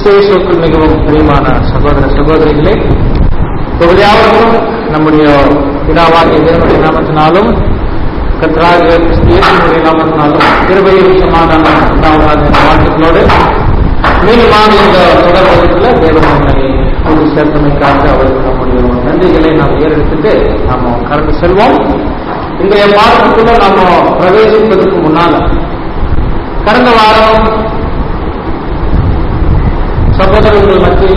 கிறிஸ்துவேசுக்குள் மிகவும் பிரியமான சகோதர சகோதரிகளே தொகுதியாவதும் நம்முடைய பிதாவாகிய தேவனுடைய நாமத்தினாலும் கர்த்தராகிய கிறிஸ்து இயேசுவினுடைய நாமத்தினாலும் கிருபையும் சமாதானம் உண்டாவதாக என்ற வாழ்த்துக்களோடு மீண்டுமாக இந்த தொடர் வகுப்பில் தேவன் நம்மை கூடி சேர்த்தமைக்காக அவருக்கு நம்முடைய நன்றிகளை நாம் ஏறெடுத்துட்டு நாம கடந்து செல்வோம் இன்றைய பாடத்துக்குள்ள நாம பிரவேசிப்பதற்கு முன்னால கடந்த வாரம் சகோதரர்கள் மத்தியில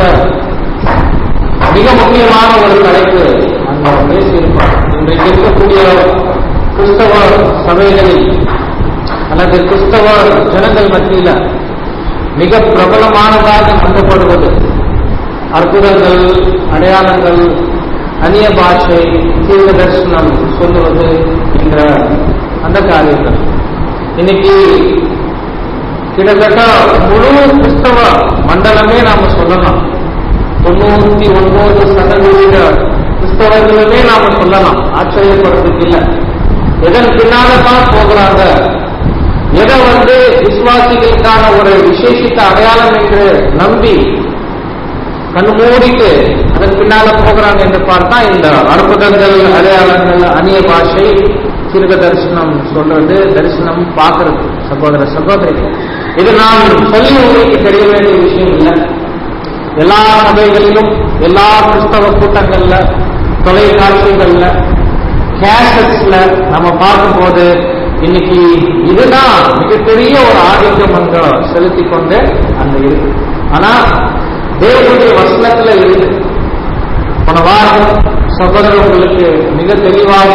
மிக முக்கியமான ஒரு தலைப்பு அங்க பேசியிருப்பார் இன்றைக்கு இருக்கக்கூடிய கிறிஸ்தவ சபைகளில் அல்லது கிறிஸ்தவ ஜனங்கள் மத்தியில மிக பிரபலமானதாக நம்பப்படுவது அற்புதங்கள் அடையாளங்கள் அந்நிய பாஷை தீவிர தரிசனம் சொல்லுவது என்ற அந்த காரியங்கள் இன்னைக்கு கிட்டத்தட்ட முழு கிறிஸ்தவ மண்டலமே நாம சொல்லலாம் தொண்ணூத்தி ஒன்பது சதவீத கிறிஸ்தவர்களுமே நாம சொல்லலாம் ஆச்சரியப்படுறதுக்கு இல்லை எதன் பின்னால்தான் போகிறாங்க எதை வந்து விசுவாசிகளுக்கான ஒரு விசேஷித்த அடையாளம் என்று நம்பி கண்ணு மூடிட்டு அதன் பின்னால போகிறாங்க என்று பார்த்தா இந்த அற்புதங்கள் அடையாளங்கள் அந்நிய பாஷை சிறுக தரிசனம் சொல்றது தரிசனம் பார்க்கறது சகோதர சகோதரிகள் இது நான் சொல்லி உங்களுக்கு தெரிய வேண்டிய விஷயம் இல்லை எல்லா சபைகளிலும் எல்லா கிறிஸ்தவ கூட்டங்கள்ல தொலைக்காட்சிகள்ல கேசட்ஸ்ல நம்ம பார்க்கும்போது இன்னைக்கு இதுதான் மிகப்பெரிய ஒரு ஆதிக்கம் அங்க செலுத்தி கொண்டு அங்க இருக்கு ஆனா தேவனுடைய வசனத்துல இருக்கு போன வாரம் சகோதரர் உங்களுக்கு மிக தெளிவாக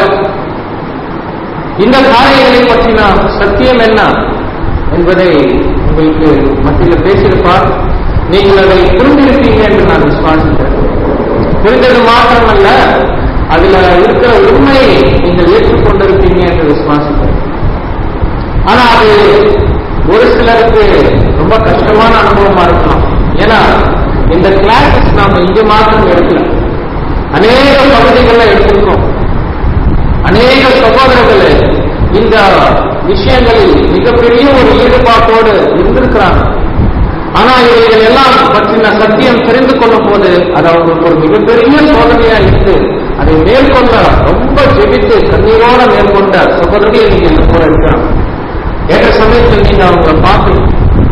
இந்த காரியங்களை பற்றின சத்தியம் என்ன என்பதை உங்களுக்கு மத்தியில் பேசியிருப்பார் நீங்கள் அதை புரிந்திருப்பீங்க என்று நான் விசுவாசிக்கிறேன் புரிந்தது மாத்திரமல்ல அதுல இருக்கிற உண்மையை நீங்கள் ஏற்றுக்கொண்டிருப்பீங்க என்று விசுவாசிக்கிறேன் ஆனா அது ஒரு சிலருக்கு ரொம்ப கஷ்டமான அனுபவமா இருக்கலாம் ஏன்னா இந்த கிளாஸஸ் நாம இங்க மாத்திரம் எடுக்கல அநேக பகுதிகளில் எடுத்திருக்கோம் அநேக சகோதரர்கள் இந்த விஷயங்களில் மிகப்பெரிய ஒரு ஈடுபாட்டோடு இருந்திருக்கிறாங்க ஆனா இவைகள் எல்லாம் பற்றின சத்தியம் தெரிந்து கொள்ளும் போது அது அவங்களுக்கு ஒரு மிகப்பெரிய சோதனையா இருந்து அதை மேற்கொண்ட ரொம்ப ஜெபித்து கண்ணீரோட மேற்கொண்ட சகோதரியை நீங்க இந்த கூட இருக்கிறாங்க ஏற்ற சமயத்தில் நீங்க அவங்கள பார்க்கணும்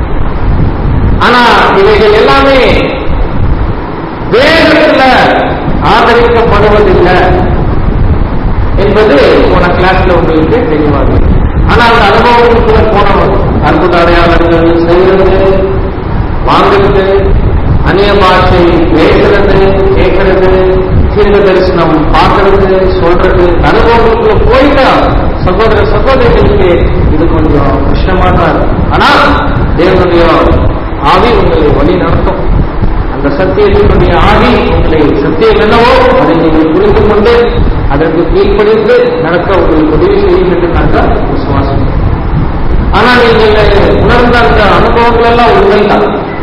ஆனா இவைகள் எல்லாமே வேதத்துல ஆதரிக்கப்படுவதில்லை என்பது போன கிளாஸ்ல உங்களுக்கு தெளிவாக ஆனா அந்த அனுபவத்துக்குள்ள போனவங்க அற்புத அடையாளங்கள் செய்யறது வாங்குறது அந்நிய பாஷை பேசுறது கேட்கறது தீர்க்க தரிசனம் பார்க்கறது சொல்றது அனுபவத்துக்குள்ள போயிட்டா சகோதர சகோதரிகளுக்கு இது கொஞ்சம் கஷ்டமா தான் இருக்கும் ஆனா தேவனுடைய ஆவி உங்களை வழி நடத்தும் அந்த சத்தியத்தினுடைய ஆவி உங்களை சத்தியம் என்னவோ அதை நீங்கள் புரிந்து கொண்டு அதற்கு கீழ்ப்படிந்து நடக்க உங்களுக்கு உதவி செய்யும் என்று நாங்கள் விசுவாசம் ஆனா நீங்கள் உணர்ந்த அந்த அனுபவங்கள் எல்லாம் உண்மைதான்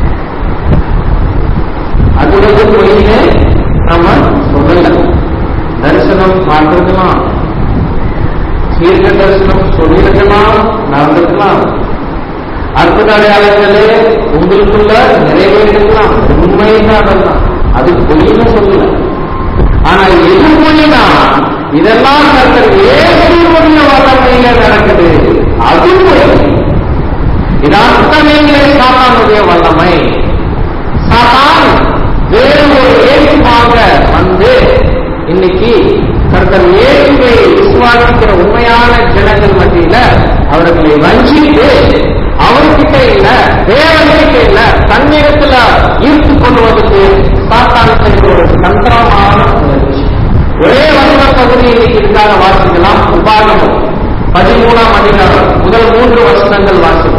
அதுவது பொய்னு நம்ம சொல்லல தரிசனம் பார்த்திருக்கலாம் தீர்க்க தரிசனம் சொல்லியிருக்கலாம் நடந்திருக்கலாம் அற்புத அடையாளங்களே உங்களுக்குள்ள நிறைவேறிருக்கலாம் உண்மைதான் அதெல்லாம் அது பொய்னு சொல்லல ஆனா எது பொய்னா இதெல்லாம் கர்த்தர் ஏசுடைய வல்லமையில நடக்குது அது பொய் இது அத்தனைங்களே சாத்தானுடைய வல்லமை சாத்தான் வேறு ஒரு ஏசுமாக வந்து இன்னைக்கு கர்த்தர் இயேசுவை விசுவாசிக்கிற உண்மையான ஜனங்கள் மத்தியில அவர்களை வஞ்சித்து அவர்கிட்ட இல்ல தேவன்கிட்ட இல்ல தன்னிடத்துல ஈர்த்து கொள்வதற்கு சாத்தானுக்கு ஒரு தந்திரமான முயற்சி ஒரே வசன பகுதி இன்னைக்கு இருக்காக வாசிக்கலாம் உபாகமம் பதிமூணாம் அதிகாரம் முதல் மூன்று வசனங்கள் வாசிக்கலாம்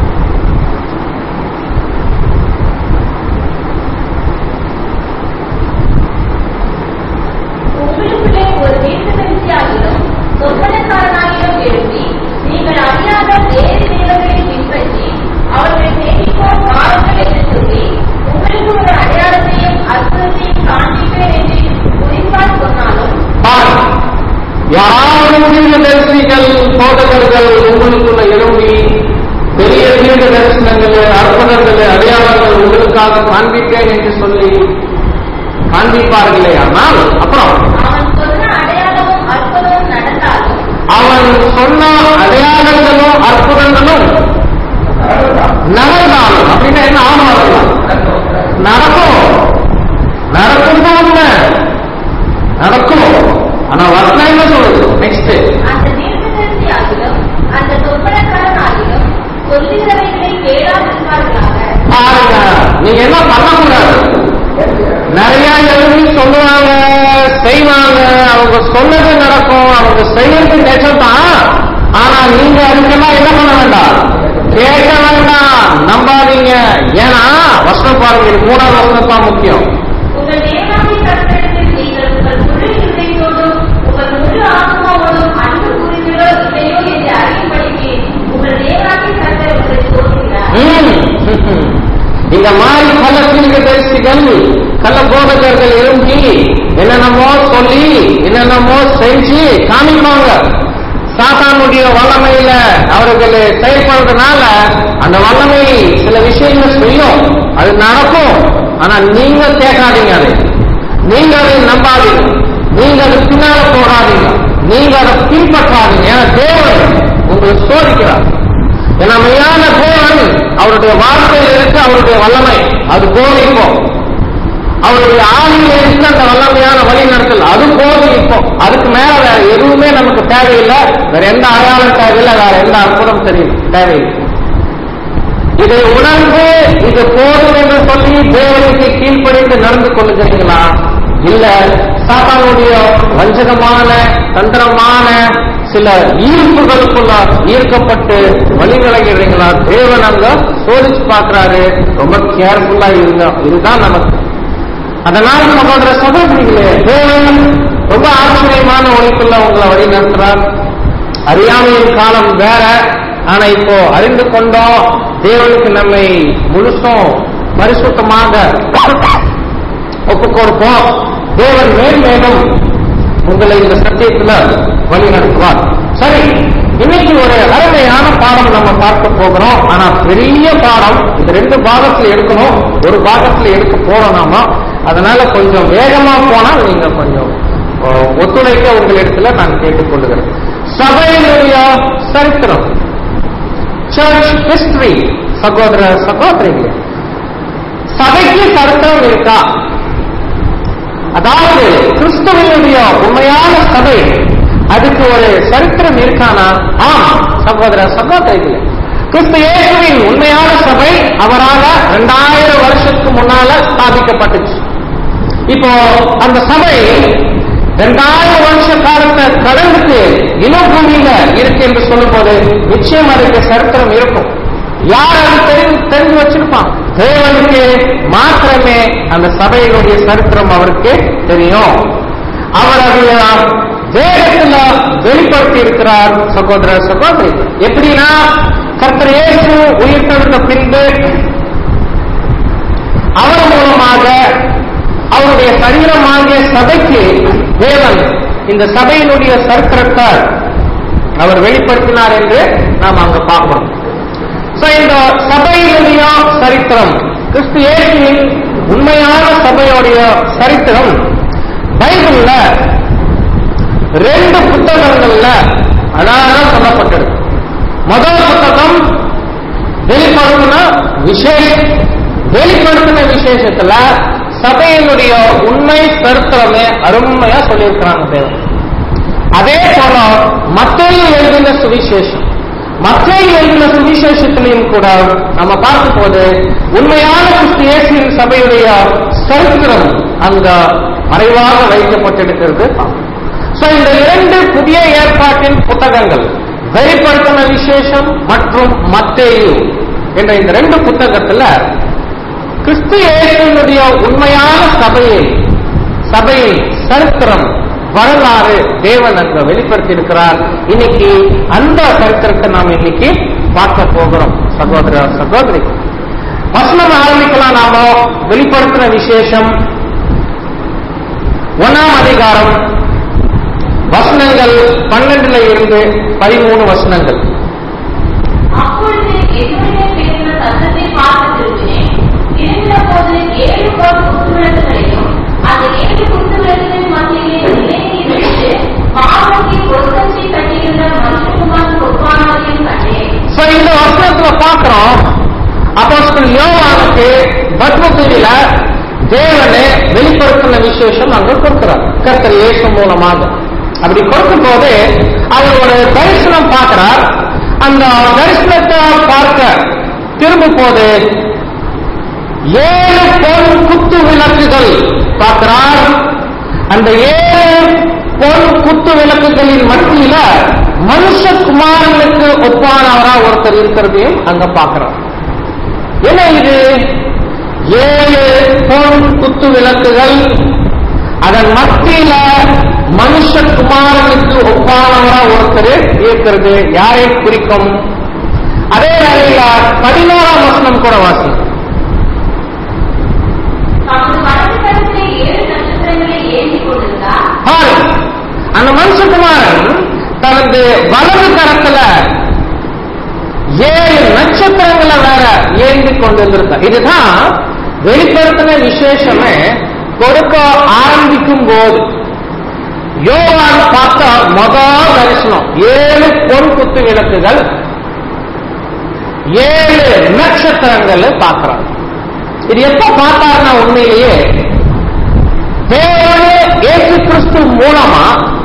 உங்களுக்குள்ளே ஒரு தீர்க்கதரிசியாகிலும் சொப்பனக்காரனாகிலும் எழுப்பி நீங்கள் அறியாத வேறு தேவர்களை பின்பற்றி அவர்கள் சேமிப்போம் வாருங்கள் என்று சொல்லி உங்களுக்கு ஒரு அடையாளத்தையும் அற்புதத்தையும் காண்பிப்பேன் என்று குறிப்பால் சொன்னாலும் பார், யாரும் தீர்க்கதரிசிகள் போதகர்கள் உங்களுக்குள்ள எழும்பி உனக்காக காண்பிப்பேன் என்று சொல்லி காண்பிப்பார்களே ஆனால் அப்புறம் அவன் சொன்ன அடையாளமும் அற்புதமும் நடந்தாலும் அவன் சொன்ன அடையாளங்களும் அற்புதங்களும் நடந்தாலும் அப்படின்னா என்ன ஆகும் அதெல்லாம் நடக்கும் நடக்கும் தான் உண்மை நடக்கும் ஆனா வசனம் என்ன சொல்லுது நெக்ஸ்ட் அந்த தீர்க்கதரிசியாகிலும் அந்த சொப்பனக்காரனாகிலும் சொல்லுகிறவைகளை கேளாதிருப்பார்களாக பாருங்க நீங்க என்ன பண்ணக்கூடாது நிறைய எழுதி சொல்லுவாங்க செய்வாங்க அவங்க சொன்னது நடக்கும் அவங்க செய்யறது நிஜம்தான் ஆனா நீங்க அதுக்கெல்லாம் என்ன பண்ண வேண்டாம் கேட்க வேண்டாம் நம்பாதீங்க ஏன்னா வசனம் பாருங்க இது மூணாவது வசனம் தான் முக்கியம் உங்கள் தேவாதி கர்த்தரிடத்தில் நீங்கள் உங்கள் முழு இருதயத்தோடும் உங்கள் முழு ஆத்மாவோடும் அன்பு கூறுகிறோ இல்லையோ என்று அறியும்படிக்கு உங்கள் தேவாதி கர்த்தர் உங்களை சோதிக்கிறார் ம். இந்த மாதிரி கள்ள தீர்க்கதரிசிகள் கள்ள போதகர்கள் எழும்பி என்னென்னமோ சொல்லி என்னென்னமோ செஞ்சு காமிப்பாங்க சாத்தானுடைய வல்லமையில அவர்கள் செயல்படுறதுனால அந்த வல்லமை சில விஷயங்கள் செய்யும் அது நடக்கும் ஆனா நீங்க கேட்காதீங்க அதை நீங்க அதை நம்பாதீங்க நீங்க அது பின்னால போகாதீங்க நீங்க அதை பின்பற்றாதீங்க ஏன்னா தேவன் உங்களை சோதிக்கிறார் ஏன்னா மெய்யான தேவன் அவருடைய வார்த்தையில் இருக்கு அவருடைய வல்லமை அது போதிக்கும் அவருடைய ஆவியில இருக்கு அந்த வல்லமையான வழி நடத்தல் அது போதும் இப்போ அதுக்கு மேல வேற எதுவுமே நமக்கு தேவையில்லை வேற எந்த அடையாளம் தேவையில்லை வேற எந்த அற்புதம் தெரியல தேவையில்லை இதை உணர்ந்து இது போதும் என்று சொல்லி தேவனுக்கு கீழ்ப்படிந்து நடந்து கொள்ளுகிறீங்களா இல்ல சாத்தானுடைய வஞ்சகமான தந்திரமான சில ஈர்ப்புகளுக்குள்ள ஈர்க்கப்பட்டு வழி விலகிறீங்களா தேவன் அங்க சோதிச்சு பார்க்கிறாரு ரொம்ப கேர்ஃபுல்லா இருங்க இதுதான் நமக்கு அதனால் சகோதர சகோதரிகளே தேவன் ரொம்ப ஆச்சரியமான ஒழுக்குள்ள உங்களை வழி நடத்துறார் அறியாமையின் காலம் வேற ஆனா இப்போ அறிந்து கொண்டோம் தேவனுக்கு நம்மை முழுசும் பரிசுத்தமாக ஒப்பு கொடுப்போம் தேவன் மேன்மேலும் உங்களை இந்த சத்தியத்துல வழி நடத்துவார் சரி இன்னைக்கு ஒரு அருமையான பாடம் நம்ம பார்க்க போகிறோம் ஆனா பெரிய பாடம் இந்த ரெண்டு பாகத்துல எடுக்கணும் ஒரு பாகத்துல எடுக்க போறோம் நாம அதனால கொஞ்சம் வேகமா போனா நீங்க கொஞ்சம் அஹ், ஒத்துழைக்க உங்களிடத்துல நான் கேட்டுக்கொள்கிறேன் சபையினுடைய சரித்திரம் சர்ச் ஹிஸ்டரி சகோதர சகோதரிகளே சபைக்கு சரித்திரம் இருக்கா அதாவது கிறிஸ்துவனுடைய உண்மையான சபை அதுக்கு ஒரு சரித்திரம் இருக்கானா ஆம் சகோதர சகோதரிகளே கிறிஸ்து இயேசுவின் உண்மையான சபை அவரால இரண்டாயிரம் வருஷத்துக்கு முன்னால ஸ்தாபிக்கப்பட்டுச்சு இப்போ அந்த சபை இரண்டாயிரம் வருஷ காலத்தை கடந்துட்டு இனபூமியில இருக்கு என்று சொல்லும்போது நிச்சயம் அதுக்கு சரித்திரம் இருக்கும் யார் அது தெரிந்து தெரிஞ்சு வச்சிருப்பான் தேவனுக்கு மாத்திரமே அந்த சபையினுடைய சரித்திரம் அவருக்கு தெரியும் அவர் அதை வேகத்துல வெளிப்படுத்தி இருக்கிறார் சகோதர சகோதரி எப்படின்னா கர்த்தர் இயேசு உயிர்த்தெழுந்த பின்பு அவர் மூலமாக அவருடைய சரீரமாகிய சபைக்கு தேவன் இந்த சபையினுடைய சரித்திரத்தை அவர் வெளிப்படுத்தினார் என்று நாம் அங்க பார்க்கிறோம் So, இந்த சபையினுடைய சரித்திரம் கிறிஸ்து இயேசுவின் உண்மையான சபையுடைய சரித்திரம் பைபிள்ல ரெண்டு புத்தகங்கள்ல அழகாக சொல்லப்பட்டிருக்கு முதல் புத்தகம் வெளிப்படுத்தின விசேஷம் வெளிப்படுத்தின விசேஷத்துல சபையினுடைய உண்மை சரித்திரமே அருமையா சொல்லியிருக்கிறாங்க தேவன் அதே போல மத்திய எழுதின சுவிசேஷம் மத்திய எழுதின சுவிசேஷத்திலையும் கூட நம்ம பார்க்கும் போது உண்மையான கிறிஸ்து இயேசுவின் சபையுடைய சரித்திரம் அங்க மறைவாக வைக்கப்பட்டிருக்கிறது So, இந்த இரண்டு புதிய ஏற்பாட்டின் புத்தகங்கள் வெளிப்படுத்தின விசேஷம் மற்றும் மத்தேயு என்ற இந்த ரெண்டு புத்தகத்துல கிறிஸ்து இயேசுவினுடைய உண்மையான சபையை சபையின் சரித்திரம் வரலாறு தேவன் அங்க வெளிப்படுத்தி இருக்கிறார் இன்னைக்கு அந்த சரித்திரத்தை நாம் இன்னைக்கு பார்க்க போகிறோம் சகோதர சகோதரி வசனம் ஆரம்பிக்கலாம் நாம வெளிப்படுத்தின விசேஷம் ஒன்னாம் அதிகாரம் வசனங்கள் பன்னெண்டுல இருந்து பதிமூணு வசனங்கள் அப்பொழுது என்னுடைய பேரின சத்தத்தை பார்த்து திரும்பினேன் திரும்பின அப்போஸ்தலன் யோவானுக்கு பத்மபூரியில தேவனே வெளிப்படுத்தின விசேஷம் அங்க கொடுக்கிறார் கர்த்தர் இயேசு மூலமாக அப்படி கொடுக்கும் போது அவர் ஒரு தரிசனம் பார்க்கிறார் அந்த தரிசனத்தை பார்க்க திரும்பும் போது ஏழு பொன் குத்து விளக்குகள் பார்க்கிறார் அந்த ஏழு பொன் குத்து விளக்குகளின் மத்தியில மனுஷகுமாரனுக்கு ஒப்பானவரா ஒருத்தர் இருக்கிறதையும் அங்க பார்க்கிறார் என்ன இது ஏழு பொன் குத்து விளக்குகள் அதன் மத்தியில மனுஷகுமாரனுக்கு ஒப்பானவரா ஒருத்தர் இருக்கிறது யாரை குறிக்கும் அதே வேளையில பதினோராம் வசனம் கூட வாசி தமது வலது கரத்திலே ஏழு நட்சத்திரங்களை ஏந்திக் கொண்டிருந்தார் பாரு அந்த மனுஷகுமாரன் தனது வலது கரத்துல ஏழு நட்சத்திரங்களை வேற ஏந்தி கொண்டிருந்திருக்க இதுதான் வெளிப்படுத்தின விசேஷமே கொடுக்க ஆரம்பிக்கும் போது யோவான் பார்த்த முதல் தரிசனம் ஏழு பொன் குத்து விளக்குகள் ஏழு நட்சத்திரங்கள் பார்க்கிறார் இது எப்ப பார்த்தாருன்னா உண்மையிலேயே தேவனே இயேசு கிறிஸ்து மூலமா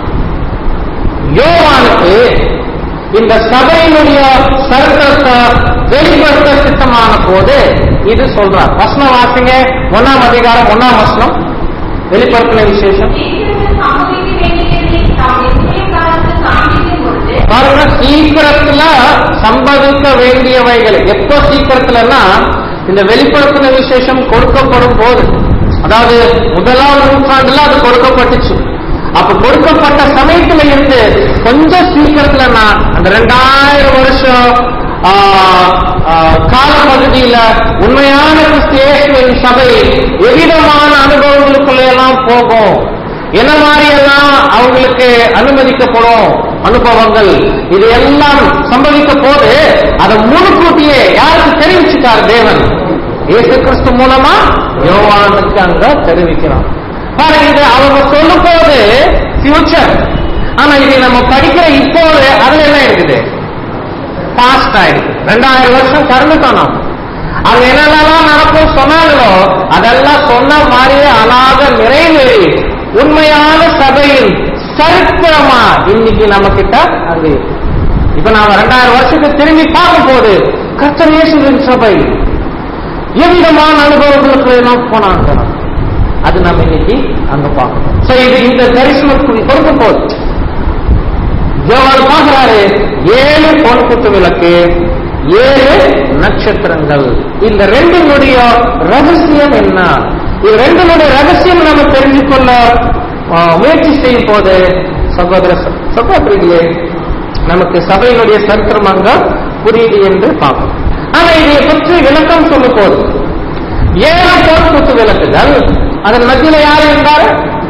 யோவானுக்கு இந்த சபையினுடைய சரித்திரத்தை வெளிப்படுத்த சித்தமான போது இது சொல்றார் வசனம் வாசிங்க ஒன்னாம் அதிகாரம் ஒன்னாம் வசனம் வெளிப்படுத்தின விசேஷம் சீக்கிரத்தில் சம்பவிக்க வேண்டியதை தாம் நிச்சய காலத்தில் காண்பிக்கும் பொழுது பாருங்க சீக்கிரத்துல சம்பவிக்க வேண்டியவைகள் எப்போ சீக்கிரத்துலன்னா இந்த வெளிப்படுத்தின விசேஷம் கொடுக்கப்படும் போது அதாவது முதலாம் நூற்றாண்டுல அது கொடுக்கப்பட்டுச்சு அப்ப கொடுக்கப்பட்ட சமயத்துல இருந்து கொஞ்சம் சீக்கிரத்துலன்னா அந்த ரெண்டாயிரம் வருஷம் ஆ, ஆ, காலப்பகுதியில உண்மையான கிறிஸ்தியேசுவின் சபை எவ்விதமான அனுபவங்களுக்குள்ள எல்லாம் போகும் என்ன மாதிரி எல்லாம் அவங்களுக்கு அனுமதிக்கப்படும் அனுபவங்கள் இது எல்லாம் சம்பவிக்க போது அதை முன்கூட்டியே யாருக்கு தெரிவிச்சுட்டார் தேவன் இயேசு கிறிஸ்து மூலமா யோவானுக்கு அங்க தெரிவிக்கிறான் பாருங்க இது அவங்க சொல்லும் போது ஃபியூச்சர் ஆனா இது நம்ம படிக்கிற இப்போது அதுல என்ன இருக்குது பாஸ்ட் ஆயிடுது ரெண்டாயிரம் வருஷம் கடந்துட்டோம் நாம் அங்க என்னென்னலாம் நடக்கும் சொன்னாங்களோ அதெல்லாம் சொன்ன மாதிரியே அழகாக நிறைவேறி உண்மையான சபையின் சரித்திரமா இன்னைக்கு நம்ம கிட்ட அங்க இருக்கு. இப்ப நாம ரெண்டாயிரம் வருஷத்துக்கு திரும்பி பார்க்கும் போது கர்த்தர் இயேசுவின் சபை எவ்விதமான அனுபவங்களுக்கு எல்லாம் போனாங்க அது நம்ம இன்னைக்கு அங்க பார்க்கணும் சோ இது இந்த தரிசனத்துக்கு கொடுக்கும் போது யோவான் பார்க்கிறாரு ஏழு பொன் குத்து விளக்கு ஏழு நட்சத்திரங்கள் இந்த ரெண்டினுடைய ரகசியம் என்ன இது ரெண்டினுடைய ரகசியம் நம்ம தெரிஞ்சு கொள்ள ஆ, முயற்சி செய்யும் போது சகோதர ச- சகோதரிகளே நமக்கு சபையினுடைய சரித்திரம் அங்க புரியுது என்று பார்க்கணும் ஆனா இதை பற்றி விளக்கம் சொல்லும் போது ஏழு பொன் குத்து விளக்குகள் அதன் மத்தியில யார் இருந்தாரு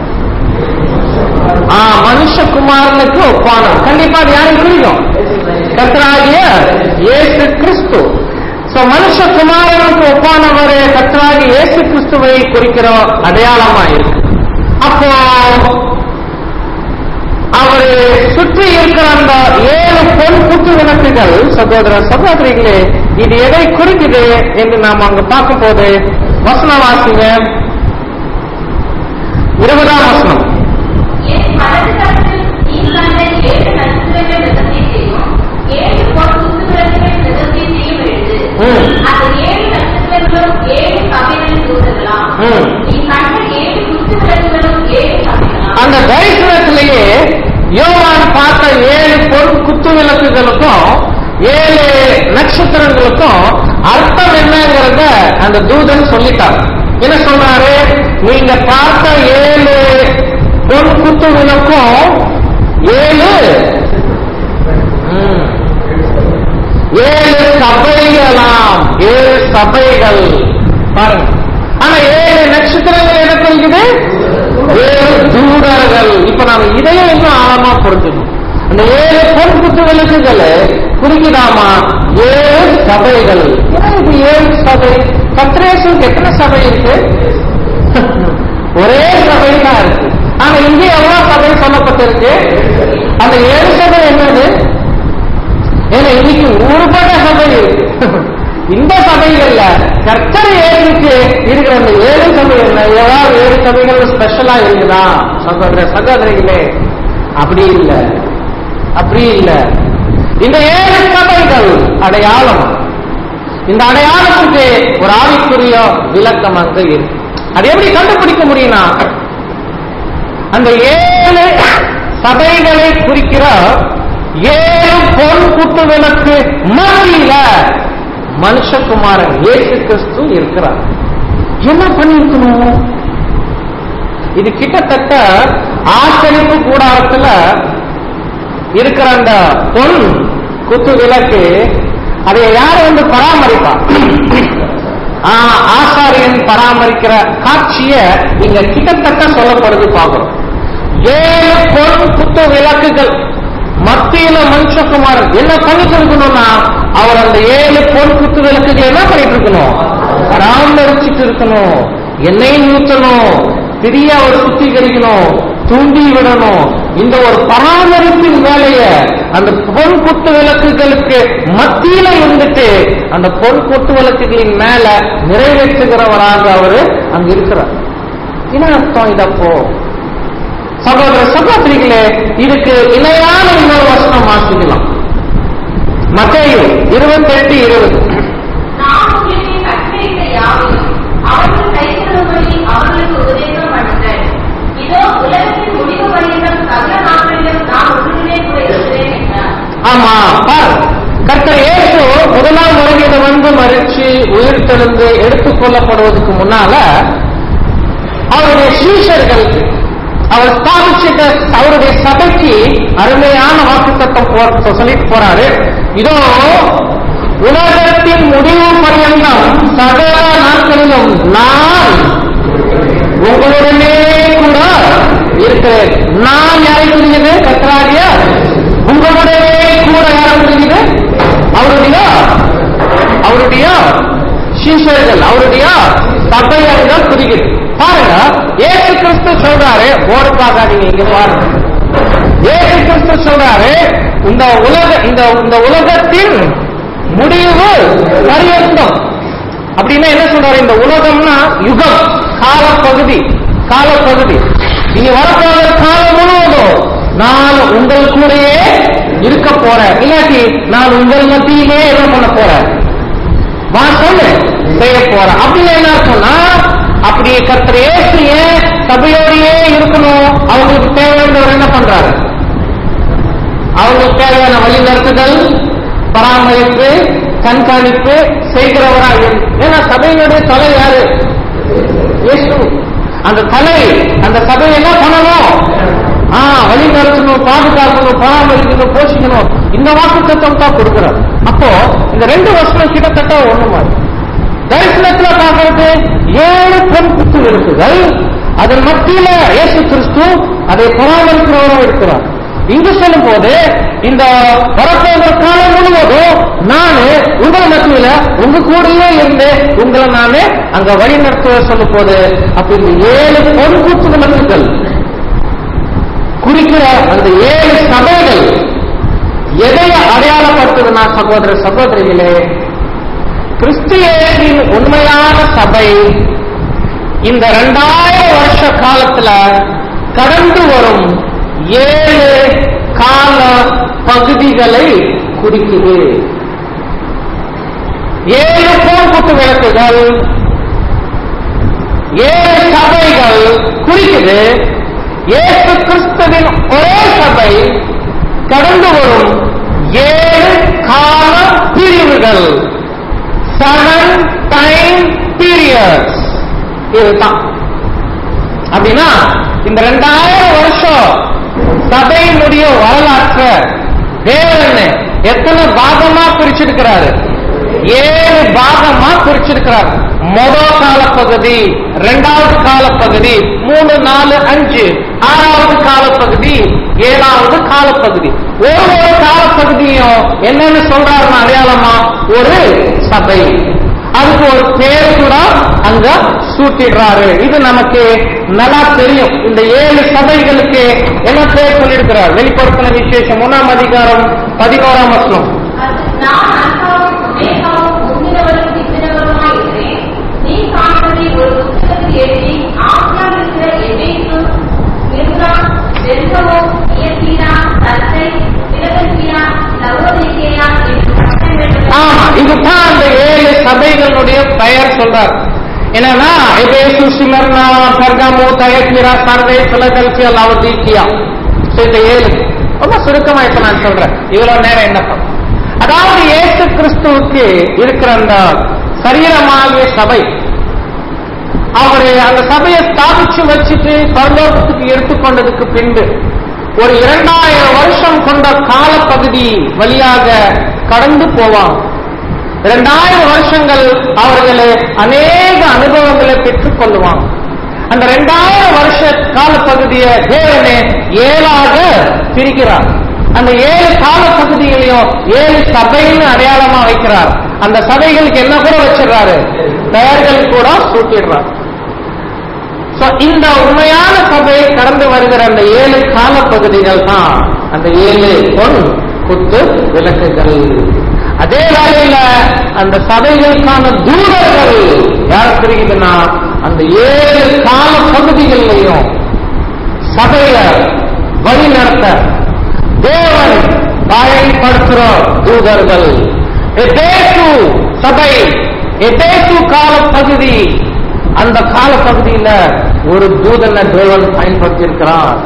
ஆ மனுஷகுமாரனுக்கு ஒப்பானவர் கண்டிப்பா அது யாரும் புரியும் கர்த்தராகிய இயேசு கிறிஸ்து சோ மனுஷகுமாரனுக்கு ஒப்பானவர் கர்த்தராகிய இயேசு கிறிஸ்துவை குறிக்கிற அடையாளமா இருக்கு அப்போ அவரு சுற்றி இருக்கிற அந்த ஏழு பொன் குத்து விளக்குகள் சகோதர சகோதரிகளே இது எதை குறிக்குது என்று நாம் அங்க பார்க்கும் போது வசனம் வாசிங்க இருபதாம் வசனம் என் வலது கரத்தில் நீ கண்ட ஏழு நட்சத்திரங்கள் நிறத்தை செய்யும் ஏழு பொன் குத்துவிளக்குகள் நிறத்தை செய்யும் எழுது ம். அந்த ஏழு நட்சத்திரங்களும் ஏழு சபைகளின் தூதர்களாம் ம். நீ கண்ட ஏழு குத்துவிளக்குகளும் ஏழு சபைகளாம் அந்த தரிசனத்திலேயே யோவான் பார்த்த ஏழு பொன் குத்து விளக்குகளுக்கும் ஏழு நட்சத்திரங்களுக்கும் அர்த்தம் என்னங்கிறத அந்த தூதன் சொல்லிட்டார் என்ன சொன்னாரு நீங்க பார்த்த ஏழு பொன் குத்து விளக்கும் ஏழு ம், ஏழு சபைகளாம் ஏழு சபைகள் பாருங்க ஆனா ஏழு நட்சத்திரங்கள் என்ன குறிக்குது ஏழு தூதர்கள் இப்ப நாம இதையும் இன்னும் ஆழமா புரிஞ்சுக்கணும் அந்த ஏழு பொன் குத்து விளக்குகளை குறிக்குதாமா ஏழு சபைகள் ஏன் இது ஏழு சபை கத்திரேசுக்கு எத்தனை சபை இருக்கு ஒரே சபை தான் இருக்கு ஆனா இங்கே எவ்வளவு சபை சொல்லப்பட்டிருக்கு அந்த ஏழு சபை என்னது ஏன்னா இன்னைக்கு ஊருப்பட்ட சபை இருக்கு இந்த சபைகள்ல கர்த்தர் ஏழுக்கு இருக்கிற அந்த ஏழு சபை என்ன ஏதாவது ஏழு சபைகள் ஸ்பெஷலா இருக்குதா சகோதர சகோதரிகளே அப்படி இல்லை அப்படி இல்லை இந்த ஏழு சபைகள் அடையாளம் இந்த அடையாளத்துக்கு ஒரு ஆவிக்குரிய விளக்கம் அங்க இருக்கு அது எப்படி கண்டுபிடிக்க முடியும்னா அந்த ஏழு சபைகளை குறிக்கிற ஏழு பொன் குத்து விளக்கு மத்தியில மனுஷகுமாரன் இயேசு கிறிஸ்து இருக்கிறார் என்ன பண்ணிருக்கணும் இது கிட்டத்தட்ட ஆச்சரிப்பு கூடாரத்துல இருக்கிற அந்த பொன் குத்து விளக்கு அதை யார் வந்து பராமரிப்பா ஆ, ஆசாரியன் பராமரிக்கிற காட்சிய இங்க கிட்டத்தட்ட சொல்லப்படுது பார்க்கிறோம் ஏழு பொன் குத்து விளக்குகள் மத்தியில மனுஷகுமாரன் என்ன பண்ணிட்டு இருக்கணும்னா அவர் அந்த ஏழு பொன் குத்து விளக்குகள் என்ன பண்ணிட்டு இருக்கணும் பராமரிச்சுட்டு இருக்கணும் எண்ணெய் ஊற்றணும் திரிய அவர் சுத்திகரிக்கணும் தூண்டி விடணும் இந்த ஒரு பராமரிப்பின் வேலைய அந்த பொன் குத்து விளக்குகளுக்கு மத்தியில இருந்துட்டு அந்த பொன் குத்து விளக்குகளின் மேல நிறைவேற்றுகிறவராக அவரு அங்க இருக்கிறார் என்ன அர்த்தம் இதப்போ சகோதர சகோதரிகளே இதுக்கு இணையான இன்னொரு வசனம் வாசிக்கலாம் மத்தேயு இருபத்தி எட்டு இருபது நான் உங்களுக்கு கற்பித்த யாவையும் அவர்கள் கைக்கொள்ளும்படி அவர்களுக்கு உபதேசம் பண்ணுங்கள் இதோ உலகத்தின் முடிவு வரையிலும் சகல நாட்களிலும் நான் உங்களுடைய கூட இருக்கிறேன் என்றார் ஆமா பார் கர்த்தர் இயேசு முதலாம் உலகில வந்து மறிச்சு உயிர் தெழுந்து எடுத்துக் கொள்ளப்படுவதற்கு முன்னால அவருடைய சீஷர்களுக்கு அவர் ஸ்தாபிச்சிட்ட அவருடைய சபைக்கு அருமையான வாக்குத்தத்தம் போ சொல்லிட்டு போறாரு இதோ உலகத்தின் முடிவு பரியந்தம் சகல நாட்களிலும் நான் உங்களுடனே கூட இருக்கிறேன் நான் யாரை குறிக்கிறது கத்தராகிய உங்களுடனே கூட யாரை குறிக்கிறது அவருடைய அவருடைய சீஷர்கள் அவருடைய சபையர்கள் குறிக்கிறது பாருங்க ஏசு கிறிஸ்து சொல்றாரு போர்டு பார்க்காதீங்க இங்க பாருங்க ஏசு கிறிஸ்து சொல்றாரு இந்த உலக இந்த இந்த உலகத்தின் முடிவு பரியந்தம் அப்படின்னா என்ன சொல்றாரு இந்த உலகம்னா யுகம் காலப்பகுதி காலப்பகுதி இனி வரப்போகிற காலம் முழுவதும் நான் உங்கள் கூடயே இருக்க போறேன் இல்லாட்டி நான் உங்கள் மத்தியிலே என்ன பண்ண போறேன் வா சொல்லு செய்ய போறேன் அப்படின்னு என்ன அர்த்தம்னா அப்படி கர்த்தர் ஏசு ஏன் சபையோடையே இருக்கணும் அவங்களுக்கு தேவையானவர் என்ன பண்றாரு அவங்களுக்கு தேவையான வழி நடத்துதல் பராமரிப்பு கண்காணிப்பு செய்கிறவராக இரு- ஏன்னா சபையினுடைய தலை யாரு இயேசு அந்த தலை அந்த சபையை என்ன பண்ணணும் ஆ வழி நடத்தணும் பாதுகாக்கணும் பராமரிக்கணும் போஷிக்கணும் இந்த வாக்கு தத்துவம் தான் கொடுக்கிறார் அப்போ இந்த ரெண்டு வருஷம் கிட்டத்தட்ட ஒண்ணு மாதிரி தரிசனத்துல பார்க்கறது ஏழு பெண் குத்து இருக்குகள் அதன் மத்தியில இயேசு கிறிஸ்து அதை பராமரிக்கிறவரும் இருக்கிறார் இங்கு சொல்லும் போது இந்த வரப்போகிற காலம் முழுவதும் நானு உங்கள் மத்தியில உங்க கூடயே இருந்து உங்களை நானு அங்க வழி நடத்துவ சொல்லும் போது அப்ப இந்த ஏழு பொன் கூத்து விளக்குகள் குறிக்கிற அந்த ஏழு சபைகள் எதை அடையாளப்படுத்துதுன்னா சகோதர சகோதரிகளே கிறிஸ்தியேசின் உண்மையான சபை இந்த இரண்டாயிரம் வருஷ காலத்துல கடந்து வரும் ஏழு கால பகுதிகளை குறிக்குது ஏழு போர்க்குத்து விளக்குகள் ஏழு சபைகள் குறிக்குது ஏசு கிறிஸ்துவின் ஒரே சபை கடந்து வரும் ஏழு கால பிரிவுகள் செவன் டைம் பீரியட்ஸ் இதுதான் அப்படின்னா இந்த ரெண்டாயிரம் வருஷம் சபையினுடைய வரலாற்றை தேவன் எத்தனை பாகமா பிரிச்சிருக்கிறாரு ஏழு பாகமா பிரிச்சிருக்கிறார் முதல் காலப்பகுதி இரண்டாவது காலப்பகுதி மூணு நாலு அஞ்சு ஆறாவது காலப்பகுதி ஏழாவது காலப்பகுதி ஒரு ஒரு காலப்பகுதியும் என்னன்னு சொல்றாருன்னா அடையாளமா ஒரு சபை அதுக்கு ஒரு பேர் கூட அங்க சூட்டிடுறாரு இது நமக்கு நல்லா தெரியும் இந்த ஏழு சபைகளுக்கு என்ன பேர் சொல்லியிருக்கிறார் வெளிப்படுத்தின விசேஷம் மூணாம் அதிகாரம் பதினோராம் வசனம் அது நான் அல்பாவும் ஒமேகாவும் முந்தினவரும் பிந்தினவருமாய் இருக்கிறேன் சொல்றார் என்னன்னா எபேசு சிமர்னா பர்காமோ தயக்கிரா சர்வே பிலதெல்பியா லவதீக்கியா So, இந்த ஏழு ரொம்ப சுருக்கமா இப்ப நான் சொல்றேன் இவ்வளவு நேரம் என்ன பண்ண அதாவது இயேசு கிறிஸ்துவுக்கு இருக்கிற அந்த சரீரமாகிய சபை அவரு அந்த சபையை ஸ்தாபிச்சு வச்சுட்டு பரலோகத்துக்கு எடுத்துக்கொண்டதுக்கு பின்பு ஒரு இரண்டாயிரம் வருஷம் கொண்ட காலப்பகுதி வழியாக கடந்து போவாங்க இரண்டாயிரம் வருஷங்கள் அவர்கள் அநேக அனுபவங்களை பெற்றுக் கொள்ளுவாங்க அந்த இரண்டாயிரம் வருஷ காலப்பகுதியை தேவனே ஏழாக பிரிக்கிறார் அந்த ஏழு காலப்பகுதிகளையும் ஏழு சபைன்னு அடையாளமா வைக்கிறார் அந்த சபைகளுக்கு என்ன கூட வச்சிடுறாரு பெயர்கள் கூட சூட்டிடுறார் So, இந்த உண்மையான சபை கடந்து வருகிற அந்த ஏழு காலப்பகுதிகள் தான் அந்த ஏழு பொன் குத்து விளக்குகள் அதே வேளையில அந்த சபைகளுக்கான தூதர்கள் யார் தெரியுதுன்னா அந்த ஏழு கால பகுதிகளிலையும் சபைய வழி நடத்த தேவன் பயன்படுத்துகிற தூதர்கள் எதேசு சபை எதேசு கால பகுதி அந்த கால பகுதியில ஒரு தூதனை தேவன் பயன்படுத்தி இருக்கிறார்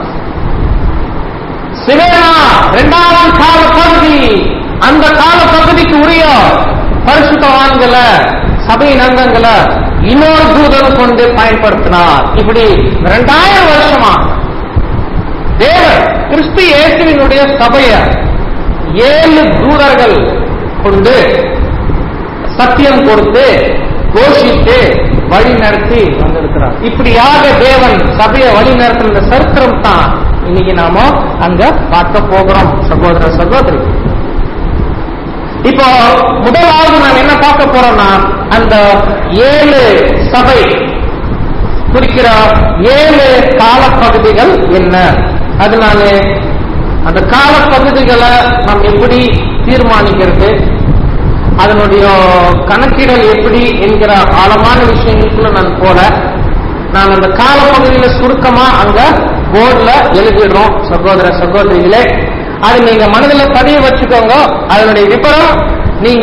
சிவேனா இரண்டாவது கால பகுதி அந்த கால பகுதிக்கு உரிய பரிசுத்தவான்களை சபையின் அங்கங்களை இன்னொரு தூதன் கொண்டு பயன்படுத்தினார் இப்படி இரண்டாயிரம் வருஷமா தேவன் கிறிஸ்து இயேசுவினுடைய சபைய ஏழு தூதர்கள் கொண்டு சத்தியம் கொடுத்து கோஷித்து வழி நடத்தி வந்திருக்கிறார் இப்படியாக தேவன் சபையை வழி நடத்துற சரித்திரம் தான் இன்னைக்கு நாம அங்க பார்க்க போகிறோம் சகோதர சகோதரி இப்போ முதலாவது நாம் என்ன பார்க்க போறோம்னா அந்த ஏழு சபை குறிக்கிற ஏழு காலப்பகுதிகள் என்ன அதனால அந்த காலப்பகுதிகளை நாம் எப்படி தீர்மானிக்கிறது அதனுடைய கணக்கிடல் எப்படி என்கிற ஆழமான விஷயங்களுக்குள்ள நான் போல நான் அந்த காலப்பகுதியில சுருக்கமா அங்க போர்டுல எழுதிடுறோம் சகோதர சகோதரிகளே அது நீங்க மனதில் பதிய வச்சுக்கோங்க அதனுடைய விபரம் நீங்க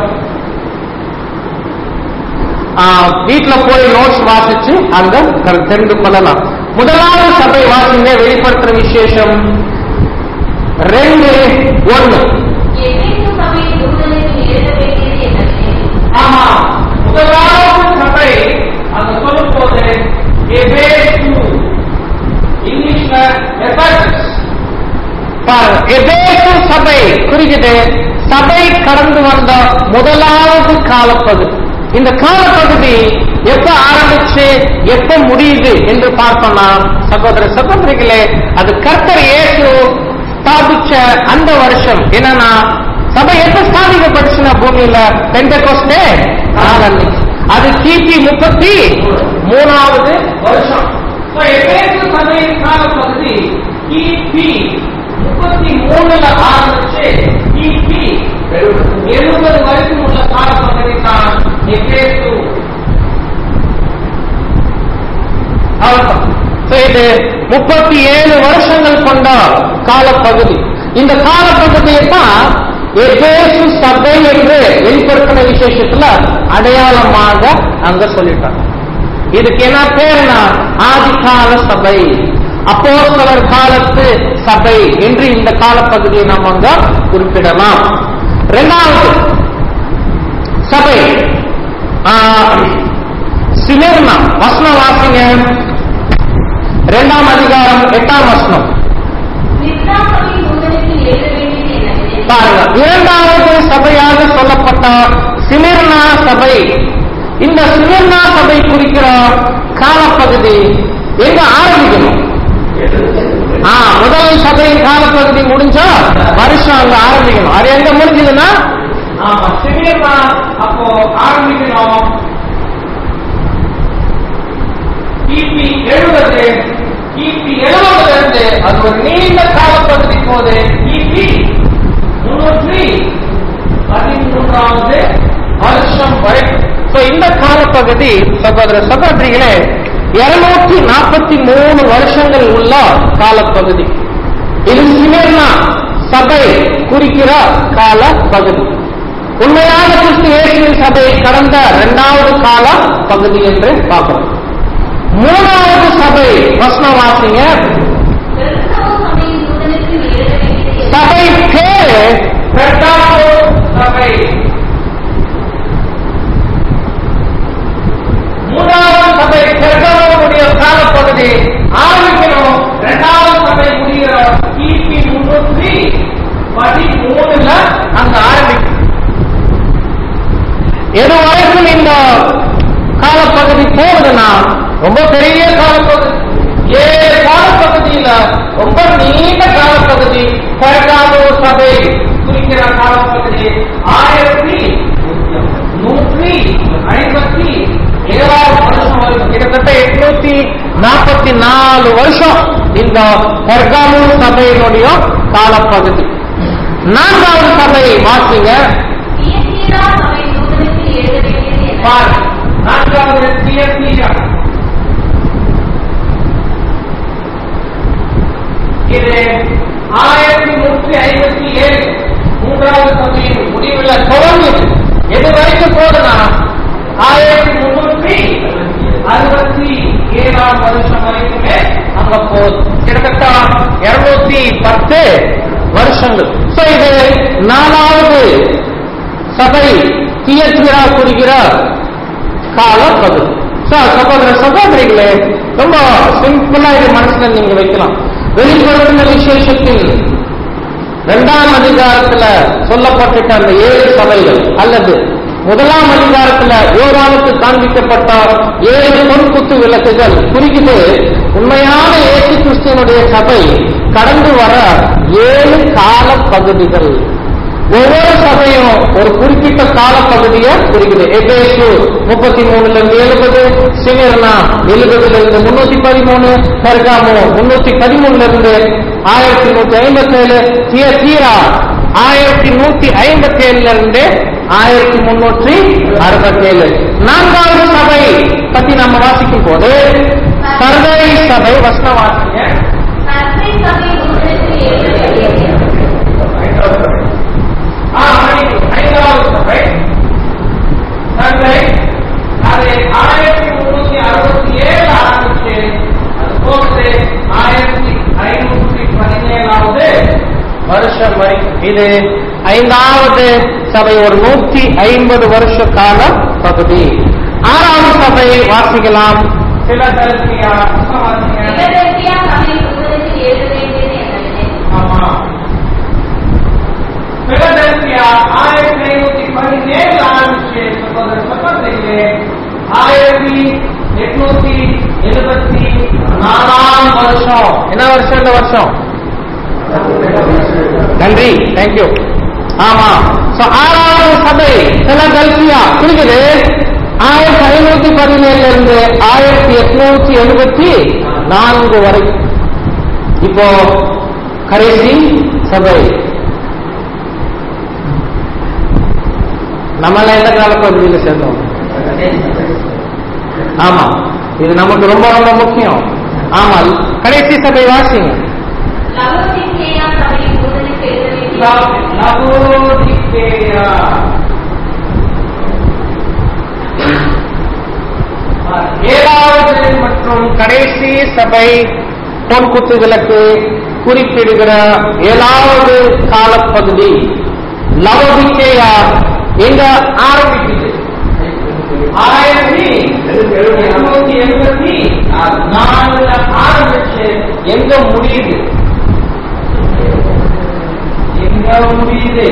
வீட்டுல போய் நோட்ஸ் வாசிச்சு அங்க கரு- தெரிந்து கொள்ளலாம் முதலாவது சபை வாசிங்க வெளிப்படுத்துற விசேஷம் ரெண்டு ஒண்ணு எபேசு சபையின் தூதனுக்கு எழுத வேண்டியது என்னவெனில், ஆமா முதலாவது சபை அங்க சொல்லும் போது எபேசு இங்கிலீஷ்ல எபெசஸ் பாருங்க எபேசு சபை குறிக்குது சபை கடந்து வந்த முதலாவது காலப்பகுதி இந்த காலப்பகுதி எப்ப ஆரம்பிச்சு எப்ப முடியுது என்று பார்த்தோம்னா சகோதர சகோதரிகளே அது கர்த்தர் இயேசு ஸ்தாபிச்ச அந்த வருஷம் என்னன்னா சபை எப்ப ஸ்தாபிக்கப்பட்டுச்சுன்னா பூமியில பெண்டகோஸ்டே ஆரம்பிச்சு அது கிபி முப்பத்தி மூணாவது வருஷம் So, எபேசு சபையின் காலப்பகுதி கிபி முப்பத்தி மூணுல ஆரம்பிச்சு கிபி எழுபது வரைக்கும் உள்ள காலப்பகுதி தான் எபேசு அவ்வளவுதான். So, இது முப்பத்தி ஏழு வருஷங்கள் கொண்ட காலப்பகுதி இந்த காலப்பகுதியை தான் எபேசு சபை என்று வெளிப்படுத்தின விசேஷத்துல அடையாளமாக அங்க சொல்லிட்டாங்க இதுக்கு என்ன பேருனா ஆதிகால சபை அப்போஸ்தலர் காலத்து சபை என்று இந்த காலப்பகுதியை நாம் அங்க குறிப்பிடலாம் இரண்டாவது சபை சிமேர்னா வசனம் வாசிங்க இரண்டாம் அதிகாரம் எட்டாம் வசனம் நித்ரா சபையின் தூதனுக்கு எழுத வேண்டியது என்னவெனில், பாருங்க இரண்டாவது சபையாக சொல்லப்பட்ட சிமிர்னா சபை இந்த சிமிர்னா சபை குறிக்கிற காலப்பகுதி எங்க ஆரம்பிக்கணும் ஆ முதல் சபையின் காலப்பகுதி முடிஞ்சா வருஷம் அங்க ஆரம்பிக்கணும் அது எங்க முடிஞ்சதுன்னா ஆமா சிமிர்னா அப்போ ஆரம்பிக்கணும் கிபி எழுபது கிபி எழுபதுல இருந்து அது ஒரு நீண்ட காலப்பகுதி போது கிபி முன்னூற்றி பதிமூன்றாவது வருஷம் வரைக்கும் So, இந்த காலப்பகுதி சகோதர சகோதரிகளே இருநூற்றி நாற்பத்தி மூணு வருஷங்கள் உள்ள காலப்பகுதி இது சிமேர்னா சபை குறிக்கிற கால பகுதி உண்மையான கிறிஸ்து இயேசுவின் சபை கடந்த இரண்டாவது கால பகுதி என்று பார்க்கிறோம் மூணாவது சபை வசனம் வாசிங்க கிறிஸ்தவ சபையின் தூதனுக்கு எழுத வேண்டியது சபை பேரு பெர்காமோ சபை மூணாவது சபை பெர்காமோவுடைய காலப்பகுதி ஆரம்பிக்கணும் இரண்டாவது சபை முடிகிற கிபி முன்னூற்றி பதிமூணுல அங்க ஆரம்பிக்கும் எது வரைக்கும் இந்த காலப்பகுதி போகுதுன்னா ரொம்ப பெரிய காலப்பகுதி ஏழு காலப்பகுதியில ரொம்ப நீண்ட காலப்பகுதி பெருகாமோ சபை குறிக்கிற காலப்பகுதி ஆயிரத்தி நூற்றி ஐம்பத்தி ஏழாவது வருஷம் வரைக்கும் கிட்டத்தட்ட எட்நூத்தி நாற்பத்தி நாலு வருஷம் இந்த பெர்காமோ சபையினுடைய காலப்பகுதி நான்காவது சபை வாசிங்க தியத்தீரா சபையின் தூதனுக்கு எழுத வேண்டியது என்ன பார் நான்காவது தியத்தீரா இது ஆயிரத்தி நூற்றி ஐம்பத்தி ஏழு மூன்றாவது சபையின் முடிவுல தொடங்குது எது வரைக்கும் போதுனா ஆயிரத்தி முன்னூற்றி அறுபத்தி ஏழாம் வருஷம் வரைக்குமே அங்க போகுது கிட்டத்தட்ட இருநூத்தி பத்து வருஷங்கள் சோ இது நாலாவது சபை தியத்திரா குறிக்கிற கால பகுதி So, சகோதர சகோதரிகளே ரொம்ப சிம்பிளா இது மனசுல நீங்க வைக்கலாம் வெளிப்படுத்தின விசேஷத்தில் இரண்டாம் அதிகாரத்துல சொல்லப்பட்டிருக்க அந்த ஏழு சபைகள் அல்லது முதலாம் அதிகாரத்துல யோவானுக்கு காண்பிக்கப்பட்ட ஏழு பொன்குத்து விளக்குகள் குறிக்குது உண்மையான இயேசு கிறிஸ்துவனுடைய சபை கடந்து வர ஏழு கால பகுதிகள் ஒவ்வொரு சபையும் ஒரு குறிப்பிட்ட கால பகுதியை குறிக்குது எபேசு முப்பத்தி மூணுல இருந்து எழுபது சிமிர்னா எழுபதுல இருந்து முன்னூத்தி பதிமூணு பெர்காமோ முன்னூத்தி பதிமூணுல இருந்து ஆயிரத்தி நூத்தி ஐம்பத்தி ஏழு தியத்தீரா ஆயிரத்தி நூத்தி ஐம்பத்தி ஏழுல இருந்து ஆயிரத்தி முன்னூற்றி அறுபத்தி ஏழு நான்காவது சபை பத்தி நம்ம வாசிக்கும் போது சர்தை சபை வசன வாசிங்க சர்தை சபையின் தூதனுக்கு எழுத வேண்டியது என்ன ஆ, ஐந்து- ஐந்தாவது சபை சர்தை அது ஆயிரத்தி முன்னூத்தி அறுபத்தி ஏழு ஆரம்பிச்சு அது போகுது ஆயிரத்தி ஐநூத்தி பதினேழாவது வருஷம் வரைக்கும் இது ஐந்தாவது சபை ஒரு நூத்தி ஐம்பது வருஷ கால பகுதி ஆறாவது சபை வாசிக்கலாம் பிலதெல்பியா வாசிங்க. பிலதெல்பியா சபையின் தூதனுக்கு எழுத வேண்டியது என்னவெனில் ஆமா பிலதெல்பியா ஆயிரத்தி ஐநூத்தி பதினேழு ஆரம்பிச்சு சகோதர சகோதரிகளே ஆயிரத்தி எட்நூத்தி எழுபத்தி நாலாம் வருஷம் என்ன வருஷம் இந்த வருஷம் நன்றி தேங்க்யூ ஆமா So, ஆறாவது சபை பிலதெல்பியா குறிக்குது ஆயிரத்தி ஐநூத்தி பதினேழுல இருந்து ஆயிரத்தி எட்நூத்தி எழுபத்தி நான்கு வரைக்கும் இப்போ கடைசி சபை நம்மள எந்த காலப்பகுதியில் சேர்ந்தோம் ஆமா இது நமக்கு ரொம்ப ரொம்ப முக்கியம் ஆமா கடைசி சபை வாசிங்க லவோதிக்கேயா சபையின் தூதனுக்கு எழுத வேண்டியது என்ன? லவோதிக்கேயா. ஏழாவது மற்றும் கடைசி சபை பொன்குத்து விளக்கு குறிப்பிடுகிற ஏழாவது காலப்பகுதி லவோதிக்கேயா எங்க ஆரம்பிக்குது ஆயிரத்தி எழுநூத்தி எழுபத்தி நாலுல ஆரம்பிச்சு எங்க முடியுது எங்க முடியுது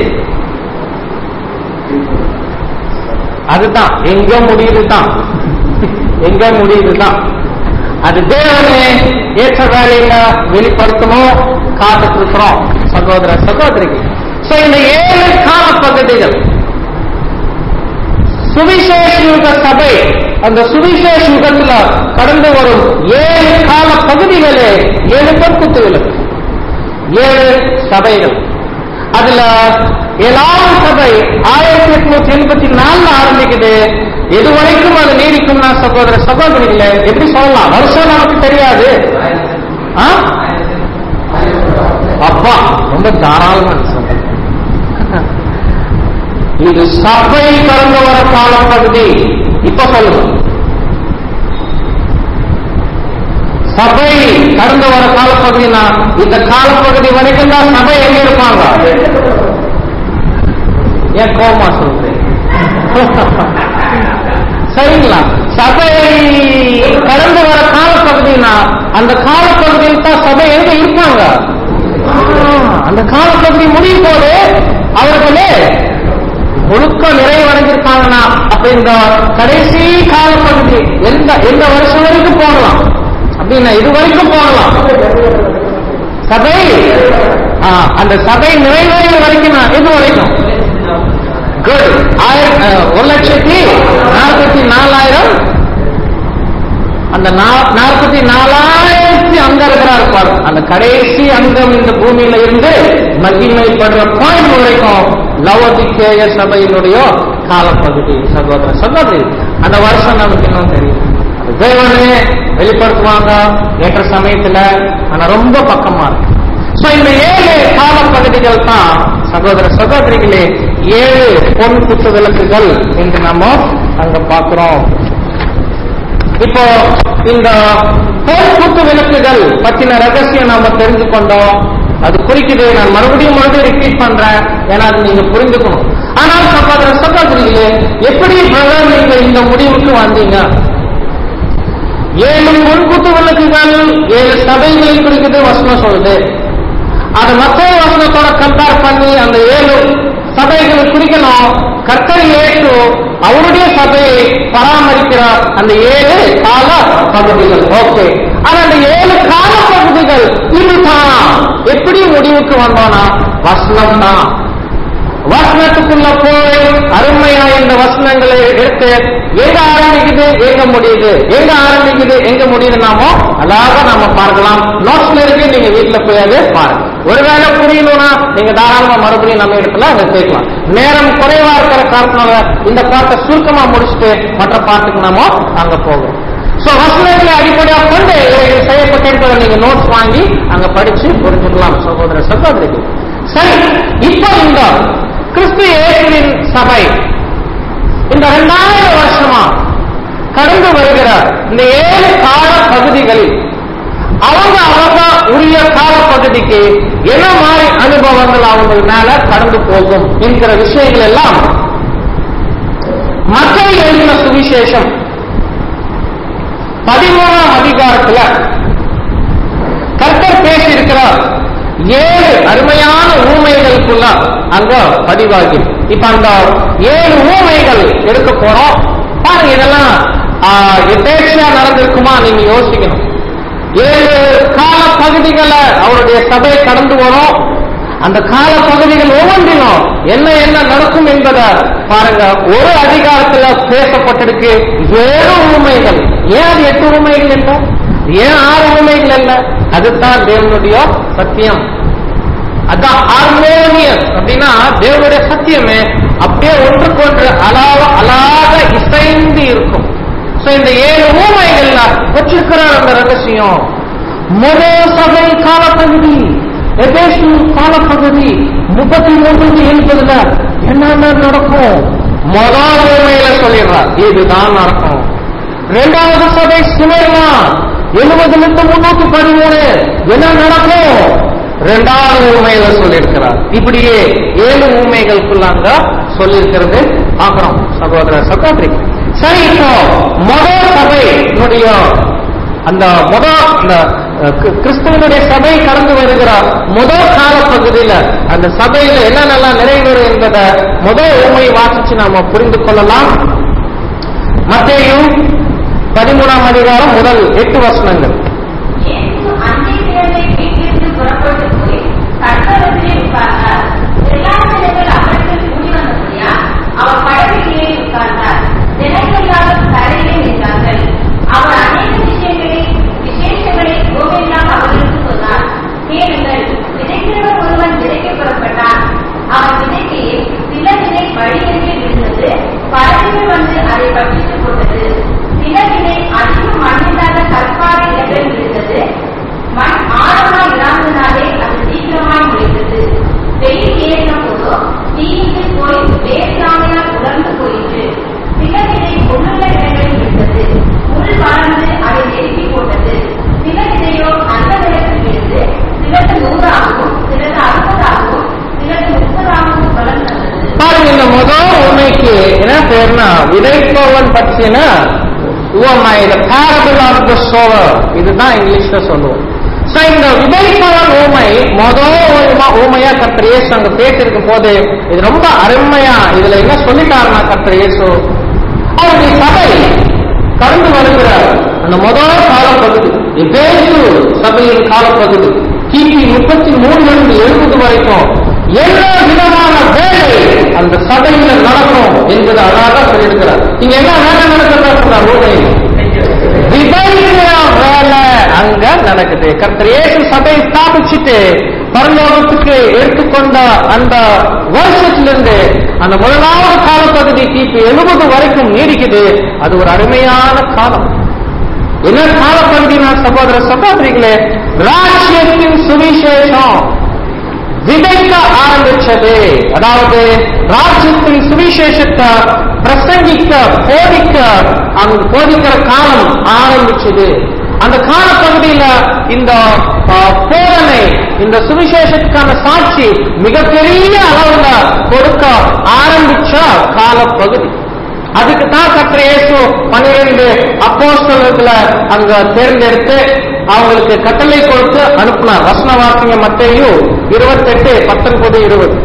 அதுதான் எங்க முடியுது தான் எங்க முடியுது தான் அது தேவனே ஏற்ற வேலையில வெளிப்படுத்தணும் காத்துட்டு இருக்கிறோம் சகோதர சகோதரிகள் சோ இந்த ஏழு கால பகுதிகள் சுவிசேஷ யுக சபை அந்த சுவிசேஷ யுகத்துல கடந்து வரும் ஏழு கால பகுதிகளே ஏழு பொற்குத்துகள் ஏழு சபைகள் அதுல ஏழாவது சபை ஆயிரத்தி எட்நூத்தி எண்பத்தி நாலுல ஆரம்பிக்குது எது வரைக்கும் அது நீடிக்கும்னா சகோதர சகோதரிகளே எப்படி சொல்லலாம் வருஷம் நமக்கு தெரியாது ஆ? அப்பா ரொம்ப தாராளமான சபை இது சபை கடந்து வர காலப்பகுதி இப்ப சொல்லுங்க சபை கடந்து வர காலப்பகுதினா இந்த காலப்பகுதி வரைக்கும் தான் சபை எங்க இருப்பாங்க ஏன் கோமா சொல்றேன் சரிங்களா சபை கடந்து வர காலப்பகுதினா அந்த காலப்பகுதியில் தான் சபை எங்க இருப்பாங்க ஆ, அந்த காலப்பகுதி முடியும் போது அவர்களே முழுக்க நிறைவடைஞ்சிருக்காங்கன்னா அப்ப இந்த கடைசி காலப்பகுதி எந்த எந்த வருஷம் வரைக்கும் போகலாம் அப்படின்னா இது வரைக்கும் போகலாம் சபை ஆ, அந்த சபை நிறைவேற வரைக்கும் நான் எது வரைக்கும் குட் ஒரு லட்சத்தி நாற்பத்தி நாலாயிரம் அந்த நா- நாற்பத்தி நாலாயிரத்தி அங்கம் இருக்கிறார் பாரு அந்த கடைசி அங்கம் இந்த பூமியில இருந்து மகிமைப்படுற பாயிண்ட் வரைக்கும் லவதிக்கேய சபையினுடைய காலப்பகுதி சகோதர சகோதரி அந்த வருஷம் நமக்கு இன்னும் தெரியும் அது தேவனே வெளிப்படுத்துவாங்க ஏற்ற சமயத்துல ஆனா ரொம்ப பக்கமா இருக்கு சோ இந்த ஏழு காலப்பகுதிகள் தான் சகோதர சகோதரிகளே ஏழு பொன் குத்து விளக்குகள் என்று நாம அங்க பார்க்கிறோம் இப்போ இந்த பொன் குத்து விளக்குகள் பத்தின ரகசியம் நாம தெரிந்து கொண்டோம் அது குறிக்குது நான் மறுபடியும் மறுபடியும் ரிப்பீட் பண்றேன் ஏன்னா அது நீங்க புரிந்துக்கணும் ஆனால் சகோதர சகோதரிகளே எப்படி பிரதர் நீங்க இந்த முடிவுக்கு வந்தீங்க ஏழு பொன்குத்து விளக்குகள் ஏழு சபைகளை குறிக்குது வசனம் சொல்லுது அது மற்ற வசனத்தோட கம்பேர் பண்ணி அந்த ஏழு சபைகளை குறிக்கணும் கர்த்தர் ஏற்று அவருடைய சபையை பராமரிக்கிற அந்த ஏழு கால பகுதிகள் ஓகே ஆனா அந்த ஏழு கால பகுதிகள் இதுதான் எப்படி முடிவுக்கு வந்தோம்னா வசனம் தான் வசனத்துக்குள்ள போய் அருமையா இந்த வசனங்களை எடுத்து எங்க ஆரம்பிக்குது எங்க முடியுது எங்க ஆரம்பிக்குது எங்க முடியுது நாமோ அழகாக நாம பார்க்கலாம் நோட்ஸ்ல இருக்கு நீங்க வீட்டுல போய் அதை பாருங்க ஒருவேளை புரியணும்னா நீங்க தாராளமா மறுபடியும் நம்ம இடத்துல அதை கேட்கலாம் நேரம் குறைவா இருக்கிற காரணத்தினால இந்த பாட்டை சுருக்கமா முடிச்சுட்டு மற்ற பாட்டுக்கு நாம அங்க போகிறோம் சோ வசனங்களை அடிப்படையாக கொண்டு இவைகள் செய்யப்பட்டிருப்பதை நீங்க நோட்ஸ் வாங்கி அங்க படிச்சு புரிஞ்சுக்கலாம் சகோதர சகோதரிகள் சரி இப்போ இந்த கிறிஸ்து இயேசுவின் சபை இந்த இரண்டாயிரம் வருஷமா கடந்து வருகிற இந்த ஏழு கால பகுதிகளில் அவங்க அவங்க உரிய கால பகுதிக்கு என்ன மாதிரி அனுபவங்கள் அவங்க மேல கடந்து போகும் என்கிற விஷயங்கள் எல்லாம் மக்கள் எழுதின சுவிசேஷம் பதிமூணாம் அதிகாரத்துல கர்த்தர் பேசியிருக்கிறார் ஏழு அருமையான ஊமைகளுக்குள்ள அங்க பதிவாகி இப்ப அந்த ஏழு ஊமைகள் எடுக்க போறோம் பாருங்க இதெல்லாம் ஆஹ், எதேச்சையா நடந்திருக்குமா நீங்க யோசிக்கணும் ஏழு கால பகுதிகளை அவருடைய சபை கடந்து வரும் அந்த கால பகுதிகள் ஒவ்வொன்றிலும் என்ன என்ன நடக்கும் என்பதை பாருங்க ஒரு அதிகாரத்துல பேசப்பட்டிருக்கு ஏழு உண்மைகள் ஏன் அது எட்டு உண்மைகள் இல்லை ஏன் ஆறு உண்மைகள் இல்லை அதுதான் தேவனுடைய சத்தியம் அதான் ஹார்மோனியஸ் அப்படின்னா தேவனுடைய சத்தியமே அப்படியே ஒன்றுக்கொன்று அலாவ அலாத இசைந்து இருக்கும் சோ இந்த ஏழு ஊமைகள்ல வச்சிருக்கிறார் அந்த ரகசியம் முதல் சபை காலப்பகுதி எபேசு காலப்பகுதி முப்பத்தி ஒன்பது என்பதுல என்னென்ன நடக்கும் முதல் ஊமையில சொல்லிடுறார் இதுதான் நடக்கும் இரண்டாவது சபை சிலைமா எழுபதுல இருந்து முன்னூத்தி பதிமூணு என்ன நடக்கும் இரண்டாவது உண்மையில சொல்லியிருக்கிறார் இப்படியே ஏழு உண்மைகளுக்குள்ளாங்க சொல்லியிருக்கிறது பார்க்கிறோம் சகோதர சகோதரி சரி இப்போ முதல் சபையினுடைய அந்த முத அந்த அஹ், கி- கிறிஸ்துவனுடைய சபை கடந்து வருகிற முதல் கால பகுதியில அந்த சபையில என்னென்னலாம் நிறைவேறும் என்பதை முதல் உண்மை வாசிச்சு நாம புரிந்து கொள்ளலாம் மத்தேயும் பதிமூணாம் அதிகாரம் முதல் எட்டு வசனங்கள் இயேசு அன்றைய கிழமை வீட்டிற்கு புறப்பட்டு போய் கர்த்தரத்திலே உட்கார்ந்தார். எல்லா ஜனங்கள் அவரிடத்தில் கூடி வந்தபடியால் அவர் படகிலே உட்கார்ந்தார். ஜனங்களெல்லாம் தரையிலே நின்றார்கள். அவர் அநேக விஷயங்களை விசேஷங்களை ஓமையெல்லாம் அவர்களுக்கு சொன்னார். கேளுங்கள், விதைக்கிறவர் ஒருவன் விதைக்க புறப்பட்டான். அவன் விதைக்கையில் சில விதை வழியருகே விழுந்தது. பறவைகள் வந்து அதை பற்றித்துக் கொண்டது. சில விதை அதிக மண்ணில்லாத கற்பாறை இடங்களில் விழுந்தது. மண் ஆழமாய் இராததினாலே அது சீக்கிரமாய் முளைத்தது. பத்தின உவமை the parable of the sower இதுதான் இங்கிலீஷ்ல சொல்லுவோம் So, இந்த விதைப்பவன் ஊமை மொதல் ஊமா ஊமையா கர்த்தர் இயேசு அங்க பேசிருக்கும் போது இது ரொம்ப அருமையா இதுல என்ன சொல்லிட்டாருன்னா கர்த்தர் இயேசு அவருடைய சபை கடந்து வருகிற அந்த முதல் காலப்பகுதி எபேசு சபையின் காலப்பகுதி கிபி முப்பத்தி மூணுல இருந்து எழுபது வரைக்கும் எல்லா விதமான வேலை அந்த சபையில நடக்கும் என்பது அழகாக சொல்லியிருக்கிறார் இங்க என்ன வேலை நடக்கிறதா சொல்றார் ஊமையில் விதைக்கிற வேலை அங்க நடக்குது கர்த்தர் இயேசு சபையை ஸ்தாபிச்சுட்டு பரலோகத்துக்கு எடுத்துக்கொண்ட அந்த வருஷத்திலிருந்து அந்த முதலாவது காலப்பகுதி கிபி எழுபது வரைக்கும் நீடிக்குது அது ஒரு அருமையான காலம் என்ன காலப்பகுதி நான் சகோதர சகோதரிகளே ராஜ்யத்தின் சுவிசேஷம் விதைக்க ஆரம்பிச்சது அதாவது ராஜ்யத்தின் சுவிசேஷத்தை பிரசங்கிக்க போதிக்க அங்கு போதிக்கிற காலம் ஆரம்பிச்சது அந்த காலப்பகுதியில இந்த ஆ, போதனை இந்த சுவிசேஷத்துக்கான சாட்சி மிகப்பெரிய அளவுல கொடுக்க ஆரம்பிச்ச காலப்பகுதி அதுக்கு தான் கத்திர இயேசு பன்னிரண்டு அப்போஸ்தலர்களை அங்க தேர்ந்தெடுத்து அவங்களுக்கு கட்டளை கொடுத்து அனுப்புனார் வசன வாக்கிய மத்தையும் இருபத்தெட்டு பத்தொன்பது இருபது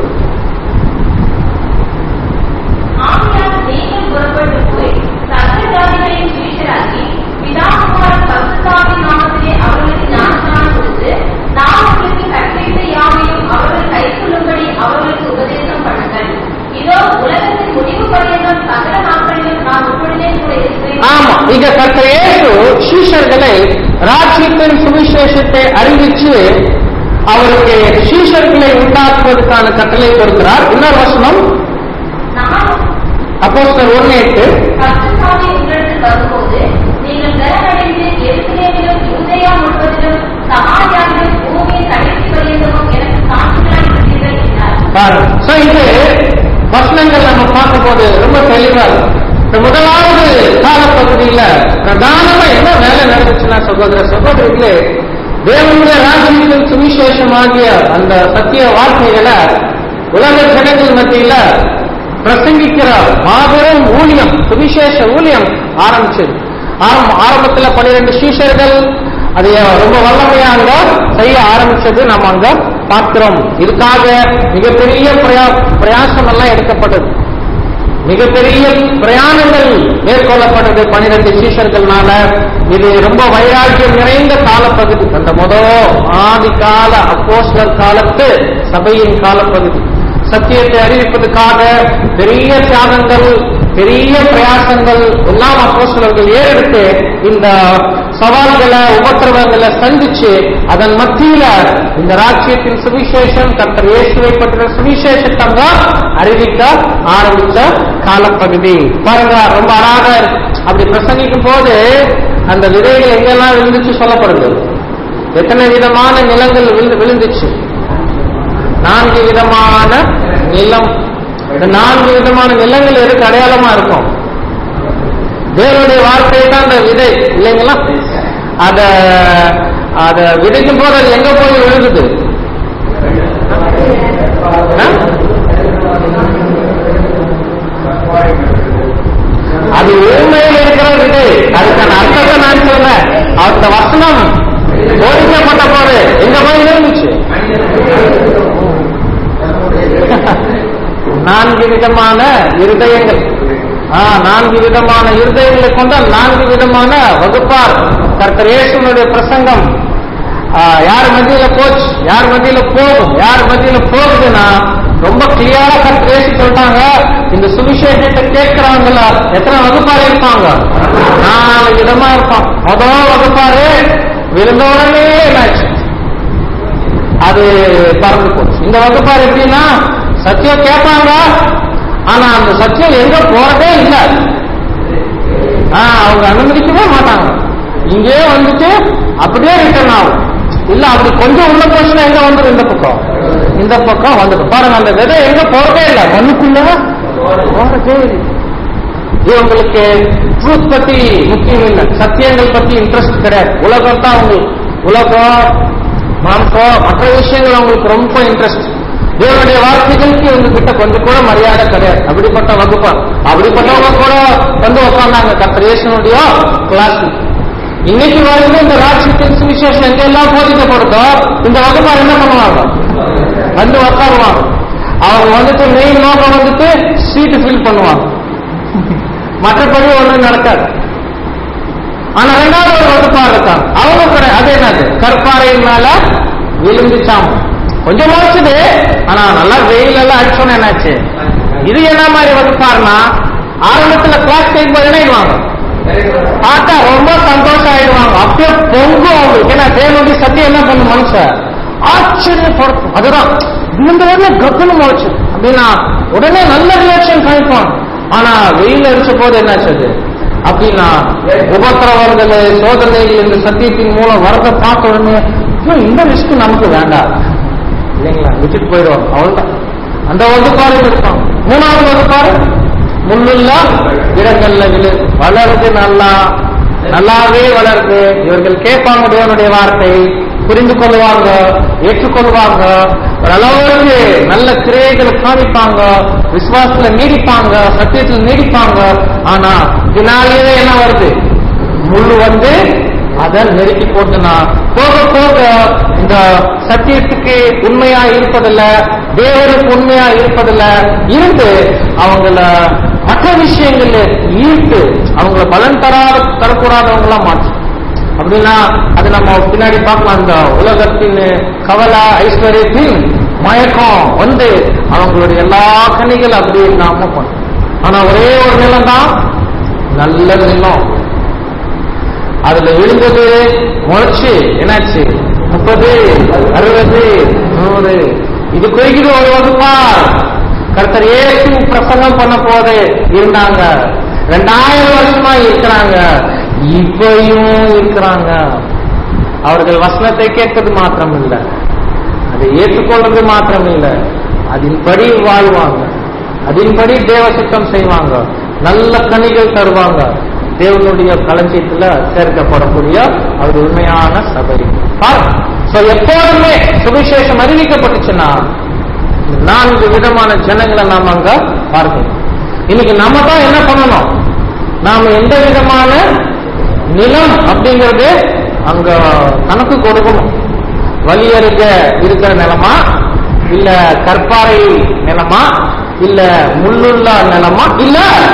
ஆகையால் நீங்கள் புறப்பட்டு போய் சகல ஜாதிகளையும் சீஷராக்கி பிதாகுமாரன் பரிசுத்தாவின் நாமத்திலே அவர்களுக்கு ஞானஸ்நானம் கொடுத்து நான் உங்களுக்கு கற்பித்த யாவையும் அவர்கள் கைக்கொள்ளும்படி அவர்களுக்கு உபதேசம் பண்ணுங்கள் இதோ உலகத்தின் முடிவு பரியந்தம் சகல நாட்களிலும் நான் உங்களுடனே கூட இருக்கிறேன் ஆமா இங்க கர்த்தர் இயேசு சீஷர்களை ராஜ்யத்தின் சுவிசேஷத்தை அறிவிச்சு அவருக்கு சீஷர்களை உண்டாக்குவதற்கான கட்டளை கொடுக்கிறார் இன்னொரு வசனம் நான் அப்போஸ்தலர் ஒன்னு எட்டு பரிசுத்தாவி உங்களிடத்தில் வரும்போது நீங்கள் பெறனடைந்து எருசலேமிலும் யூதேயா முழுவதிலும் சமாரியாவிலும் பூமியின் கடைசி பரியந்தமும் எனக்கு சாட்சிகளாய் இருக்கிறீர்கள் என்றார் பாருங்க So, இது வசனங்கள் நம்ம பார்க்கும்போது ரொம்ப தெளிவா இருக்கு. இந்த முதலாவது காலப்பகுதியில பிரதானமா என்ன வேலை நடந்துச்சுன்னா சகோதர சகோதரிகளே தேவனுடைய ராஜ்யத்தின் சுவிசேஷமாகிய அந்த சத்திய வார்த்தைகளை உலக ஜனங்கள் மத்தியில பிரசங்கிக்கிற மாபெரும் ஊழியம் சுவிசேஷ ஊழியம் ஆரம்பிச்சது ஆரம்ப ஆரம்பத்துல பன்னிரெண்டு சீஷர்கள் அதை ரொம்ப வல்லமையா அங்க செய்ய ஆரம்பிச்சது நம்ம அங்க பார்க்கிறோம் இதுக்காக மிகப்பெரிய பிரயா பிரயாசம் எல்லாம் எடுக்கப்பட்டது மிகப்பெரிய பிரயாணங்கள் மேற்கொள்ளப்பட்டது பனிரெண்டு சீஷர்கள்னால இது ரொம்ப வைராக்கியம் நிறைந்த காலப்பகுதி அந்த முதல் ஆதி கால அப்போஸ்லர் காலத்து சபையின் காலப்பகுதி சத்தியத்தை அறிவிப்பதற்காக பெரிய தியாகங்கள் பெரிய பிரயாசங்கள் எல்லாம் அப்போஸ்தலர்கள் ஏறெடுத்து இந்த சவால்களை உபத்திரவங்களை சந்திச்சு அதன் மத்தியில இந்த ராஜ்யத்தின் சுவிசேஷம் கர்த்தர் இயேசுவை பற்றின சுவிசேஷத்தை தான் அறிவிக்க ஆரம்பித்த காலப்பகுதி பாருங்க ரொம்ப அழகாக இருக்கு. அப்படி பிரசங்கிக்கும் போது அந்த விதைகள் எங்கெல்லாம் விழுந்துச்சு சொல்லப்படுது எத்தனை விதமான நிலங்கள் விழுந்து விழுந்துச்சு நான்கு விதமான நிலம் இந்த நான்கு விதமான நிலங்கள் எதுக்கு அடையாளமா இருக்கும் தேவனுடைய வார்த்தை தான் அந்த விதை இல்லைங்களா அத அத விதைக்கும் போது அது எங்க போய் விழுகுது ஆ? அது உண்மையில் இருக்கிற விதை அதுக்கான அர்த்தத்தை நான் சொல்றேன் அந்த வசனம் போதிக்கப்பட்ட போது எங்க போய் இருந்துச்சு நான்கு விதமான இருதயங்கள் ஆ, நான்கு விதமான இருதயங்களை கொண்ட நான்கு விதமான வகுப்பார் கர்த்தர் இயேசுனுடைய பிரசங்கம் ஆ, யார் மத்தியில போச்சு யார் மத்தியில போகும் யார் மத்தியில போகுதுன்னா ரொம்ப கிளியரா கர்த்தர் இயேசு சொல்லிட்டாங்க இந்த சுவிசேஷத்தை கேட்கிறவங்கள எத்தனை வகுப்பாரு இருப்பாங்க நாலு விதமா இருப்பான் முதல் வகுப்பாரு விருந்தோடனே என்னாச்சு அது பறந்து போச்சு இந்த வகுப்பார் எப்படின்னா சத்தியம் கேட்பாங்க ஆனா அந்த சத்தியம் எங்க போறதே இல்ல ஆ, அவங்க அனுமதிக்கவே மாட்டாங்க இங்கே வந்துட்டு அப்படியே ரிட்டர்ன் ஆகும் இல்ல அப்படி கொஞ்சம் உள்ள போச்சுன்னா எங்க வந்துடும் இந்த பக்கம் இந்த பக்கம் வந்துடும் பாருங்க அந்த விதை எங்க போறதே இல்ல மண்ணுக்குள்ள போறதே இல்லை இவங்களுக்கு ட்ரூத் பத்தி முக்கியம் இல்லை சத்தியங்கள் பத்தி இன்ட்ரெஸ்ட் கிடையாது உலகம் தான் அவங்களுக்கு உலகம் மாம்சம் மற்ற விஷயங்கள் அவங்களுக்கு ரொம்ப இன்ட்ரெஸ்ட் தேவனுடைய வார்த்தைகளுக்கு இவங்க கிட்ட கொஞ்சம் கூட மரியாதை கிடையாது அப்படிப்பட்ட வகுப்பார் அப்படிப்பட்டவங்க கூட வந்து உட்கார்ந்தாங்க கத்திரேசனுடைய கிளாஸ் இன்னைக்கு வரைக்கும் இந்த ராட்சியத்தின் சுவிசேஷம் எங்கெல்லாம் போதிக்கப்படுதோ இந்த வகுப்பார் என்ன பண்ணுவாங்க வந்து உட்காருவாங்க அவங்க வந்துட்டு மெயின் நோக்கம் வந்துட்டு சீட்டு ஃபில் பண்ணுவாங்க மற்றபடி ஒண்ணும் நடக்காது ஆனா ரெண்டாவது ஒரு வகுப்பா இருக்காங்க அவங்க கிடையாது அது என்னது கற்பாறையின் மேல விழுந்துச்சாம் கொஞ்சம் முளைச்சது ஆனா நல்லா வெயில் எல்லாம் அடிச்சோன்னு என்னாச்சு இது என்ன மாதிரி வகுப்பாருன்னா ஆரம்பத்துல கிளாஸ் கேட்கும்போது என்ன ஆயிடுவாங்க பார்த்தா ரொம்ப சந்தோஷம் ஆயிடுவாங்க அப்படியே பொங்கும் அவங்களுக்கு ஏன்னா தேவனுடைய சத்தியம் என்ன பண்ணும் மனுஷன் ஆச்சரியப்படுத்தும் அதுதான் இந்த உடனே கப்புன்னு முளைச்சு அப்படின்னா உடனே நல்ல ரியாக்ஷன் காமிப்பான் ஆனா வெயில் அடிச்ச போது என்னாச்சு அது அப்படின்னா உபத்திரவர்கள் சோதனைகள் இந்த சத்தியத்தின் மூலம் வரதை பார்த்த உடனே ஐயோ, இந்த ரிஸ்க் நமக்கு வேண்டாம் இல்லைங்களா விட்டுட்டு போயிடுவோம் அவ்வளவுதான் அந்த வகுப்பாடு இருப்பான் மூணாவது வகுப்பாடு முள்ளுள்ள இடங்கள்ல விழு வளருது நல்லா நல்லாவே வளருது இவர்கள் கேட்பாங்க தேவனுடைய வார்த்தை புரிந்து கொள்வாங்க ஏற்றுக்கொள்வாங்க ஓரளவுக்கு நல்ல கிரியைகளை காமிப்பாங்க விசுவாசத்துல நீடிப்பாங்க சத்தியத்துல நீடிப்பாங்க ஆனா இதனாலேயே என்ன வருது முள்ளு வந்து அதை நெருக்கி போட்டுனா போக போக இந்த சத்தியத்துக்கு உண்மையா இருப்பதில்ல தேவனுக்கு உண்மையா இருப்பதில்ல இருந்து அவங்கள மற்ற விஷயங்கள்ல ஈர்த்து அவங்கள பலன் தராத தரக்கூடாதவங்களா மாற்றும் அப்படின்னா அது நம்ம பின்னாடி பார்க்கலாம் அந்த உலகத்தின் கவலை ஐஸ்வர்யத்தின் மயக்கம் வந்து அவங்களுடைய எல்லா கனிகள் அப்படியே இல்லாம பண்ணும் ஆனா ஒரே ஒரு நிலம் தான் நல்ல நிலம் அதுல விழுந்தது முளைச்சு என்னாச்சு முப்பது அறுபது நூறு இது குறிக்குது ஒரு வகுப்பா கர்த்தர் ஏசு பிரசங்கம் பண்ண போது இருந்தாங்க ரெண்டாயிரம் வருஷமா இருக்கிறாங்க இப்பயும் இருக்கிறாங்க அவர்கள் வசனத்தை கேட்பது மாத்திரம் இல்ல அதை ஏற்றுக்கொள்றது மாத்திரம் இல்ல அதன்படி வாழ்வாங்க அதன்படி தேவ சுத்தம் செய்வாங்க நல்ல கனிகள் தருவாங்க தேவனுடைய களஞ்சியத்துல சேர்க்கப்படக்கூடிய அவர் உண்மையான சபை பாருங்க So, எப்போதுமே சுவிசேஷம் அறிவிக்கப்பட்டுச்சுன்னா நான்கு விதமான ஜனங்களை நாம அங்க பார்க்கணும் இன்னைக்கு நம்ம தான் என்ன பண்ணணும் நாம எந்த விதமான நிலம் அப்படிங்கறது அங்க கணக்கு கொடுக்கணும் வழி அருக இருக்கிற நிலமா இல்ல கற்பாறை நிலமா இல்ல முள்ளுள்ள நிலமா இல்ல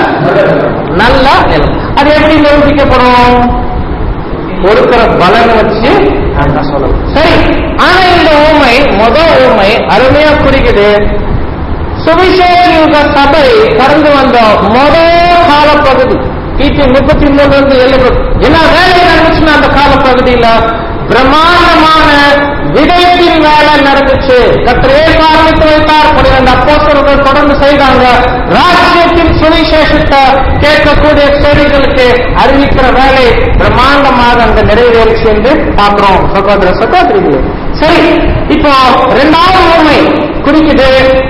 நல்ல நிலம் அது எப்படி நிரூபிக்கப்படும் கொடுக்கிற பலன் வச்சு நான் சொல்லணும் சரி ஆனா இந்த ஊமை முத ஊமை அருமையா குறிக்குது சுவிசேஷ யுக சபை கடந்து வந்த முதல் காலப்பகுதி கிபி முப்பத்தி மூணுல இருந்து எழுபது என்ன வேலை நடந்துச்சுன்னா அந்த காலப்பகுதியில பிரம்மாண்டமான விதைப்பின் வேலை நடந்துச்சு கத்திரே ஆரம்பித்து வைத்தார் பன்னிரண்டு அப்போஸ்தலர்கள் தொடர்ந்து செய்தாங்க ராஜ்யத்தின் சுவிசேஷத்தை கேட்கக்கூடிய செடிகளுக்கு அறிவிக்கிற வேலை பிரம்மாண்டமாக அங்க நிறைவேறிச்சு என்று பார்க்கிறோம் சகோதர சகோதரிகளே சரி இப்போ இரண்டாவது உண்மை குறிக்குது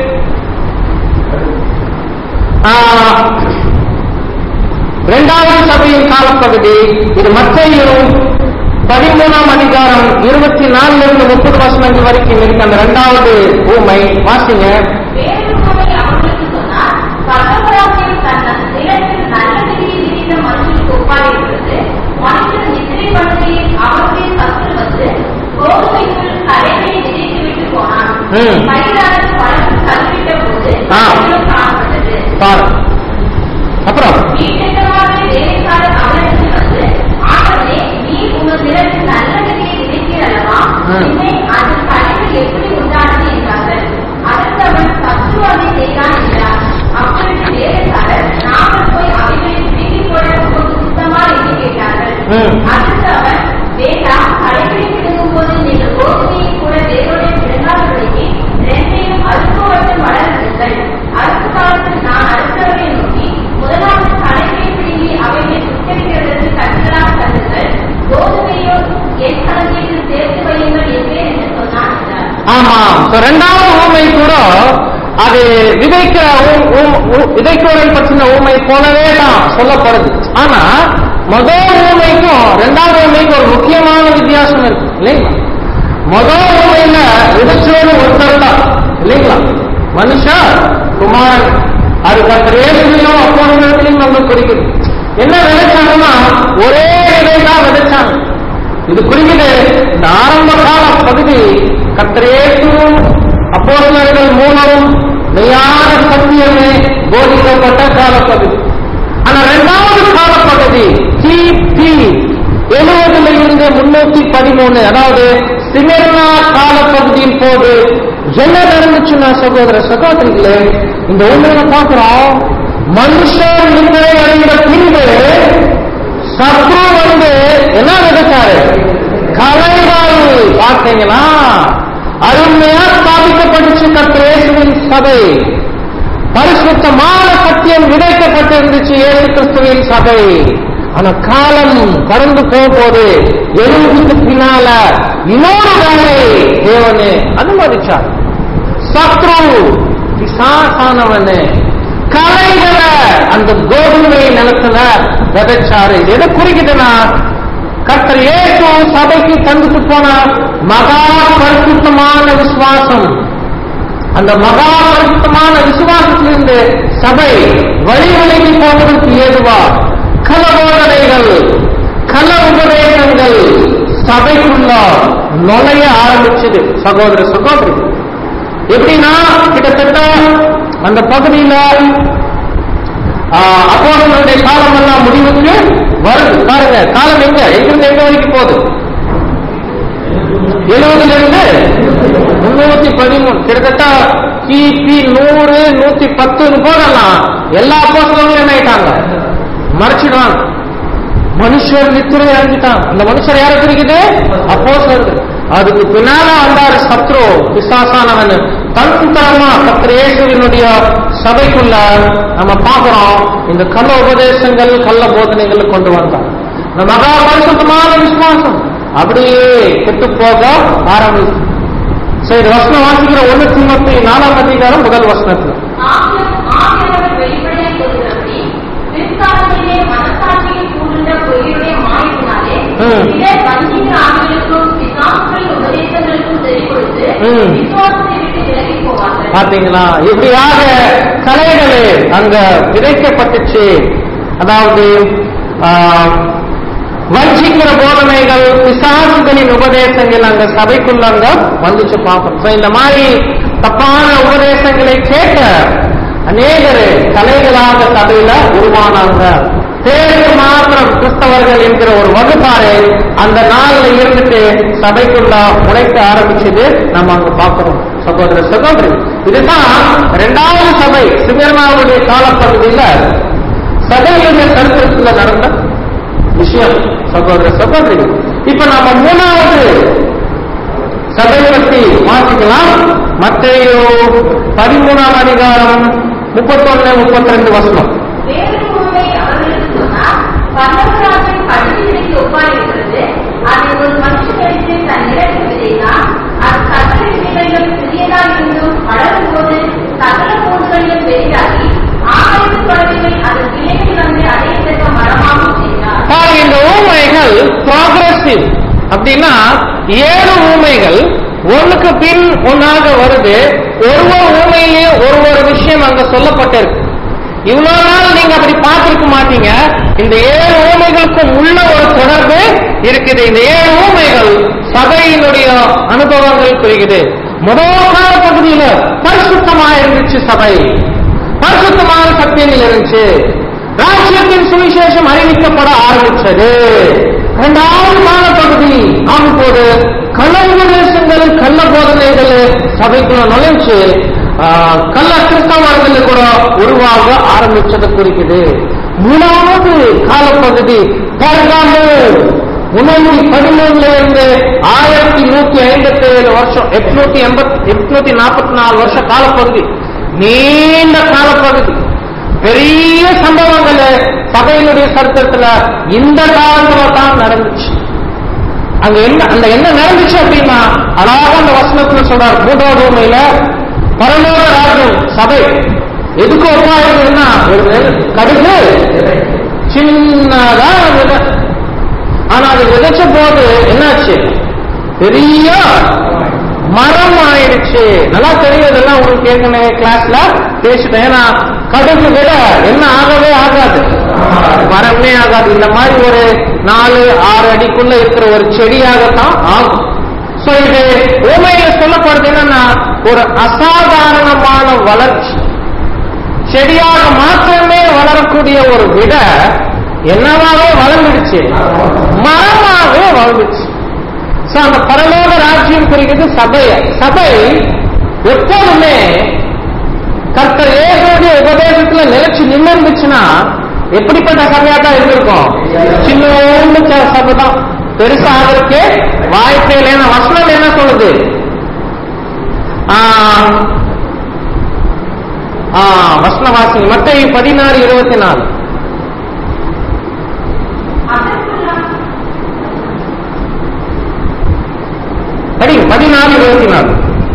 ஆஹ், இரண்டாவது சபையின் காலப்பகுதி இது மத்தையும் பதிமூணாம் அதிகாரம் இருபத்தி நாலுல இருந்து முப்பது வசனங்கள் வரைக்கும் இருக்கு அந்த இரண்டாவது ஊமை வாசிங்க வேறு உண்மை அவர்களுக்கு சொன்னார் பரம்பராமையில் தன் நிலத்தில் நல்ல நிலையில் இருந்த மனுஷனுக்கு ஒப்பாயிருக்கிறது மனுஷன் நித்திரை பண்ணுகையில் அவருடைய சத்து வந்து கோதுமைக்குள் கரையை விதைத்து விட்டு போனான் ம். பயிரானது வளர்ந்து தள்ளிவிட்ட போது ஆ. கரையிலும் காணப்பட்டது பாரு அப்புறம் வீட்டென்றவாறு வேலைக்காரர் அவனிடத்தில் வந்து ஆண்டவனே நீ உங்கள் நிலத்தில் நல்ல நிலையை விதைக்கிறல்லவா ம். உண்மை அது கரையில் எப்படி உண்டானது என்றார்கள் அதற்கு அவன் தத்துவாதை செய்தான் என்றார் அப்பொழுது வேலைக்காரர் நாங்கள் போய் அவைகளை பிடிக்கிக் கொள்ள உமக்கு சுத்தமா என்று கேட்டார்கள் ம். அதற்கு அவன் வேண்டாம் கடைகளை பிடுங்கும் போது நீங்கள் கோதுமையை கூட வேரோടെ பிடுங்காதபடிக்கு ரெண்டையும் அறுப்பு மட்டும் வளர்ந்தீர்கள் அறுப்பு காலத்தில் நான் அறுத்தவரை நோக்கி முதலாவது கடைகளை பிடுங்கி அவைகளை சுத்தரிக்கிறதற்கு கற்களாக தந்துங்கள் கோதுமையோ என் களஞ்சியத்தில் சேர்த்து வையுங்கள் என்பேன் என்று சொன்னான் என்றார் ஆமா So, ரெண்டாவது ஊமை கூட அது விதைக்க ஊ- ஊ- ஊ- விதைக்கிறவரை பற்றின ஊமை போலவே தான் சொல்லப்படுது ஆனா முதல் ஊமைக்கும் ரெண்டாவது ஊமைக்கும் ஒரு முக்கியமான வித்தியாசம் இருக்கு இல்லைங்களா முதல் ஊமையில விதைச்சவரு ஒருத்தர் தான் இல்லைங்களா மனுஷன் குமாரன் அது கத்திரேசனையும் அப்போதையும் நம்ம குறிக்குது என்ன விதைச்சாங்கன்னா ஒரே விதை தான் விதைச்சாங்க இது குறிக்குது இந்த ஆரம்ப கால பகுதி கத்திரேசும் அப்போஸ்தலர்கள் மூலம் மெய்யான சத்தியமே போதிக்கப்பட்ட காலப்பகுதி ஆனா இரண்டாவது காலப்பகுதி கிபி எழுபதுல இருந்து முன்னூத்தி பதிமூணு அதாவது சிமெர்னா காலப்பகுதியின் போது என்ன நடந்துச்சுன்னா சகோதர சகோதரிகளே இந்த உண்மையில பார்க்கிறோம் மனுஷன் நிலை அடைந்த பின்பு சத்ரு வந்து என்ன விதைச்சாரு கலைகள் பார்த்தீங்களா அருமையா ஸ்தாபிக்கப்பட்டுச்சு கத்திரேசுவின் சபை பரிசுத்தமான சத்தியம் விதைக்கப்பட்டிருந்துச்சு இயேசு கிறிஸ்துவின் சபை ஆனா காலம் கடந்து போகும்போது எழுபதுக்கு பின்னால இன்னொரு வேலை தேவனே அனுமதிச்சார் சத்ரு பிசாசானவனு கலைகளை அந்த கோதுமை நிலத்துல விதைச்சாரு எதை குறிக்குதுன்னா கர்த்தர் இயேசு சபைக்கு தந்துட்டு போன மகா பரிசுத்தமான விசுவாசம் அந்த மகா பரிசுத்தமான விசுவாசத்திலிருந்து சபை வழி விலகி போவதற்கு ஏதுவா கலபோதனைகள் கல உபதேசங்கள் சபைக்குள்ள நுழைய ஆரம்பிச்சது சகோதர சகோதரிகள் எப்படின்னா கிட்டத்தட்ட அந்த பகுதியில அப்போதனுடைய காலம் எல்லாம் முடிவுக்கு வருது பாருங்க காலம் எங்க எங்கிருந்து எங்க வரைக்கும் போகுது எழுபதுல இருந்து முன்னூத்தி பதிமூணு கிட்டத்தட்ட கிபி நூறு நூத்தி பத்துன்னு போதெல்லாம் எல்லா அப்போஸ்தலங்களும் என்ன ஆயிட்டாங்க மறைச்சிடுவாங்க மனுஷர் நித்திரை அடைஞ்சிட்டான் அந்த மனுஷர் யாரை குறிக்குது அப்போஸ்தலர்கள் அதுக்கு பின்னால வந்தாரு சத்ரு விசாசானவன் தந்திரமா கத்திரேசுவினுடைய சபைக்குள்ள நம்ம பார்க்கிறோம் இந்த கள்ள உபதேசங்கள் கள்ள போதனைகள் கொண்டு வந்தான் இந்த மகா பரிசுத்தமான விசுவாசம் அப்படியே கெட்டு போக ஆரம்பிச்சு சரி வசனம் வாசிக்கிற ஒண்ணு திமுத்தி நாலாம் அதிகாரம் முதல் வசனத்துல ஆகிய- ஆகியவர் வெளிப்படையாய் சொல்கிறபடி, பிற்காலத்திலே மனசாட்சியில் கூடுகின்ற பொய்யுடைய மாயத்தினாலே, ம். சிலர் வஞ்சிக்கிற ஆவிகளுக்கும் பிசாசுகளின் உபதேசங்களுக்கும் செவி கொடுத்து, ம். விசுவாசத்தை விட்டு விலகிப் போவார்கள். பாத்தீங்களா இப்படியாக கலைகளே அங்க விதைக்கப்பட்டுச்சு அதாவது ஆஹ், வஞ்சிக்கிற போதனைகள் பிசாசுகளின் உபதேசங்கள் அங்க சபைக்குள்ள அங்க வந்துச்சு பார்ப்போம் So, இந்த மாதிரி தப்பான உபதேசங்களை கேட்ட அநேகர் கலைகளாக சபையில உருவானாங்க பேருக்கு மாத்திரம் கிறிஸ்தவர்கள் என்கிற ஒரு வகுப்பாரு அந்த நாள்ல இருந்துட்டு சபைக்குள்ள உழைக்க ஆரம்பிச்சது நம்ம அங்க பார்க்கிறோம் சகோதர சகோதரி இதுதான் இரண்டாவது சபை சிவர்மாவுடைய காலப்பகுதியில சபையுடைய சரித்திரத்துல நடந்த விஷயம் சகோதர சகோதரி இப்ப நாம மூணாவது சபை பற்றி வாசிக்கலாம் மத்தேயு பதிமூணாம் அதிகாரம் முப்பத்தொன்னு முப்பத்தி ரெண்டு வசனம் வேறு உண்மை அவர்களுக்கு சொன்னார், பல்லவராஜன் கழுதைக்கு ஒப்பாயிருக்கிறது. அதை ஒரு மனுஷன் எடுத்து தன் நிலத்தில் விதைத்தான். அது சகல விஷயங்களிலும் சிறியதாயிருந்தும் வளரும்போது சகல கூடுகளிலும் பெரிதாகி, ஆகாயத்து பறவைகள் அதன் கிளைகளில் வந்து அடையத்தக்க மரமாகவும் செய்தார். பாருங்க இந்த ஊமைகள் ப்ராக்ரஸிவ் அப்படின்னா ஏழு ஊமைகள் ஒண்ணுக்கு பின் ஒன்னாக வருது ஒரு ஒரு ஊமையிலையும் ஒரு ஒரு விஷயம் அங்க சொல்லப்பட்டிருக்கு இவ்வளவு நாள் நீங்க அப்படி பார்த்திருக்க மாட்டீங்க இந்த ஏழு ஊமைகளுக்கும் உள்ள ஒரு தொடர்பு இருக்குது இந்த ஏழு ஊமைகள் சபையினுடைய அனுபவங்கள் குறிக்குது முதல் கால பகுதியில பரிசுத்தமா இருந்துச்சு சபை பரிசுத்தமான சத்தியங்கள் இருந்துச்சு ராஜ்யத்தின் சுவிசேஷம் அறிவிக்கப்பட ஆரம்பிச்சது இரண்டாவது கால பகுதி ஆகும்போது கள்ள உபதேசங்கள் கள்ள போதனைகள் சபைக்குள்ள நுழைஞ்சு ஆஹ், கள்ள கிறிஸ்தவர்கள் கூட உருவாக ஆரம்பிச்சது குறிக்குது மூணாவது காலப்பகுதி பெர்காமு முன்னூத்தி பதிமூணுல இருந்து ஆயிரத்தி நூத்தி ஐம்பத்தி ஏழு வருஷம் எட்நூத்தி எண்பத்தி எட்நூத்தி நாற்பத்தி நாலு வருஷ காலப்பகுதி நீண்ட காலப்பகுதி பெரிய சம்பவங்கள் சபையினுடைய சரித்திரத்துல இந்த காலத்துல தான் நடந்துச்சு அங்க என்ன அந்த என்ன நடந்துச்சு அப்படின்னா அழகாக அந்த வசனத்துல சொல்றார் பூதோபூமியில பரலோக ராஜ்யம் சபை எதுக்கு ஒப்பா இருக்குதுன்னா ஒரு கடுகு சின்னதா விதை ஆனா அது விதைச்ச போது என்னாச்சு பெரிய மரம் ஆயிடுச்சு நல்லா தெரியும் இதெல்லாம் உங்களுக்கு ஏற்கனவே கிளாஸ்ல பேசிட்டேன் ஏன்னா கடுகு விட என்ன ஆகவே ஆகாது மரமே ஆகாது இந்த மாதிரி ஒரு நாலு ஆறு அடிக்குள்ள இருக்கிற ஒரு செடியாகத்தான் ஆகும் சோ இது உண்மையில சொல்லப்படுது என்னன்னா ஒரு அசாதாரணமான வளர்ச்சி செடியாக மாத்திரமே வளரக்கூடிய ஒரு விட என்னவாவே வளர்ந்துடுச்சு மரமாகவே வளர்ந்துச்சு சோ அந்த பரலோக ராஜ்யம் குறிக்கிறது சபைய சபை எப்போதுமே கர்த்தர் ஏகோடைய உபதேசத்துல நிலைச்சு நின்று இருந்துச்சுன்னா எப்படிப்பட்ட சபையா தான் இருந்திருக்கும் சின்ன சபை தான் பெருசா ஆகிறதுக்கே வாய்ப்பே இல்லை ஏன்னா வசனம் என்ன சொல்லுது ஆ, ஆ, வசனவாசினி மற்ற பதினாறு இருபத்தி நாலு அதற்குள்ள படிங்க பதினாலு இருபத்தி நாலு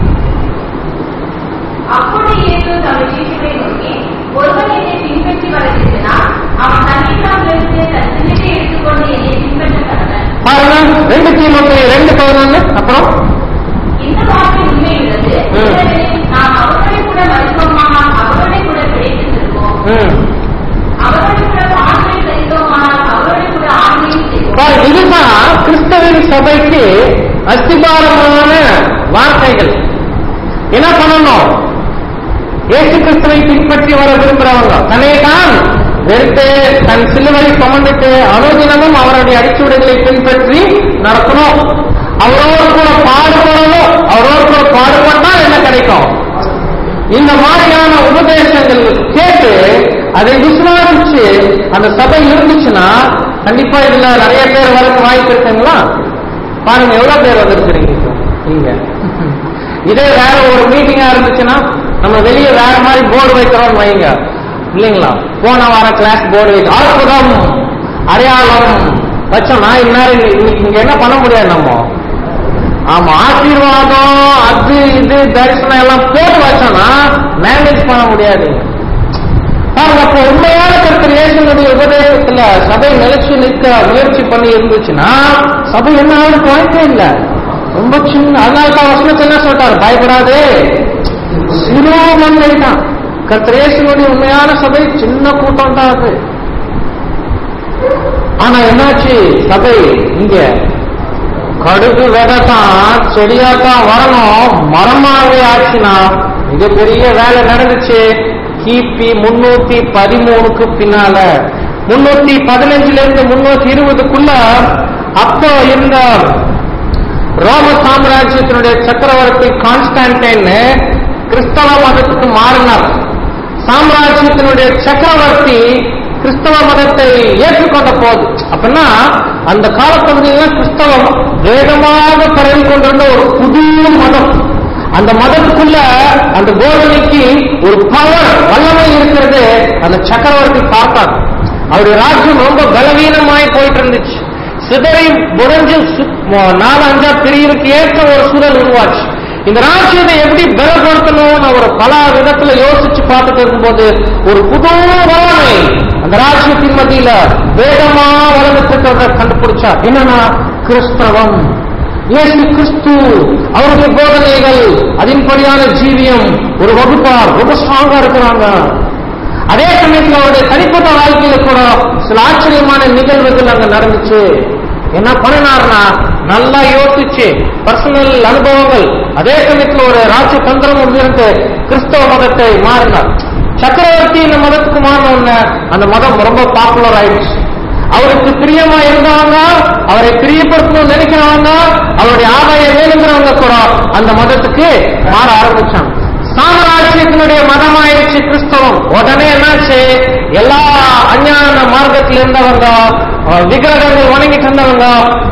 அப்பொழுது இயேசு தம்முடைய சீஷர்களை நோக்கி, ஒருவன் என்னை பின்பற்றி வர விரும்பினால், அவன் தன்னைத்தானிலிருந்து தன் சிலுவையை எடுத்துக்கொண்டு என்னை பின்பற்றக் கடவன். பாருங்க ரெண்டு தீமத்தை ரெண்டு பதினொன்னு அப்புறம் இந்த வார்த்தை உண்மையுள்ளது. ம். ஏனெனில் நாம் அவர்களைக் கூட மதிப்போமானால் அவர்களைக் கூட பிழைத்திருந்திருப்போம். ம். அவர்களைக் கூட பாவங்களை செய்தோமானால் அவர்களைக் கூட ஆண்மையும் செய்வோம். பாரு, இதுதான் கிறிஸ்தவின் சபைக்கு அஸ்திபாரமான வார்த்தைகள் என்ன பண்ணணும் இயேசு கிறிஸ்துவை பின்பற்றி வர விரும்புறவங்க தன்னை தான் வெறுத்து தன் சிலுவை சுமந்துட்டு அனுதினமும் அவருடைய அடிச்சுவடுகளை பின்பற்றி நடக்கணும் அவரோடு கூட பாடுபடணும் அவரோடு கூட பாடுபட்டா என்ன கிடைக்கும் இந்த மாதிரியான உபதேசங்கள் கேட்டு அதை விசுவாசிச்சு அந்த சபை இருந்துச்சுன்னா கண்டிப்பா இதுல நிறைய பேர் வரக்கு வாய்ப்பு இருக்குங்களா பாருங்க எவ்வளவு பேர் வந்திருக்கிறீங்க இப்போ இங்க இதே வேற ஒரு மீட்டிங்கா இருந்துச்சுன்னா நம்ம வெளியே வேற மாதிரி போர்டு வைக்கிறோம்னு வைங்க இல்லைங்களா போன வாரம் கிளாஸ் போர்டு வைக்க அற்புதம் அடையாளம் வச்சோம்னா இந்நேரம் இன்னைக்கு இங்க என்ன பண்ண முடியாது நம்ம ஆமா ஆசீர்வாதம் அது இது தரிசனம் எல்லாம் போட்டு வச்சோம்னா மேனேஜ் பண்ண முடியாது பாருங்க அப்போ உண்மையான கருத்து இயேசுனுடைய உபதேசத்துல சபை நிலைச்சு நிற்க முயற்சி பண்ணி இருந்துச்சுன்னா சபை என்ன ஆகுது குழப்பே இல்ல ரொம்ப சின்ன அதனால தான் வசனத்தை என்ன சொல்றாரு பயப்படாதே சிறு மந்தை தான் கர்த்தர் இயேசுனுடைய உண்மையான சபை சின்ன கூட்டம் தான் அது ஆனா என்னாச்சு சபை இங்க கடுகு விதை தான் செடியா தான் வரணும் மரமாவே ஆச்சுன்னா மிகப்பெரிய வேலை நடந்துச்சு கிபி முன்னூத்தி பதிமூணுக்கு பின்னால முன்னூத்தி பதினஞ்சுல இருந்து முன்னூத்தி இருபதுக்குள்ள அப்போ இருந்த ரோம சாம்ராஜ்யத்தினுடைய சக்கரவர்த்தி கான்ஸ்டான்டைன் கிறிஸ்தவ மதத்துக்கு மாறினார் சாம்ராஜ்யத்தினுடைய சக்கரவர்த்தி கிறிஸ்தவ மதத்தை ஏற்றுக்கொண்ட போது அப்படின்னா அந்த காலப்பகுதியில கிறிஸ்தவம் வேகமாக பரவி கொண்டிருந்த ஒரு புது மதம் அந்த மதத்துக்குள்ள அந்த போதனைக்கு ஒரு பவர் வல்லமை இருக்கிறது அந்த சக்கரவர்த்தி பார்த்தார் அவருடைய ராஜ்யம் ரொம்ப பலவீனமாய் போயிட்டு இருந்துச்சு சிதறி புரஞ்சு சு- மொ- நாலு அஞ்சா பிரிவுக்கு ஏற்ற ஒரு சூழல் உருவாச்சு இந்த ராஜ்யத்தை எப்படி பலப்படுத்தணும்னு அவர் பல விதத்துல யோசிச்சு பார்த்துட்டு இருக்கும்போது ஒரு புது வல்லமை அந்த ராஜ்யத்தின் மத்தியில வேகமா வளர்ந்துட்டு இருக்கிறத கண்டுபிடிச்சார் என்னன்னா கிறிஸ்தவம் இயேசு கிறிஸ்து அவருடைய போதனைகள் அதின்படியான ஜீவியம் ஒரு வகுப்பார் ரொம்ப ஸ்ட்ராங்கா இருக்கிறாங்க அதே சமயத்துல அவருடைய தனிப்பட்ட வாழ்க்கையில கூட சில ஆச்சரியமான நிகழ்வுகள் அங்க நடந்துச்சு என்ன பண்ணினார்னா நல்லா யோசிச்சு பர்சனல் அனுபவங்கள் அதே சமயத்துல ஒரு ராஜ்ய தந்திரம் இருந்து கிறிஸ்தவ மதத்தை மாறினார் சக்கரவர்த்தி இந்த மதத்துக்கு மாறின உடனே அந்த மதம் ரொம்ப பாப்புலர் ஆயிடுச்சு அவருக்கு பிரியமா இருந்தவங்க அவரை பிரியப்படுத்தணும்னு நினைக்கிறவங்க அவருடைய ஆதாயம் வேணுங்கிறவங்க கூட அந்த மதத்துக்கு மாற ஆரம்பிச்சாங்க சாம்ராஜ்யத்தினுடைய மதமாயிடுச்சு கிறிஸ்தவம் உடனே என்னாச்சு எல்லா அஞ்ஞான மார்க்கத்தில் இருந்தவங்க அஹ், விக்கிரகங்கள் வணங்கிட்டு இருந்தவங்க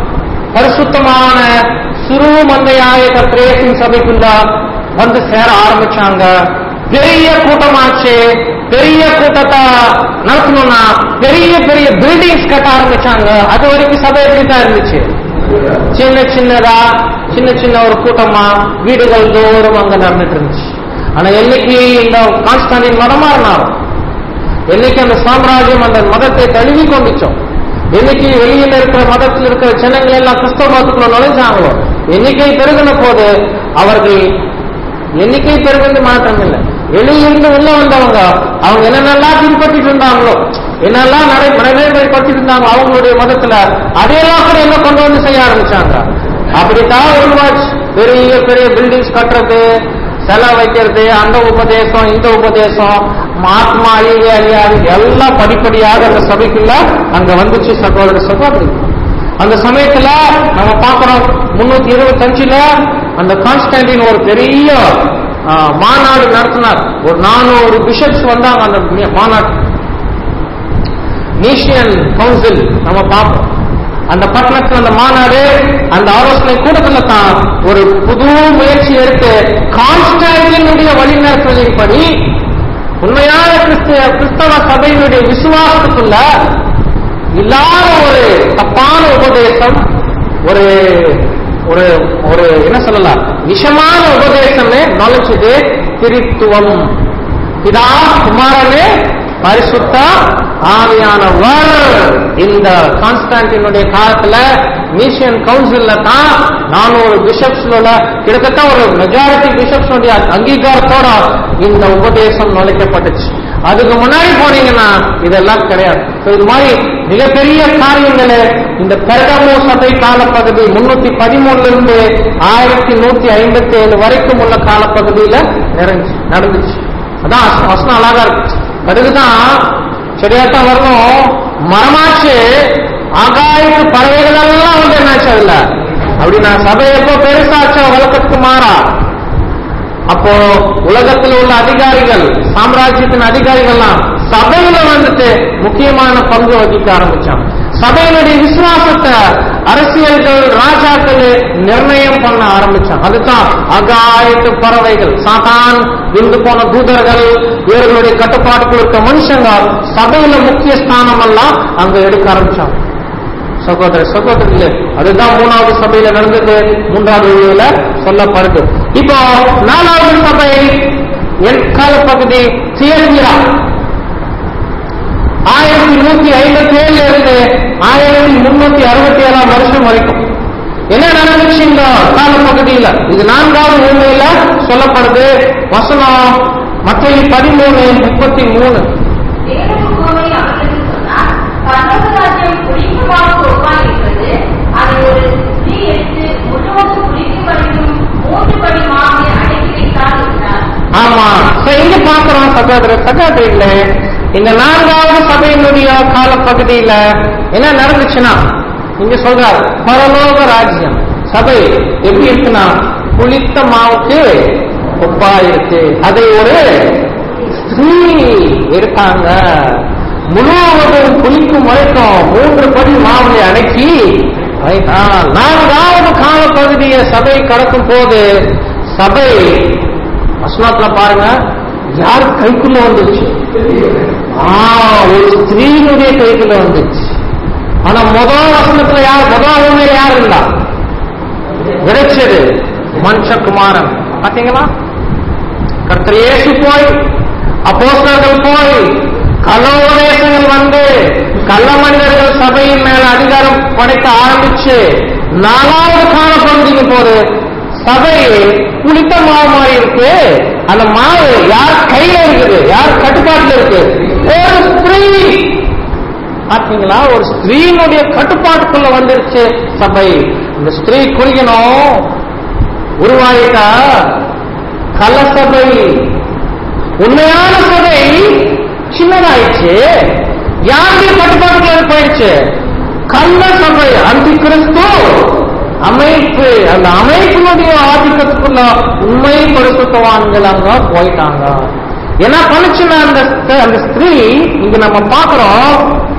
பரிசுத்தமான சிறு மந்தையாய கத்திரேசின் சபைக்குள்ள வந்து சேர ஆரம்பிச்சாங்க பெரிய கூட்டமாச்சு பெரிய கூட்டத்தை நடத்தணும்னா பெரிய பெரிய பில்டிங்ஸ் கட்ட ஆரம்பிச்சாங்க அது வரைக்கும் சபை எப்படி தான் இருந்துச்சு சின்ன சின்னதா சின்ன சின்ன ஒரு கூட்டமா வீடுகள் தோறும் அங்க நடந்துட்டு இருந்துச்சு ஆனா என்னைக்கு இந்த கான்ஸ்டாண்டின் மதம் மாறினாரோ என்னைக்கு அந்த சாம்ராஜ்யம் அந்த மதத்தை தழுவி கொண்டுச்சோம் என்னைக்கு வெளியில இருக்கிற மதத்தில் இருக்கிற ஜனங்கள் எல்லாம் கிறிஸ்தவ மதத்துக்குள்ள நுழைஞ்சாங்களோ எண்ணிக்கை பெருகின போது அவர்கள் எண்ணிக்கை பெருகிறது மாற்றம் இல்லை வெளியிருந்து உள்ள வந்தவங்க அவங்க என்னென்னலாம் பின்பற்றிட்டு இருந்தாங்களோ என்னெல்லாம் நடை நடைமுறைப்படுத்திட்டு இருந்தாங்களோ அவங்களுடைய மதத்துல அதையெல்லாம் கூட என்ன கொண்டு வந்து செய்ய ஆரம்பிச்சாங்க அப்படித்தான் உருவாச்சு பெரிய பெரிய பில்டிங்ஸ் கட்டுறது சிலை வைக்கிறது அந்த உபதேசம் இந்த உபதேசம் ஆத்மா அழிவே அழியாது எல்லாம் படிப்படியாக அந்த சபைக்குள்ள அங்க வந்துச்சு சகோதர சகோதரி அந்த சமயத்துல நம்ம பார்க்கிறோம் முன்னூத்தி இருபத்தஞ்சுல அந்த கான்ஸ்டன்டின் ஒரு பெரிய ஆ, மாநாடு நடத்தினார் ஒரு நானூறு பிஷப்ஸ் வந்தாங்க அந்த மி- மாநாடு நீஷியன் கவுன்சில் நம்ம பார்ப்போம் அந்த பட்டணத்துல அந்த மாநாடு அந்த ஆலோசனை கூட்டத்துல தான் ஒரு புது முயற்சி எடுத்து கான்ஸ்டன்டினுடைய வழிநடத்துவதின்படி உண்மையான கிறிஸ்தவ கிறிஸ்தவ சபையினுடைய விசுவாசத்துக்குள்ள இல்லாத ஒரு தப்பான உபதேசம் ஒரு ஒரு ஒரு என்ன சொல்லலாம் விஷமான உபதேசமே நுழைச்சது திரித்துவம் பிதா குமாரனே பரிசுத்த ஆவியானவர் இந்த கான்ஸ்டான்டினுடைய காலத்துல மீஷியன் கவுன்சில்ல தான் நானூறு பிஷப்ஸ்ல கிட்டத்தட்ட ஒரு மெஜாரிட்டி பிஷப்ஸ் அங்கீகாரத்தோட இந்த உபதேசம் நுழைக்கப்பட்டுச்சு அதுக்கு முன்னாடி போனீங்கன்னா இதெல்லாம் கிடையாது So, இது மாதிரி மிகப்பெரிய காரியங்களை இந்த பெரகமோ சபை காலப்பகுதி முன்னூத்தி பதிமூணுல இருந்து ஆயிரத்தி நூத்தி ஐம்பத்தி ஏழு வரைக்கும் உள்ள காலப்பகுதியில நிறைஞ்சு நடந்துச்சு அதான் வச- வசனம் அழகா இருக்கு அதுக்குதான் சரியாத்தான் வரணும் மரமாச்சு ஆகாயத்து பறவைகள் எல்லாம் வந்து என்னாச்சு அதுல அப்படின்னா சபை எப்போ பெருசாச்சோ வழக்கத்துக்கு மாறா அப்போ உலகத்தில் உள்ள அதிகாரிகள் சாம்ராஜ்யத்தின் அதிகாரிகள்லாம் சபையில வந்துட்டு முக்கியமான பங்கு வகிக்க ஆரம்பிச்சாங்க சபையினுடைய விசுவாசத்தை அரசியல்கள் ராஜாக்கள் நிர்ணயம் பண்ண ஆரம்பிச்சாங்க அதுதான் அகாயத்து பறவைகள் சாதான் விந்து போன தூதர்கள் இவர்களுடைய கட்டுப்பாட்டுக்குள் இருக்க மனுஷங்க சபையில முக்கிய ஸ்தானம் எல்லாம் அங்க எடுக்க ஆரம்பிச்சாங்க சகோதர சகோதரிகளே அதுதான் மூணாவது சபையில நடந்தது மூன்றாவது வீடியோல சொல்லப்படுது இப்போ நாலாவது சபை என் காலப்பகுதி தியர்கிரா ஆயிரத்தி நூத்தி ஐம்பத்தி ஏழுல இருந்து ஆயிரத்தி முன்னூத்தி அறுபத்தி ஏழாம் வருஷம் வரைக்கும் என்ன நடந்துச்சு இந்த காலப்பகுதியில இது நான்காவது உண்மையில சொல்லப்படுது வசனம் மத்திய பதிமூணு முப்பத்தி மூணு தேவன் உவமை அவர்களுக்கு சொன்னார் பரலோக ராஜ்யம் புளிப்புமாக ஒப்பாய் இருக்கிறது அதை ஒரு ஸ்திரீ எடுத்து முழுவதும் புளிக்கும் வரைக்கும் மூன்று படி மாவை அடக்கி வைத்தார் என்றார் ஆமா சோ இங்க பாக்குறோம் சகோதர சகோதரிகளே இந்த நான்காவது சபையினுடைய காலப்பகுதியில என்ன நடந்துச்சுன்னா இங்க சொல்றாரு பரலோக ராஜ்யம் சபை எப்படி இருக்குன்னா புளித்த மாவுக்கு ஒப்பா இருக்கு அதை ஒரு ஸ்திரீ இருக்காங்க முழுவதும் புளிக்கும் வரைக்கும் மூன்று படி மாவுளை அடக்கி வைத்தார். நான்காவது காலப்பகுதியை சபை கடக்கும் போது சபை வசனத்துல பாருங்க யார் கைக்குள்ள வந்துருச்சு ஆ ஒரு ஸ்திரீனுடைய கைக்குள்ள வந்துருச்சு ஆனா முதல் வசனத்துல யார் முதல் உண்மையில யார் இருந்தா விரைச்சது மனுஷகுமாரன் பாத்தீங்களா கர்த்தர் இயேசு போய் அப்போஸ்தலர்கள் போய் கலோபதேசங்கள் வந்து கள்ள மனிதர்கள் சபையின் மேல அதிகாரம் படைக்க ஆரம்பிச்சு நாலாவது காலப்பகுதிக்கு போது சபை புளித்த மாவு மாதிரி இருக்கு அந்த மாவு யார் கையில இருக்குது யார் கட்டுப்பாட்டுல இருக்கு ஒரு ஸ்திரீ பாத்தீங்களா ஒரு ஸ்திரீனுடைய கட்டுப்பாட்டுக்குள்ள வந்துருச்சு சபை இந்த ஸ்திரீ குளிக்கணும் உருவாயிட்டா கலசபை உண்மையான சபை சின்னதாயிடுச்சு யாருடைய கட்டுப்பாட்டுக்குள்ள அது போயிடுச்சு கள்ள சபை அந்தி கிறிஸ்து அமைப்பு அந்த அமைப்பினுடைய ஆதிக்கத்துக்குள்ள உண்மை பரிசுத்தவான்கள் அங்க போயிட்டாங்க என்ன பண்ணுச்சுன்னா அந்த ஸ்த- அந்த ஸ்திரீ இங்க நம்ம பார்க்கிறோம்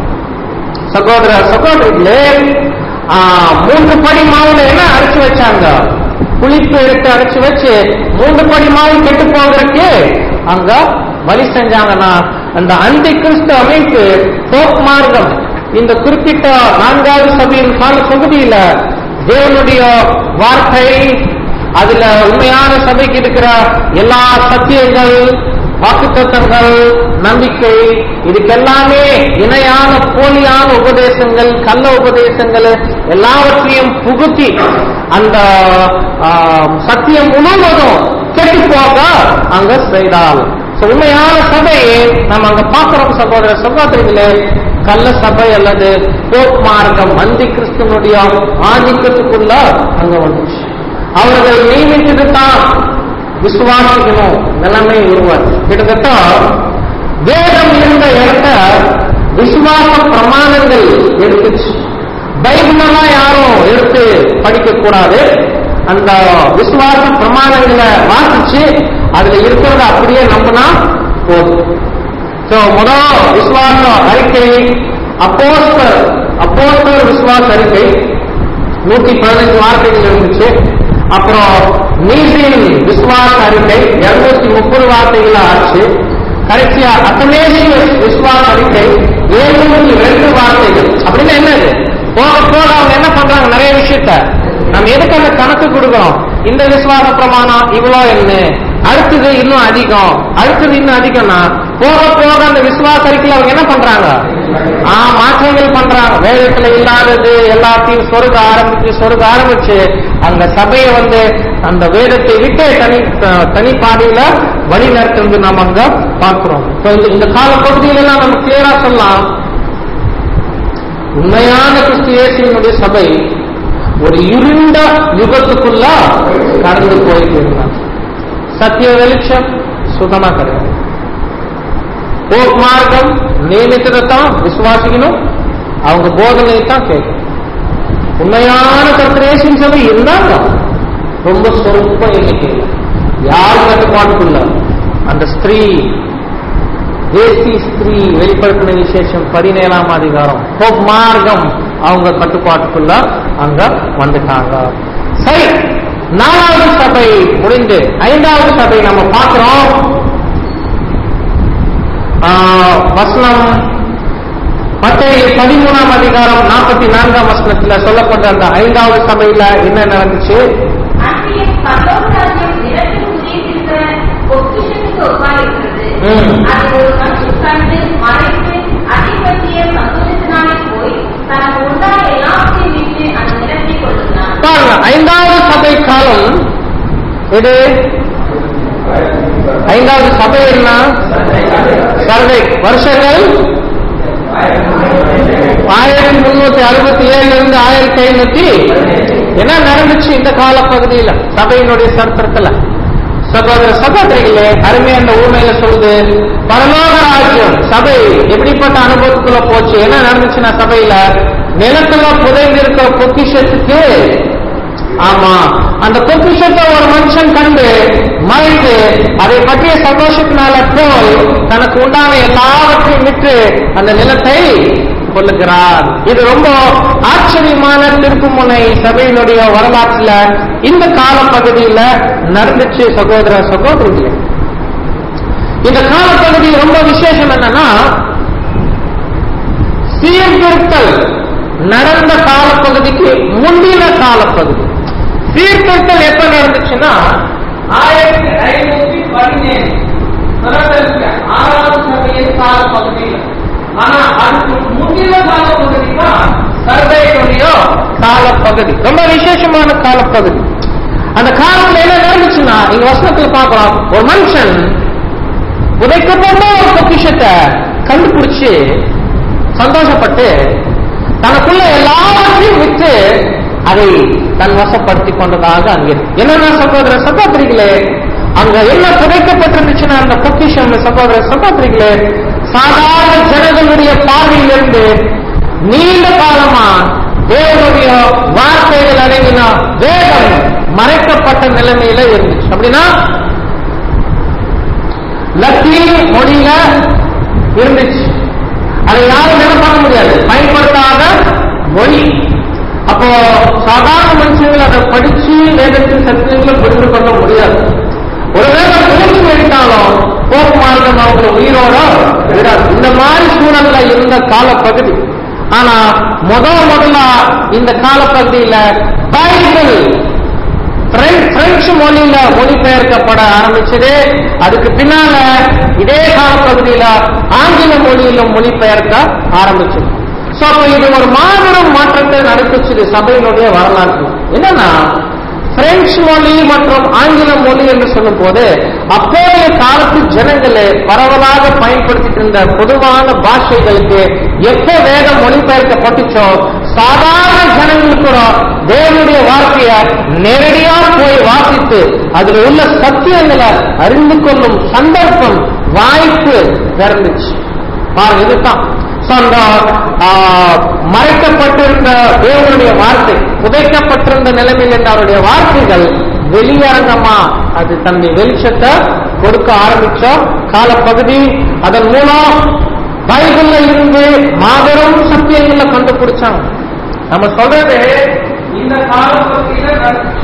சகோதர சகோதரிகளே ஆ, மூன்று படி மாவுல என்ன அரைச்சு வச்சாங்க புளிப்பு எடுத்து அரைச்சு வச்சு மூன்று படி மாவு கெட்டு போகிறதுக்கு அங்க வழி செஞ்சாங்கன்னா அந்த அந்தி கிறிஸ்து அமைப்பு போக் மார்க்கம் இந்த குறிப்பிட்ட நான்காவது சபையின் கால பகுதியில தேவனுடைய வார்த்தை அதுல உண்மையான சபைக்கு இருக்கிற எல்லா சத்தியங்கள் வாக்குத்தத்தங்கள் நம்பிக்கை இதுக்கெல்லாமே இணையான போலியான உபதேசங்கள் கள்ள உபதேசங்கள் எல்லாவற்றையும் புகுத்தி அந்த ஆ, சத்தியம் முழுவதும் கெட்டு போக அங்க செய்தால் So, உண்மையான சபையை நம்ம அங்க பார்க்கிறோம் சகோதர சகோதரிகளே கள்ள சபை அல்லது போப் மார்க்கம் மந்தி கிறிஸ்துவனுடைய ஆதிக்கத்துக்குள்ள அங்க வந்துச்சு அவர்கள் நியமித்தது தான் விசுவாசிக்கணும் நிலைமை உருவாச்சு கிட்டத்தட்ட வேதம் இருந்த இடத்த விசுவாச பிரமாணங்கள் எடுத்துச்சு பைபிளெல்லாம் யாரும் எடுத்து படிக்க கூடாது அந்த விசுவாச பிரமாணங்களை வாசிச்சு அதுல இருக்கிறத அப்படியே நம்பினா போதும் So, முதல் விசுவாச அறிக்கை அப்போஸ்தலர் அப்போஸ்தலர் விசுவாச அறிக்கை நூத்தி பதினஞ்சு வார்த்தைகள் இருந்துச்சு அப்புறம் நீசின் விசுவாச அறிக்கை இருநூத்தி முப்பது வார்த்தைகள் ஆச்சு கடைசியா அத்தனேசியஸ் விசுவாச அறிக்கை எழுநூத்தி ரெண்டு வார்த்தைகள் அப்படின்னு என்னது போக போக அவங்க என்ன பண்றாங்க நிறைய விஷயத்த நம்ம எதுக்கு அந்த கணக்கு கொடுக்கறோம் இந்த விசுவாச பிரமாணம் இவ்வளோ என்ன அடுத்தது இன்னும் அதிகம் அடுத்தது இன்னும் அதிகம்னா போக போக அந்த விசுவாச அறிக்கையில அவங்க என்ன பண்றாங்க ஆ மாற்றங்கள் பண்றாங்க வேதத்துல இல்லாதது எல்லாத்தையும் சொருக ஆரம்பிச்சு சொருக ஆரம்பிச்சு அந்த சபையை வந்து அந்த வேதத்தை விட்டு தனி தனி பாதையில வழி நடத்துறது நாம அங்க பார்க்கிறோம் So, இந்த- இந்த கால பகுதியிலெல்லாம் நம்ம கிளியரா சொல்லலாம் உண்மையான கிறிஸ்து இயேசுவினுடைய சபை ஒரு இருண்ட யுகத்துக்குள்ள கடந்து போயிட்டு இருந்தாங்க சத்திய வெளிச்சம் சுத்தமா கிடையாது போக் மார்க்கம் நியமித்ததை தான் விசுவாசிக்கணும் அவங்க போதனையை தான் கேட்கணும் உண்மையான கர்த்தரேசின் சபை இருந்தாங்க ரொம்ப சொற்ப எண்ணிக்கையில் யார் கட்டுப்பாட்டுக்குள்ள அந்த ஸ்திரீ தேசி ஸ்திரீ வெளிப்படுத்தின விசேஷம் பதினேழாம் அதிகாரம் போப் மார்க்கம் அவங்க கட்டுப்பாட்டுக்குள்ள அங்க வந்துட்டாங்க சரி நாலாவது சபை முடிந்து ஐந்தாவது சபை நம்ம பார்க்கிறோம் ஆஹ், வசனம் மத்திய பதிமூணாம் அதிகாரம் நாற்பத்தி நான்காம் வசனத்துல சொல்லப்பட்ட அந்த ஐந்தாவது சபையில என்ன நடந்துச்சு அன்றைய பரலோகராஜ்யம் நிலத்தில் குடியிருக்கிற பொக்கிஷத்துக்கு ஒப்பாயிருக்கிறது. ம். அதை ஒரு மனுஷன் கண்டு மறைத்து அதைப் பற்றிய சந்தோஷத்தினாலே போய் தனக்கு உண்டான எல்லாவற்றையும் விற்று அந்த நிலத்தை கொள்ளுகிறான். பாருங்க ஐந்தாவது சபை காலம் இது ஐந்தாவது சபை என்ன சர்வை வருஷங்கள் ஆயிரத்தி முன்னூத்தி அறுபத்தி ஏழுல இருந்து ஆயிரத்தி ஐநூத்தி என்ன நடந்துச்சு இந்த காலப்பகுதியில சபையினுடைய சரித்திரத்துல சகோதர சகோதரிகளே அருமையான ஊமையில சொல்லுது பரலோக ராஜ்யம் சபை எப்படிப்பட்ட அனுபவத்துக்குள்ள போச்சு என்ன நடந்துச்சுன்னா சபையில நிலத்துல புதைந்திருக்கிற பொக்கிஷத்துக்கு ஆமா அந்த பொக்கிஷத்தை ஒரு மனுஷன் கண்டு மறைத்து அதை பற்றிய சந்தோஷத்தினால போய் தனக்கு உண்டான எல்லாவற்றையும் விட்டு அந்த நிலத்தை கொள்ளுகிறார் இது ரொம்ப ஆச்சரியமான திருப்புமுனை சபையினுடைய வரலாற்றுல இந்த காலப்பகுதியில நடந்துச்சு சகோதர சகோதரிகளே இந்த காலப்பகுதி ரொம்ப விசேஷம் என்னன்னா சீர்திருத்தல் நடந்த காலப்பகுதிக்கு முந்தின காலப்பகுதி சீர்திருத்தல் எப்ப நடந்துச்சுன்னா ஆயிரத்தி ஐநூத்தி பதினேழு ஆறாவது சபையின் காலப்பகுதியில் ஆனா அதுக்கு முந்தின காலப்பகுதி தான் சர்வேனுடைய காலப்பகுதி ரொம்ப விசேஷமான காலப்பகுதி அந்த காலத்துல என்ன நடந்துச்சுன்னா இங்க வசனத்துல பார்க்கலாம் ஒரு மனுஷன் உதைக்கப்பட்ட ஒரு பொக்கிஷத்தை கண்டுபிடிச்சு சந்தோஷப்பட்டு தனக்குள்ள எல்லாவற்றையும் விட்டு அதை தன் வசப்படுத்தி கொண்டதாக அங்கே இருக்கு. என்னன்னா சகோதர சகோதரிகளே அங்க என்ன புதைக்கப்பட்டிருந்துச்சுன்னா அந்த பொக்கிஷம் சகோதர சகோதரிகளே சாதாரண ஜனங்களுடைய பார்வையிலிருந்து நீண்ட காலமா தேவனுடைய வார்த்தைகள் அடங்கின வேதம் மறைக்கப்பட்ட நிலைமையில இருந்துச்சு அப்படின்னா லத்தீன் மொழியில இருந்துச்சு அதை யாரும் என்ன பண்ண முடியாது பயன்படுத்தாத மொழி அப்போ சாதாரண மனுஷங்கள் அதை படிச்சு வேதத்தின் சத்தியங்களை புரிந்து கொள்ள முடியாது ஒருவேளை மூச்சு எடுத்தாலும் போக்கு மார்க்கம் அவங்க உயிரோட விடாது இந்த மாதிரி சூழல்ல இருந்த காலப்பகுதி ஆனா முத முதல்ல இந்த காலப்பகுதியில பைபிள் பிரெஞ்சு பிரெஞ்சு மொழியில மொழிபெயர்க்கப்பட ஆரம்பிச்சது அதுக்கு பின்னால இதே காலப்பகுதியில ஆங்கில மொழியிலும் மொழிபெயர்க்க ஆரம்பிச்சது சோ அப்ப இது ஒரு மாபெரும் மாற்றத்தை நடத்துச்சு சபையினுடைய வரலாற்று என்னன்னா பிரெஞ்சு மொழி மற்றும் ஆங்கில மொழி என்று சொல்லும் போது அப்போதைய காலத்து ஜனங்களே பரவலாக பயன்படுத்திட்டு இருந்த பொதுவான பாஷைகளுக்கு எப்ப வேதம் மொழிபெயர்க்கப்பட்டுச்சோ சாதாரண ஜனங்கள் கூட தேவனுடைய வார்த்தைய நேரடியா போய் வாசித்து அதுல உள்ள சத்தியங்களை அறிந்து கொள்ளும் சந்தர்ப்பம் வாய்ப்பு பிறந்துச்சு பாருங்க இதுதான் So, அந்த ஆ, மறைக்கப்பட்டிருந்த தேவனுடைய வார்த்தை புதைக்கப்பட்டிருந்த நிலைமையில் இருந்த அவருடைய வார்த்தைகள் வெளியரங்கமா அது தன்னுடைய வெளிச்சத்தை கொடுக்க ஆரம்பிச்ச காலப்பகுதி அதன் மூலம் பைபிள்ல இருந்து மாபெரும் சத்தியங்களை கண்டுபிடிச்சாங்க நம்ம சொல்றது இந்த காலப்பகுதியில நடந்துச்சு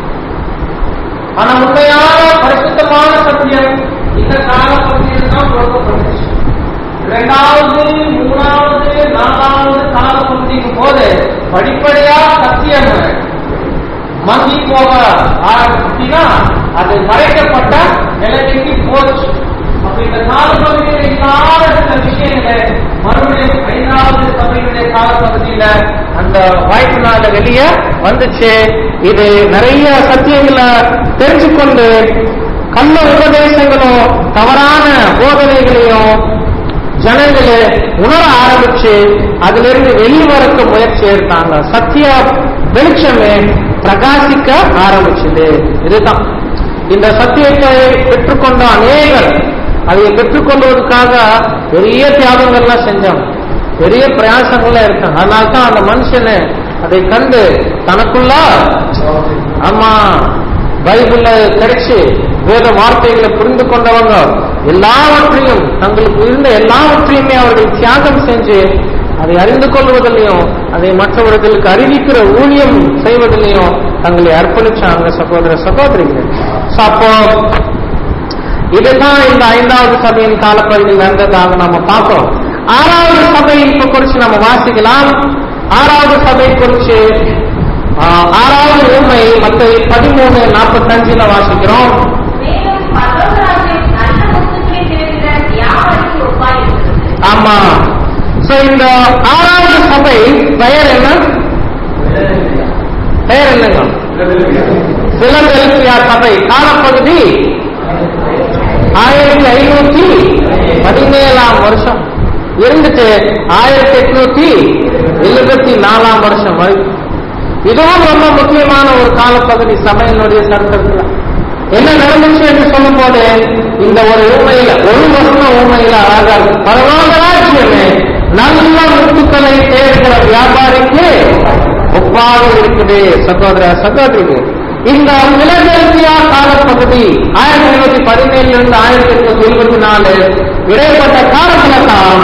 ஆனா உண்மையான பரிசுத்தமான சத்தியம் இந்த காலப்பகுதியில் தான் கொடுக்கப்பட்டுச்சு இரண்டாவது மூணாவது நாலாவது காலப்பகுதிக்கும் போது படிப்படியா சத்தியம் மங்கி போக ஆரம்பிச்சுன்னா அது மறைக்கப்பட்ட நிலைமைக்கு போச்சு அப்ப இந்த காலப்பகுதியில் இல்லாத சில விஷயங்களை மறுபடியும் ஐந்தாவது சபையுடைய காலப்பகுதியில அந்த வாய்ப்பினால வெளியே வந்துச்சு இது நிறைய சத்தியங்களை தெரிஞ்சுக்கொண்டு கள்ள உபதேசங்களும் தவறான போதனைகளையும் ஜனங்களே உணர ஆரம்பிச்சு அதுல இருந்து வெளிவரக்க முயற்சி எடுத்தாங்க சத்திய வெளிச்சமே பிரகாசிக்க ஆரம்பிச்சது இதுதான் இந்த சத்தியத்தை பெற்றுக்கொண்ட அநேகர் அதை பெற்றுக்கொள்வதற்காக பெரிய தியாகங்கள்லாம் செஞ்சாங்க பெரிய பிரயாசங்கள்லாம் இருக்காங்க அதனால தான் அந்த மனுஷனு அதை கண்டு தனக்குள்ள ஆமா பைபிள்ல கிடைச்சு வேத வார்த்தைகளை புரிந்து கொண்டவங்க எல்லாவற்றையும் தங்களுக்கு இருந்த எல்லாவற்றையுமே அவர்கள் தியாகம் செஞ்சு அதை அறிந்து கொள்வதிலையும் அதை மற்றவர்களுக்கு அறிவிக்கிற ஊழியம் செய்வதிலையும் தங்களை அர்ப்பணிச்சாங்க சகோதர சகோதரிகள் So, அப்போ இதுதான் இந்த ஐந்தாவது சபையின் காலப்பகுதியில் நடந்ததாக நாம பார்க்கிறோம் ஆறாவது சபை இப்ப குறிச்சு நம்ம வாசிக்கலாம் ஆறாவது சபை குறிச்சு ஆஹ், ஆறாவது உண்மை மத்த பதிமூணு நாற்பத்தஞ்சுல வாசிக்கிறோம் மேலும் பல்லவராஜின் நல்ல முத்துக்களை தேடுகிற வியாபாரிக்கு ஒப்பாயிருக்கிறது ஆமா சோ இந்த ஆறாவது சபை பெயர் என்ன பெயர் என்னங்க பிலதெல்பியா சபை காலப்பகுதி ஆயிரத்தி ஐநூத்தி பதினேழாம் வருஷம் இருந்துட்டு ஆயிரத்தி எட்நூத்தி எழுபத்தி நாலாம் வருஷம் வரைக்கும் இதுவும் ரொம்ப முக்கியமான ஒரு காலப்பகுதி சபையினுடைய சரித்திரத்துல என்ன நடந்துச்சு என்று சொல்லும் போது இந்த ஒரு ஊமையில ஒரு வருஷம் ஊமையில ஆகாது பரவாயில்ல ராஜ்யமே நல்ல முத்துக்களை தேடுகிற வியாபாரிக்கு ஒப்பாக இருக்குது சகோதர சகோதரிகள் இந்த பிலடெல்பியா காலப்பகுதி ஆயிரத்தி ஐநூத்தி பதினேழுல இருந்து ஆயிரத்தி எட்நூத்தி இருபத்தி நாலு இடைப்பட்ட காலத்துல தான்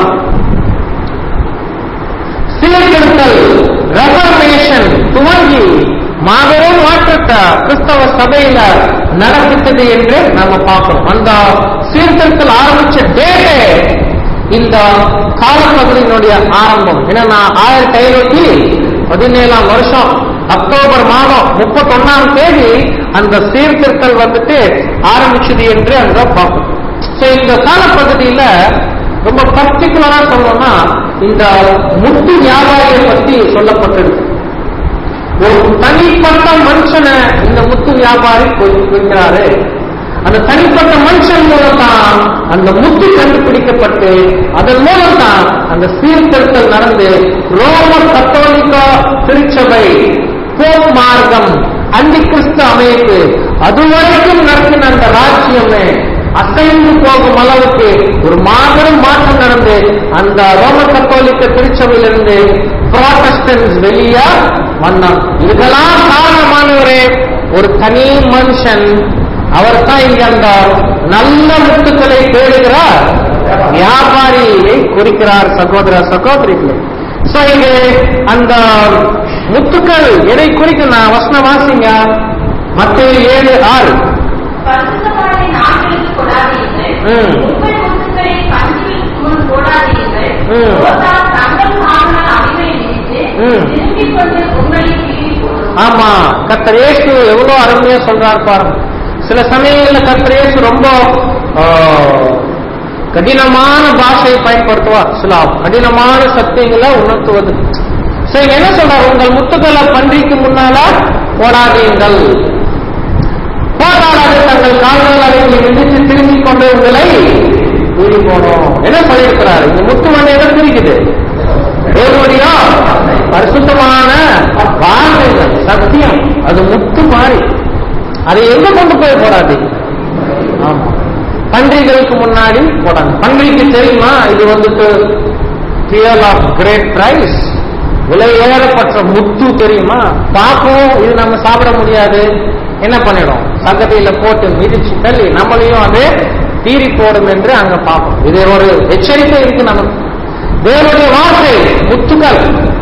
சீர்திருத்தல் ரெஃபர்மேஷன் துவங்கி மாபெரும் மாற்றத்தை கிறிஸ்தவ சபையில நடப்பித்தது என்று நாம பார்க்கிறோம் அந்த சீர்திருத்தல் ஆரம்பிச்ச டேட்டே இந்த காலப்பகுதியினுடைய ஆரம்பம் என்னன்னா ஆயிரத்தி ஐநூத்தி பதினேழாம் வருஷம் அக்டோபர் மாதம் முப்பத்தொன்னாம் தேதி அந்த சீர்திருத்தல் வந்துட்டு ஆரம்பிச்சது என்று அங்க பார்க்கணும் So, இந்த காலப்பகுதியில ரொம்ப பர்டிகுலரா சொல்லணும்னா இந்த முத்து வியாபாரியை பத்தி சொல்லப்பட்டிருக்கு ஒரு தனிப்பட்ட மனுஷனை இந்த முத்து வியாபாரி குறிக்கிறாரு அந்த தனிப்பட்ட மனுஷன் மூலம் தான் அந்த முத்து கண்டுபிடிக்கப்பட்டு அதன் மூலம் தான் அந்த சீர்திருத்தல் நடந்து ரோம கத்தோலிக்க திருச்சபை போப் மார்க்கம் அந்தி கிறிஸ்து அமைப்பு அதுவரைக்கும் நடத்தின அந்த ராஜ்யமே அசைந்து போகும் அளவுக்கு ஒரு மாபெரும் மாற்றம் நடந்து அந்த ரோம கத்தோலிக்க திருச்சபையிலிருந்து புராட்டஸ்டன்ஸ் வெளியா வந்தான் இதெல்லாம் காரணமானவரே ஒரு தனி மனுஷன் அவர் தான் இங்க அந்த நல்ல முத்துக்களை தேடுகிறார் வியாபாரியை குறிக்கிறார் சகோதர சகோதரிகளே சோ இது அந்த முத்துக்கள் எதை குறிக்கணும் வசன வாசிங்க மத்திய ஏழு ஆறு பரிசுத்தவானை நாட்களுக்கு கொடாதீர்கள் ம். உங்கள் முத்துக்களை பஞ்சில் முன் போடாதீர்கள் ம். போட்டால் தங்கள் காவலால் அடிமை நினைத்து ம். திரும்பிக் கொண்டு உங்களை திரும்பி போடும் ஆமா கர்த்தர் இயேசு எவ்வளவு அருமையா சொல்றார் பாருங்க சில சமயங்கள்ல கர்த்தர் இயேசு ரொம்ப ஆ, கடினமான பாஷையை பயன்படுத்துவார் சில கடினமான சத்தியங்களை உணர்த்துவது சரி என்ன சொல்றார் உங்கள் முத்துக்களை பன்றிக்கு முன்னால போடாதீங்கள் போராடாது தங்கள் கால்கள் அவைகளை விதித்து திரும்பிக் கொண்டு உங்களை கூறி போனோம் என்ன சொல்லியிருக்கிறார் இந்த முத்து மண்ணை எதை குறிக்குது தேவனுடைய பரிசுத்தமான வார்த்தைகள் சத்தியம் அது முத்து மாறி அதை எங்க கொண்டு போய் போடாதீங்க ஆமா பன்றிகளுக்கு முன்னாடி போடாங்க பன்றிக்கு தெரியுமா இது வந்துட்டு பியர் ஆஃப் கிரேட் பிரைஸ் விலை ஏறப்பட்ட முத்து தெரியுமா பார்க்கும் இது நம்ம சாப்பிட முடியாது என்ன பண்ணிடும் சங்கதியில போட்டு மிதிச்சு தள்ளி நம்மளையும் அது தீரி போடும் என்று அங்க பார்ப்போம் இது ஒரு எச்சரிக்கை இருக்கு நமக்கு தேவனுடைய வார்த்தை முத்துக்கள்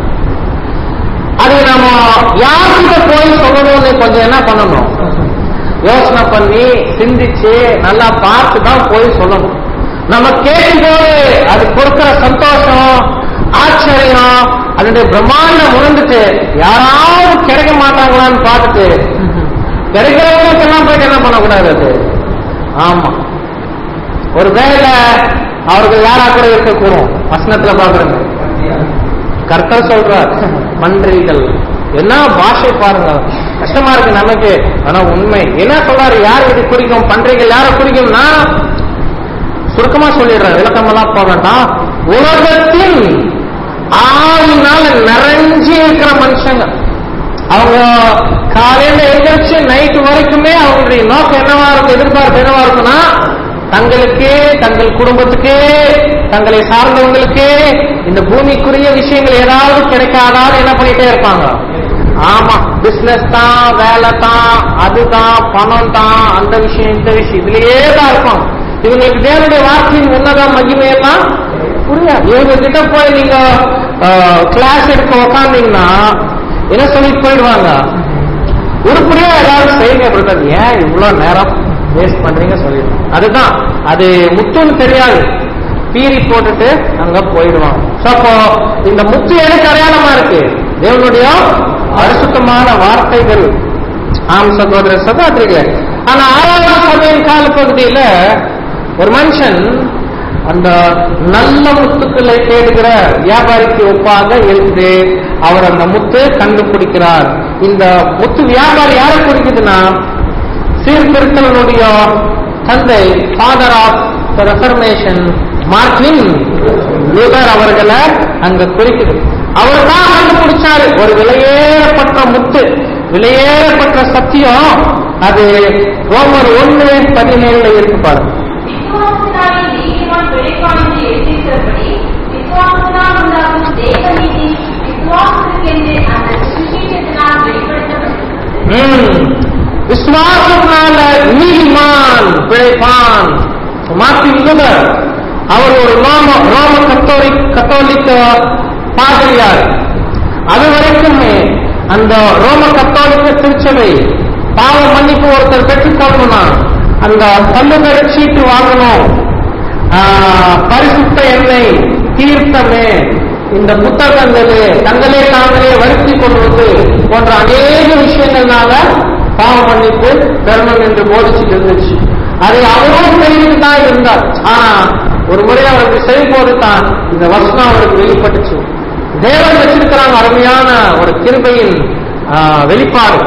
அது நம்ம யார்கிட்ட போய் சொல்லணும்னு கொஞ்சம் என்ன பண்ணணும் யோசனை பண்ணி சிந்திச்சு நல்லா பார்த்து தான் போய் சொல்லணும் நம்ம கேட்கும்போது அது கொடுக்கிற சந்தோஷம் ஆச்சரியம் அதனுடைய பிரம்மாண்டம் உணர்ந்துட்டு யாராவது கிடைக்க மாட்டாங்களான்னு பார்த்துட்டு கிடைக்கிறவங்களுக்கெல்லாம் போயிட்டு என்ன பண்ணக்கூடாது அது ஆமா ஒரு வேலை அவர்கள் யாரா கூட இருக்கக்கூடும் வசனத்துல பாக்குறேங்க கர்த்தர் சொல்றார் மன்றிகள் என்ன பாஷை பாருங்க கஷ்டமா இருக்கு நமக்கு ஆனா உண்மை என்ன சொல்றாரு யார் இது குறிக்கும் பன்றிகள் யார குறிக்கும்னா சுருக்கமா சொல்லிடுறாரு விளக்கமெல்லாம் போக வேண்டாம் உலகத்தின் ஆவினால நிறைஞ்சு இருக்கிற மனுஷங்க அவங்க காலையில எழுந்திரிச்சு நைட்டு வரைக்குமே அவங்களுடைய நோக்கம் என்னவா இருக்கும் எதிர்பார்ப்பு என்னவா இருக்கும்னா தங்களுக்கே தங்கள் குடும்பத்துக்கே தங்களை சார்ந்தவங்களுக்கே இந்த பூமிக்குரிய விஷயங்கள் ஏதாவது கிடைக்காதான்னு என்ன பண்ணிட்டே இருப்பாங்க ஆமா பிசினஸ் தான் வேலை தான் அதுதான் பணம் தான் அந்த விஷயம் இந்த விஷயம் இதுலயே தான் இருப்பாங்க இவங்களுக்கு தேவனுடைய வார்த்தையின் உன்னத மகிமையெல்லாம் புரியாது இவங்க கிட்ட போய் நீங்க கிளாஸ் எடுக்க உக்காந்தீங்கன்னா என்ன சொல்லிட்டு போயிடுவாங்க உருப்படியா ஏதாவது செய்யுங்க பிரதர் ஏன் இவ்வளவு நேரம் வேஸ்ட் பண்றீங்க சொல்லிடுவோம் அதுதான் அது முத்துன்னு தெரியாது பீரி போட்டுட்டு அங்க போயிடுவாங்க So, அப்போ இந்த முத்து எனக்கு அடையாளமா இருக்கு தேவனுடைய பரிசுத்தமான வார்த்தைகள் ஆம் சகோதர சகோதரிகள் ஆனா ஆறாவது சபையின் கால பகுதியில ஒரு மனுஷன் அந்த நல்ல முத்துக்களை தேடுகிற வியாபாரிக்கு ஒப்பாக இருந்து அவர் அந்த முத்து கண்டுபிடிக்கிறார் இந்த முத்து வியாபாரி யாரை குறிக்குதுன்னா சீர்திருத்தலனுடைய தந்தை father of reformation Martin Luther அவர்களை அங்க குறிக்குது அவர் தான் கண்டுபிடிச்சாரு ஒரு விலையேறப்பட்ட முத்து விலையேறப்பட்ட சத்தியம் அது ரோமர் ஒண்ணு பதினேழுல இருக்கு பாருங்க விசுவாசத்தினாலே நீதிமான் பிழைப்பான் என்று எழுதியிருக்கிறபடி, விசுவாசத்தினால் உண்டாகும் தேவ நீதி விசுவாசத்திற்கென்று அந்த சுவிசேஷத்தினால் வெளிப்படுத்தப்பட்டிருக்கிறது. ம். விசுவாசத்தினால நீதிமான் பிழைப்பான் மார்ட்டின் லூதர் அவர் ஒரு ரோம ரோம கத்தோலிக் கத்தோலிக்க பாதிரியார் அது வரைக்குமே அந்த ரோம கத்தோலிக்க திருச்சபை பாவ மன்னிப்பு ஒருத்தர் பெற்றுக்கொள்ளணும்னா அந்த பல்லுகரை சீட்டு வாங்கணும் ஆஹ், பரிசுத்த எண்ணெய் தீர்த்தமே இந்த புத்தகங்களே தங்களே தாங்களே வருத்தி கொள்வது போன்ற அநேக விஷயங்கள்னால பாவ மன்னிப்பு பெறணும் என்று போதிச்சுட்டு இருந்துச்சு அதை அவரும் செய்துட்டு தான் இருந்தார் ஆனா ஒரு முறை அவருக்கு செய்யும்போது தான் இந்த வசனம் அவருக்கு வெளிப்பட்டுச்சு தேவன் வச்சிருக்கிறாங்க அருமையான ஒரு கிருபையின் ஆஹ், வெளிப்பாடு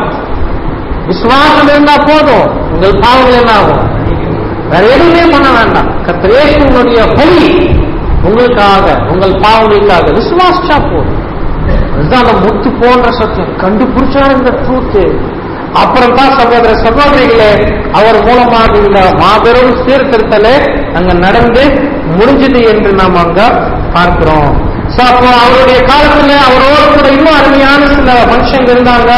விசுவாசம் இருந்தா போதும் உங்கள் பாவங்கள் என்ன ஆகும் வேற எதுவுமே பண்ண வேண்டாம் கத்திரேசனுடைய பலி உங்களுக்காக உங்கள் பாவங்களுக்காக விசுவாசிச்சா போதும் அதுதான் அந்த முத்து போன்ற சத்தியம் கண்டுபிடிச்சாரு இந்த ட்ரூத்து அப்புறம் தான் சகோதர சகோதரிகளே அவர் மூலமாக இந்த மாபெரும் சீர்திருத்தலே அங்க நடந்து முடிஞ்சது என்று நாம் அங்க பார்க்கிறோம் So, அப்போ அவருடைய காலத்துல அவரோடு கூட இன்னும் அருமையான சில மனுஷங்க இருந்தாங்க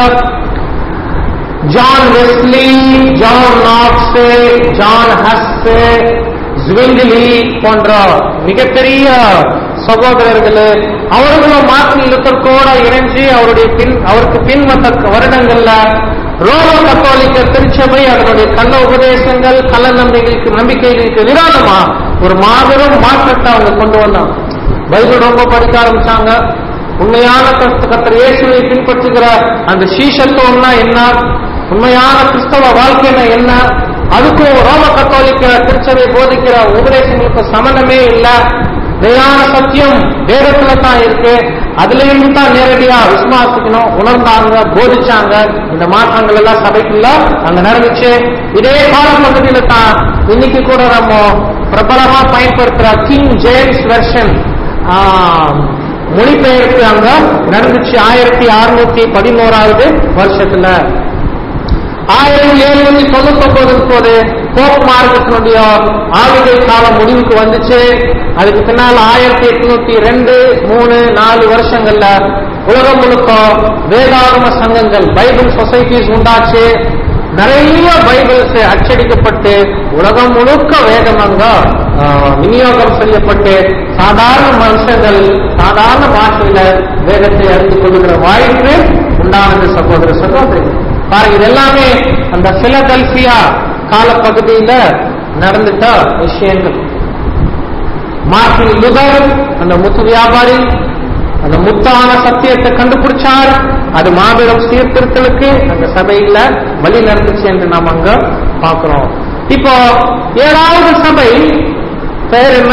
ஜான் வெஸ்லி ஜான் நாக்ஸே ஜான் ஹஸ்ஸே ஜுவெங்கிலி போன்ற மிகப்பெரிய சகோதரர்களே அவர்களும் மார்ட்டின் லுத்தர் கூட இணைஞ்சு அவருடைய பின் அவருக்கு பின் வந்த வருடங்கள்ல ரோம கத்தோலிக்க திருச்சபை அதனுடைய கள்ள உபதேசங்கள் கள்ள நம்பிக்கைக்கு நம்பிக்கைகளுக்கு விரோதமா ஒரு மாபெரும் மாற்றத்தை அவங்க கொண்டு வந்தாங்க பைபிள் ரொம்ப படிக்க ஆரம்பிச்சாங்க உண்மையான கர்த்த- கர்த்தர் இயேசுவை பின்பற்றுகிற அந்த சீஷத்துவம்னா என்ன உண்மையான கிறிஸ்தவ வாழ்க்கைனா என்ன அதுக்கும் ரோம கத்தோலிக்க திருச்சபை போதிக்கிற உபதேசங்களுக்கும் சம்பந்தமே இல்ல நிலையான சத்தியம் வேதத்துல தான் இருக்கு அதுல இருந்து தான் நேரடியா விசுவாசிக்கணும் உணர்ந்தாங்க போதிச்சாங்க இந்த மாற்றங்கள் எல்லாம் சபைக்குள்ள அங்க நடந்துச்சு இதே கால பகுதியில தான் இன்னைக்கு கூட நம்ம பிரபலமா பயன்படுத்துற கிங் ஜேம்ஸ் வெர்ஷன் மொழிபெயர்ப்பு அங்க நடந்துச்சு ஆயிரத்தி அறுநூத்தி பதினோராவது வருஷத்துல ஆயிரத்தி எழுநூத்தி தொண்ணூத்தி ஒன்பது போது போப் மார்க்கத்தினுடைய ஆளுகை காலம் முடிவுக்கு வந்துச்சு அதுக்கு பின்னால் ஆயிரத்தி எட்நூத்தி ரெண்டு மூணு நாலு வருஷங்கள்ல உலகம் முழுக்க வேதாகம சங்கங்கள் பைபிள் சொசைட்டிஸ் உண்டாச்சு நிறைய பைபிள்ஸ் அச்சடிக்கப்பட்டு உலகம் முழுக்க வேதம் அங்க ஆஹ், விநியோகம் செய்யப்பட்டு சாதாரண மனுஷங்கள் சாதாரண பாஷையில வேதத்தை அறிந்து கொள்கிற வாய்ப்பு உண்டானது சகோதர சகோதரி பாருங்க இது எல்லாமே அந்த பிலடெல்பியா காலப்பகுதியில நடந்துட்ட விஷயங்கள் மார்ட்டின் லுதர் அந்த முத்து வியாபாரி அந்த முத்தான சத்தியத்தை கண்டுபிடிச்சார் அது மாபெரும் சீர்திருத்தலுக்கு அந்த சபையில வழி நடந்துச்சு என்று நாம் அங்க பார்க்கிறோம் இப்போ ஏழாவது சபை பேர் என்ன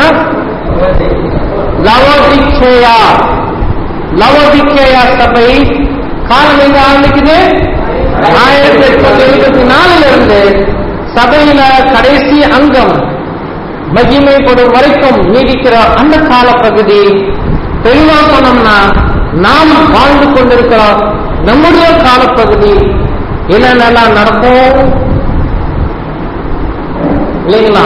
லவோதிக்கேயா லவோதிக்கேயா சபை காலம் எங்க ஆரம்பிக்குது ஆயிரத்தி எட்நூத்தி எழுபத்தி நாலுல இருந்து சபையில கடைசி அங்கம் மகிமைப்படும் வரைக்கும் நீடிக்கிற அந்த காலப்பகுதி தெளிவா சொன்னோம்னா நாம் வாழ்ந்து கொண்டிருக்கிற நம்முடைய காலப்பகுதி என்னென்னலாம் நடக்கும் இல்லைங்களா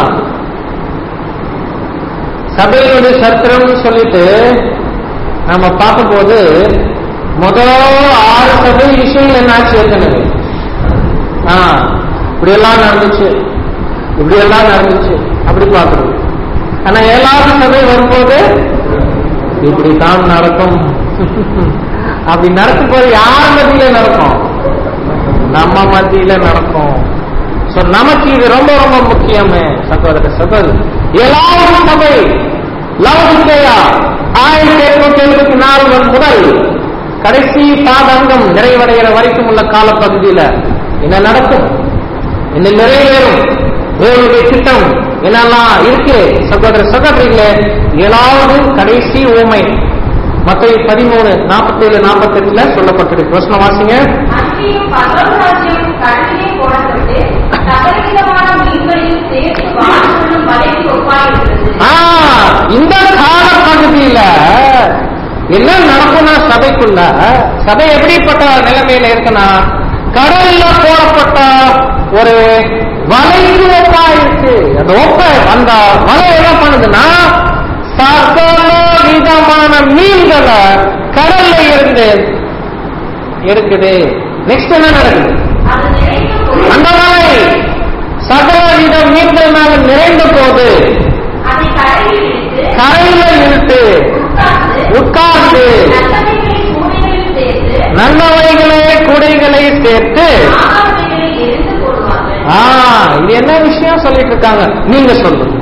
சபையினுடைய சத்திரம்னு சொல்லிட்டு நம்ம பார்க்கும்போது முதல் ஆறு சபை விஷயங்கள் என்னாச்சு ஏற்கனவே ஆ இப்படி எல்லாம் நடந்துச்சு இப்படி எல்லாம் நடந்துச்சு அப்படி பார்க்கறது ஆனா ஏழாவது சபை வரும்போது இப்படித்தான் நடக்கும் அப்படி நடக்கும் போது யார் மத்தியில நடக்கும் நம்ம மத்தியில நடக்கும் சோ நமக்கு இது ரொம்ப ரொம்ப முக்கியமே சகோதர சகோதரி ஏழாவது சபை லவதிக்கேயா ஆயிரத்தி எட்நூத்தி எழுபத்தி நாலு முதல் கடைசி பாதங்கம் நிறைவடைகிற வரைக்கும் உள்ள காலப்பகுதியில என்ன நடக்கும் என்ன நிறைவேறும் தேவனுடைய திட்டம் என்னெல்லாம் இருக்கு சகோதர சகோதரிகளே ஏழாவது கடைசி ஊமை மத்திய பதிமூணு நாற்பத்தி ஏழு நாற்பத்தி எட்டுல சொல்லப்பட்டிருக்கு பிரச்சனை வாசிங்க அன்றியும் பரலோகராஜ்யம் கடலிலே போடப்பட்டு சகலவிதமான மீன்களையும் சேர்த்து வாழ சொல்லும் வலைக்கு ஒப்பாயிருக்கிறது ஆ, இந்த காலப்பகுதியில என்ன நடக்கும்னா சபைக்குள்ள சபை எப்படிப்பட்ட நிலைமையில இருக்குன்னா கடல்ல போடப்பட்ட ஒரு வலைக்கு ஒப்பா இருக்கு அந்த ஒப்ப அந்த வலை என்ன பண்ணுதுன்னா சகல விதமான மீன்களை கடல்ல இருந்து எடுக்குது நெக்ஸ்ட் என்ன நடக்குது அது நிறைந்த போது அந்த வலை சகல வித மீன்கள்னால நிறைந்த போது அதை கடலில் இழுத்து கரையில இழுத்து உட்கார்ந்து உட்கார்ந்து நல்லவைகளை சூழ்நிலையில் சேர்த்து நல்லவைகளே குடைகளை சேர்த்து ஆகாரவைகளை எரிந்து போடுவார்கள் ஆ இது என்ன விஷயம் சொல்லிட்டு இருக்காங்க நீங்க சொல்லுங்க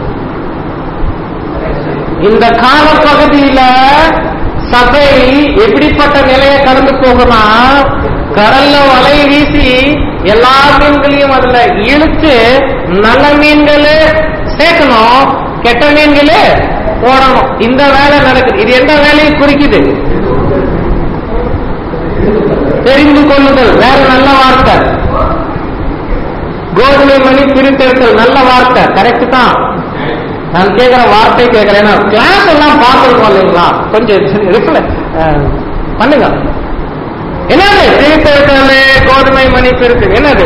இந்த கால பகுதியில சபை எப்படிப்பட்ட நிலையை கடந்து போகும்னா கடல்ல வலை வீசி எல்லா மீன்களையும் அதுல இழுத்து நல்ல மீன்களே சேர்க்கணும் கெட்ட மீன்களே போடணும் இந்த வேலை நடக்குது இது எந்த வேலையை குறிக்குது தெரிந்து கொள்ளுதல் வேற நல்ல வார்த்தை கோதுமை மணி பிரித்தெடுத்தல் நல்ல வார்த்தை கரெக்ட் தான் நான் கேட்கிற வார்த்தை கேட்கிறேன் கிளாஸ் எல்லாம் பார்த்துருக்கோம் இல்லைங்களா கொஞ்சம் ரிப்ளை பண்ணுங்க என்னது பிரித்தெடுத்தல் கோதுமை மணி பிரித்து என்னது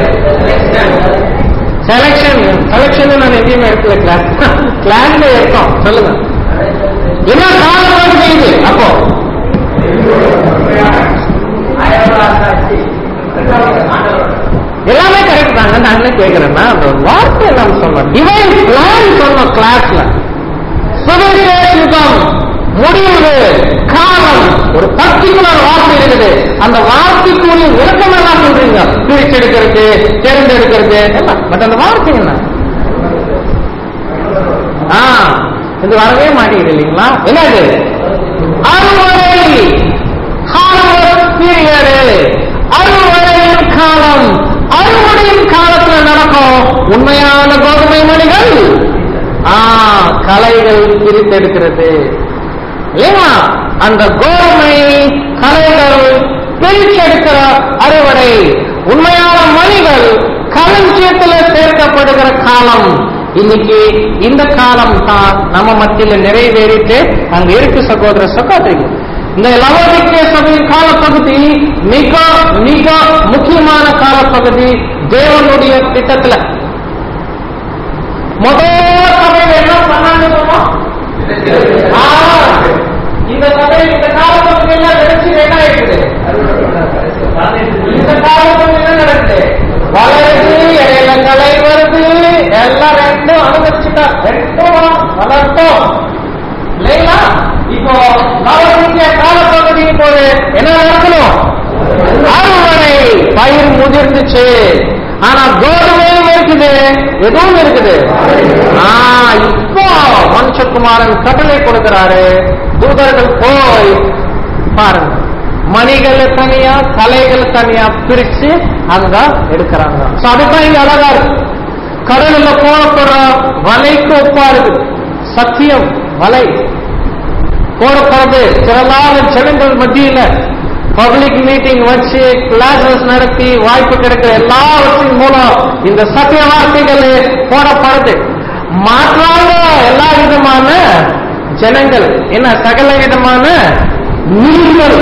செலக்ஷன் செலக்ஷன் நான் எங்கேயுமே எடுக்கல கிளாஸ் கிளாஸ்ல இருக்கோம் சொல்லுங்க என்ன காலம் இது அப்போ எல்லாமே கரெக்ட் தாங்க நான் என்ன கேட்கிறேன்னா அந்த ஒரு வார்த்தை நம்ம சொன்னோம் டிவைன் பிளான் சொன்னோம் கிளாஸ்ல சுவிசேஷ யுகம் முடிவு காலம் ஒரு பர்டிகுலர் வார்த்தை இருக்குது அந்த வார்த்தைக்குரிய விளக்கம் எல்லாம் சொல்றீங்க பிரிச்செடுக்கிறது தேர்ந்தெடுக்கிறது எல்லாம் பட் அந்த வார்த்தை என்ன ஆ இது வரவே மாட்டேங்குது இல்லைங்களா என்னது அறுவடை ஹார்வெஸ்ட் பீரியடு அறுவடையின் காலம் அறுவடையின் காலத்துல நடக்கும் உண்மையான பிரித்தெடுக்கிறது இல்லையா அந்த கோதுமை கலைகள் பிரிச்செடுக்கிற அறுவடை உண்மையான மணிகள் களஞ்சியத்துல சேர்க்கப்படுகிற காலம் இன்னைக்கு இந்த காலம் தான் நம்ம மத்தியில நிறைவேறிட்டு அங்க இருக்கு சகோதர சகோதரிகள் இந்த லவோதிக்கே சபையின் காலப்பகுதி மிக மிக முக்கியமான காலப்பகுதி தேவனுடைய திட்டத்துல முதல் சபையில என்ன பண்ணாங்க தெரியுமா? ஆ, இந்த சபை இந்த காலப்பகுதியில வெடிச்சு என்ன இருக்குது இந்த காலப்பகுதியில என்ன நடக்குது வளருது இடையில கலை வருது எல்லாம் ரெண்டும் அனுபவிச்சுட்டா ரெண்டும் வளர்த்தோம் இல்லைங்களா இப்போ நவரீதிய காலப்பகுதியின் போது என்ன நடக்கணும் அறுவடை பயிர் முதிர்ந்துச்சு ஆனா கோதுமையும் இருக்குது எதுவும் இருக்குது ஆ, இப்போ மனுஷகுமாரன் கட்டளை கொடுக்கிறாரு தூதர்கள் போய் பாருங்க மணிகள் தனியா கலைகள் தனியா பிரிச்சு அங்க எடுக்கிறாங்க So அதுதான் இங்க அழகா இருக்கு கடல்ல போடப்படுற வலைக்கு ஒப்பா இருக்கு சத்தியம் வலை போடப்படுறது திரளான ஜனங்கள் மத்தியில பப்ளிக் மீட்டிங் வச்சு கிளாஸஸ் நடத்தி வாய்ப்பு கிடைக்கிற எல்லாவற்றின் மூலம் இந்த சத்திய வார்த்தைகள் போடப்படுது மாற்றாங்க எல்லா விதமான ஜனங்கள் என்ன சகல விதமான மீன்கள்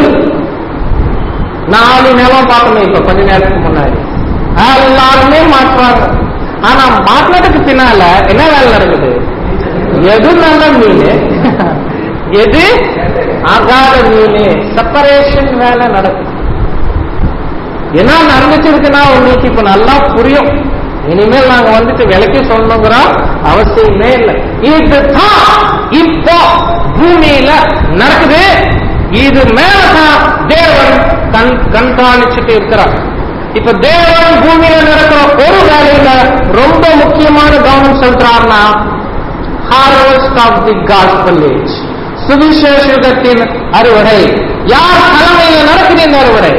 நாலு நிலம் பார்த்தோமே இப்ப கொஞ்ச நேரத்துக்கு முன்னாடி எல்லாருமே மாற்றுறாங்க ஆனா மாற்றினதுக்கு பின்னால என்ன வேலை நடக்குது எது நல்ல மீன் எது ஆகாத மீன் செப்பரேஷன் வேலை நடக்குது என்ன நடந்துச்சிருக்குன்னா உங்களுக்கு இப்ப நல்லா புரியும் இனிமேல் நாங்க வந்துட்டு விலைக்கு சொல்லணுங்கிற அவசியமே இல்லை இதுதான் இப்போ பூமியில நடக்குது இது மேலதான் தேவன் கண் கண்காணிச்சுட்டு இருக்கிறார் இப்ப தேவன் பூமியில நடக்கிற ஒரு வேலையில ரொம்ப முக்கியமான கவனம் செலுத்துறாருன்னா harvest of the gospel age சுவிசேஷத்தின் அறுவடை யார் தலைமையில் நடக்குது இந்த அறுவடை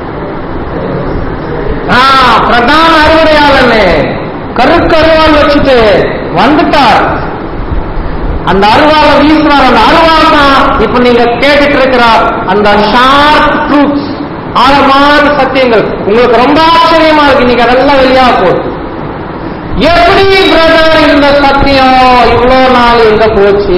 ஆ, பிரதான அறுவடையாளனே கருக்கருவால் வச்சுட்டு வந்துட்டார் அந்த அருவாளை வீசுறார் அந்த அருவாள் தான் இப்ப நீங்க கேட்டுட்டு இருக்கிற அந்த ஷார்ப் ட்ரூத்ஸ் ஆழமான சத்தியங்கள் உங்களுக்கு ரொம்ப ஆச்சரியமா இருக்கு இன்னைக்கு அதெல்லாம் வெளியா போகுது எப்படி பிரதர் இந்த சத்தியம் இவ்வளோ நாள் எங்க போச்சு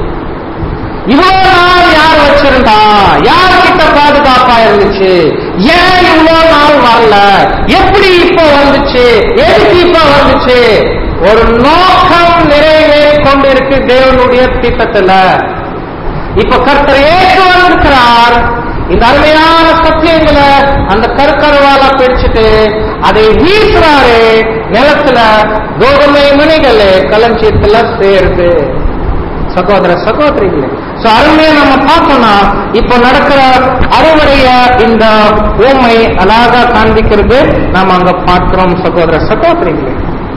இவ்வளவு நாள் யார் வச்சிருந்தா யார் கிட்ட பாதுகாப்பா இருந்துச்சு ஏன் இவ்வளவு நாள் வரல எப்படி இப்போ வந்துச்சு எதுக்கு இப்போ வந்துச்சு ஒரு நோக்கம் நிறைவேறி கொண்டிருக்கு தேவனுடைய திட்டத்துல இப்ப கர்த்தர் ஏற்று வந்திருக்கிறார் இந்த அருமையான சத்தியங்களை அந்த கருக்கருவால பிடிச்சிட்டு அதை வீசுறாரு நிலத்துல கோதுமை மணிகள் களஞ்சியத்துல சேருது சகோதர சகோதரிகளே சோ அருமையை நம்ம பார்த்தோம்னா இப்போ நடக்கிற அறுவடைய இந்த ஊமை அழகா காண்பிக்கிறது நாம அங்க பார்க்கிறோம் சகோதர சகோதரிகளே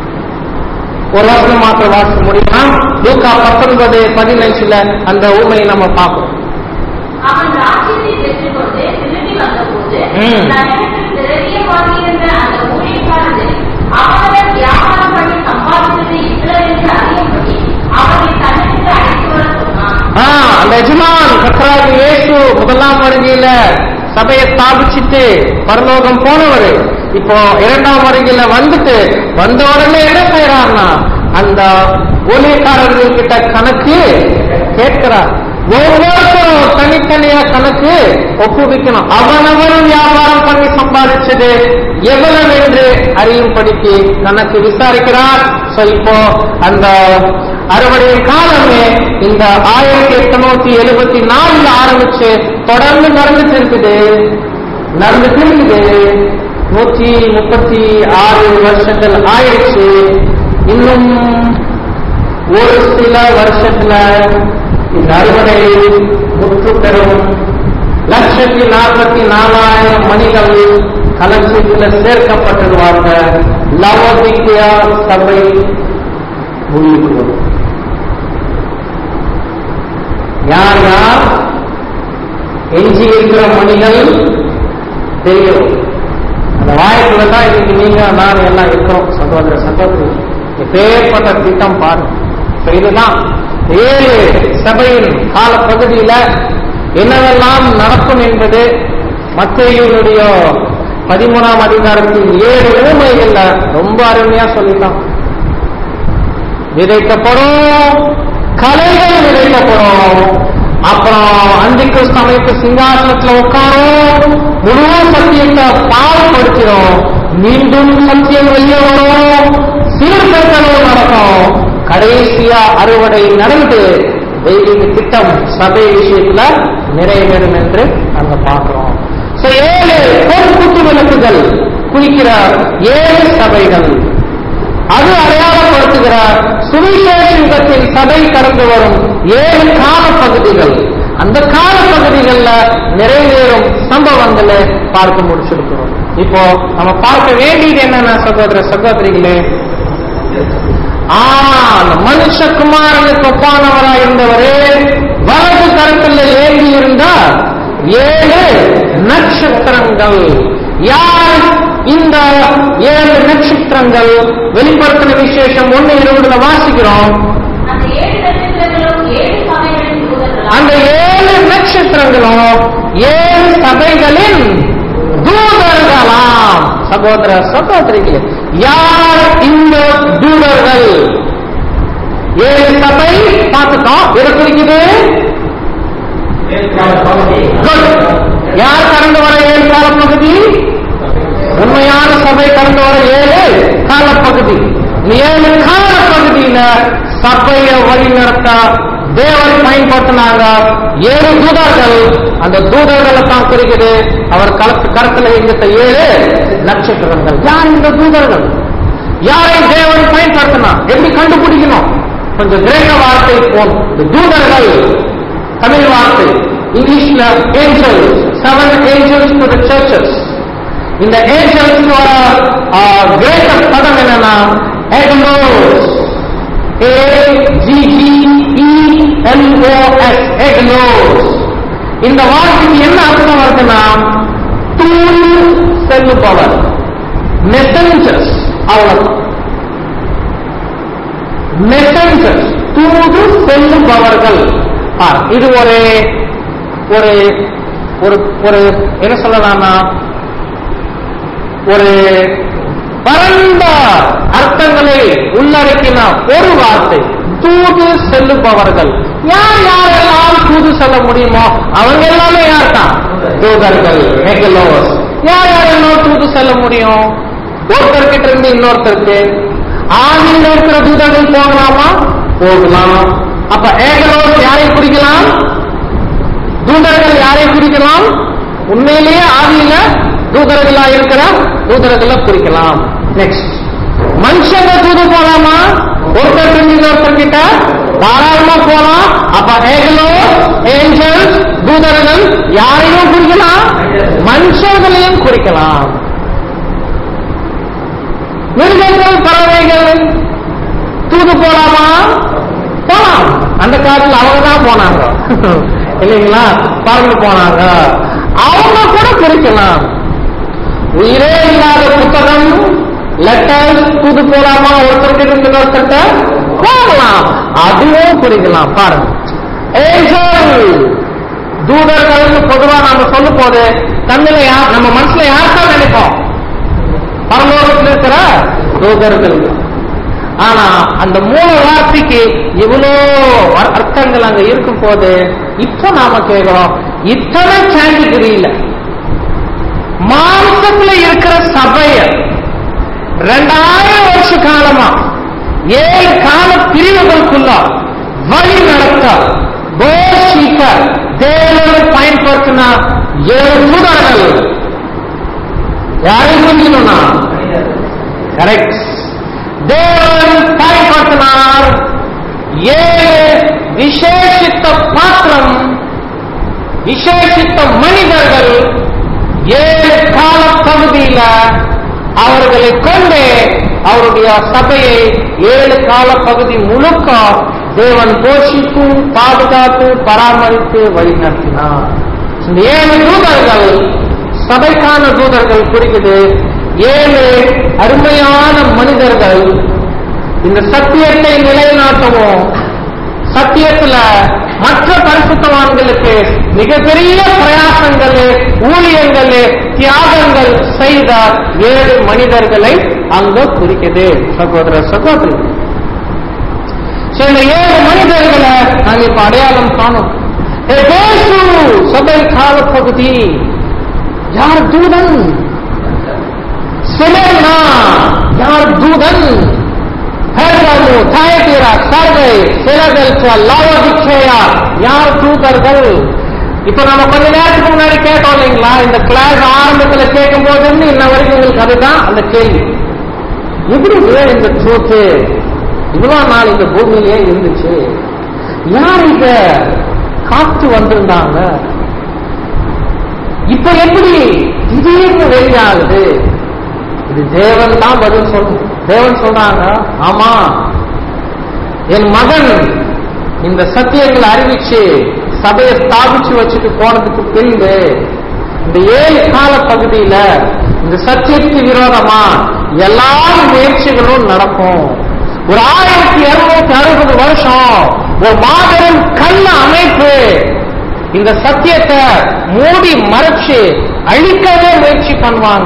ஒரு வருஷம் மாத்திர வாசிக்க முடியுமா லூக்கா பத்தொன்பது பதினஞ்சுல அந்த ஊமையை நம்ம பார்ப்போம் அவன் ராஜ்யத்தை பெற்றுக்கொண்டு திரும்பி வந்தபோது ம். நகரத்தில் திரவிய வாங்கியிருந்த அந்த ஊழியக்காரர்கள் அவர்கள் வியாபாரம் பண்ணி சம்பாதித்தது இவ்வளவு என்று அறியும்படி அவர்களை தன்னிடத்தில் அழைத்து வர சொன்னான் ஆ, அந்த எஜமான் கர்த்தராகிய இயேசு முதலாம் வருகையில சபையை ஸ்தாபிச்சுட்டு பரலோகம் போனவர் இப்போ இரண்டாம் வருகையில வந்துட்டு வந்த உடனே என்ன செய்யறாருன்னா அந்த ஊழியக்காரர்கள் கிட்ட கணக்கு கேட்கிறார் ஒவ்வொருத்தரும் தனித்தனியா கணக்கு ஒப்புவிக்கணும் அவனவன் வியாபாரம் பண்ணி சம்பாதிச்சது எவ்வளவு என்று அறியும்படிக்கு கணக்கு விசாரிக்கிறார் சோ இப்போ அந்த அறுவடையின் காலமே இந்த ஆயிரத்தி எட்நூத்தி எழுபத்தி நாலுல ஆரம்பிச்சு தொடர்ந்து நடந்துட்டு இருக்குது நடந்துட்டு இருக்குது நூத்தி முப்பத்தி ஆறு வருஷங்கள் ஆயிடுச்சு இன்னும் ஒரு சில வருஷத்துல இந்த அறுவடை முற்று பெறும் லட்சத்தி நாற்பத்தி நாலாயிரம் மணிகள் களஞ்சியத்தில் சேர்க்கப்பட்டிருவாங்க லவோதிக்கியா சபை முடிவுக்கு வரும் யார் யார் எஞ்சி இருக்கிற மணிகள் தெரியும் அந்த வாய்ப்புல தான் இன்னைக்கு நீங்க நான் எல்லாம் இருக்கிறோம் சகோதர சகோதரி எப்பேற்பட்ட திட்டம் பாருங்க So இதுதான் ஏழு சபையின் கால பகுதியில என்னவெல்லாம் நடக்கும் என்பது மத்தேயுனுடைய பதிமூணாம் அதிகாரத்தின் ஏழு ஊமைகள்ல ரொம்ப அருமையா சொல்லிட்டான் விதைக்கப்படும் கலைகள் விதைக்கப்படும் அப்புறம் அந்தி கிறிஸ்து அமைப்பு சிங்காசனத்துல உட்காரும் முழு சத்தியத்தை பாவப்படுத்திடும் மீண்டும் சத்தியம் வெளியே வரும் சீர்திருத்தங்களும் நடக்கும் கடைசியா அறுவடை நடந்து தெய்வீக திட்டம் சபை விஷயத்துல நிறைவேறும் என்று நாங்க பார்க்கிறோம் So, ஏழு பொறுப்புத்து விளக்குகள் குறிக்கிற ஏழு சபைகள் அது அடையாளப்படுத்துகிற சுவிசேஷ யுகத்தில் சபை கடந்து வரும் ஏழு கால பகுதிகள் அந்த கால பகுதிகள்ல நிறைவேறும் சம்பவங்களை பார்க்க முடிச்சிருக்கிறோம் இப்போ நம்ம பார்க்க வேண்டியது என்னன்னா சகோதர சகோதரிகளே ஆ அந்த மனுஷகுமாரனுக்கு ஒப்பானவராய் இருந்தவரே வலது கருத்தில் ஏந்தி இருந்தார் ஏழு நட்சத்திரங்கள் யார் இந்த ஏழு நட்சத்திரங்கள் வெளிப்படுத்தின விசேஷம் ஒன்னு இருபதுல வாசிக்கிறோம் அந்த ஏழு நட்சத்திரங்களும் ஏழு சபைகளின் தூதர்களாம் அந்த ஏழு நட்சத்திரங்களும் ஏழு சபைகளின் தூதர்களாம் சகோதர சகோதரிகளே யார் இந்த தூதர்கள் ஏழு சபை பார்த்துட்டோம் எது குறிக்குது Good. யார் கடந்து வர ஏழு கால பகுதி உண்மையான சபை கடந்து வர ஏழு காலப்பகுதி இந்த ஏழு கால பகுதியில சபையை வழிநடத்த தேவன் பயன்படுத்தினாங்க ஏழு தூதர்கள் அந்த தூதர்களை தான் குறிக்குது அவர் கலத்து கருத்துல எங்கிட்ட ஏழு நட்சத்திரங்கள் யார் இந்த தூதர்கள் யாரை தேவன் பயன்படுத்தினா எப்படி கண்டுபிடிக்கணும் கொஞ்சம் கிரேக்க வார்த்தை போன் இந்த தூதர்கள் தமிழ் வார்த்தை இங்கிலீஷ்ல angel seven angels to the churches இந்த ஏஞ்சல்ஸ் வர கிரேக்க பதம் என்னன்னா எக்னோஸ் A G G E L O S எக்னோஸ் இந்த வார்த்தைக்கு என்ன அர்த்தம் வருதுன்னா தூள் செல்லுபவர் மெசஞ்சர்ஸ் அவ்வளவு மெசஞ்சர்ஸ் தூது செல்லுபவர்கள் ஆ, இது ஒரு ஒரு ஒரு ஒரு என்ன சொல்லலாம்னா ஒரு பரந்த அர்த்தங்களை உள்ளடக்கின ஒரு வார்த்தை தூது செல்லுபவர்கள் யார் யாரெல்லாம் தூது செல்ல முடியுமோ அவங்க எல்லாமே யார் தான் தூதர்கள் மெகலோஸ் யார் யாரெல்லாம் தூது செல்ல முடியும் ஒருத்தர்கிட்ட இருந்து இன்னொருத்தருக்கு ஆதியில் இருக்கிற தூதர்கள் போகலாமா போகலாம் அப்ப ஏகலோஸ் யாரை குறிக்கலாம் தூதர்கள் யாரை குறிக்கலாம் உண்மையிலேயே ஆதியில தூதர்களா இருக்கிற தூதர்களை குறிக்கலாம் நெக்ஸ்ட் மனுஷங்க தூது போலாமா ஒருத்தர் இருந்து இன்னொருத்தர் கிட்ட தாராளமா போலாம் அப்ப ஏகலோ ஏஞ்சல் தூதர்கள் யாரையும் குறிக்கலாம் மனுஷர்களையும் குறிக்கலாம் மிருகங்கள் பறவைகள் தூது போலாமா போலாம் அந்த காலத்துல அவங்க தான் போனாங்க இல்லைங்களா பறந்து போனாங்க அவங்க கூட குறிக்கலாம் உயிரே இல்லாத புத்தகம் லெட்டர் தூது போலாமா ஒருத்தருக்கு இருந்து இன்னொருத்தர்கிட்ட போகலாம் அதுவும் குறிக்கலாம் பாருங்க ஏஞ்சல் தூதர்கள்னு பொதுவா நாம சொல்லும் போது தமிழ்ல யார் நம்ம மனசுல யார் தான் நினைப்போம் பரலோகத்தில் இருக்கிற தூதர்கள் ஆனா அந்த மூல வார்த்தைக்கு இவ்வளோ அர்- அர்த்தங்கள் அங்க இருக்கும் போது இப்ப நாம கேட்கிறோம் இத்தனை கேட்டகரி இல்ல மாம்சத்துல இருக்கிற சபைய ரெண்டாயிரம் வருஷ காலமா ஏழு கால பிரிவுகளுக்குள்ள வழி நடத்த போஷிக்க தேவன் பயன்படுத்தின ஏழு தூதர்கள் யாரை புரியணும்னா கரெக்ட் தேவன் பயன்படுத்தினார் ஏழு விசேஷித்த பாத்திரம் விசேஷித்த மனிதர்கள் ஏழு கால பகுதியில அவர்களை கொண்டே அவருடைய சபையை ஏழு கால பகுதி முழுக்க தேவன் போஷித்து பாதுகாத்து பராமரித்து வழிநடத்தினார் இந்த ஏழு தூதர்கள் சபைக்கான தூதர்கள் குறிக்குது ஏழு அருமையான மனிதர்கள் இந்த சத்தியத்தை நிலைநாட்டவும் சத்தியத்துல மற்ற பரிசுத்தவான்களுக்கு மிகப்பெரிய பிரயாசங்கள் ஊழியங்கள் தியாகங்கள் செய்த ஏழு மனிதர்களை அங்க குறிக்குது சகோதர சகோதரி So, இந்த ஏழு மனிதர்களை நாங்க இப்ப அடையாளம் காணும் எபேசு சபை காலப்பகுதி யார் தூதன் சுலேனா யார் தூதன் ஹேர்கமு தாயத்தீரா சர்வை சிலதெல்சா லாவதிச்சேயா யார் தூதர்கள் இப்ப நம்ம கொஞ்ச நேரத்துக்கு முன்னாடி கேட்டோம் இல்லைங்களா இந்த கிளாஸ் ஆரம்பத்துல கேட்கும் போது இருந்து இன்ன வரைக்கும் உங்களுக்கு அதுதான் அந்த கேள்வி எப்படி ஏன் இந்த ட்ரூத்து இவ்வளவு நாள் இந்த பூமியிலே இருந்துச்சு யார் இத காத்து வந்திருந்தாங்க இப்ப எப்படி திடீர்னு வெளியாகுது இது தேவன் தான் பதில் சொல்லணும் தேவன் சொல்றாங்க ஆமா என் மகன் இந்த சத்தியங்களை அறிவிச்சு சபையை ஸ்தாபிச்சு வச்சுட்டு போனதுக்கு பின்பு இந்த ஏழு கால பகுதியில இந்த சத்தியத்துக்கு விரோதமா எல்லா முயற்சிகளும் நடக்கும் ஒரு ஆயிரத்தி இருநூத்தி அறுபது வருஷம் ஒரு மாபெரும் கள்ள அமைப்பு இந்த சத்தியத்தை மூடி மறைச்சு அழிக்கவே முயற்சி பண்ணுவாங்க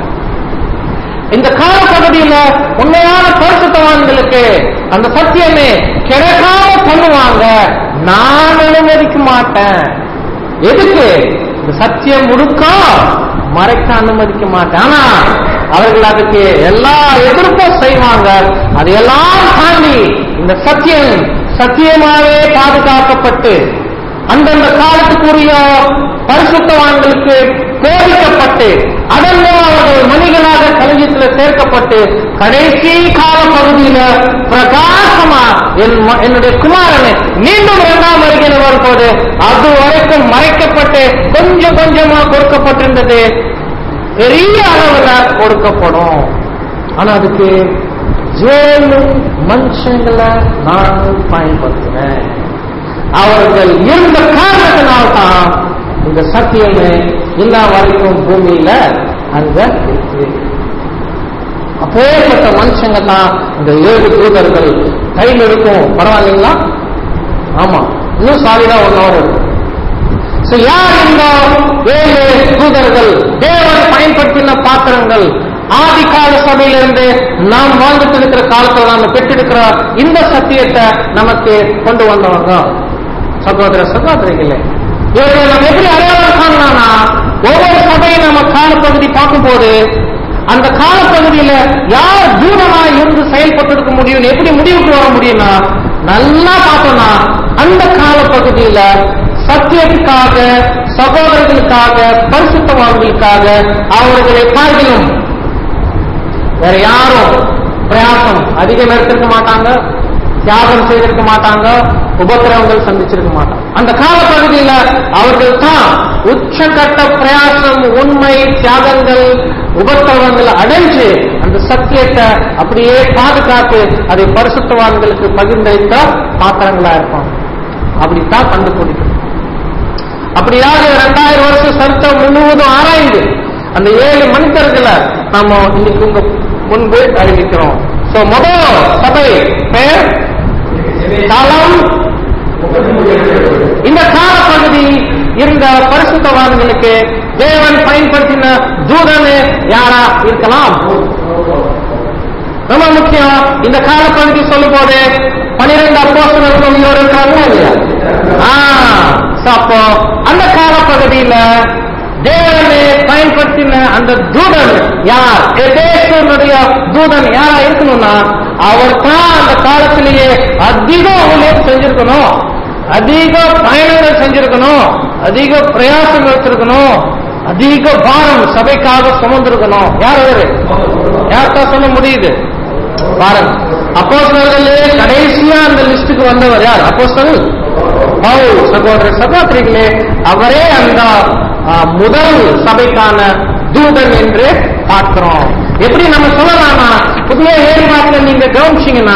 இந்த காலப்பகுதியில உண்மையான பரிசுத்தவான்களுக்கு அந்த சத்தியமே கிடைக்காம பண்ணுவாங்க நான் அனுமதிக்க மாட்டேன் எதுக்கு இந்த சத்தியம் முழுக்க மறைக்க அனுமதிக்க மாட்டேன் ஆனா அவர்கள் அதுக்கு எல்லா எதிர்ப்பும் செய்வாங்க அதையெல்லாம் தாண்டி இந்த சத்தியம் சத்தியமாவே பாதுகாக்கப்பட்டு அந்தந்த காலத்துக்குரிய பரிசுத்தவான்களுக்கு போதிக்கப்பட்டு அதன் மூலம் அவர்கள் மணிகளாக கலைஞத்தில் சேர்க்கப்பட்டு கடைசி கால பகுதியில பிரகாசமா என் ம- என்னுடைய குமாரனை மீண்டும் இரண்டாம் வருகையில் வரும்போது அது வரைக்கும் மறைக்கப்பட்டு கொஞ்சம் கொஞ்சமா கொடுக்கப்பட்டிருந்தது பெரிய அளவுல கொடுக்கப்படும் ஆனா அதுக்கு ஏழு மனுஷங்களை நான் பயன்படுத்தினேன் அவர்கள் இருந்த காரணத்தினால்தான் இந்த சத்தியமே இன்ன வரைக்கும் பூமியில அங்க இருக்கு அப்பேற்பட்ட மனுஷங்க தான் இந்த ஏழு தூதர்கள் கையில் இருக்கும் பரவாயில்லைங்களா ஆமா இன்னும் சாலிடா ஒன் ஹவர் இருக்கு So, யார் இந்த ஏழு தூதர்கள் தேவன் பயன்படுத்தின பாத்திரங்கள் ஆதி கால சபையிலிருந்து நாம் வாழ்ந்துட்டு இருக்கிற காலத்துல நாம பெற்றெடுக்கிற இந்த சத்தியத்தை நமக்கு கொண்டு வந்தவங்க சகோதர சகோதரிகளே இவர்களை நம்ம எப்படி அடையாளம் காணலாம்னா ஒவ்வொரு சபையை நம்ம காலப்பகுதி பார்க்கும்போது அந்த காலப்பகுதியில யார் தூரமா இருந்து செயல்பட்டு இருக்க முடியும் எப்படி முடிவுக்கு வர முடியும்னா நல்லா பார்த்தோம்னா அந்த காலப்பகுதியில சத்தியத்துக்காக சகோதரர்களுக்காக பரிசுத்தவான்களுக்காக அவர்களை பார்க்கணும் வேற யாரும் பிரயாசம் அதிகம் எடுத்திருக்க மாட்டாங்க தியாகம் செய்திருக்க மாட்டாங்க உபத்திரவங்கள் சந்திச்சிருக்க மாட்டாங்க அந்த காலப்பகுதியில அவர்கள் தான் உச்சகட்ட பிரயாசம் உண்மை தியாகங்கள் உபத்திரவங்கள் அடைஞ்சு அந்த சத்தியத்தை அப்படியே பாதுகாத்து அதை பரிசுத்தவான்களுக்கு பகிர்ந்தளித்த பாத்திரங்களா இருப்பாங்க அப்படித்தான் கண்டுபிடிக்கணும் அப்படியாக இரண்டாயிரம் வருஷம் சரித்திரம் முழுவதும் ஆராய்ந்து அந்த ஏழு மனிதர்களை நாம இன்னைக்கு உங்க முன்பு அறிவிக்கிறோம் சோ முதல் சபை பெயர் தளம் இந்த காலப்பகுதி இருந்த பரிசுத்தவான்களுக்கு தேவன் பயன்படுத்தின தூதனு யாரா இருக்கலாம் ரொம்ப முக்கியம் இந்த காலப்பகுதி சொல்லும் போது பனிரெண்டு அப்போஸ்தலர்கள் இவர் இருக்காங்களா இல்லையா ஆ, so அப்போ அந்த காலப்பகுதியில தேவனை பயன்படுத்தின அந்த தூதன் யார் எபேசுனுடைய தூதன் யாரா இருக்கணும்னா அவர் தான் அந்த காலத்திலேயே அதிக ஊழியம் செஞ்சிருக்கணும் அதிக பயணங்கள் செஞ்சிருக்கணும் அதிக பிரயாசம் வச்சிருக்கணும் அதிக பாரம் சபைக்காக சுமந்திருக்கணும் யார் அவரு யார்தான் சொல்ல முடியுது பாருங்க அப்போஸ்தலர்களே கடைசியா அந்த லிஸ்டுக்கு வந்தவர் யார் அப்போஸ்தலர் பவுல் சகோதர சகோதரிகளே அவரே அந்த ஆ, முதல் சபைக்கான தூதன் என்று பார்க்கிறோம் எப்படி நம்ம சொல்லலாம்னா புதிய ஏற்பாட்டில் நீங்க கவனிச்சீங்கன்னா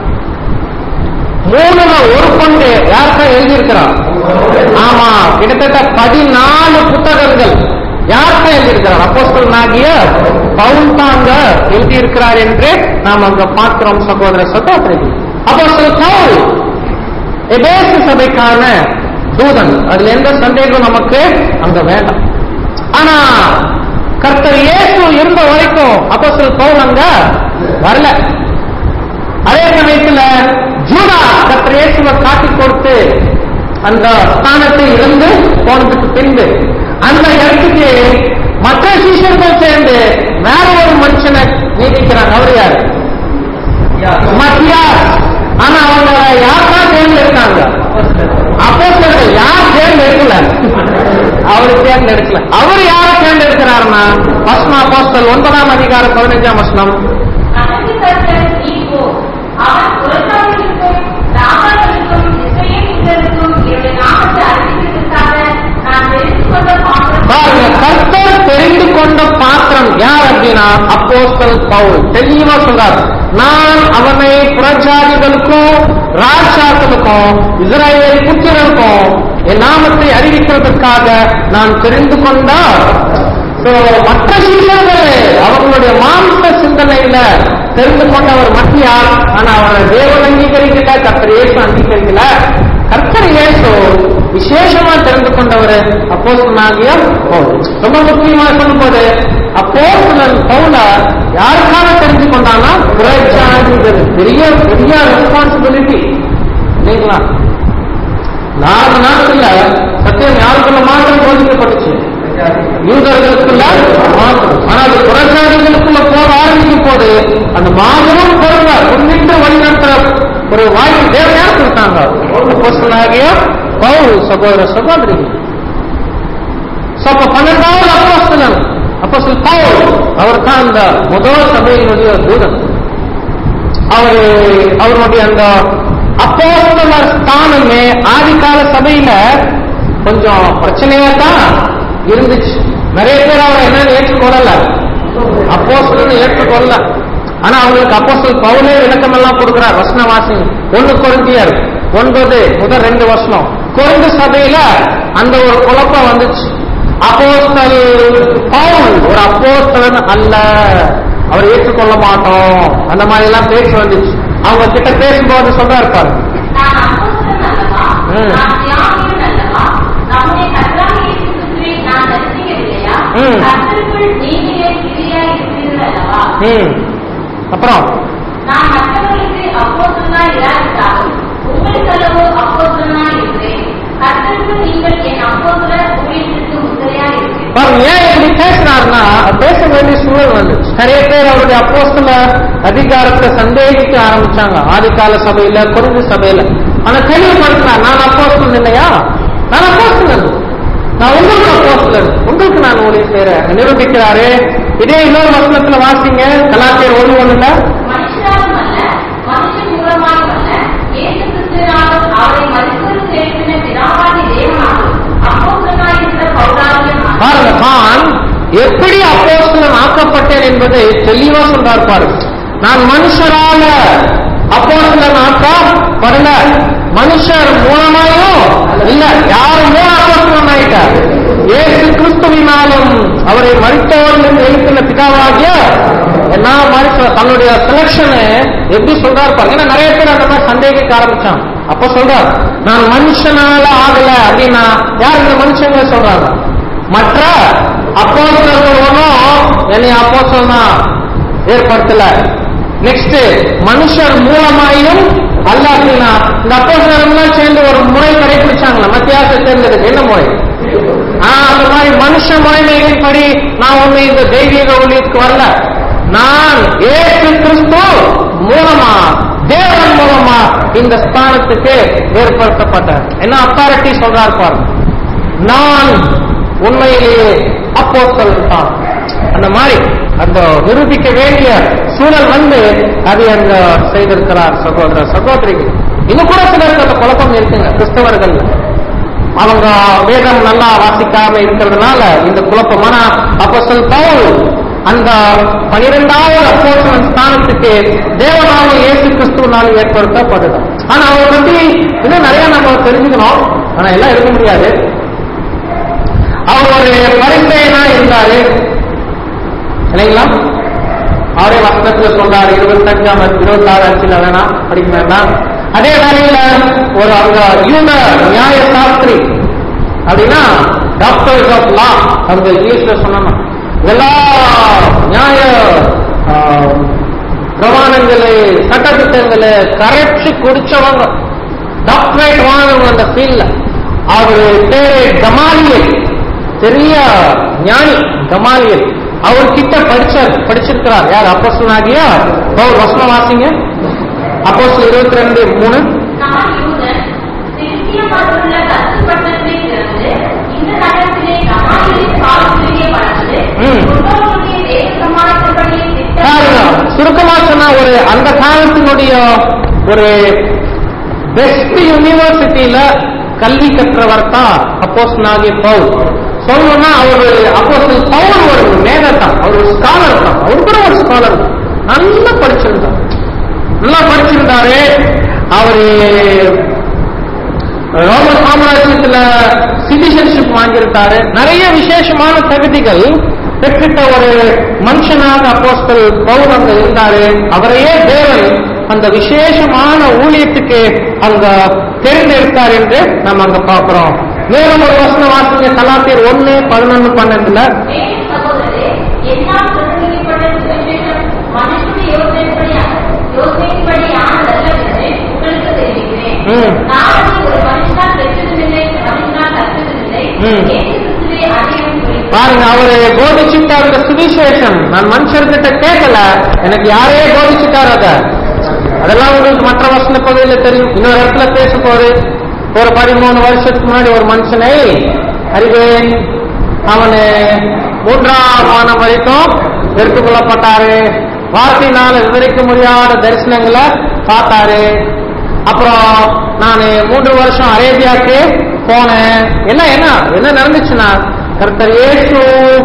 மூணுல ஒரு பங்கு யாருக்கா எழுதியிருக்கிறார் ஆமா கிட்டத்தட்ட பதினாலு புத்தகங்கள் யாருக்கா எழுதியிருக்கிறார் அப்போஸ்தலன் ஆகிய பவுல் தாங்க எழுதியிருக்கிறார் என்று நாம் அங்க பார்க்கிறோம் சகோதர சகோதரிகள் அப்போஸ்தலன் பவுல் எபேசு சபைக்கான தூதன் அதுல எந்த சந்தேகம் நமக்கு அங்க வேண்டாம் ஆனா கர்த்தர் இயேசு இருந்த வரைக்கும் அப்போஸ்தலர் பவுல் அங்க வரல அதே சமயத்துல ஜூதா கர்த்தர் இயேசுவை காட்டி கொடுத்து அந்த ஸ்தானத்தை இழந்து போனதுக்கு பின்பு அந்த இடத்துக்கு மற்ற சீஷர்கள் சேர்ந்து வேற ஒரு மனுஷனை நீதிக்கிறாங்க அவர் யாரு மத்தியார் ஆனா அவங்க யார் தான் தேர்ந்தெடுத்தாங்க அப்போஸ்தலர்கள் யார் தேர்ந்தெடுக்கல அவர் தேர்ந்தெடுக்கல அவர் யாரை தேர்ந்தெடுக்கிறாருன்னா பஸ்மா அப்போஸ்தல் ஒன்பதாம் அதிகாரம் பதினஞ்சாம் வசனம் அதற்கு கர்த்தர், நீ போ. அவன் புறஜாதிகளுக்கும், ராஜாக்களுக்கும், இஸ்ரவேலர்களுக்கும் என்னுடைய நாமத்தை அறிவிக்கிறதற்காக நான் தெரிந்து கொண்ட பாத்திரம் பாருங்க கர்த்தர் தெரிந்து கொண்ட பாத்திரம் யார் அப்படின்னா அப்போஸ்தல் பவுல் தெளிவா சொல்றார் நான் அவனை புறஜாதிகளுக்கும் ராஜாக்களுக்கும் இஸ்ரேல் புத்திரருக்கும் என் நாமத்தை அறிவிக்கிறதுக்காக நான் தெரிந்து கொண்டார் So, மற்ற சீஷர்கள் அவர்களுடைய மாம்ச சிந்தனையில தெரிந்து கொண்டவர் மத்தியார் ஆனா அவரை தேவன் அங்கீகரிக்கல கர்த்தர் இயேசு அங்கீகரிக்கல கர்த்தர் இயேசு விசேஷமா தெரிந்து கொண்டவர் அப்போஸ்தலனாகிய பவுல் ரொம்ப முக்கியமா சொல்லும்போது அப்போஸ்தலன் பவுல யாருக்காக தெரிஞ்சு கொண்டானா புறஜாதிகள் பெரிய பெரிய ரெஸ்பான்சிபிலிட்டி இல்லைங்களா நாலு நாட்கள்ல சத்தியம் யாருக்குள்ள மாத்திரம் போதிக்கப்பட்டுச்சு யூதர்களுக்குள்ள மாத்திரம் ஆனா அது புறஜாதிகளுக்குள்ள போக ஆரம்பிக்கும் போது அந்த மாபெரும் பொருளை முன்னிட்டு வழிநடத்த ஒரு வாய்ப்பு தேவையா கொடுத்தாங்க அப்போஸ்தலனாகிய பவுல் சகோதர சகோதரி So, அப்ப பன்னெண்டாவது அப்போஸ்தலன் அப்போஸ்தலன் பவுல் அவர் தான் அந்த முதல் சபையினுடைய தூதன் அவரு அவருடைய அந்த அப்போஸ்தல ஸ்தானமே ஆதிகால சபையில கொஞ்சம் பிரச்சனையா தான் இருந்துச்சு நிறைய பேர் அவரை என்னன்னு ஏற்றுக்கொள்ளல அப்போஸ்தலன் ஏற்றுக்கொள்ளல ஆனா அவங்களுக்கு அப்போஸ்தல் பவுலே விளக்கம் எல்லாம் கொடுக்கிறார் வசன வாசிங்க ஒண்ணு கொரிந்தியர் ஒன்பது முதல் ரெண்டு வருஷம் கொரிந்து சபையில அந்த ஒரு குழப்பம் வந்துச்சு அப்போஸ்தல் பவுல் ஒரு அப்போஸ்தலன் அல்ல அவர் ஏற்றுக்கொள்ள மாட்டோம் அந்த மாதிரி எல்லாம் பேச்சு வந்துச்சு அவங்க கிட்ட பேசும்போது சொல்றாரு பாருங்க நான் அப்போஸ்தலன் அல்லவா? ம். நான் தியாகியன் அல்லவா? நம்முடைய கர்த்தராகிய இயேசு கிறிஸ்துவை நான் தரிசிக்கவில்லையா? ம். கர்த்தருக்குள் நீங்களே கிரியாய் இருக்கிறீர்கள் அல்லவா? ம் அப்புறம் நான் மற்றவர்களுக்கு அப்போஸ்தலனாய் இராவிட்டாலும், உங்களுக்கு அல்லவோ அப்போஸ்தலனாய் இருக்கிறேன். கர்த்தருக்குள் நீங்கள் என் அப்போஸ்தலர் ஊழியத்திற்கு முத்திரையாய் இருக்கிறீர்கள். பாருங்க ஏன் இப்படி பேசுறாருன்னா பேச வேண்டிய சூழல் வந்துச்சு நிறைய பேர் அவருடைய அப்போஸ்தல அதிகாரத்தை சந்தேகிக்க ஆரம்பிச்சாங்க ஆதிகால சபையில குறைஞ்ச சபையில ஆனா தெளிவுபடுத்தினார் நான் அப்போஸ்தலன் இல்லையா நான் அப்போஸ்தலன் நான் உங்களுக்கு அப்போஸ்தலன் உங்களுக்கு நான் ஊழியம் செய்யறேன் நிரூபிக்கிறாரு இதே இன்னொரு வசனத்துல வாசிங்க கலாச்சியர் ஒண்ணு ஒண்ணுல மனுஷராலும் அல்ல, மனுஷன் மூலமாயும் அல்ல, இயேசு கிறிஸ்துவினாலும் அவரை மரித்தோருக்கு எழுப்பின பிதாவாகிய தேவனாலும் அப்போஸ்தலனாய் இருக்கிற பவுலாகிய நான். பாருங்க தான் எப்படி அப்போஸ்தலன் ஆக்கப்பட்டேன் என்பதை தெளிவா சொல்றார் பாருங்க நான் மனுஷரால அப்போஸ்தலன் ஆக்கப்படல மனுஷர் மூலமாயும் இல்ல யார் மூலம் அப்போஸ்தலன் ஆயிட்டார் இயேசு கிறிஸ்துவினாலும் அவரை மறித்தவர்கள் எழுப்பின பிதாவாகிய என்ன மனுஷ தன்னுடைய செலக்ஷனை எப்படி சொல்றாரு பாருங்க ஏன்னா நிறைய பேர் அந்த மாதிரி சந்தேகிக்க ஆரம்பிச்சான் அப்ப சொல்றார் நான் மனுஷனால ஆகல அப்படின்னா யார் இந்த மனுஷங்க சொல்றாங்க மற்ற அப்போஸ்தலர்கள் ஒன்றும் என்னை அப்போஸ்தலனா ஏற்படுத்தல நெக்ஸ்ட் மனுஷர் மூலமாயும் அல்ல அப்படின்னா இந்த அப்போஸ்தலர்கள் சேர்ந்து ஒரு முறை கடைபிடிச்சாங்களா மத்தியாச சேர்ந்ததுக்கு என்ன முறை ஆஹ் அந்த மாதிரி மனுஷ முறைமைகளின் படி நான் ஒண்ணு இந்த தெய்வீக ஊழியத்துக்கு வரல நான் ஏசு கிறிஸ்து மூலமா தேவன் மூலமா இந்த ஸ்தானத்துக்கு ஏற்படுத்தப்பட்டேன் என்ன அத்தாரிட்டி சொல்றாரு பாருங்க நான் உண்மையிலேயே அப்போஸ்தலன் தான் அந்த மாதிரி அந்த நிரூபிக்க வேண்டிய சூழல் வந்து அதை அங்க செய்திருக்கிறார் சகோதர சகோதரிகள் இன்னும் கூட சிலருக்கு அந்த குழப்பம் இருக்குங்க கிறிஸ்தவர்கள் அவங்க வேதம் நல்லா வாசிக்காம இருக்கிறதுனால இந்த குழப்பம் ஆனா அப்போஸ்தலன் பவுல் அந்த பனிரெண்டாவது அப்போஸ்தலன் ஸ்தானத்துக்கு தேவனால இயேசு கிறிஸ்துவனால ஏற்படுத்தப்படுது ஆனா அவரை பத்தி இன்னும் நிறைய நம்ம தெரிஞ்சுக்கணும் ஆனா எல்லாம் இருக்க முடியாது அவர் ஒரு பரிசையனா இருந்தாரு இல்லைங்களா அவரே வசனத்துல சொல்றாரு இருபத்தஞ்சாம் இருபத்தாறு அஞ்சுல வேணாம் படிக்க வேண்டாம் அதே வேளையில ஒரு அங்க யூத நியாய சாஸ்திரி அப்படின்னா டாக்டர்ஸ் ஆஃப் லா அந்த இங்கிலீஷ்ல சொன்னா எல்லா நியாய ஆ, பிரமாணங்களை சட்டத்திட்டங்களை கரைச்சு குடிச்சவங்க டாக்டரேட் வாங்கினவங்க அந்த ஃபீல்ட்ல அவரு பேரு கமாலியல் பெரிய ஞானி கமாலியல் அவர்கிட்ட படிச்சார் படிச்சிருக்கிறார் யார் அப்போஸ்தலனாகிய பவுல் வசனம் வாசிங்க அப்போஸ்தலர் இருபத்தி ரெண்டு மூணு நான் யூதன் சிலிசிய மருந்துள்ள கத்து பட்டணத்தை திறந்து இந்த நகரத்திலே கமாலியின் காலத்திலேயே வளர்ந்து ம். முன்னோர்களுடைய வேத பிரமாணத்தின்படி பாருங்க திட்டம் சுருக்கமா சொன்னா ஒரு அந்த காலத்தினுடைய ஒரு பெஸ்ட் யூனிவர்சிட்டியில கல்வி கற்றவர் தான் அப்போஸ் நாகிய பவுல் சொல்லணும்னா அவர் அப்போஸ் பவுல் ஒரு மேதை தான் அவர் ஒரு ஸ்காலர் தான் அவர் கூட ஒரு ஸ்காலர் தான் நல்லா படிச்சிருந்தார் நல்லா படிச்சிருந்தாரு அவரு ரோம சாம்ராஜ்யத்துல சிட்டிசன்ஷிப் வாங்கியிருக்காரு நிறைய விசேஷமான தகுதிகள் பெற்றுட்ட ஒரு மனுஷனாக அப்போஸ்தல் பவுல் அங்க இருந்தாரு அவரையே தேவன் அந்த விசேஷமான ஊழியத்துக்கு அங்க தேர்ந்தெடுத்தார் என்று நம்ம அங்க பார்க்கிறோம் மேலும் ஒரு வசனம் வாசிங்க கலாத்தியர் ஒண்ணு பதினொன்னு பன்னெண்டுல மேலும் சகோதரரே என்னால் பிரசங்கிக்கப்பட்ட சுவிசேஷம் மனுஷனுடைய யோசனைப்படி யோசனைப்படி ஆனதல்ல என்று உங்களுக்கு தெரிவிக்கிறேன் ம். நான் அதை ஒரு மனுஷனால் பெற்றதுமில்லை மனுஷனால் கற்றதுமில்லை ம். ஏசு கிறிஸ்துவே அதையும் குறித்து பாருங்க அவரு போதிச்சுட்டார் அந்த சுவிசேஷம் நான் மனுஷர்கிட்ட கேட்கல எனக்கு யாரே போதிச்சுட்டார் அத அதெல்லாம் உங்களுக்கு மற்ற வசன பகுதியில தெரியும் இன்னொரு இடத்துல பேச போது ஒரு பதிமூணு வருஷத்துக்கு முன்னாடி ஒரு மனுஷனை அறிவேன் அவனு மூன்றாம் வானம் வரைக்கும் எடுத்துக் கொள்ளப்பட்டாரு வார்த்தையினால விவரிக்க முடியாத தரிசனங்களை பார்த்தாரு அப்புறம் நான் மூன்று வருஷம் அரேபியாவுக்கு போனேன் என்ன என்ன என்ன நடந்துச்சுன்னா கர்த்தர் இயேசு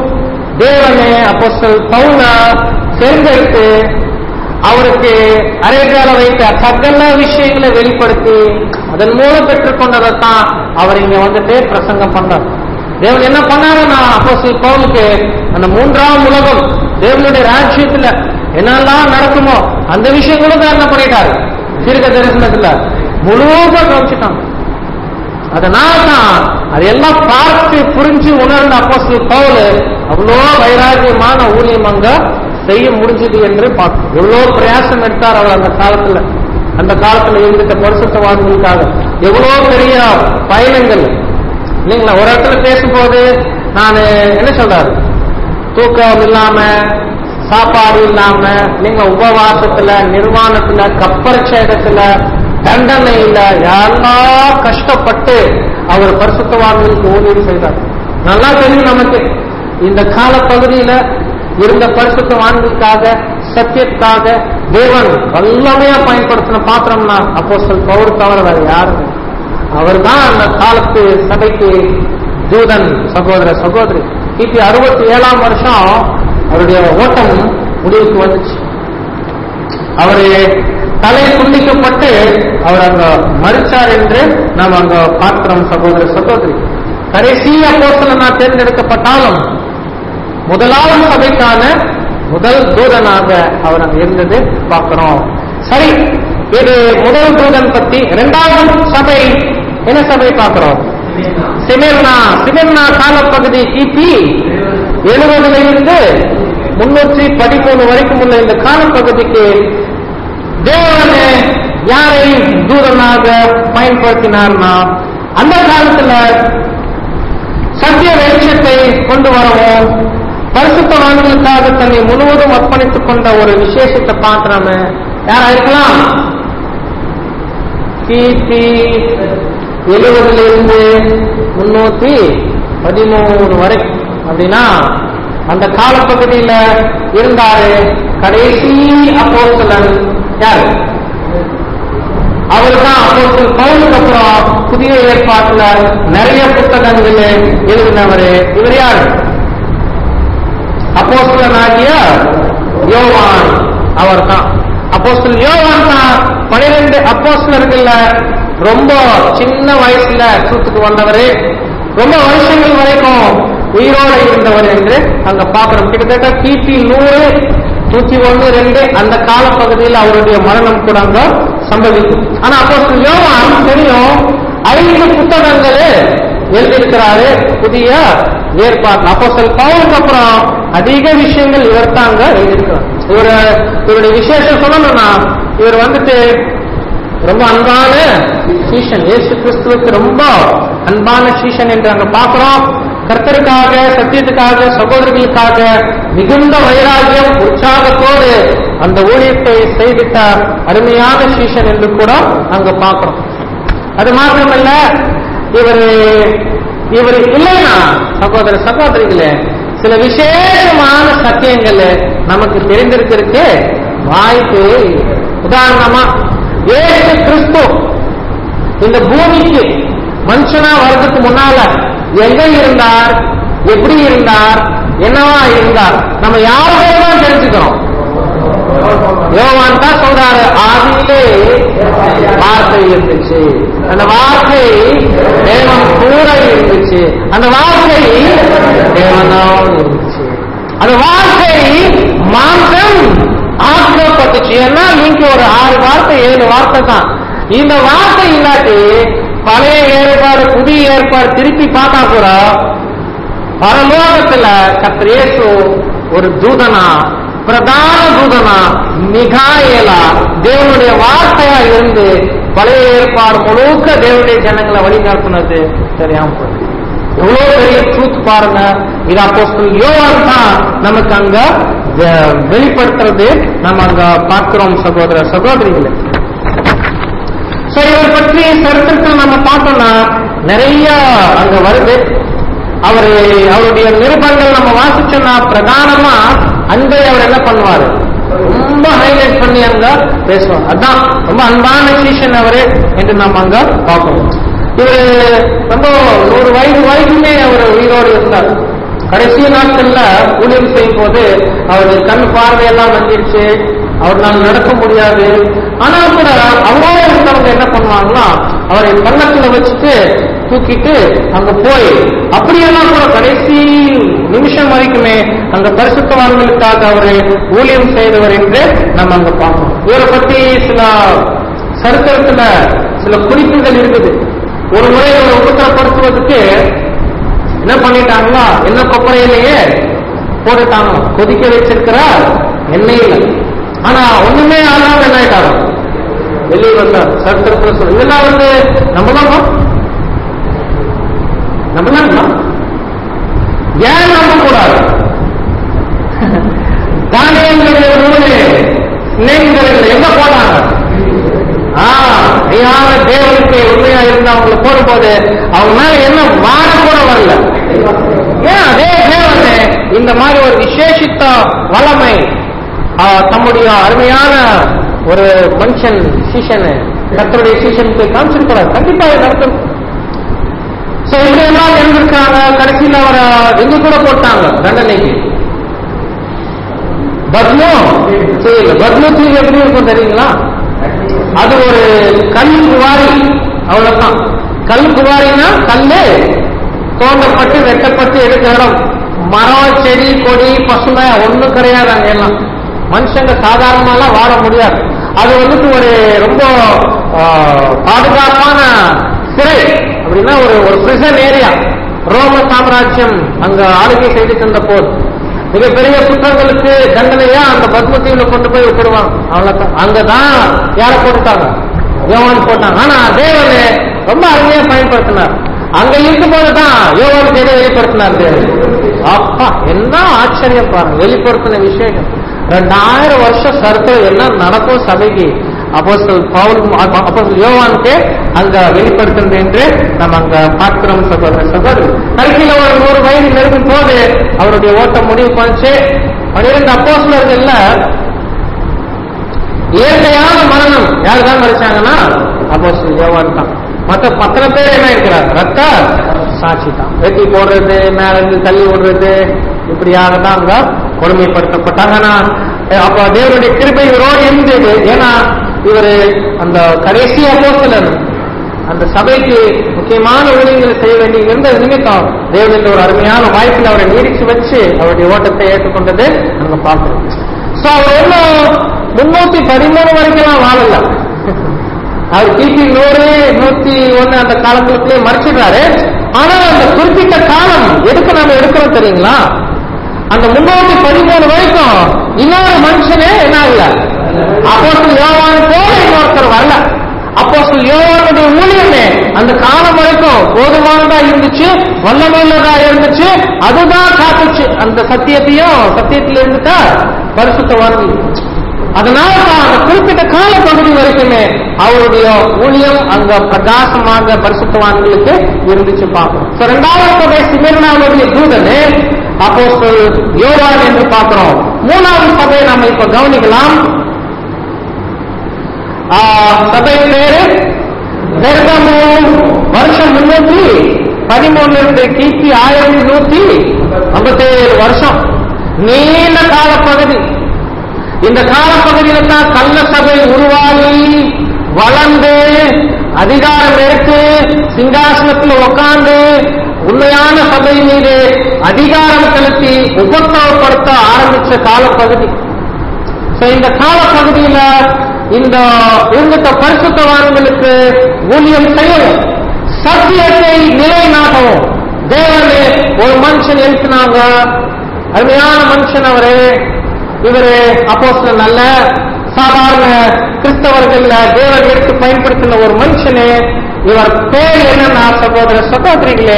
தேவனே அப்போஸ்தல் பவுல தேர்ந்தெடுத்து அவருக்கு அரேபியால வைத்த சகல விஷயங்களை வெளிப்படுத்தி அதன் மூலம் பெற்றுக்கொண்டதைத்தான் அவர் இங்க வந்துட்டு பிரசங்கம் பண்றார் தேவன் என்ன பண்ணாருன்னா அப்போஸ்தல் பவுலுக்கு அந்த மூன்றாம் உலகம் தேவனுடைய ராஜ்யத்துல என்னெல்லாம் நடக்குமோ அந்த விஷயங்களும் தான் என்ன பண்ணிட்டாரு தீர்க்க தரிசனத்துல முழுவதும் கவனிச்சுட்டாங்க அதனால தான் அதையெல்லாம் பார்த்து புரிஞ்சு உணர்ந்த அப்போஸ்தலர் பவுல் அவ்வளோ வைராகியமான ஊழியம் அங்க செய்ய முடிஞ்சது என்று பார்க்கும் எவ்வளவு பிரயாசம் எடுத்தார் அவர் அந்த காலத்துல அந்த காலத்துல இருந்துட்ட பரிசுத்தவான்களுக்காக எவ்வளவு பெரிய பயணங்கள் இல்லைங்களா ஒரு இடத்துல பேசும்போது நான் என்ன சொல்றாரு தூக்கம் இல்லாம சாப்பாடு இல்லாம நீங்க உபவாசத்துல நிர்வாணத்துல கப்பரட்சேதத்துல தண்டனையில எல்லாம் கஷ்டப்பட்டு அவர் பரிசுத்தவான்களுக்கு ஊழியம் செய்தார் நல்லா தெரியும் நமக்கு இந்த கால பகுதியில இருந்த பரிசுத்தவான்களுக்காக சத்தியத்துக்காக தேவன் வல்லமையா பயன்படுத்தின பாத்திரம்னா அப்போ சொல் பவுர் தவிர வேற யாருங்க அவர் தான் அந்த காலத்து சபைக்கு தூதன் சகோதர சகோதரி கிபி அறுபத்தி ஏழாம் வருஷம் அவருடைய ஓட்டம் முடிவுக்கு வந்துச்சு அவரு தலை துண்டிக்கப்பட்டு அவர் அங்க மறிச்சார் என்று நாம் அங்க பார்க்கிறோம் சகோதர சகோதரி கடைசி அப்போஸ்தலனா தேர்ந்தெடுக்கப்பட்டாலும் முதலாவது சபைக்கான முதல் தூதனாக அவர் அங்க இருந்தது பார்க்கிறோம் சரி இது முதல் தூதன் பத்தி இரண்டாவது சபை என்ன சபை பார்க்கிறோம் சிமெர்னா சிமெர்னா காலப்பகுதி கிபி எழுபதுல இருந்து முன்னூற்றி பதிமூணு வரைக்கும் உள்ள இந்த காலப்பகுதிக்கு தேவன் யாரை தூதனாக பயன்படுத்தினார்னா அந்த காலத்துல சத்திய வெளிச்சத்தை கொண்டு வரவும் பரிசுத்தவான்களுக்காக தன்னை முழுவதும் அர்ப்பணித்துக் கொண்ட ஒரு விசேஷத்தை பார்க்கிறோம் யாரா இருக்கலாம் கிபி எழுபதுல இருந்து முன்னூத்தி பதிமூணு வரைக்கும் அப்படின்னா அந்த காலப்பகுதியில இருந்தாரு கடைசி அப்போஸ்தலன் யாரு அவர் தான் அப்போஸ்தலன் பவுலுக்கு அப்புறம் புதிய ஏற்பாட்டுல நிறைய புத்தகங்கள் எழுதினவர் இவர் யாரு அப்போஸ்தலனாகிய யோவான் அவர் தான் அப்போஸ்தலன் யோவான் தான் பனிரெண்டு அப்போஸ்தலர்கள்ல ரொம்ப சின்ன வயசுல சூத்துக்கு வந்தவர் ரொம்ப வருஷங்கள் வரைக்கும் உயிரோடு இருந்தவர் என்று அங்க பார்க்கிறோம் கிட்டத்தட்ட கிபி நூறு நூத்தி ஒண்ணு ரெண்டு அந்த காலப்பகுதியில் அவருடைய மரணம் கூட அங்க சம்பவிக்கும் ஆனா அப்போ யோவான் தெரியும் ஐந்து புத்தகங்கள் எழுதியிருக்கிறாரு புதிய ஏற்பாடு அப்போ பவுலுக்கு அப்புறம் அதிக விஷயங்கள் இவர் தாங்க எழுதியிருக்கிறார் இவர் இவருடைய விசேஷம் சொல்லணும்னா இவர் வந்துட்டு ரொம்ப அன்பான சீஷன் இயேசு கிறிஸ்துவுக்கு ரொம்ப அன்பான சீஷன் என்று அங்க பார்க்கிறோம் கர்த்தருக்காக சத்தியத்துக்காக சகோதரர்களுக்காக மிகுந்த வைராகியம் உற்சாகத்தோடு அந்த ஊழியத்தை செய்திட்ட அருமையான சீஷன் என்று கூட அங்க பார்க்கிறோம் அது மாத்திரமல்ல இவர் இவர் இல்லைன்னா சகோதர சகோதரிகளே சில விசேஷமான சத்தியங்கள் நமக்கு தெரிந்திருக்கிறதுக்கு வாய்ப்பு இல்லை. உதாரணமா ஏசு கிறிஸ்து இந்த பூமிக்கு மனுஷனா வர்றதுக்கு முன்னால எங்க இருந்தார் எப்படி இருந்தார் என்னவா இருந்தார் நம்ம யாருமே தான் தெரிஞ்சுக்கிறோம் யோவான் தான் சொல்றாரு ஆதியிலே வார்த்தை இருந்துச்சு அந்த வார்த்தை தேவன் கூட இருந்துச்சு அந்த வார்த்தை தேவனால் இருந்துச்சு அந்த வார்த்தை மாம்சம் ஆக்கப்பட்டுச்சு ஏன்னா நீங்க ஒரு ஆறு வார்த்தை ஏழு வார்த்தை தான் இந்த வார்த்தை இல்லாட்டி பழைய ஏற்பாடு புதிய ஏற்பாடு திருப்பி பார்த்தா கூட பரலோகத்துல கர்த்தர் இயேசு ஒரு தூதனா பிரதான தூதனா மிகாயலா தேவனுடைய வார்த்தையா இருந்து பழைய ஏற்பாடு முழுக்க தேவனுடைய ஜனங்களை வழிநடத்தினது தெரியாம போகுது எவ்வளவு பெரிய ட்ரூத் பாருங்க இது அப்போ யோவான் தான் நமக்கு அங்க வெ- வெளிப்படுத்துறது நம்ம அங்க பார்க்கிறோம் சகோதர சகோதரிகளை சோ இவர் பற்றி சரித்திரத்தை நம்ம பார்த்தோம்னா நிறைய அங்க வருது அவரு அவருடைய நிருபங்கள் நம்ம வாசிச்சோம்னா பிரதானமா அன்பை அவர் என்ன பண்ணுவாரு ரொம்ப ஹைலைட் பண்ணி அங்க பேசுவார் அதான் ரொம்ப அன்பான சீஷன் அவரு என்று நம்ம அங்க பார்க்கணும் இவரு ரொம்ப நூறு வயது வரைக்குமே அவர் உயிரோடு இருந்தார் கடைசி நாட்கள்ல ஊழியம் செய்யும் போது அவருடைய கண் பார்வையெல்லாம் வந்துருச்சு அவரால் நடக்க முடியாது ஆனா கூட அவரோட இருந்தவங்க என்ன பண்ணுவாங்கன்னா அவரை பள்ளத்துல வச்சுட்டு தூக்கிட்டு அங்க போய் அப்படியெல்லாம் கூட கடைசி நிமிஷம் வரைக்குமே அந்த பரிசுத்தவான்களுக்காக அவரை ஊழியம் செய்தவர் என்று நம்ம அங்க பார்க்கணும் இவரை பத்தி சில சரித்திரத்துல சில குறிப்புகள் இருக்குது ஒரு முறை அவரை உபத்திரப்படுத்துவதற்கு என்ன பண்ணிட்டாங்களா என்ன கொப்பரையிலேயே போட்டுட்டாங்க கொதிக்க வச்சிருக்கிற எண்ணெயில ஆனா ஒண்ணுமே ஆகாம என்ன ஆயிட்டாங்க வெளியே வந்தார் சரித்திரத்துல சொல்லு இதெல்லாம் வந்து நம்பலாமா நம்பலாங்களா ஏன் நம்ப கூடாது தானியங்களுடைய நூலு சிநேகிதர்கள் எங்க போனாங்க ஆ, மெய்யான தேவனுக்கு உண்மையா இருந்து அவங்களை போடும்போது அவங்க மேல என்ன வாட கூட வரல ஏன் அதே தேவனே இந்த மாதிரி ஒரு விசேஷித்த வல்லமை ஆ, தம்முடைய அருமையான ஒரு மனுஷன் சீசன் கத்தருடைய சீசனுக்கு காமிச்சிருக்கிறார் கண்டிப்பா இதை நடக்கும் சோ இப்படி எல்லாம் இருந்திருக்காங்க கடைசியில் அவரை எங்க கூட போட்டாங்க தண்டனைக்கு பத்மோ தீவு பத்மோ தீவு எப்படி இருக்கும் தெரியுங்களா அது ஒரு கல் குவாரி அவ்வளவுதான் கல் குவாரினா கல்லு தோண்டப்பட்டு வெட்டப்பட்டு எடுக்கிற இடம் மரம் செடி கொடி பசுமை ஒண்ணும் கிடையாது அங்க எல்லாம் மனுஷங்க சாதாரணமாலாம் வாழ முடியாது அது வந்துட்டு ஒரு ரொம்ப ஆ, பாதுகாப்பான சிறை அப்படின்னா ஒரு ஒரு பிரிசன் ஏரியா ரோம சாம்ராஜ்யம் அங்க ஆளுகை செய்து தந்த போது மிகப்பெரிய குற்றங்களுக்கு தண்டனையா அந்த பத்மத்தீவுல கொண்டு போய் விட்டுடுவாங்க அவ்வளவுதான் அங்கதான் யாரை போட்டுட்டாங்க யோவான் போட்டாங்க ஆனா தேவனு ரொம்ப அருமையா பயன்படுத்தினார் அங்க இருக்கும்போது தான் யோவானுக்கு எதை வெளிப்படுத்தினார் தேவன் அப்பா என்ன ஆச்சரியம் பாருங்க வெளிப்படுத்தின விசேஷம் ரெண்டாயிரம் வருஷம் சரித்திரம் என்ன நடக்கும் சபைக்கு அப்போஸ்தல் பவுல் அப்போஸ்தல் யோவானுக்கு அங்க வெளிப்படுத்துறது என்று நம்ம அங்க பார்க்கிறோம் சகோதர சகோதரி கடைசியில ஒரு நூறு வயது நெருங்கும் போது அவருடைய ஓட்டம் முடிவு பண்ணுச்சு பன்னிரண்டு அப்போஸ்தலர்கள்ல இயற்கையான மரணம் யார் தான் மறிச்சாங்கன்னா அப்போஸ்தல் யோவான் தான் மற்ற பத்தனை பேர் என்ன இருக்கிறார் ரத்த சாட்சி தான் வெட்டி போடுறது மேல இருந்து தள்ளி விடுறது இப்படியாக தான் அங்க கொடுமைப்படுத்தப்பட்டாங்க ஆனா அப்ப தேவனுடைய கிருபை இவரோடு இருந்தது ஏன்னா இவர் அந்த கடைசி அப்போஸ்தலர் அந்த சபைக்கு முக்கியமான ஊழியங்களை செய்ய வேண்டிய இருந்த நிமித்தம் தேவனின் ஒரு அருமையான வாய்ப்பில் அவரை நீடிச்சு வச்சு அவருடைய ஓட்டத்தை ஏற்றுக்கொண்டது அங்க பார்க்கிறோம் சோ அவர் ஒன்றும் முன்னூத்தி பதிமூணு வரைக்கும் வாழல அவர் கிபி நூறு நூத்தி ஒண்ணு அந்த காலங்களுக்குள்ளே மறைச்சிடுறாரு ஆனா அந்த குறிப்பிட்ட காலம் எதுக்கு நாம எடுக்கிறோம் தெரியுங்களா அந்த முன்னூத்தி பதிமூணு வரைக்கும் இன்னொரு மனுஷனே என்ன ஆகல அப்போ யோவான் போல இன்னொருத்தர் வரல அப்போ யோவானுடைய ஊழியமே அந்த காலம் வரைக்கும் போதுமானதா இருந்துச்சு வல்லமையுள்ளதா இருந்துச்சு அதுதான் காத்துச்சு அந்த சத்தியத்தையும் சத்தியத்துல இருந்துட்டா பரிசுத்தவான்கள் அதனால தான் அந்த குறிப்பிட்ட கால பகுதி வரைக்குமே அவருடைய ஊழியம் அங்க பிரகாசமாக பரிசுத்தவான்களுக்கு இருந்துச்சு பார்க்கணும் So, இரண்டாவது சபை சிமிர்னாவுடைய தூதனு அப்போ யோவான் என்று பார்க்கிறோம் மூணாவது சபையை நாம இப்ப கவனிக்கலாம் ஆ, சபை பேரு பெர்கமு வருஷம் முன்னூத்தி பதிமூணுல இருந்து கிபி ஆயிரத்தி நூத்தி ஐம்பத்தி ஏழு வருஷம் நீண்ட கால பகுதி இந்த காலப்பகுதியில தான் கள்ள சபை உருவாகி வளர்ந்து அதிகாரம் எடுத்து சிங்காசனத்தில் உட்கார்ந்து உண்மையான சபை மீது அதிகாரம் செலுத்தி உபத்திரவப்படுத்த ஆரம்பிச்ச காலப்பகுதி So, இந்த காலப்பகுதியில இந்த இருந்த பரிசுத்தவான்களுக்கு ஊழியம் செய்யவும் சத்தியத்தை நிலைநாட்டவும் தேவனே ஒரு மனுஷன் எழுப்பினாங்க அருமையான மனுஷன் அவரு இவரு அப்போஸ்தலன் நல்ல சாதாரண கிறிஸ்தவர்கள் தேவன் எடுத்து பயன்படுத்தின ஒரு மனுஷனு இவர் பேர் என்னன்னா சகோதர சகோதரிகளே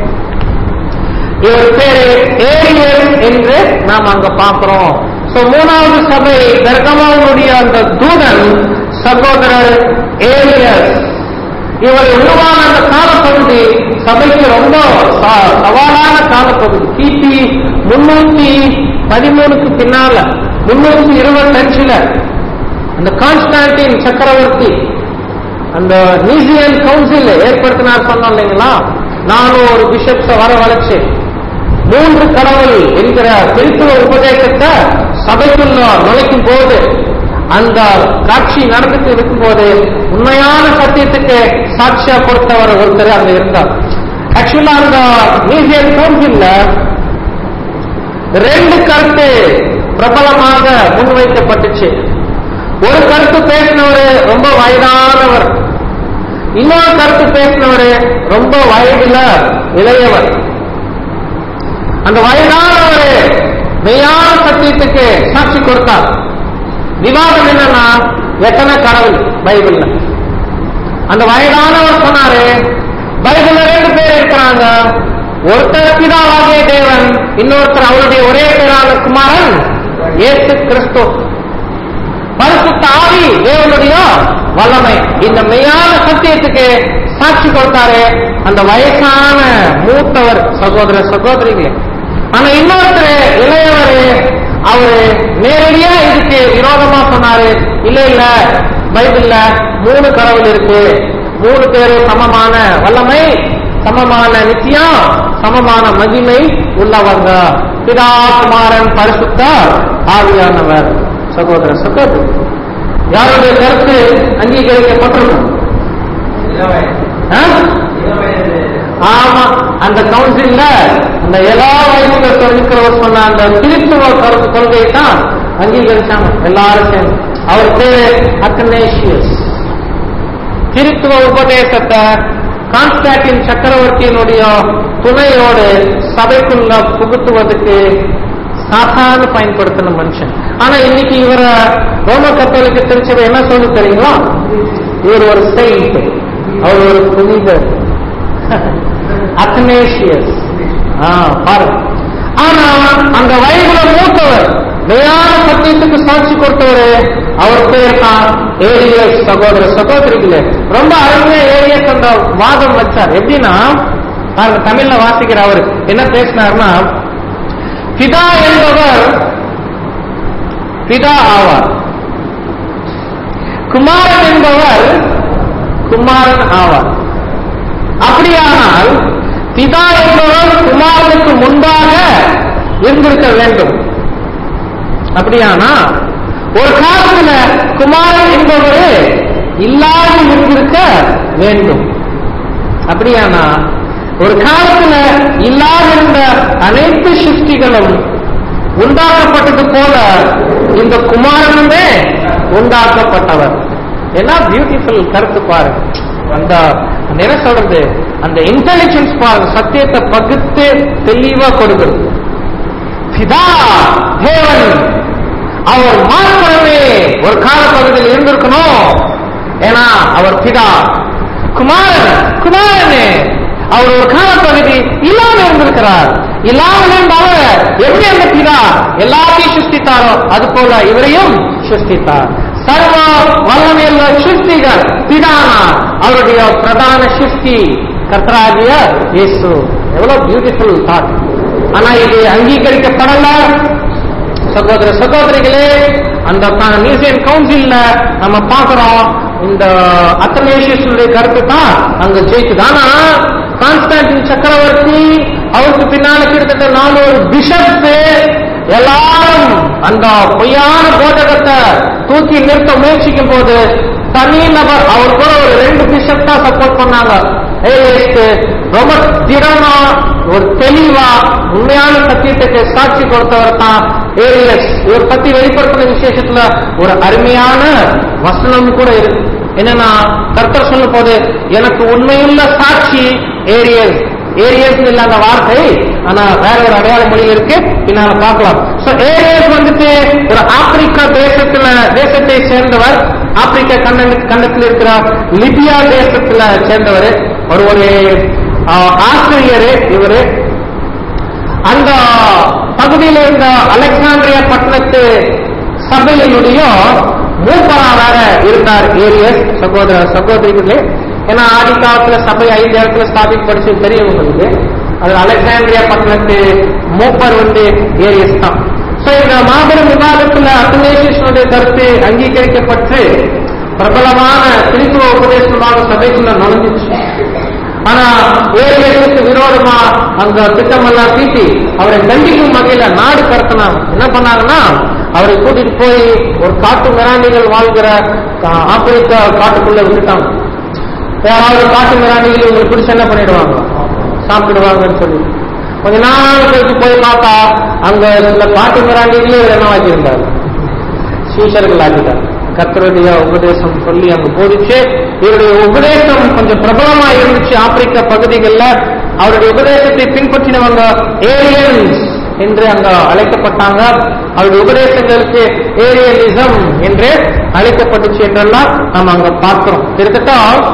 இவர் பேரு ஏரியஸ் என்று நாம் அங்க பார்க்கிறோம் சோ மூணாவது சபை பெர்கமாவுடைய அந்த தூதன் சகோதரர் ஏரியஸ் இவர் உருவான அந்த காலப்பகுதி சபைக்கு ரொம்ப ச- சவாலான காலப்பகுதி கிபி முன்னூத்தி பதிமூணுக்கு பின்னால முன்னூத்தி இருபத்தஞ்சுல அந்த கான்ஸ்டான்டின் சக்கரவர்த்தி அந்த நீசியன் கவுன்சில் ஏற்படுத்தினார் சொன்னோம் இல்லைங்களா நானும் ஒரு பிஷப்ஸ வர வளைச்சு மூன்று கடவுள் என்கிற திருத்துவ உபதேசத்தை சபைக்குள்ள நுழைக்கும் போது அந்த காட்சி நடந்துட்டு இருக்கும்போது உண்மையான சத்தியத்துக்கு சாட்சியா கொடுத்தவர் ஒருத்தர் அங்க இருந்தார் ஆக்சுவலா அந்த நீசியன் கவுன்சில்ல ரெண்டு கருத்து பிரபலமாக முன்வைக்கப்பட்டுச்சு ஒரு கருத்து பேசினவரு ரொம்ப வயதானவர் இன்னொரு கருத்து பேசினவரு ரொம்ப வயதுல இளையவர் அந்த வயதானவரு மெய்யான சத்தியத்துக்கு சாட்சி கொடுத்தார் விவாதம் என்னன்னா எத்தனை கடவுள் பைபிள்ல அந்த வயதானவர் சொன்னாரு பைபிள்ல ரெண்டு பேர் இருக்கிறாங்க ஒருத்தர் பிதாவாகிய தேவன் இன்னொருத்தர் அவருடைய ஒரே பேரான குமாரன் இயேசு கிறிஸ்து பரிசுத்த ஆவி தேவனுடைய வல்லமை இந்த மெய்யான சத்தியத்துக்கு சாட்சி கொடுத்தாரு அந்த வயசான மூத்தவர் சகோதர சகோதரிகளே ஆனா இன்னொருத்தர் இளையவர் அவரு நேரடியா இதுக்கு விரோதமா சொன்னாரு இல்ல இல்ல பைபிள்ல மூணு கடவுள் இருக்கு மூணு பேரு சமமான வல்லமை சமமான நித்தியம் சமமான மகிமை உள்ளவங்க பிதா குமாரன் பரிசுத்த ஆவியானவர் சகோதர சகோதரி யாருடைய கருத்து அங்கீகரிக்கப்பட்டிருக்கும் ஆ? ஆமா அந்த கவுன்சில்ல அந்த எல்லா வயசுல இருக்கிறவர் சொன்ன அந்த திருத்துவ கருத்து கொள்கையை தான் அங்கீகரிச்சாங்க எல்லாரும் சேர்ந்து அவர் பேரு அத்தனேஷியஸ் திருத்துவ உபதேசத்தை கான்ஸ்டாண்டின் சக்கரவர்த்தியினுடைய துணையோடு சபைக்குள்ள புகுத்துவதற்கு சாத்தான்னு பயன்படுத்தின மனுஷன் ஆனா இன்னைக்கு இவர ரோம கத்தோலிக்க திருச்சபை என்ன சொல்லு தெரியுங்களா இவர் ஒரு செயின்ட் அவர் ஒரு புனிதர் அத்னேஷியஸ் பாருங்க ஆனா அந்த வயதுல மூத்தவர் மெய்யான சத்தியத்துக்கு சாட்சி கொடுத்தவர் அவர் பேர் தான் ஏரியஸ் சகோதர சகோதரிகளே ரொம்ப அருமையா ஏரியஸ் அந்த வாதம் வச்சார் எப்படின்னா பாருங்க தமிழ்ல வாசிக்கிற அவர் என்ன பேசினார்னா பிதா என்பவர் பிதா ஆவார் குமாரன் என்பவர் குமாரன் ஆவார் அப்படியானால் பிதா என்பவர் குமாரனுக்கு முன்பாக இருந்திருக்க வேண்டும் அப்படியானா ஒரு காலத்துல குமாரன் என்பவர் இல்லாது இருந்திருக்க வேண்டும் அப்படியானா ஒரு காலத்துல இல்லாதிருந்த அனைத்து சிருஷ்டிகளும் உண்டாக்கப்பட்டது போல இந்த குமாரனுமே உண்டாக்கப்பட்டவர் என்ன பியூட்டிஃபுல் கருத்து பாருங்க அந்த அந்த என்ன சொல்றது அந்த இன்டெலிஜென்ஸ் பாருங்க சத்தியத்தை பகுத்து தெளிவா கொடுக்குறது பிதா தேவன் அவர் மாத்திரமே ஒரு காலப்பகுதியில் இருந்திருக்கணும் ஏன்னா அவர் பிதா குமாரன் குமாரனே அவர் ஒரு காலப்பகுதி இல்லாம இருந்திருக்கிறார் இல்லாமல் இருந்தாலும் எப்படி அந்த பிதா எல்லாத்தையும் சிருஷ்டித்தாரோ அது போல இவரையும் சிருஷ்டித்தார் சர்வ வல்லமையுள்ள சிருஷ்டிகர் பிதானா அவருடைய பிரதான சிருஷ்டி கர்த்தராகிய இயேசு எவ்வளவு பியூட்டிஃபுல் தாட் ஆனா இது அங்கீகரிக்கப்படல சகோதர சகோதரிகளே அந்த மியூசியம் கவுன்சில்ல நம்ம பார்க்கிறோம் இந்த அத்தனேஷியஸுடைய கருத்து தான் அங்க ஜெயிக்குது ஆனா கான்ஸ்டான்டின் சக்கரவர்த்தி அவருக்கு பின்னால கிட்டத்தட்ட நானூறு பிஷப்ஸ் எல்லாரும் அந்த பொய்யான போதகத்தை தூக்கி நிறுத்த முயற்சிக்கும் போது தனி நபர் அவர் கூட ஒரு ரெண்டு பிஷப் தான் சப்போர்ட் பண்ணாங்க ஏஎஸ்க்கு ரொம்ப திடமா ஒரு தெளிவா உண்மையான சத்தியத்துக்கு சாட்சி கொடுத்தவர் தான் ஏரியஸ் இவர் பத்தி வெளிப்படுத்தின விசேஷத்துல ஒரு அருமையான வசனம் கூட இருக்கு என்னன்னா கர்த்தர் சொல்லும் போது எனக்கு உண்மையுள்ள சாட்சி ஏரியஸ் ஏரியஸ் இல்ல அந்த வார்த்தை ஆனா வேற ஒரு அடையாள மொழி இருக்கு பின்னால பார்க்கலாம் சோ ஏரியஸ் வந்துட்டு ஒரு ஆப்பிரிக்கா தேசத்துல தேசத்தை சேர்ந்தவர் ஆப்பிரிக்கா கண்ட கண்டத்தில் இருக்கிற லிபியா தேசத்துல சேர்ந்தவர் ஒரு ஒரு ஆஹ், ஆசிரியர் இவரு அந்த பகுதியில் இருந்த அலெக்சாண்ட்ரியா பட்டணத்து சபையினுடைய மூப்பரா வேற இருந்தார் ஏரியஸ் சகோதர சகோதரிகளே ஏன்னா ஆதி காலத்துல சபை ஐந்து இடத்துல ஸ்தாபிக்கப்படிச்சு தெரியும் உங்களுக்கு அது அலெக்சாண்ட்ரியா பட்டணத்து மூப்பர் வந்து ஏரியஸ் தான் சோ இந்த மாபெரும் விவாதத்துல அத்தனேஷனுடைய கருத்து அங்கீகரிக்கப்பட்டு பிரபலமான கிறிஸ்துவ உபதேசமாக சபைக்குள்ள நுழைஞ்சிச்சு ஆனா ஏரியர்களுக்கு விரோதமா அங்க திட்டமெல்லாம் தீட்டி அவரை தண்டிக்கும் வகையில நாடு கடத்தினாங்க என்ன பண்ணாங்கன்னா அவரை கூட்டிட்டு போய் ஒரு காட்டு மிராண்டிகள் வாழ்கிற ஆ- ஆப்பிரிக்கா காட்டுக்குள்ள விட்டுட்டாங்க யாராவது காட்டு மிராண்டிகள் இவங்களுக்கு பிடிச்ச என்ன பண்ணிடுவாங்க சாப்பிடுவாங்கன்னு சொல்லி கொஞ்ச நாள் கழிச்சு போய் பார்த்தா அங்க சில காட்டு மிராண்டிகளே இவர் என்ன வச்சிருந்தாரு சீஷர்கள் ஆக்கிட்டார் கர்த்தருடைய உபதேசம் சொல்லி அங்க போதிச்சு இவருடைய உபதேசம் கொஞ்சம் பிரபலமா இருந்துச்சு ஆப்பிரிக்க பகுதிகளில் அவருடைய உபதேசத்தை பின்பற்றினவங்க ஏரியன்ஸ் என்று அங்க அழைக்கப்பட்டாங்க அவருடைய உபதேசங்களுக்கு ஏரியனிசம் என்று அழைக்கப்பட்டுச்சு என்றெல்லாம் நம்ம அங்க பார்க்கிறோம் கிட்டத்தட்ட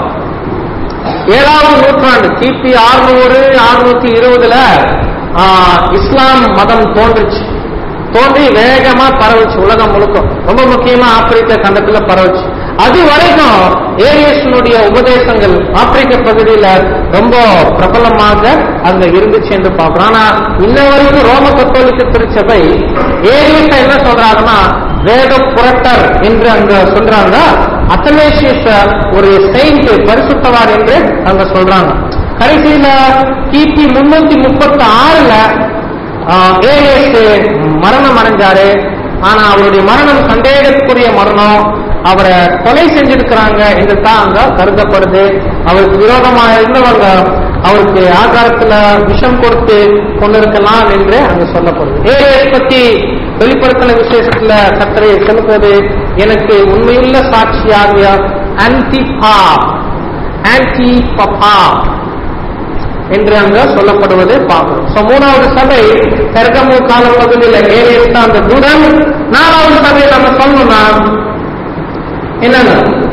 ஏழாவது நூற்றாண்டு கிபி ஆறுநூறு அறுநூத்தி இருபதுல இஸ்லாம் மதம் தோன்றுச்சு தோன்றி வேகமா பரவுச்சு உலகம் முழுக்க ரொம்ப முக்கியமா ஆப்பிரிக்க கண்டத்துல பரவுச்சு அது வரைக்கும் ஏரியஸனுடைய உபதேசங்கள் ஆப்பிரிக்க பகுதியில ரொம்ப பிரபலமாக அங்க இருந்துச்சு என்று பார்க்கிறோம் ஆனா இன்ன வரைக்கும் ரோம கத்தோலிக்க திருச்சபை ஏரியஸ என்ன சொல்றாங்கன்னா வேத புரட்டர் என்று அங்க சொல்றாங்க அத்தனேஷியஸ ஒரு செயின்ட் பரிசுத்தவார் என்று அங்க சொல்றாங்க கடைசியில கிபி முன்னூத்தி முப்பத்தி ஆறுல ஏஎஸ் மரணம் அடைஞ்சாரு ஆனா அவருடைய மரணம் சந்தேகத்துக்குரிய மரணம் அவரை கொலை செஞ்சிருக்கிறாங்க என்று தான் அங்க கருதப்படுது அவருக்கு விரோதமா இருந்தவங்க அவருக்கு ஆகாரத்துல விஷம் கொடுத்து கொண்டிருக்கலாம் என்று அங்க சொல்லப்படுது ஏஎஸ் பத்தி வெளிப்படுத்தின விசேஷத்துல கத்தரை சொல்லும்போது எனக்கு உண்மையுள்ள சாட்சியாகிய ஆன்டிபா ஆன்டிபா என்று அங்க சொல்லப்படுவதை பார்க்கிறோம் So, மூணாவது சபை பெர்கமு கால பகுதியில் ஏறியிருந்த அந்த தூதன் நாலாவது சபையை நம்ம சொல்லணும்னா என்னங்க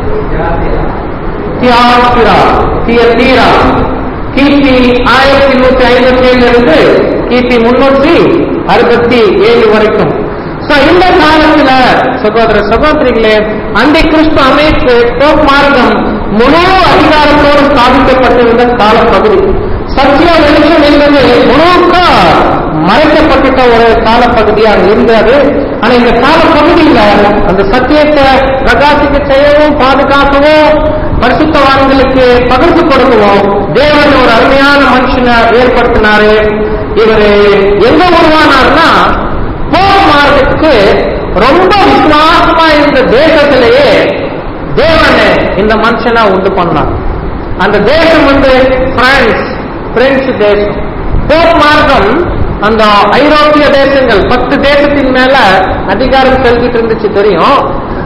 தியாத்திரா தியத்தீரா கிபி ஆயிரத்தி நூத்தி ஐம்பத்தி ஏழுல இருந்து கிபி முன்னூத்தி அறுபத்தி ஏழு வரைக்கும் So, இந்த காலத்துல சகோதர சகோதரிகளே அந்த கிறிஸ்து அமைப்பு போப் மார்க்கம் முழு அதிகாரத்தோடு ஸ்தாபிக்கப்பட்டிருந்த காலப்பகுதி சத்திய வெளிச்சம் என்பது முழுக்க மறைக்கப்பட்ட ஒரு காலப்பகுதியாக இருந்தது ஆனா இந்த காலப்பகுதியில அந்த சத்தியத்தை பிரகாசிக்க செய்யவும் பாதுகாக்கவும் பரிசுத்தவான்களுக்கு பகிர்ந்து கொடுக்கவும் தேவன் ஒரு அருமையான மனுஷனை ஏற்படுத்தினாரு இவரு எங்க உருவானார்னா போர் மார்க்கத்துக்கு ரொம்ப விசுவாசமா இருந்த தேசத்திலேயே தேவன் இந்த மனுஷனை உண்டு பண்ணார் அந்த தேசம் வந்து பிரான்ஸ் பிரெஞ்சு தேசம் போர் மார்க்கம் அந்த ஐரோப்பிய தேசங்கள் பத்து தேசத்தின் மேல அதிகாரம் செலுத்திட்டு இருந்துச்சு தெரியும்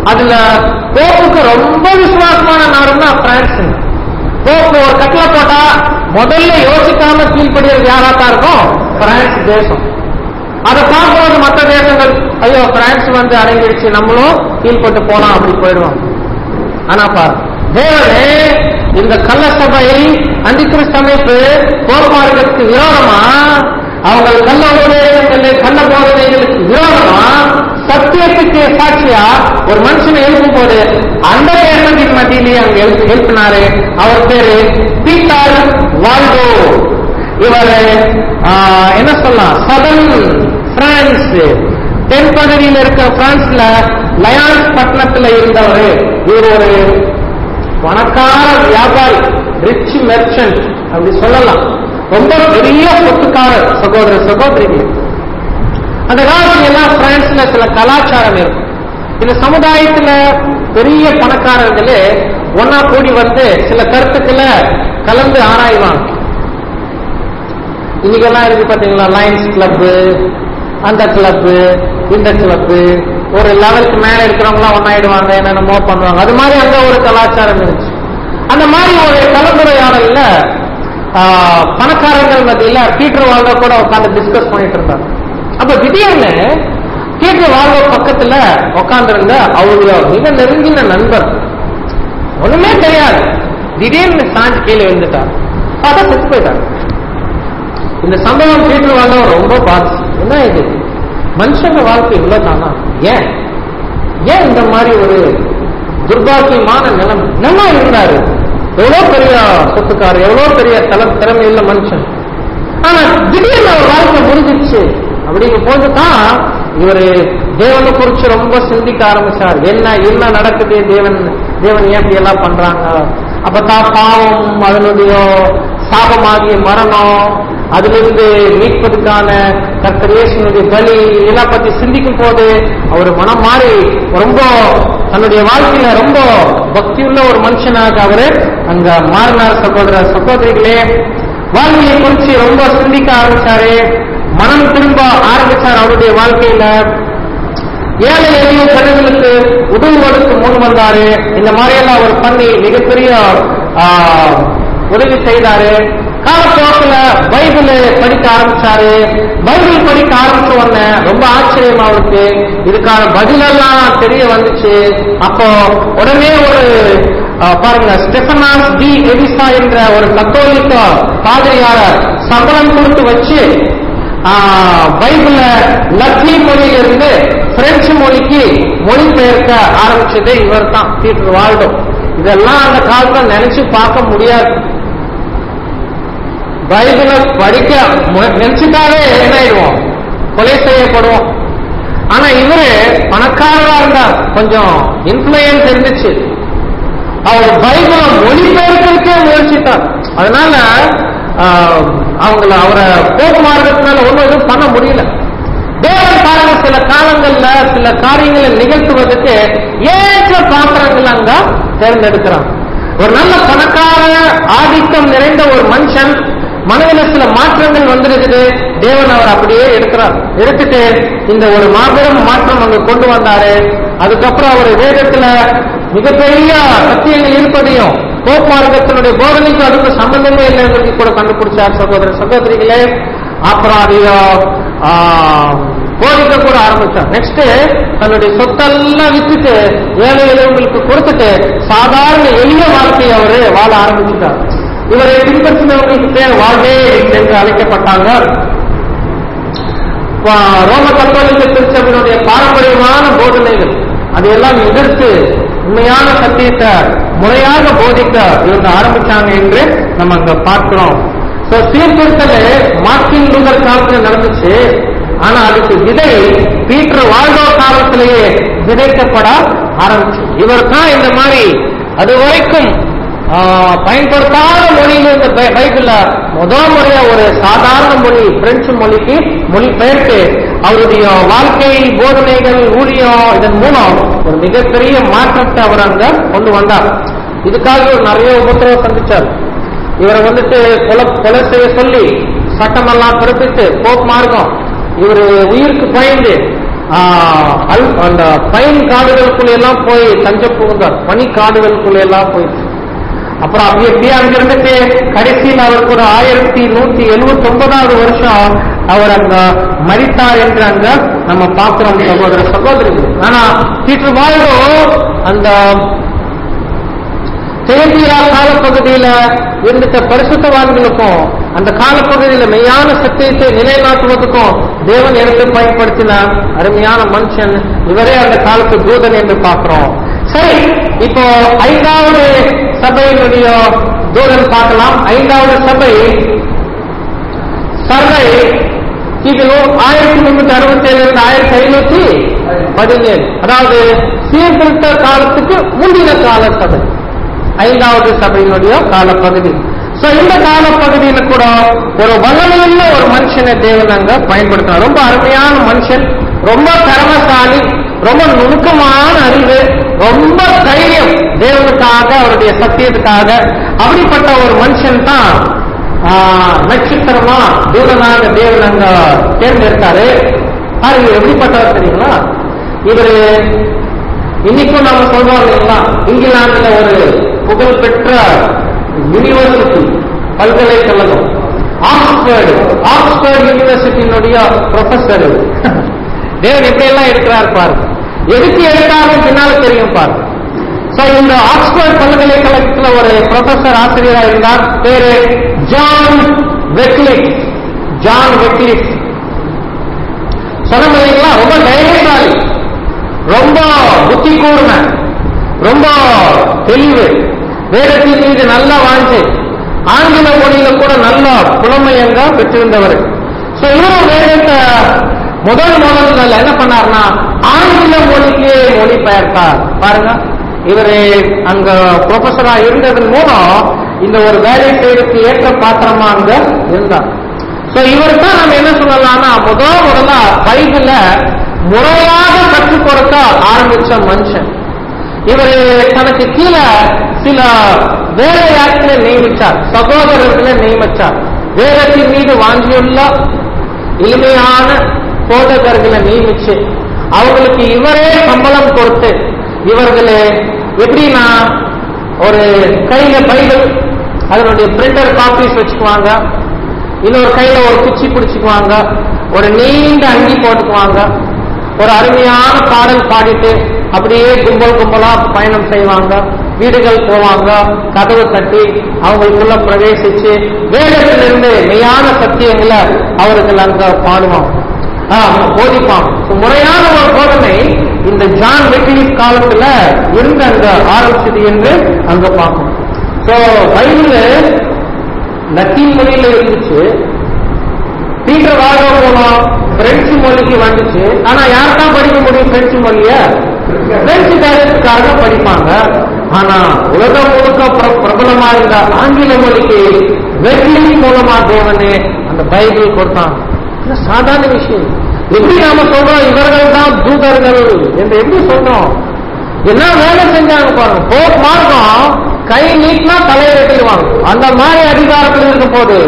அதுல போப்புக்கு ரொம்ப விசுவாசமான நாடுன்னா பிரான்ஸ் போப்பு ஒரு கட்டளை போட்டா முதல்ல யோசிக்காம கீழ்படிறது யாரா தான் இருக்கும் பிரான்ஸ் தேசம் அதை பார்க்கும்போது மற்ற தேசங்கள் ஐயோ பிரான்ஸ் வந்து அடங்கிடுச்சு நம்மளும் கீழ்பட்டு போலாம் அப்படி போயிடுவோம் ஆனா பாரு தேவனே இந்த கள்ள சபை அந்திகிறிஸ்து அமைப்பு போர்மார்க்கத்துக்கு விரோதமா அவங்க கள்ள உபதேசங்கள் கள்ள போதனைகளுக்கு விரோதமா சத்தியத்துக்கு சாட்சியா ஒரு மனுஷனை எழுப்பும் போது அந்த தேசத்தின் மத்தியிலேயே அங்க எழுப்பு எழுப்பினாரு அவர் பேரு பீட்டர் வால்டோ இவர் என்ன சொல்லலாம் சதன் பிரான்ஸ் தென் பகுதியில் இருக்க பிரான்ஸ்ல லயான்ஸ் பட்டணத்துல இருந்தவர் இவர் ஒரு பணக்கார வியாபாரி ரிச் மெர்ச்சன்ட் அப்படி சொல்லலாம் ரொம்ப பெரிய சொத்துக்காரர் சகோதர சகோதரிகள் அந்த காலத்துல எல்லாம் பிரான்ஸ்ல சில கலாச்சாரம் இருக்கும் இந்த சமுதாயத்துல பெரிய பணக்காரர்களே ஒன்னா கூடி வந்து சில கருத்துக்களை கலந்து ஆராய்வாங்க இன்னைக்கெல்லாம் இருக்கு பாத்தீங்களா லயன்ஸ் கிளப் அந்த கிளப் இந்த கிளப் ஒரு லெவலுக்கு மேல இருக்கிறவங்க ஒன்னாயிடுவாங்க என்னென்னமோ பண்ணுவாங்க அது மாதிரி அங்க ஒரு கலாச்சாரம் இருந்துச்சு அந்த மாதிரி ஒரு கலந்துரையாடல்ல ஆஹ், பணக்காரர்கள் மத்தியில பீட்டர் வாழ்வ கூட உட்காந்து டிஸ்கஸ் பண்ணிட்டு இருந்தாங்க அப்ப திடீர்னு பீட்டர் வாழ்வ பக்கத்துல உட்கார்ந்திருந்த அவருடைய மிக நெருங்கின நண்பர் ஒண்ணுமே தெரியாது திடீர்னு சாஞ்சு கீழே விழுந்துட்டார் பார்த்தா செத்து போயிட்டார் இந்த சம்பவம் பீட்டர் வாழ்ந்தவர் ரொம்ப பாதிச்சு என்ன இது மனுஷங்க வாழ்க்கை இவ்வளவுதானா ஏன் ஏன் இந்த மாதிரி ஒரு துர்பாக்கியமான நிலைமை நல்லா இருந்தாரு எவ்வளவு பெரிய சொத்துக்காரர் எவ்வளவு பெரிய தல திறமையுள்ள மனுஷன் ஆனா திடீர்னு அவர் வாழ்க்கை முடிஞ்சிச்சு அப்படிங்கும் போதுதான் இவரு தேவனை குறிச்சு ரொம்ப சிந்திக்க ஆரம்பிச்சார் என்ன என்ன நடக்குது தேவன் தேவன் ஏன் இப்படி எல்லாம் பண்றாங்க அப்பதான் பாவம் அதனுடைய சாபமாகிய மரணம் அதிலிருந்து மீட்பதற்கான கர்த்தர் இயேசுனுடைய பலி இதெல்லாம் பத்தி சிந்திக்கும் போது அவர் மனம் மாறி ரொம்ப தன்னுடைய வாழ்க்கையில ரொம்ப பக்தியுள்ள ஒரு மனுஷனாக அவரு அங்க மாறினார் சகோதர சகோதரிகளே வாழ்க்கையை குறிச்சு ரொம்ப சிந்திக்க ஆரம்பிச்சாரு மனம் திரும்ப ஆரம்பிச்சார் அவருடைய வாழ்க்கையில ஏழை எளிய பெண்களுக்கு உதவுவதற்கு முன் வந்தாரு இந்த மாதிரியெல்லாம் அவர் பண்ணி மிகப்பெரிய ஆ, உதவி செய்தாரு காலப்போக்கில் பைபிள் படிக்க ஆரம்பிச்சாரு பைபிள் படிக்க ஆரம்பிச்ச உடனே ரொம்ப ஆச்சரியம் அவருக்கு இதுக்கான பதிலெல்லாம் தெரிய வந்துச்சு அப்போ உடனே ஒரு ஆ, பாருங்க ஸ்டெஃபனாஸ் டி எவிசா என்ற ஒரு கத்தோலிக்க பாதிரியாளர் சம்பளம் கொடுத்து வச்சு பைபிள லத்தீன் மொழியிலிருந்து பிரெஞ்சு மொழிக்கு மொழிபெயர்க்க ஆரம்பிச்சதே இவர் தான் பீட்டர் வால்டோ இதெல்லாம் அந்த காலத்துல நினைச்சு பார்க்க முடியாது பைபிளை படிக்க மு- நினைச்சுட்டாலே என்ன ஆயிடுவோம் கொலை செய்யப்படுவோம் ஆனா இவரு பணக்காரரா இருந்தார் கொஞ்சம் இன்ஃபுளுயன்ஸ் இருந்துச்சு அவர் பைபிளை மொழிபெயர்க்கிறதுக்கே முயற்சித்தார் அதனால ஆஹ், அவங்கள அவரை போக்கு மார்க்கத்தினால ஒண்ணும் எதுவும் பண்ண முடியல தேவன் பாருங்க சில காலங்கள்ல சில காரியங்களை நிகழ்த்துவதற்கு ஏற்ற பாத்திரங்கள் அங்க தேர்ந்தெடுக்கிறாங்க ஒரு நல்ல பணக்கார ஆதிக்கம் நிறைந்த ஒரு மனுஷன் மனதில சில மாற்றங்கள் வந்திருக்குது தேவன் அவர் அப்படியே எடுக்கிறார் எடுத்துட்டு இந்த ஒரு மாபெரும் மாற்றம் அங்க கொண்டு வந்தாரு அதுக்கப்புறம் அவர் வேதத்துல மிகப்பெரிய சத்தியங்கள் இருப்பதையும் போக்குமார்க்கத்தினுடைய போதனைக்கு அதுக்கு சம்பந்தமே இல்லைங்கிறது கூட கண்டுபிடிச்சார் சகோதர சகோதரிகளே அப்புறம் அதையும் ஆ, போதிக்க கூட ஆரம்பிச்சார் நெக்ஸ்ட் தன்னுடைய சொத்தெல்லாம் வித்துட்டு ஏழை எளியவங்களுக்கு கொடுத்துட்டு சாதாரண எளிய வாழ்க்கையை அவரு வாழ ஆரம்பிச்சுட்டார் இவரை பின்பற்றினவங்களுக்கு பேர் வாழ்வே என்று அழைக்கப்பட்டாங்க பா- ரோம கத்தோலிக்க திருச்சபையினுடைய பாரம்பரியமான போதனைகள் அதையெல்லாம் எதிர்த்து உண்மையான சத்தியத்தை முறையாக போதிக்க இவங்க ஆரம்பிச்சாங்க என்று நம்ம அங்க பார்க்கிறோம் So, சீர்திருத்தல் மார்ட்டின் லூதர் காலத்துல நடந்துச்சு ஆனா அதுக்கு விதை பீட்டர் வாழ்வோ காலத்திலேயே விதைக்கப்பட ஆரம்பிச்சு இவர் தான் இந்த மாதிரி அது வரைக்கும் ஆஹ், பயன்படுத்தாத மொழியில இந்த பை- பைபிள்ல முதல் முறையா ஒரு சாதாரண மொழி பிரெஞ்சு மொழிக்கு மொழி பெயர்த்து அவருடைய வாழ்க்கை போதனைகள் ஊழியம் இதன் மூலம் ஒரு மிகப்பெரிய மாற்றத்தை அவர் அங்க கொண்டு வந்தார் இதுக்காக இவர் நிறைய உபத்திரவம் சந்திச்சார் இவரை வந்துட்டு கொலை கொலை செய்ய சொல்லி சட்டமெல்லாம் பிறப்பித்து போப் மார்க்கம் இவர் உயிருக்கு பயந்து ஆஹ், அல்- அந்த பைன் காடுகளுக்குள்ள எல்லாம் போய் தஞ்சம் புகுந்தார் பனி காடுகளுக்குள்ள எல்லாம் போயிட்டு அப்புறம் அப்படி அப்படியே அங்கிருந்துட்டு கடைசியில் அவருக்கு ஒரு ஆயிரத்தி நூத்தி எழுபத்தி ஒன்பதாவது வருஷம் அவர் அங்க மரித்தார் என்று அங்க நம்ம பார்க்கிறோம் சகோதர சகோதரிகள் ஆனா பீட்டர் வாழ்வோ அந்த தேதியா காலப்பகுதியில இருந்துட்ட பரிசுத்தவான்களுக்கும் அந்த காலப்பகுதியில மெய்யான சத்தியத்தை நிலைநாட்டுவதற்கும் தேவன் எடுத்து பயன்படுத்தின அருமையான மனுஷன் இவரே அந்த காலத்து தூதன் என்று பார்க்கிறோம் சரி இப்போ ஐந்தாவது சபையினுடைய தூதன் பார்க்கலாம் ஐந்தாவது சபை சர்வை கிபி ஆயிரத்தி முன்னூத்தி அறுபத்தி ஏழுல இருந்து ஆயிரத்தி ஐநூத்தி பதினேழு அதாவது சீர்திருத்த காலத்துக்கு முந்தின கால சபை ஐந்தாவது சபையினுடைய காலப்பகுதி சோ இந்த காலப்பகுதியில கூட ஒரு வல்லமையுள்ள ஒரு மனுஷனை தேவன் அங்க பயன்படுத்தினார் ரொம்ப அருமையான மனுஷன் ரொம்ப திறமசாலி ரொம்ப நுணுக்கமான அறிவு ரொம்ப தைரியம் தேவனுக்காக அவருடைய சத்தியத்துக்காக அப்படிப்பட்ட ஒரு மனுஷன் தான் ஆஹ், நட்சத்திரமா தூதனாக தேவன் அங்க தேர்ந்தெடுத்தாரு அது எப்படிப்பட்டவர் தெரியுங்களா இவரு இன்னைக்கும் நாம சொல்றோம் இல்லைங்களா இங்கிலாந்துல ஒரு புகழ்பெற்ற யூனிவர்சிட்டி பல்கலைக்கழகம் ஆக்ஸ்போர்டு ஆக்ஸ்போர்ட் யூனிவர்சிட்டியினுடைய ப்ரொஃபசர் தேவன் எப்படி எல்லாம் எடுக்கிறார் பாருங்க எதுக்கு எடுத்தாலும் பின்னால தெரியும் பாருங்க சோ இந்த ஆக்ஸ்போர்ட் பல்கலைக்கழகத்துல ஒரு ப்ரொஃபசர் ஆசிரியரா இருந்தார் பேரு ஜான் வெக்லிக் ஜான் வெக்லிக் சொன்ன இல்லைங்களா ரொம்ப தைரியசாலி ரொம்ப புத்தி கூர்ம ரொம்ப தெளிவு வேதத்தின் மீது நல்ல வாஞ்சை ஆங்கில மொழியில கூட நல்ல புலமையங்க பெற்றிருந்தவர் சோ இவரும் வேதத்தை முதல் முதல்ல என்ன பண்ணார்னா ஆங்கில மொழிக்கு மொழி பெயர்த்தார் பாருங்க இவரு அங்க ப்ரொஃபஸரா இருந்ததன் மூலம் இந்த ஒரு வேலை செய்யறதுக்கு ஏற்ற பாத்திரமா அங்க இருந்தார் சோ இவர் தான் நம்ம என்ன சொல்லலாம்னா முதல் முதல்ல பைபிள முறையாக கற்றுக் கொடுக்க ஆரம்பிச்ச மனுஷன் இவர் தனக்கு கீழே சில வேலையாட்களை நியமிச்சார் சகோதரர்களை நியமிச்சார் வேதத்தின் மீது வாங்கியுள்ள எளிமையான போதகர்களை நியமிச்சு அவங்களுக்கு இவரே சம்பளம் கொடுத்து இவர்களே எப்படின்னா ஒரு கையில பைபிள் அதனுடைய பிரிண்டர் காப்பீஸ் வச்சுக்குவாங்க இன்னொரு கையில ஒரு குச்சி பிடிச்சுக்குவாங்க ஒரு நீண்ட அங்கி போட்டுக்குவாங்க ஒரு அருமையான பாடல் பாடிட்டு அப்படியே கும்பல் கும்பலா பயணம் செய்வாங்க வீடுகள் போவாங்க கதவு தட்டி அவங்களுக்குள்ள பிரவேசிச்சு வேதத்திலிருந்து மெய்யான சத்தியங்களை அவர்கள் அங்க பாடுவாங்க ஆ, போதிப்பாங்க So, முறையான ஒரு போதனை இந்த ஜான் வெட்டிலிஸ் காலத்துல இருந்து அங்க ஆரம்பிச்சது என்று அங்க பார்க்கணும் சோ பைபிள் லத்தீன் மொழியில இருந்துச்சு பீட்டர் வாழ்வ மூலம் பிரெஞ்சு மொழிக்கு வந்துச்சு ஆனா யார் தான் படிக்க முடியும் பிரெஞ்சு மொழிய பிரெஞ்சு தேசத்துக்காக படிப்பாங்க ஆனா உலகம் முழுக்க பிர- பிரபலமா இருந்த ஆங்கில மொழிக்கு வெற்றி மூலமா தேவனே அந்த பைபிள் கொடுத்தாங்க இது சாதாரண விஷயம் எப்படி நாம சொல்றோம் இவர்கள் தான் தூதர்கள் என்று எப்படி சொல்றோம் என்ன வேலை செஞ்சாங்க பாருங்க போப் மார்க்கம் கை நீட்டினா தலையை வெட்டிடுவாங்க அந்த மாதிரி அதிகாரத்தில் இருக்கும் போது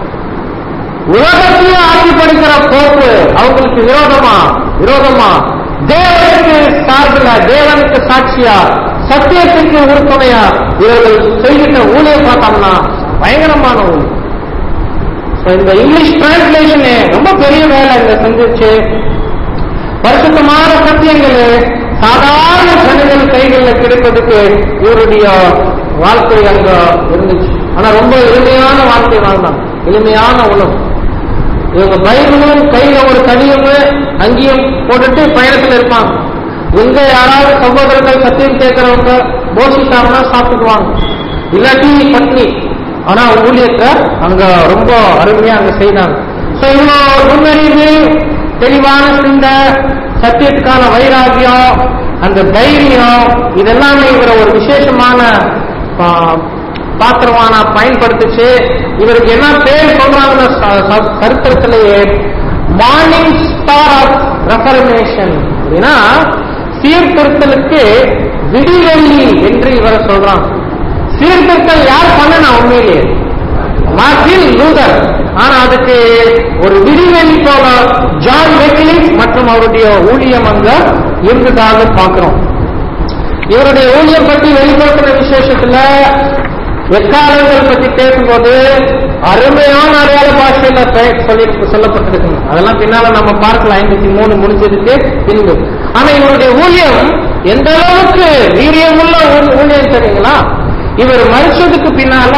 உலகத்தையே ஆட்சி படிக்கிற போக்கு அவங்களுக்கு விரோதமா விரோதமா தேவனுக்கு சார்பில் தேவனுக்கு சாட்சியா சத்தியத்திற்கு உறுதுணையா இவர்கள் செய்கின்ற ஊழியை பார்த்தோம்னா பயங்கரமான ஊழியம் So, இந்த இங்கிலீஷ் டிரான்ஸ்லேஷனு ரொம்ப பெரிய வேலை இங்க செஞ்சிச்சு பரிசுத்தமான சத்தியங்கள் சாதாரண ஜனங்கள் கைகளில் கிடைப்பதற்கு இவருடைய வாழ்க்கை அங்க இருந்துச்சு ஆனா ரொம்ப எளிமையான வாழ்க்கை வாழ்ந்தாங்க எளிமையான உணவு இவங்க பைபிளும் கையில ஒரு தனியும் அங்கேயும் போட்டுட்டு பயணத்துல இருப்பாங்க எங்க யாராவது சகோதரர்கள் சத்தியம் கேட்கறவங்க போஷிட்டாங்கன்னா சாப்பிட்டுக்குவாங்க இல்லாட்டி பட்னி ஆனா ஊழியத்தை அங்க ரொம்ப அருமையா அங்க செய்தாங்க சோ இவ்வளோ நுண்ணறிவு தெளிவான சிந்தை சத்தியத்துக்கான வைராகியம் அந்த தைரியம் இதெல்லாமே இவரை ஒரு விசேஷமான ஆ, பாத்திரமான பயன்படுத்துச்சு இவருக்கு என்ன பேர் சொல்றாங்கன்னு ச- ச- சரித்திரத்திலேயே மார்னிங் ஸ்டார் ஆஃப் ரெஃபர்மேஷன் அப்படின்னா சீர்திருத்தலுக்கு விடிவெள்ளி என்று இவரை சொல்றாங்க சீர்திருத்தல் யார் பண்ணனா உண்மையிலேயே மார்டின் லூதர் ஆனா அதுக்கு ஒரு விரிவெளி போல ஜான் வெக்கிலிஸ் மற்றும் அவருடைய ஊழியம் அங்க இருந்ததாக பார்க்கிறோம் இவருடைய ஊழியம் பற்றி வெளிப்படுத்தின விசேஷத்துல எக்காலங்கள் பற்றி பேசும்போது அருமையான அடையாள பாஷையில பெ- சொல்லி சொல்லப்பட்டிருக்கு அதெல்லாம் பின்னால நம்ம பார்க்கலாம் ஐம்பத்தி மூணு முடிஞ்சதுக்கு பின்பு ஆனா இவருடைய ஊழியம் எந்த அளவுக்கு வீரியமுள்ள ஊ- ஊழியம் தெரியுங்களா இவர் மறிச்சதுக்கு பின்னால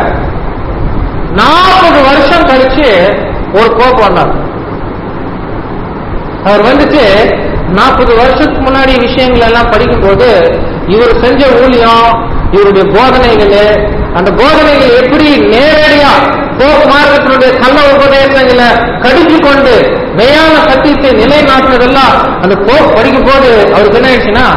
நாற்பது வருஷம் கழிச்சு ஒரு போப் வந்தார் அவர் வந்துட்டு நாற்பது வருஷத்துக்கு முன்னாடி விஷயங்கள் எல்லாம் படிக்கும்போது இவர் செஞ்ச ஊழியம் இவருடைய போதனைகள் அந்த போதனைகள் எப்படி நேரடியா போப் மார்க்கத்தினுடைய கள்ள உபதேசங்களை கடிச்சு கொண்டு மெய்யான சத்தியத்தை நிலைநாட்டுறதெல்லாம் அந்த போப் படிக்கும் போது அவருக்கு என்ன ஆயிடுச்சுன்னா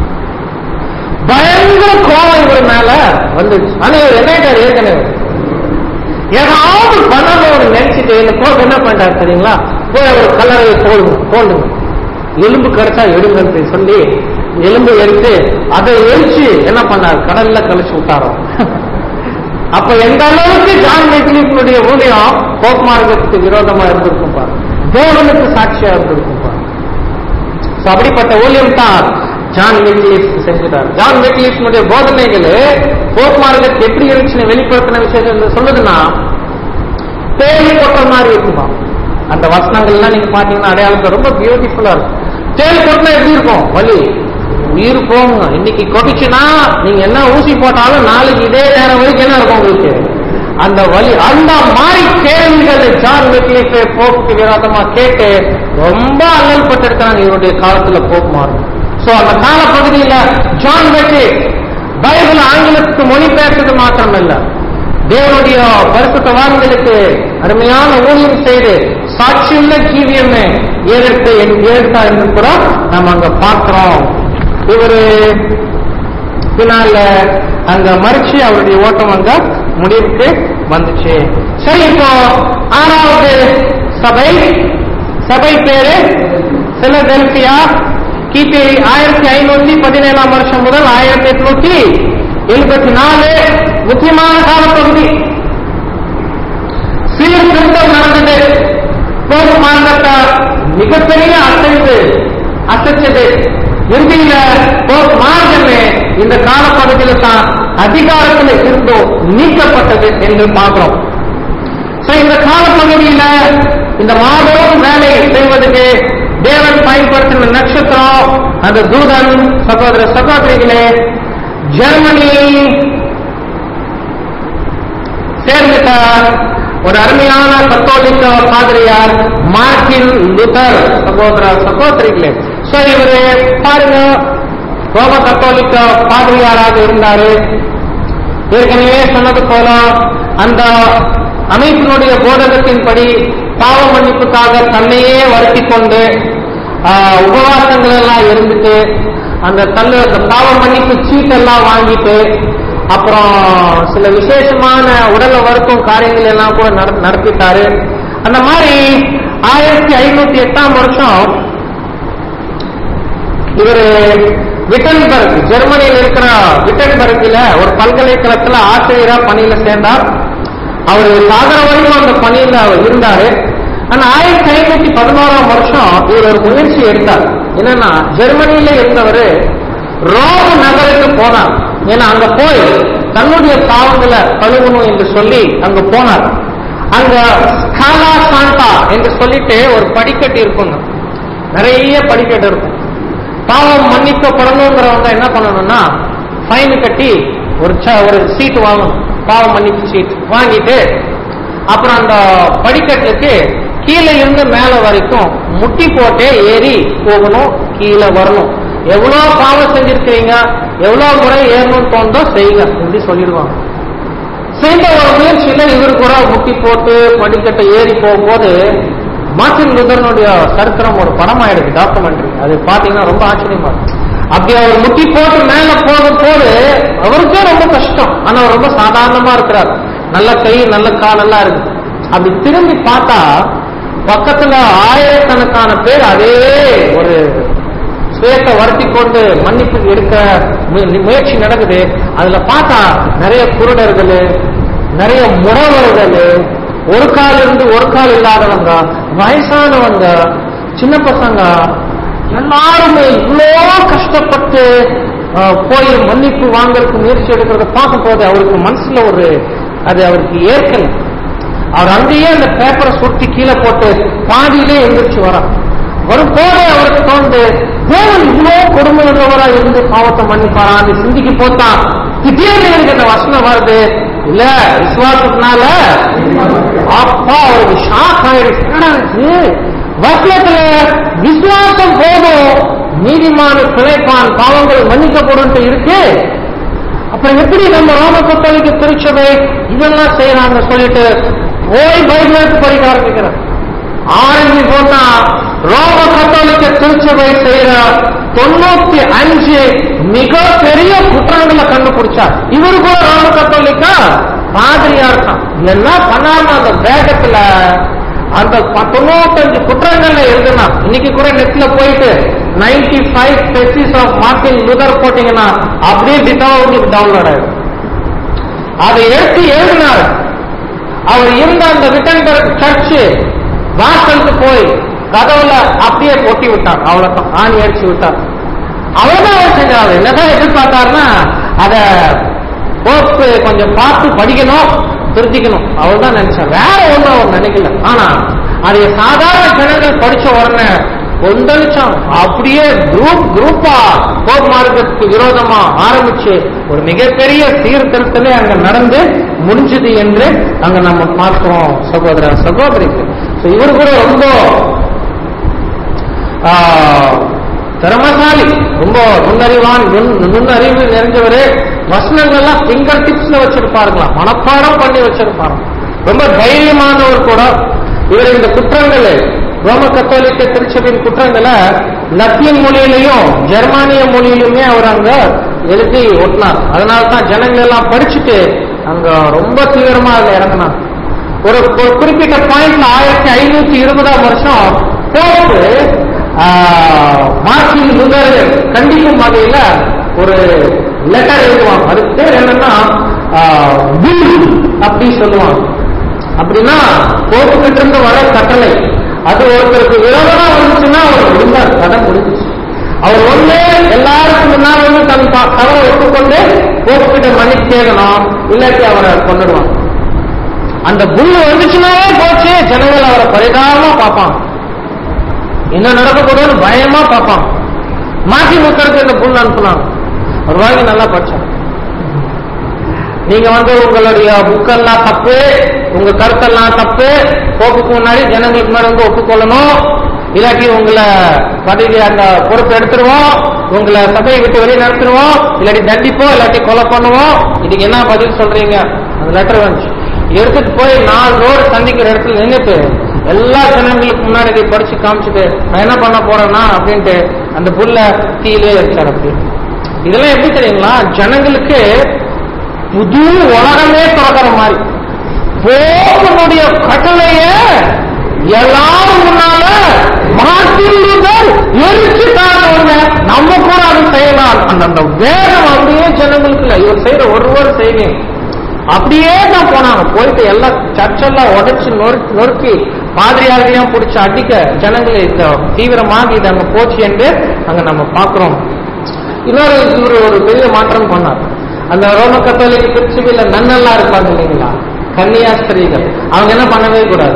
பயங்கர கோபம் இவர் மேல வந்துடுச்சு ஆனா இவர் என்ன ஆயிட்டார் ஏற்கனவே ஏதாவது பண்ணணும்னு நினைச்சிட்டு இந்த கோப் என்ன பண்ணிட்டார் தெரியுங்களா போய் அவர் கல்லறையை போடுங்க போடுங்க எலும்பு கிடைச்சா எடுங்கன்னு சொல்லி எலும்பு எடுத்து அதை எரிச்சு என்ன பண்ணார் கடல்ல கழிச்சு விட்டாராம் அப்ப எந்த அளவுக்கு ஜான் மெக்லிஃபினுடைய ஊழியம் போப் மார்க்கத்துக்கு விரோதமா இருந்திருக்கும் பாரு தேவனுக்கு சாட்சியா இருந்திருக்கும் பாரு So, அப்படிப்பட்ட ஊழியம் தான் ஜான் மெக்லிஃப் செஞ்சுட்டார் ஜான் மெக்லிஃபினுடைய போதனைகள் போப் மார்க்கத்துக்கு எப்படி இருந்துச்சுன்னு வெளிப்படுத்தின விஷயம் சொல்லுதுன்னா தேடி கொட்ட மாதிரி இருக்குமா அந்த வசனங்கள் எல்லாம் நீங்க பாத்தீங்கன்னா அடையாளம் ரொம்ப பியூட்டிஃபுல்லா இருக்கும் தேடி கொட்டினா எப்படி இருக்கும் வலி உயிர் போங்க இன்னைக்கு கொட்டிச்சுன்னா நீங்க என்ன ஊசி போட்டாலும் நாளைக்கு இதே நேரம் வரைக்கும் என்ன இருக்கும் உங்களுக்கு அந்த வலி அந்த மாதிரி கேள்விகள் ஜான் மெக்லிஃப் போப்புக்கு விரோதமா கேட்டு ரொம்ப அல்லல் பட்டிருக்கிறாங்க இவருடைய காலத்துல போப்பு மாறும் சோ அந்த கால பகுதியில ஜான் மெக்லிஃப் பைபிள் ஆங்கிலத்துக்கு மொழிபெயர்த்தது மாத்திரமல்ல தேவனுடைய பரிசுத்தவான்களுக்கு அருமையான ஊழியம் செய்து சாட்சியுள்ள ஜீவியமே ஏதற்கு ஏற்கா என்று கூட நம்ம அங்க பார்க்கிறோம் இவரு பின்னால அங்க மறிச்சு அவருடைய ஓட்டம் அங்க முடிவுக்கு வந்துச்சு சரி இப்போ ஆறாவது சபை சபை பேரு பிலடெல்பியா கிபி ஆயிரத்தி ஐநூத்தி பதினேழாம் வருஷம் முதல் ஆயிரத்தி எட்நூத்தி எழுபத்தி நாலு முக்கியமான காலப்பகுதி சீர்திருத்தம் நடந்தது போர் மார்க்கத்தை மிகப்பெரிய அசைவு அசைச்சது இறுதியில போர் மார்க்கமே இந்த காலப்பகுதியில தான் அதிகாரத்தில் இருந்தோ நீக்கப்பட்டது என்று பார்க்கிறோம் So, இந்த காலப்பகுதியில இந்த மாபெரும் வேலை செய்வதற்கு தேவன் பயன்படுத்தின நட்சத்திரம் அந்த தூதன் சகோதர சகோதரிகளே ஜெர்மனி சேர்ந்துட்ட ஒரு அருமையான கத்தோலிக்க பாதிரியார் மார்டின் லுதர் சகோதர சகோதரிகளே சோ இவரு பாருங்க ரோம கத்தோலிக்க பாதிரியாராக இருந்தாரு ஏற்கனவே சொன்னது போல அந்த அமைப்பினுடைய போதகத்தின்படி பாவ மன்னிப்புக்காக தன்னையே வருத்தி கொண்டு ஆஹ், உபவாசங்கள் எல்லாம் இருந்துட்டு அந்த தள்ளு அந்த பாவ மன்னிப்பு சீட்டெல்லாம் வாங்கிட்டு அப்புறம் சில விசேஷமான உடலை வருத்தும் காரியங்கள் எல்லாம் கூட நட- நடத்திட்டாரு அந்த மாதிரி ஆயிரத்தி ஐநூத்தி எட்டாம் வருஷம் இவர் விட்டன்பர்க் ஜெர்மனியில் இருக்கிற விட்டன்பர்க்ல ஒரு பல்கலைக்கழகத்துல ஆசிரியரா பணியில சேர்ந்தார் அவர் சாகர வரைக்கும் அந்த பணியில அவர் இருந்தாரு ஆனா ஆயிரத்தி ஐநூத்தி பதினோராம் வருஷம் இவர் ஒரு முயற்சி எடுத்தார் என்னன்னா ஜெர்மனியில இருந்தவர் ரோம நகருக்கு போனார் ஏன்னா அங்க போய் தன்னுடைய பாவங்களை கழுவணும் என்று சொல்லி அங்க போனார் அங்க ஸ்காலா சாண்டா என்று சொல்லிட்டு ஒரு படிக்கட்டு இருக்குங்க நிறைய படிக்கட்டு இருக்கும் பாவம் மன்னிக்கப்படணுங்கிறவங்க என்ன பண்ணணும்னா ஃபைன் கட்டி ஒரு ச- ஒரு சீட் வாங்கணும் பாவம் மன்னிப்பு சீட் வாங்கிட்டு அப்புறம் அந்த படிக்கட்டுக்கு கீழே இருந்து மேல வரைக்கும் முட்டி போட்டே ஏறி போகணும் கீழே வரணும் எவ்வளவு பாவம் செஞ்சிருக்கிறீங்க எவ்வளவு முறை ஏறணும்னு தோணுதோ செய்யுங்க இப்படி சொல்லிடுவாங்க செய்த ஒரு முயற்சியில இவர் கூட முட்டி போட்டு படிக்கட்டை ஏறி போகும்போது மார்ட்டின் லுதரனுடைய சரித்திரம் ஒரு படமாயிடுது டாக்குமெண்ட்ரி அது பாத்தீங்கன்னா ரொம்ப ஆச்சரியமா இருக்கு அப்படி அவர் முட்டி போட்டு மேல போகும் போது அவருக்கே ரொம்ப கஷ்டம் ஆனா அவர் ரொம்ப சாதாரணமா இருக்கிறார் நல்ல கை நல்ல கால் எல்லாம் இருக்கு அப்படி திரும்பி பார்த்தா பக்கத்துல ஆயிரக்கணக்கான பேர் அதே ஒரு சுயத்தை வருத்தி கொண்டு மன்னிப்பு எடுக்க மு- முயற்சி நடக்குது அதுல பார்த்தா நிறைய குருடர்கள் நிறைய முறவர்கள் ஒரு கால் இருந்து ஒரு கால் இல்லாதவங்க வயசானவங்க சின்ன பசங்க எல்லாருமே இவ்வளோ கஷ்டப்பட்டு அஹ், போய் மன்னிப்பு வாங்கறதுக்கு முயற்சி எடுக்கிறத பார்க்கும்போது அவருக்கு மனசுல ஒரு அது அவருக்கு ஏற்கனவே அவர் அங்கேயே அந்த பேப்பரை சுருட்டி கீழே போட்டு பாதியிலே எந்திரிச்சு வரார் வரும்போது அவருக்கு தோணுது தேவன் இவ்வளோ கொடுமையுள்ளவரா இருந்து பாவத்தை மன்னிப்பாரான்னு சிந்திக்கு போத்தான் திடீர்னு எனக்கு அந்த வசனம் வருது இல்ல விசுவாசத்தினால அப்பா அவருக்கு ஷாக் ஆயிடுச்சு என்னடா இது? வசனத்துல விசுவாசம் போதும் நீதிமான பிழைப்பான் பாவங்கள் மன்னிக்கப்படும் இருக்கு அப்புறம் எப்படி நம்ம ரோம கத்தோலிக்க திருச்சபை இதெல்லாம் செய்யறாங்க சொல்லிட்டு போய் பைபிள் எடுத்து படிக்க ஆரம்பிக்கிறார் ஆரம்பி போனா ரோம கத்தோலிக்க திருச்சபை செய்யற தொண்ணூத்தி அஞ்சு மிகப்பெரிய குற்றங்களை கண்டுபிடிச்சார் இவரு கூட ரோம கத்தோலிக்கா மாதிரியா இருக்கான் என்ன பண்ணாம அந்த வேகத்துல அந்த ப- தொண்ணூத்தஞ்சு குற்றங்கள்ல எழுதுனா இன்னைக்கு கூட நெட்ல போயிட்டு 95 ஃபைவ் ஸ்பெசிஸ் ஆஃப் மார்டின் லுதர் போட்டீங்கன்னா அப்படியே டிட்டாவா உங்களுக்கு டவுன்லோட் ஆயிடும் அதை எடுத்து எழுதினார் அவர் இருந்த அந்த விட்டன்பர்க் சர்ச் வாசலுக்கு போய் கதவுல அப்படியே ஒட்டி விட்டார் அவ்வளவுதான் ஆணி அடிச்சு விட்டார் அவ்வளவுதான் அவர் செஞ்சார் என்னதான் எதிர்பார்த்தாருன்னா அத போப்பு கொஞ்சம் பார்த்து படிக்கணும் திருத்திக்கணும் அவ்வளவுதான் நினைச்சார் வேற ஒண்ணும் அவர் நினைக்கல ஆனா அதை சாதாரண ஜனங்கள் படிச்ச உடனே கொந்தளிச்சோம் அப்படியே குரூப் குரூப்பா போப் மார்க்கத்துக்கு விரோதமா ஆரம்பிச்சு ஒரு மிகப்பெரிய சீர்திருத்தமே அங்க நடந்து முடிஞ்சது என்று அங்க நம்ம பார்க்கிறோம் சகோதர சகோதரிக்கு So இவர் கூட ரொம்ப ஆ, திறமசாலி ரொம்ப நுண்ணறிவான் நுண்- நுண்ணறிவு நிறைஞ்சவரு வசனங்கள்லாம் ஃபிங்கர் டிப்ஸ்ல வச்சிருப்பாருங்களாம் மனப்பாடம் பண்ணி வச்சிருப்பாரு ரொம்ப தைரியமானவர் கூட இவர் இந்த குற்றங்கள் ரோம கத்தோலிக்க திருச்சபையின் குற்றங்களை லத்தீன் மொழியிலையும் ஜெர்மானிய மொழியிலுமே அவர் அங்க எழுதி ஒட்டினார் அதனால தான் ஜனங்கள் எல்லாம் படிச்சுட்டு அங்க ரொம்ப தீவிரமா அதுல இறங்கினார் ஒரு ஒரு குறிப்பிட்ட பாயிண்ட்ல ஆயிரத்தி ஐநூத்தி இருபதாம் வருஷம் போப்பு மார்டின் லுதர் கண்டிக்கும் வகையில ஒரு லெட்டர் எழுதுவாங்க அதுக்கு பேர் என்னன்னா வில் அப்படி சொல்லுவாங்க அப்படின்னா போப்பு கிட்ட இருந்து வர கட்டளை அது ஒருத்தருக்கு விரோதமா வந்துச்சுன்னா அவர் முடிந்தார் கதை முடிஞ்சுச்சு அவர் ஒண்ணு எல்லாருக்கும் முன்னால் வந்து தன் ப- தவறை ஒப்புக்கொண்டு போப்பு கிட்ட மன்னிப்பு கேட்கணும் இல்லாட்டி அவரை கொண்டுடுவாங்க அந்த புல் வந்துச்சுனாவே போச்சு ஜனங்கள் அவரை பரிதாபமா பார்ப்பாங்க என்ன நடக்கக்கூடாதுன்னு பயமா பார்ப்பாங்க மாசி முக்கருக்கு இந்த புல் அனுப்புனாங்க ஒரு வாங்கி நல்லா படிச்சாங்க நீங்க வந்து உங்களுடைய புக்கெல்லாம் தப்பு உங்க கருத்தெல்லாம் தப்பு போக்குக்கு முன்னாடி ஜனங்களுக்கு முன்னாடி வந்து ஒப்புக்கொள்ளணும் இல்லாட்டி உங்களை பதவி அந்த பொறுப்பு எடுத்துருவோம் உங்களை சபையை விட்டு வெளியே நடத்துருவோம் இல்லாட்டி தண்டிப்போம் இல்லாட்டி கொலை பண்ணுவோம் இதுக்கு என்ன பதில் சொல்றீங்க அந்த லெட்டர் வந்துச்சு எடுத்துட்டு போய் நாலு ரோடு சந்திக்கிற இடத்துல நின்னுட்டு எல்லா ஜனங்களுக்கு முன்னாடி இதை படிச்சு காமிச்சிட்டு நான் என்ன பண்ண போறேன்னா அப்படின்ட்டு அந்த புல்ல தீயிலே வச்சார் அப்படி இதெல்லாம் எப்படி தெரியுங்களா ஜனங்களுக்கு புது உலகமே திறக்கிற மாதிரி போகனுடைய கட்டளைய எல்லாரும் முன்னால மார்ட்டின் லூதர் எரிச்சுட்டாங்க நம்ம கூட அதை செய்யலாம் அந்த அந்த வேகம் அப்படியே ஜனங்களுக்கு இல்லை இவர் செய்யற ஒரு ஒரு செய்தியும் அப்படியே தான் போனாங்க போயிட்டு எல்லாம் சர்ச்செல்லாம் உடைச்சு நொறுக்கி நொறுக்கி பாதிரியாரையும் பிடிச்சு அடிக்க ஜனங்களை இந்த தீவிரமாக இது அங்க போச்சு என்று அங்க நம்ம பார்க்கிறோம் இன்னொரு இவர் ஒரு பெரிய மாற்றம் பண்ணார் அந்த ரோம கத்தோலிக்க திருச்சிவில நன்னெல்லாம் இருப்பாங்க இல்லைங்களா கன்னியாஸ்திரிகள் அவங்க என்ன பண்ணவே கூடாது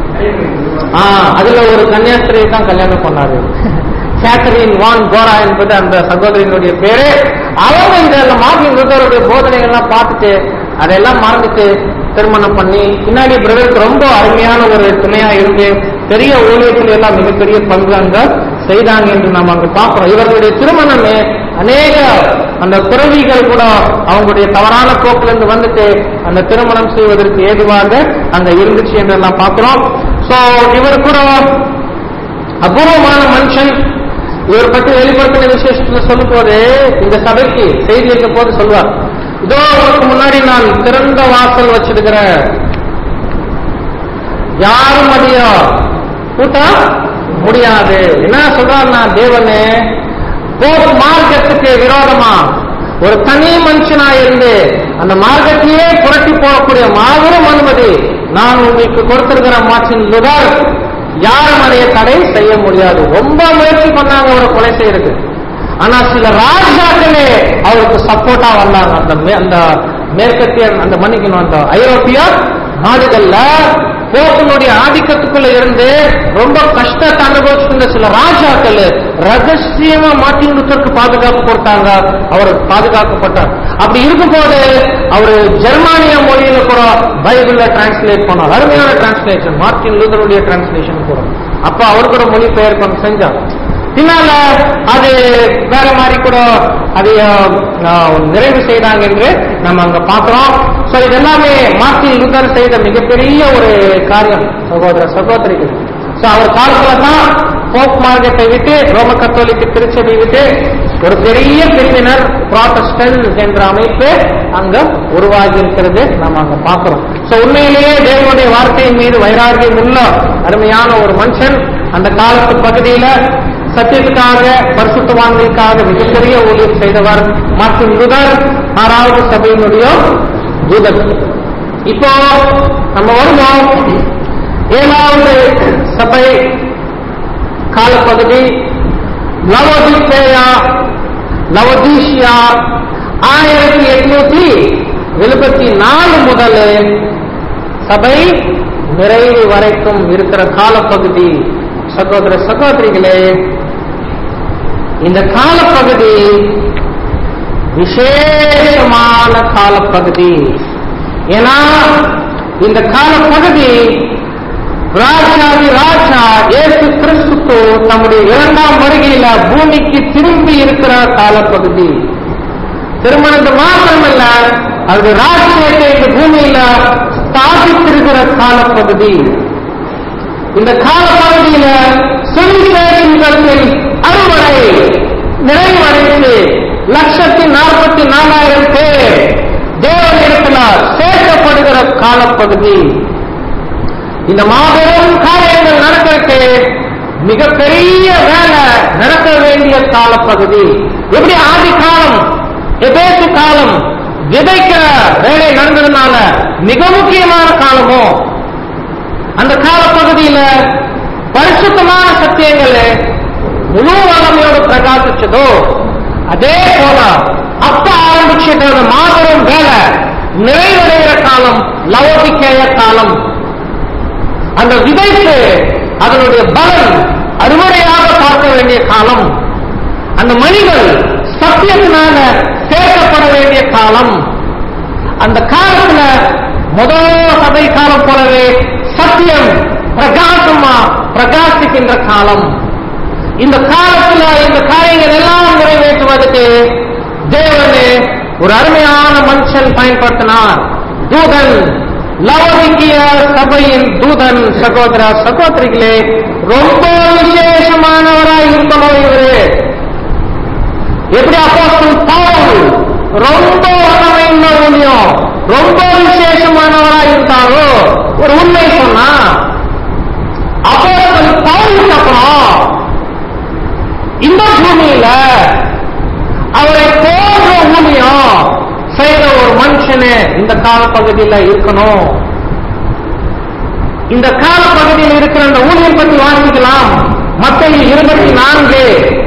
ஆ, அதுல ஒரு கன்னியாஸ்திரியை தான் கல்யாணம் பண்ணாரு கேத்தரின் வான் கோரா என்பது அந்த சகோதரியினுடைய பேரு அவங்க இந்த மார்டின் லூதருடைய போதனைகள்லாம் பார்த்துட்டு அதெல்லாம் மறந்துட்டு திருமணம் பண்ணி பின்னாடி பிரதருக்கு ரொம்ப அருமையான ஒரு துணையா இருந்து பெரிய ஊழியத்தில் எல்லாம் மிகப்பெரிய பங்கு அங்க செய்தாங்க என்று நாம் அங்க பார்க்கிறோம் இவர்களுடைய திருமணமே அநேக அந்த துறவிகள் கூட அவங்களுடைய தவறான போக்கிலிருந்து வந்துட்டு அந்த திருமணம் செய்வதற்கு ஏதுவாக அங்க இருந்துச்சு என்று எல்லாம் பார்க்கிறோம் சோ இவர் கூட அபூர்வமான மனுஷன் இவர் பற்றி வெளிப்படுத்தின விசேஷத்துல சொல்லும் போது இந்த சபைக்கு செய்தி இருக்க போது சொல்வார் இதோ அவருக்கு முன்னாடி நான் திறந்த வாசல் வச்சிருக்கிறேன் யாரும் அதைய கூட்ட முடியாது என்ன சொல்றாருன்னா தேவனே போர் மார்க்கத்துக்கு விரோதமா ஒரு தனி மனுஷனா இருந்து அந்த மார்க்கத்தையே புரட்டி போடக்கூடிய மாபெரும் அனுமதி நான் உங்களுக்கு கொடுத்திருக்கிற மார்ச்சின் லுதர் யாரும் அதை தடை செய்ய முடியாது ரொம்ப முயற்சி பண்ணாங்க அவரை கொலை செய்யறது ஆனா சில ராஜாக்களே அவருக்கு சப்போர்ட்டா வந்தாங்க அந்த மே- அந்த மேற்கத்திய அந்த மன்னிக்கணும் அந்த ஐரோப்பிய நாடுகள்ல போப்பினுடைய ஆதிக்கத்துக்குள்ள இருந்து ரொம்ப கஷ்டத்தை அனுபவிச்சிருந்த சில ராஜாக்கள் ரகசியமா மார்ட்டின் லூத்தருக்கு பாதுகாப்பு கொடுத்தாங்க அவர் பாதுகாக்கப்பட்டார் அப்படி இருக்கும்போது அவர் ஜெர்மானிய மொழியில கூட பைபிள்ல டிரான்ஸ்லேட் பண்ணார் அருமையான டிரான்ஸ்லேஷன் மார்ட்டின் லூத்தருடைய டிரான்ஸ்லேஷன் கூட அப்ப அவர் கூட மொழிபெயர்ப்பு செஞ்சார் பின்னால அது வேற மாதிரி கூட அதை அஹ், நிறைவு செய்தாங்க என்று நம்ம அங்க பார்க்கிறோம் சோ இது எல்லாமே மார்ட்டின் லூதர் செய்த மிகப்பெரிய ஒரு காரியம் சகோதர சகோதரிகள் சோ அவர் காலத்துல தான் போப் மார்க்கத்தை விட்டு ரோம கத்தோலிக்க திருச்சபை விட்டு ஒரு பெரிய பிரிவினர் புராட்டஸ்டன்ட் என்ற அமைப்பு அங்க உருவாகி இருக்கிறது நம்ம அங்க பார்க்கிறோம் சோ உண்மையிலேயே தேவனுடைய வார்த்தையின் மீது வைராகியம் உள்ள அருமையான ஒரு மனுஷன் அந்த காலத்து பகுதியில சத்தியத்துக்காக பரிசுத்தவான்களுக்காக மிகப்பெரிய ஊழியம் செய்தவர் மற்றும் லுதர் ஆறாவது சபையினுடைய தூதர் இப்போ நம்ம வருவோம் ஏழாவது சபை காலப்பகுதி லவோதிக்கேயா லவோதீஷியா ஆயிரத்தி எட்நூத்தி எழுபத்தி நாலு முதல் சபை நிறைவு வரைக்கும் இருக்கிற காலப்பகுதி சகோதர சகோதரிகளே இந்த காலப்பகுதி விசேஷமான காலப்பகுதி ஏன்னா இந்த காலப்பகுதி ராஜாதி ராஜா இயேசு கிறிஸ்து தம்முடைய இரண்டாம் வருகையில பூமிக்கு திரும்பி இருக்கிற காலப்பகுதி திருமணத்து மாத்திரமல்ல அது ராஜ்யத்தை இந்த பூமியில ஸ்தாபித்திருக்கிற காலப்பகுதி இந்த காலப்பகுதியில சுவிசேஷங்களில் அறுவடை நிறைவடைந்து லட்சத்தி நாற்பத்தி நாலாயிரம் பேர் தேவனிடத்துல சேர்க்கப்படுகிற காலப்பகுதி இந்த மாபெரும் காரியங்கள் நடக்கிறதுக்கு மிகப்பெரிய வேலை நடக்க வேண்டிய காலப்பகுதி எப்படி ஆதி காலம் எபேசு காலம் விதைக்கிற வேலை நடந்ததுனால மிக முக்கியமான காலமோ அந்த காலப்பகுதியில பரிசுத்தமான சத்தியங்கள் முழு வளமையோடு பிரகாசிச்சதோ அதே போல அப்ப ஆரம்பிச்சிட்ட அந்த மாபெரும் வேலை நிறைவடைகிற காலம் லவோதிக்கேய காலம் அந்த விதைக்கு அதனுடைய பலன் அறுவடையாக பார்க்க வேண்டிய காலம் அந்த மனிதன் சத்தியத்தினால சேர்க்கப்பட வேண்டிய காலம் அந்த காலத்துல முதல் சபை காலம் போலவே சத்தியம் பிரகாசமா பிரகாசிக்கின்ற காலம் இந்த காலத்துல இந்த காரியங்கள் எல்லாம் நிறைவேற்றுவதற்கு தேவனே ஒரு அருமையான மனுஷன் பயன்படுத்தினார் தூதன் லவதிக்கிய சபையின் தூதன் சகோதர சகோதரிகளே ரொம்ப விசேஷமானவராய் இருக்கணும் இவரு எப்படி அப்போஸ்தலன் பவுல் ரொம்ப வல்லமையுள்ள ஊழியம் ரொம்ப விசேஷமானவரா இருந்தாரோ ஒரு உண்மை சொன்னா அப்போஸ்தலன் பவுலுக்கு அப்புறம் இந்த பூமியில அவரை போன்ற ஊழியம் செய்த ஒரு மனுஷனு இந்த காலப்பகுதியில இருக்கணும் இந்த காலப்பகுதியில் இருக்கிற அந்த ஊழியம் பற்றி வாசிக்கலாம் மத்திய இருபத்தி நான்கு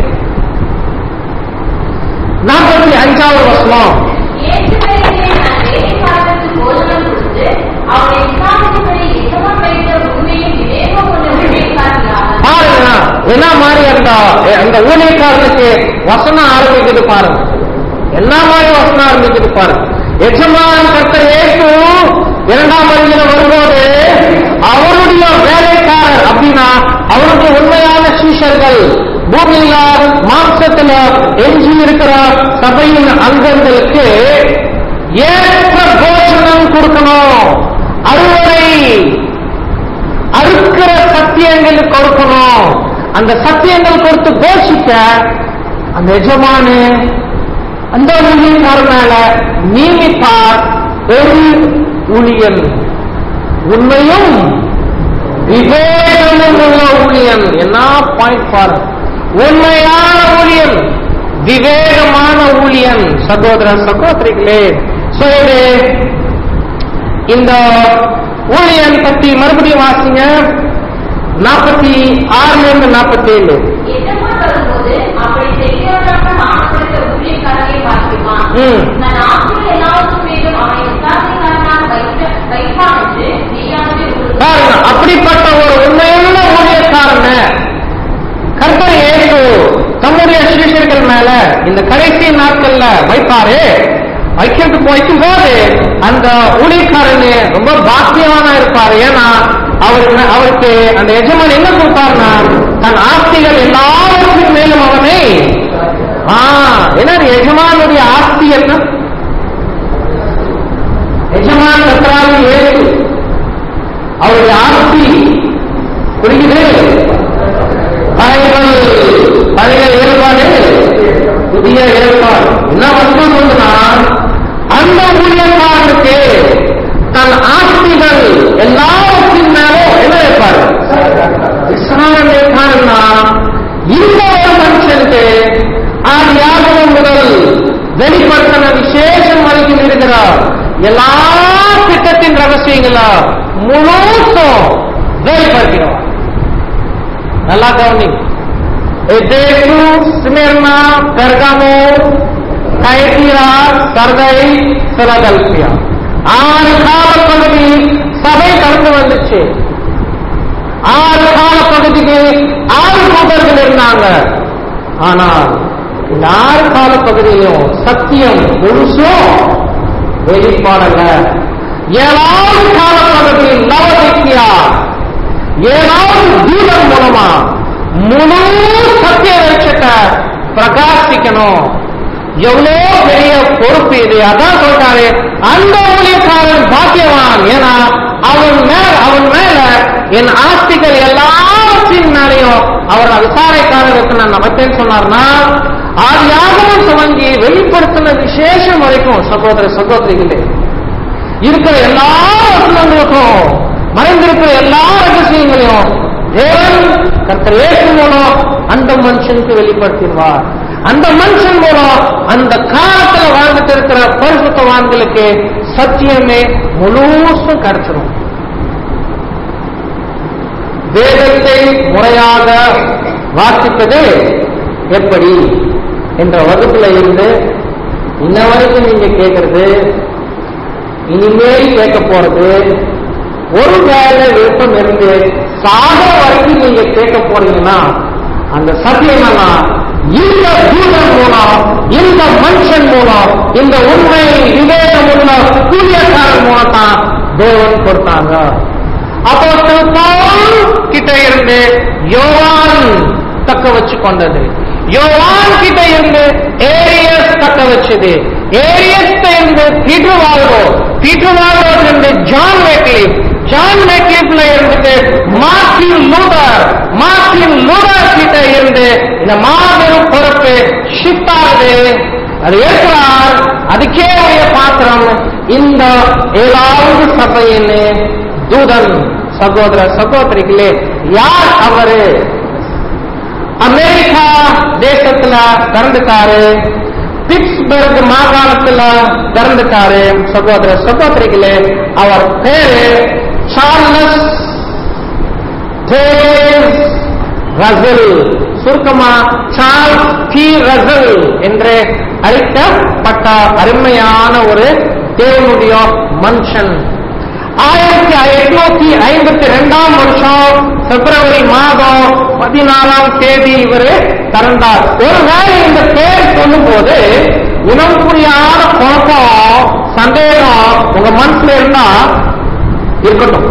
நாற்பத்தி அஞ்சாவது வசனம் இயேசுவிற்கு நான் வேலைக்காரருக்கு போதனம் கொடுத்து, அவனை விசாரிக்கும்படி எஜமான் வைத்த உண்மையும் விவேகம் உள்ள வேலைக்காரர்களாக பாருங்க என்ன மாதிரி அந்த அந்த ஊழியக்காரனுக்கு வசனம் ஆரம்பிக்குது பாருங்க என்ன மாதிரி வசனம் ஆரம்பிக்குது பாருங்க எஜமான கர்த்தர் இயேசு இரண்டாம் வருகிற வரும்போது அவருடைய வேலைக்காரர் அப்படின்னா அவருடைய உண்மையான சீஷர்கள் பூமியில மாம்சத்துல எஞ்சி இருக்கிற சபையின் அங்கங்களுக்கு ஏற்ற போஷணம் கொடுக்கணும் அறுவடை அறுக்கிற சத்தியங்கள் கொடுக்கணும் அந்த சத்தியங்கள் கொடுத்து கோஷிக்க அந்த எஜமானு அந்த ஊழியக்காரர் மேல நியமித்தார் ஒரு ஊழியன் உண்மையும் விவேகமும் உள்ள ஊழியன் என்ன பாயிண்ட் பாருங்க உண்மையான ஊழியன் விவேகமான ஊழியன் சகோதர சகோதரிகளே So, இது இந்த ஊழியன் பத்தி மறுபடியும் வாசிங்க நாற்பத்தி ஆறுல இருந்து நாற்பத்தி ஏழு எஜமான் வரும்போது அப்படி செய்கிறவராக மாற்றப்பட்ட ஊழியக்காரரை பார்க்கிறான் ம். தன் ஆட்கள் எல்லாருக்கும் மேலும் அவனை விசாரணைக்காரனாக வைத்த வைப்பான் என்று மெய்யாகவே உங்களுக்கு பாருங்க அப்படிப்பட்ட ஒரு உண்மையுள்ள ஊழியக்காரன கர்த்தர் இயேசு தம்முடைய சிஷியர்கள் மேல இந்த கடைசி நாட்கள்ல வைப்பாரு வைக்கிறது வைக்கும் போது அந்த ஊழியக்காரனு ரொம்ப பாக்கியவானா இருப்பாரு ஏன்னா அவருக்கு அவருக்கு அந்த எஜமான் என்ன கொடுப்பாருன்னா தன் ஆஸ்திகள் எல்லாருக்கும் மேலும் அவனை ஆ என்ன எஜமானுடைய ஆஸ்தி என்ன எஜமான் கர்த்தராக இயேசு அவருடைய ஆஸ்தி புரியுது பழைய பழைய ஏற்பாடு புதிய ஏற்பாடு என்ன வந்து கொண்டுனா அந்த ஊழியக்காரனுக்கு தன் ஆஸ்திகள் எல்லாவற்றின் மேலும் என்ன இருப்பாரு விசாரணை காரணா இந்த ஒரு மனுஷனுக்கு ஆதியாகமம் முதல் வெளிப்படுத்தின விசேஷம் வரைக்கும் இருக்கிறார் எல்லா திட்டத்தின் ரகசியங்களா முழுசும் வெளிப்படுத்தினோம் நல்லா கவனி Ephesus Smyrna Pergamos Thyatira Sardis Philadelphia ஆறு கால பகுதி சபை கடந்து வந்துச்சு ஆறு கால பகுதிக்கு ஆறு கூட்டர்கள் இருந்தாங்க ஆனால் இந்த ஆறு கால பகுதியிலும் சத்தியம் முழுசும் வெளிப்பாடல ஏழாவது கால பகுதி நவதிக்கியா ஏழாவது தீபம் மூலமா முழு சத்திய வெளிச்சத்தை பிரகாசிக்கணும் எவ்வளோ பெரிய பொறுப்பு இது அதான் சொல்றாரு அந்த ஊழியக்காரன் பாக்கியவான் ஏன்னா அவன் மேல அவன் மேல என் ஆஸ்திகள் எல்லாவற்றின் மேலையும் அவர் விசாரணைக்காரருக்கு நான் நமத்தேன்னு சொன்னார்னா அது யாரும் துவங்கி வெளிப்படுத்தின விசேஷம் வரைக்கும் சகோதர சகோதரிகளே இருக்கிற எல்லா வசனங்களுக்கும் மறைந்திருக்கிற எல்லா ரகசியங்களையும் தேவன் கர்த்தர் இயேசு மூலம் அந்த மனுஷனுக்கு வெளிப்படுத்திடுவார் அந்த மனுஷன் மூலம் அந்த காலத்துல வாழ்ந்துட்டு இருக்கிற பரிசுத்தவான்களுக்கு சத்தியமே முழுசும் கிடைச்சிடும் வேதத்தை முறையாக வாசிப்பது எப்படி என்ற வகுப்புல இருந்து இன்ன வரைக்கும் நீங்க கேட்கறது இனிமேல் கேட்க போறது ஒரு வேலை விருப்பம் இருந்து சாக வரைக்கும் நீங்க கேட்க போறீங்கன்னா அந்த சத்தியம் என்னன்னா இந்த தூதன் மூலம் இந்த மனுஷன் மூலம் இந்த உண்மை விவேகம் உள்ள கூலியக்காரன் மூலம் தான் தேவன் கொடுத்தாங்க அப்போ பவுல் கிட்ட இருந்து யோவான் தக்க வச்சு கொண்டது யோவான் கிட்ட இருந்து ஏரியஸ் தக்க வச்சது ஏரியஸ் இருந்து பீட்டர் வால்டோ பீட்டர் வால்டோ இருந்து ஜான் மேக்லிப் ஜான் மேக்லிப்ல இருந்துட்டு மார்டின் லூதர் மார்டின் லூதர் கிட்ட இருந்து இந்த மாபெரும் பொறுப்பு ஷிஃப்ட் ஆகுது அது ஏற்கிறார் அதுக்கே உரிய பாத்திரம் இந்த ஏழாவது சபையின் தூதன் சகோதர சகோதரிகளே யார் அவரு அமெரிக்கா தேசத்துல பிறந்துட்டாரு பிட்ஸ்பர்க் மாகாணத்துல பிறந்துட்டாரு சகோதர சகோதரிகளே அவர் பேரு சார்லஸ் ஜேம்ஸ் ரசல் சுருக்கமா சார்ல்ஸ் பி ரசல் என்று அழைக்கப்பட்ட அருமையான ஒரு தேவனுடைய மனுஷன் ஆயிரத்தி எட்நூத்தி ஐம்பத்தி ரெண்டாம் வருஷம் பிப்ரவரி மாதம் பதினாலாம் தேதி இவர் பிறந்தார் ஒருவேளை இந்த பேர் சொல்லும் போது இனம் புரியாத குழப்பம் சந்தேகம் உங்க மனசுல இருந்தா இருக்கட்டும்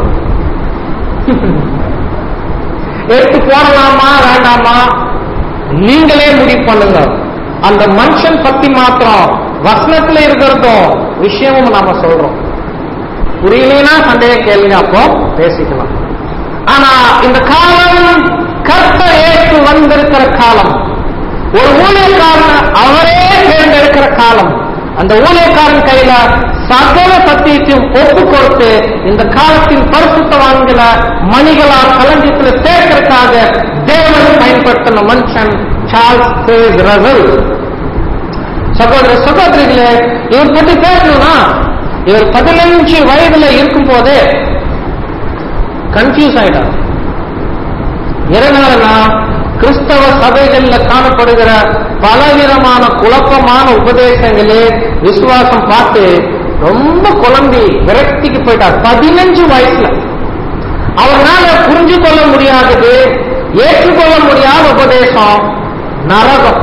எடுத்து போடலாமா வேண்டாமா நீங்களே முடிவு பண்ணுங்க அந்த மனுஷன் பத்தி மாத்திரம் வசனத்துல இருக்கிறதும் விஷயமும் நாம சொல்றோம் புரியலனா சந்தேகம் கேளுங்க அப்போ பேசிக்கலாம் ஆனா இந்த காலம் கர்த்த ஏற்று வந்திருக்கிற காலம் ஒரு ஊழியக்காரன் அவரே தேர்ந்தெடுக்கிற காலம் அந்த ஊழியக்காரன் கையில சகல சத்தியத்தையும் ஒப்பு கொடுத்து இந்த காலத்தின் பரிசுத்தவான்கள மணிகளா களஞ்சியத்துல சேர்க்கறதுக்காக தேவன் பயன்படுத்தின மனுஷன் சார்ல்ஸ் பேஸ் ரசல் சகோதர சகோதரிகளே இவர் பத்தி பேசணும்னா இவர் பதினஞ்சு வயதுல இருக்கும் போதே கன்ஃபியூஸ் ஆயிட்டார் எதனாலனா கிறிஸ்தவ சபைகள்ல காணப்படுகிற பலவிதமான குழப்பமான உபதேசங்களே விசுவாசம் பார்த்து ரொம்ப குழம்பி விரக்திக்கு போயிட்டார் பதினஞ்சு வயசுல அவரால புரிஞ்சு கொள்ள முடியாதது ஏற்றுக்கொள்ள முடியாத உபதேசம் நரகம்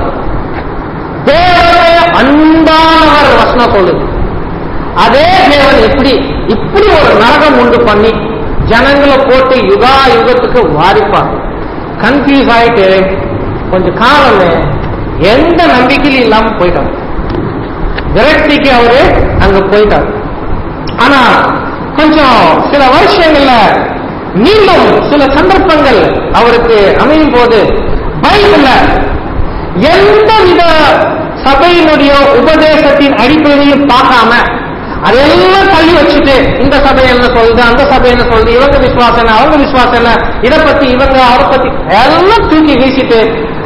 தேவனே அன்பானவர் வசனம் சொல்லுது அதே தேவன் எப்படி இப்படி ஒரு நரகம் உண்டு பண்ணி ஜனங்களை போட்டு யுகா யுகத்துக்கு வாரிப்பார் கன்ஃபியூஸ் ஆயிட்டு கொஞ்ச காலம் எந்த நம்பிக்கையும் இல்லாம போயிட்டார் விரக்திக்கு அவரு அங்க போயிட்டார் ஆனா கொஞ்சம் சில வருஷங்கள்ல மீண்டும் சில சந்தர்ப்பங்கள் அவருக்கு அமையும் போது பைபிள்ல எந்த வித சபையினுடைய உபதேசத்தின் அடிப்படையும் பார்க்காம அதெல்லாம் தள்ளி வச்சுட்டு இந்த சபை என்ன சொல்லுது அந்த சபை என்ன சொல்லுது இவங்க விசுவாசம் என்ன அவங்க விசுவாசம் என்ன இதை பத்தி இவங்க அவரை பத்தி எல்லாம் தூக்கி வீசிட்டு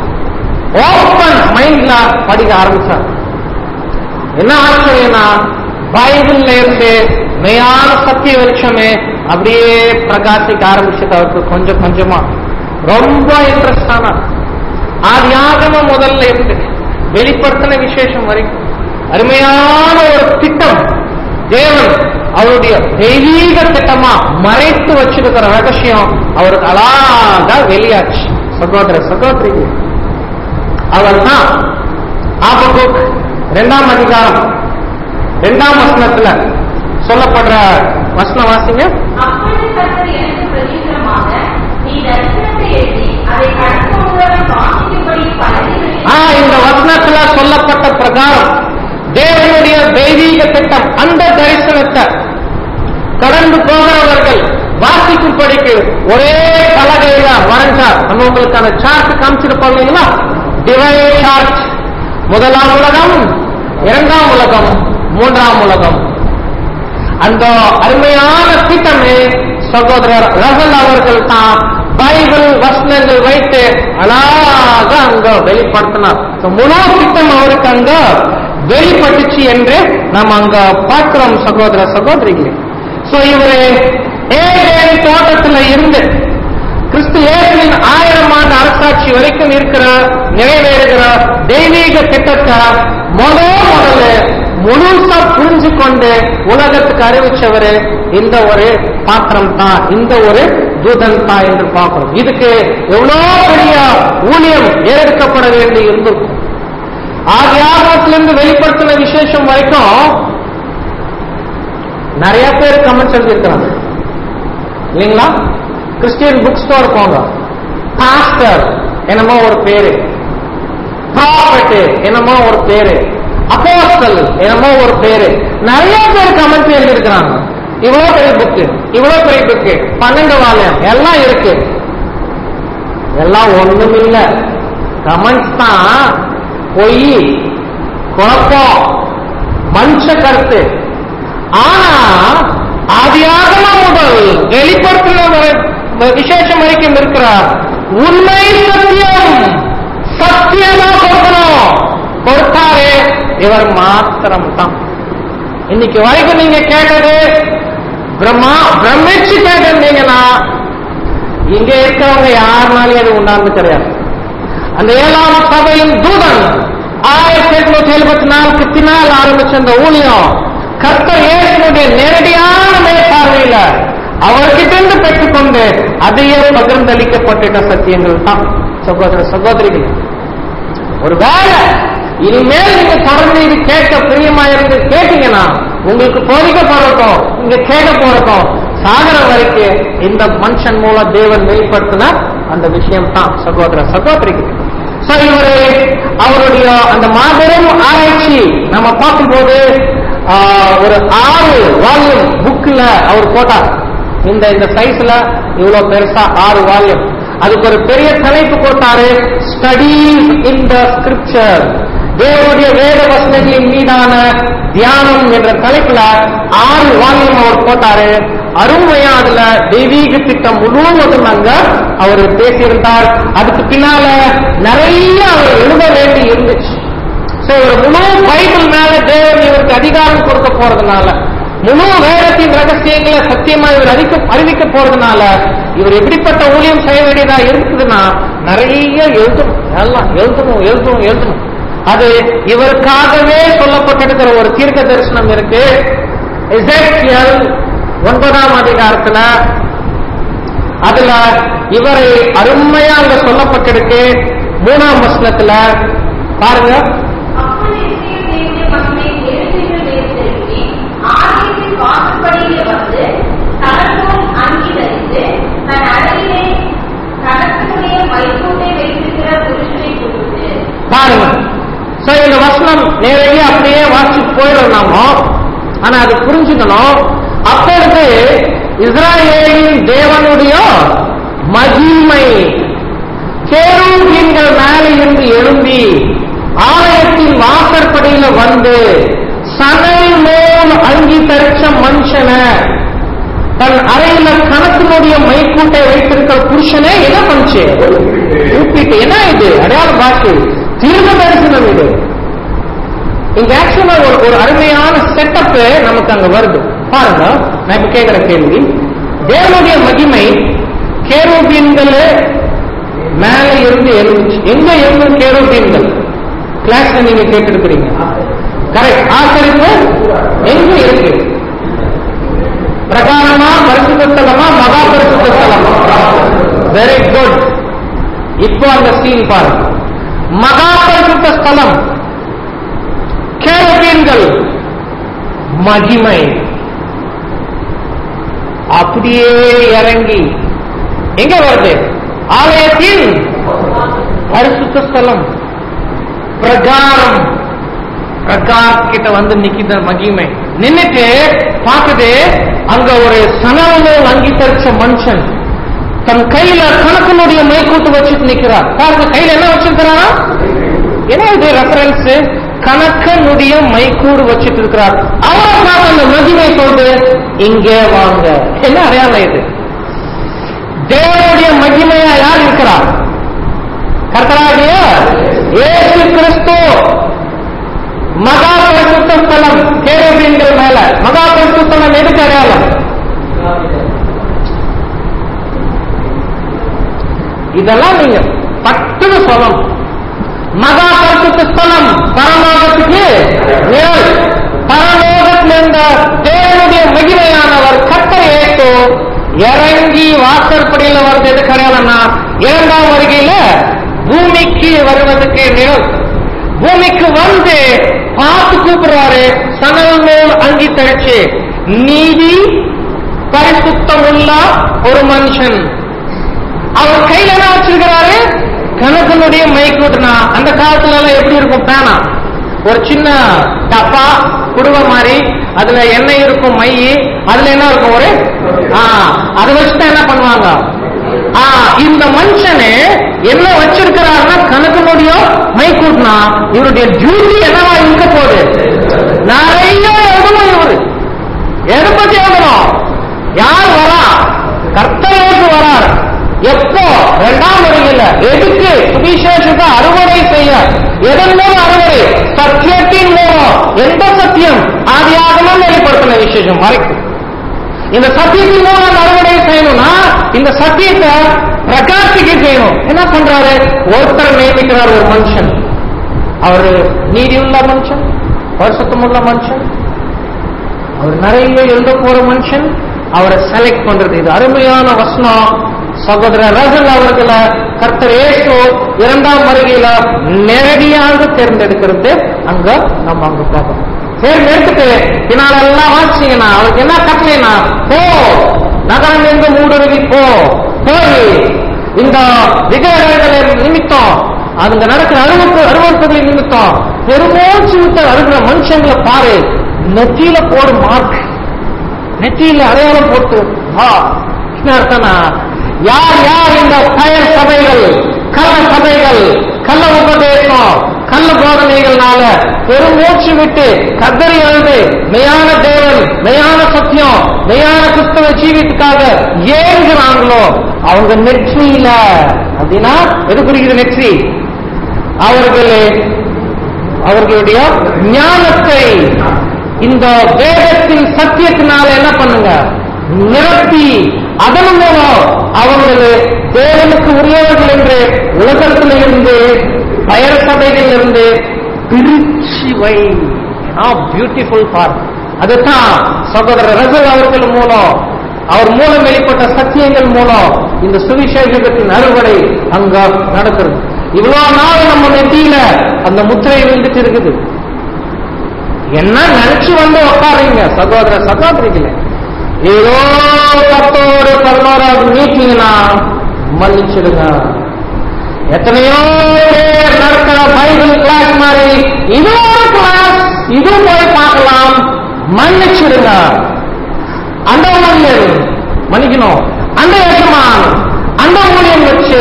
ஓப்பன் மைண்ட்ல படிக்க ஆரம்பிச்சார் என்ன ஆச்சரியம்னா பைபிள்ல இருந்து மெய்யான சத்திய விருட்சமே அப்படியே பிரகாசிக்க ஆரம்பிச்சது அவருக்கு கொஞ்சம் கொஞ்சமா ரொம்ப இன்ட்ரெஸ்ட் ஆனா ஆதியாகம முதல்ல இருந்து வெளிப்படுத்தின விசேஷம் வரைக்கும் அருமையான ஒரு திட்டம் தேவன் அவருடைய தெய்வீக திட்டமா மறைத்து வச்சிருக்கிற ரகசியம் அவருக்கு அழகா வெளியாச்சு சகோதர சகோதரி அவர் தான் ஆபகுக் இரண்டாம் அதிகாரம் இரண்டாம் வசனத்துல சொல்லப்படுற வசனம் வாசிங்க அப்பொழுது கர்த்தர் எனக்கு பிரதியுத்தரமாக, நீ தரிசனத்தை எழுதி, அதை கடந்து போகிறவன் வாசிக்கும்படி பலகைகளில் ஆ இந்த வசனத்துல சொல்லப்பட்ட பிரகாரம் தேவனுடைய தெய்வீக திட்டம் அந்த தரிசனத்தை கடந்து போகிறவர்கள் வாசிக்கும்படிக்கு ஒரே பலகையில வரைஞ்சார் நம்ம உங்களுக்கான சார்ட் காமிச்சிருப்போம் இல்லைங்களா டிவைன் சார்ட் முதலாம் உலகம் இரண்டாம் உலகம் மூன்றாம் உலகம் அந்த அருமையான திட்டமே சகோதரர் ரசல் அவர்கள் தான் பைபிள் வசனங்கள் வைத்து அழகாக அங்க வெளிப்படுத்தினார் So, முழு திட்டம் அவருக்கு அங்க வெளிப்பட்டுச்சு என்று நாம் அங்க பார்க்கிறோம் சகோதர சகோதரிகளே சோ இவரு ஏதேன் தோட்டத்துல இருந்து கிறிஸ்து இயேசுவின் ஆயிரம் ஆண்டு அரசாட்சி வரைக்கும் இருக்கிற நிறைவேறுகிற தெய்வீக திட்டத்தை முதல் முதல்ல முழுசா புரிஞ்சு கொண்டு உலகத்துக்கு அறிவிச்சவரு இந்த ஒரு பாத்திரம் தான் இந்த ஒரு தூதன் தான் என்று பார்க்கிறோம் இதுக்கு எவ்வளவு பெரிய ஊழியம் ஏறெடுக்கப்பட வேண்டி இருந்திருக்கும் ஆதியாகத்திலிருந்து வெளிப்படுத்தின விசேஷம் வரைக்கும் நிறைய பேர் கமெண்ட்ஸ் எழுதியிருக்கிறாங்க இல்லைங்களா கிறிஸ்டியன் புக் ஸ்டோர் போங்க பாஸ்டர் என்னமோ ஒரு பேரு ப்ராஃபட் என்னமோ ஒரு பேரு அப்போஸ்தல் என்னமோ ஒரு பேரு நிறைய பேர் கமெண்ட் எழுதியிருக்கிறாங்க இவ்வளவு பெரிய புக்கு இவ்வளவு பெரிய புக்கு பன்னெண்டு வால்யம் எல்லாம் இருக்கு எல்லாம் ஒண்ணும் இல்ல கமெண்ட்ஸ் தான் பொய் குழப்பம் மனுஷ கருத்து ஆனா ஆதியாகம முதல் வெளிப்படுத்தின வரை- விசேஷம் வரைக்கும் இருக்கிறார் உண்மை சத்தியம் சத்தியமா கொடுக்கணும் கொடுத்தாரே இவர் மாத்திரம் தான் இன்னைக்கு வரைக்கும் நீங்க கேட்டது பிரம்மா பிரமிச்சு கேட்டிருந்தீங்கன்னா இங்க இருக்கிறவங்க யாருனாலும் அது உண்டாந்து கிடையாது அந்த ஏழாம் சபையின் தூதன் ஆயிரத்தி எட்நூத்தி எழுபத்தி நாலுக்கு பின்னால் ஆரம்பிச்ச அந்த ஊழியம் கர்த்தர் இயேசுனுடைய நேரடியான மேற்பார்வையில அவர்கிட்ட இருந்து பெற்றுக்கொண்டு அதையே பகிர்ந்தளிக்கப்பட்ட சத்தியங்கள் தான் சகோதர சகோதரிகள் ஒரு வேலை இனிமேல் நீங்க தொடர்ந்து இது கேட்க பிரியமா இருந்து கேட்டீங்கன்னா உங்களுக்கு போதிக்கப்படட்டும் இங்க கேட்க போறட்டும் சாகர வரைக்கும் இந்த மனுஷன் மூலம் தேவன் வெளிப்படுத்தின அந்த விஷயம் தான் சகோதர சகோதரிகள் சோ இவரு அவருடைய அந்த மாபெரும் ஆராய்ச்சி நம்ம பார்க்கும்போது ஆஹ், ஒரு ஆறு வால்யூம் புக்ல அவர் போட்டார் இந்த இந்த சைஸ்ல இவ்வளவு பெருசா ஆறு வால்யூம் அதுக்கு ஒரு பெரிய தலைப்பு போட்டாரு ஸ்டடீஸ் இன் த ஸ்கிரிப்சர் தேவனுடைய வேத வசனங்களின் மீதான தியானம் என்ற தலைப்புல ஆறு வால்யூம் அவர் போட்டாரு அருமையா அதுல தெய்வீக திட்டம் முழுவதும் அங்க அவர் பேசியிருந்தார் அதுக்கு பின்னால நிறைய அவர் எழுத வேண்டி இருந்துச்சு சோ ஒரு முழு பைபிள் மேல தேவன் இவருக்கு அதிகாரம் கொடுக்க போறதுனால முழு வேதத்தின் ரகசியங்களை சத்தியமா இவர் அறிக்க அறிவிக்க போறதுனால இவர் எப்படிப்பட்ட ஊழியம் செய்ய வேண்டியதா இருக்குதுன்னா நிறைய எழுதணும் எல்லாம் எழுதணும் எழுதணும் எழுதணும் அது இவருக்காகவே சொல்லப்பட்டிருக்கிற ஒரு தீர்க்க தரிசனம் இருக்கு எசேக்கியேல் ஒன்பதாம் அதிகாரத்துல அதுல இவரை அருமையா அங்க சொல்லப்பட்டிருக்கு மூணாம் வசனத்துல பாருங்க அப்பொழுது இஸ்ரவேல் தேவனுடைய மகிமை எருசலேமில் வேறுபடுத்தி, ஆலயத்தின் வாசற்படியிலே வந்து, தனக்குள் அங்கி தரித்து, தன் அறையிலே தனக்குடைய மைக்கூட்டை வைத்திருக்கிற புருஷனை கூப்பிட்டு, பாருங்க சோ இந்த வசனம் நேரடியா அப்படியே வாசிச்சு போயிடும் நாம ஆனா அது புரிஞ்சுக்கணும் அப்பொழுது இஸ்ராயேலின் தேவனுடைய மகிமை கேரூபீன்கள் மேலே இருந்து எழும்பி ஆலயத்தின் வாசற்படியில வந்து சணல் மேல் அங்கி தரிச்ச மனுஷனை தன் அறையில கணக்கினுடைய மைக்கூட்டை வைத்திருக்கிற புருஷனே என்ன பண்ணுச்சு கூப்பிட்டு என்ன இது அடையாள பாட்டு தீர்க்க தரிசனம் இது இங்க ஆக்சுவலா ஒரு ஒரு அருமையான செட்டப் நமக்கு அங்க வருது பாருங்க நான் இப்ப கேட்கிற கேள்வி தேவனுடைய மகிமை கேரோபீன்கள் மேல இருந்து எழுந்துச்சு எங்க இருந்து கேரோபீன்கள் கிளாஸ்ல நீங்க கேட்டிருக்கிறீங்க கரெக்ட் ஆச்சரிப்பு எங்க இருக்கு பிரகாரமா பரிசுத்த ஸ்தலமா மகா பரிசுத்த ஸ்தலமா வெரி குட் இப்போ அந்த சீன் பாருங்க மகா பரிசுத்த ஸ்தலம் கேரபீன்கள் மகிமை அப்படியே இறங்கி எங்க வருது ஆலயத்தின் பரிசுத்த ஸ்தலம் பிரகாரம் பிரகாஷ் கிட்ட வந்து நிக்கிற மகிமை நின்னுட்டு பார்க்குது அங்க ஒரு சனவனோ அங்கீகரிச்ச மனுஷன் தன் கையில கணக்கனுடைய மைக்கூட்டு வச்சுட்டு நிக்கிறார் பாருங்க கையில என்ன வச்சிருக்கிறாரா என்ன இது ரெஃபரன்ஸ் கணக்கனுடைய மைக்கூடு வச்சிட்டு இருக்கிறார் அவரை பார்த்து அந்த மகிமை சொல்றது இங்கே வாங்க என்ன அடையாளம் இது தேவனுடைய மகிமையா யார் இருக்கிறார் கர்த்தராகிய இயேசு கிறிஸ்து மகா பரிசுத்த ஸ்தலம் கேரபீன்கள் மேல மகா பரிசுத்த ஸ்தலம் எதுக்கு அடையாளம் இதெல்லாம் நீங்க பட்டுன்னு சொல்லணும் மகா பரிசுத்த ஸ்தலம் பரலோகத்துக்கு நிழல் பரலோகத்தில் இருந்த தேவனுடைய மகிமையானவர் கர்த்தர் ஏசு இறங்கி வாசற்படியில வருது எது அடையாளம்னா இரண்டாம் வருகையில பூமிக்கு வருவதற்கு நிழல் பூமிக்கு வந்து பார்த்து கூப்பிடுறாரு சணல் மேல் அங்கி தரிச்சு நீதி பரிசுத்தம் உள்ள ஒரு மனுஷன் அவர் கையில என்ன வச்சிருக்கிறாரு கணக்கனுடைய மைக்கூட்டுனா அந்த காலத்துல எல்லாம் எப்படி இருக்கும் பேனா ஒரு சின்ன டப்பா குடுவை மாதிரி அதுல எண்ணெய் இருக்கும் மை அதுல என்ன இருக்கும் ஒரு ஆ, அதை வச்சுதான் என்ன பண்ணுவாங்க ஆ, இந்த மனுஷனு என்ன வச்சிருக்கிறாருன்னா கணக்கனுடைய மைக்கூட்னா இவருடைய டியூட்டி என்னவா இருக்க போகுது நிறைய எழுதணும் இவரு எதை பத்தி எழுதணும் யார் வரா கர்த்தருக்கு வரார் எப்போ இரண்டாம் வருகையில எதுக்கு சுவிசேஷத்தை அறுவடை செய்ய எதன் மூலம் அறுவடை சத்தியத்தின் மூலம் எந்த சத்தியம் ஆதியாகமும் வெளிப்படுத்தின விசேஷம் வரைக்கும் இந்த சத்தியத்தின் மூலம் அந்த அறுவடை செய்யணும்னா இந்த சத்தியத்தை பிரகாசிக்க செய்யணும் என்ன பண்றாரு ஒருத்தர் நியமிக்கிறார் ஒரு மனுஷன் அவரு நீதி உள்ள மனுஷன் பரிசுத்தமுள்ள மனுஷன் அவர் நிறைய எழுத போற மனுஷன் அவரை செலக்ட் பண்றது இது அருமையான வசனம் சகோதரர் ரசல் அவர்களை கர்த்தர் ஏசு இரண்டாம் வருகையில நேரடியாக தேர்ந்தெடுக்கிறது அங்க நம்ம அங்க பார்க்கணும் தேர்ந்தெடுத்துட்டு பின்னால் எல்லாம் வாசிங்கன்னா அவருக்கு என்ன கட்டளைனா போ நகரம் எங்க மூடுருவி போ போய் இந்த விக்கிரகங்களை நிமித்தம் அங்க நடக்கிற அருவப்பு அருவப்புகளின் நிமித்தம் பெருமோச்சு விட்டு அருகிற மனுஷங்களை பாரு நெத்தியில போடு மார்க் நெத்தியில அடையாளம் போட்டு வா என்ன அர்த்தம்னா யார் யார் இந்த பயர் சபைகள் கள்ள சபைகள் கள்ள உபதேசம் கள்ள போதனைகள்னால பெருமூச்சு விட்டு கத்தரி எழுது மெய்யான தேவன் மெய்யான சத்தியம் மெய்யான கிறிஸ்தவ ஜீவித்துக்காக ஏங்குறாங்களோ அவங்க நெற்றியில அப்படின்னா எது குறிக்குது நெற்றி அவர்களே அவர்களுடைய ஞானத்தை இந்த வேதத்தின் சத்தியத்தினால என்ன பண்ணுங்க நிரப்பி அதன் மூலம் அவர்கள் தேவனுக்கு உரியவர்கள் என்று உலகத்தில் இருந்து பெயர் சபைகள் இருந்து பிரிச்சு வை பியூட்டிஃபுல் பார்ட் அதுதான் சகோதரர் ரசல் அவர்கள் மூலம் அவர் மூலம் வெளிப்பட்ட சத்தியங்கள் மூலம் இந்த சுவிசேஷத்தின் அறுவடை அங்க நடக்கிறது இவ்வளவு நாள் நம்ம நெத்தியில அந்த முத்திரை விழுந்துட்டு இருக்குது என்ன நினைச்சு வந்து உட்காருங்க சகோதர சகோதரிகளே ஏதோ பத்தோடு பதினோராவது மீட்டிங்னா மன்னிச்சிடுங்க எத்தனையோ பேர் நடக்கிற பைபிள் கிளாஸ் மாதிரி இது ஒரு கிளாஸ் இது போய் பார்க்கலாம் மன்னிச்சிடுங்க அந்த ஊழியர் மன்னிக்கணும் அந்த எஜமான் அந்த ஊழியம் வச்சு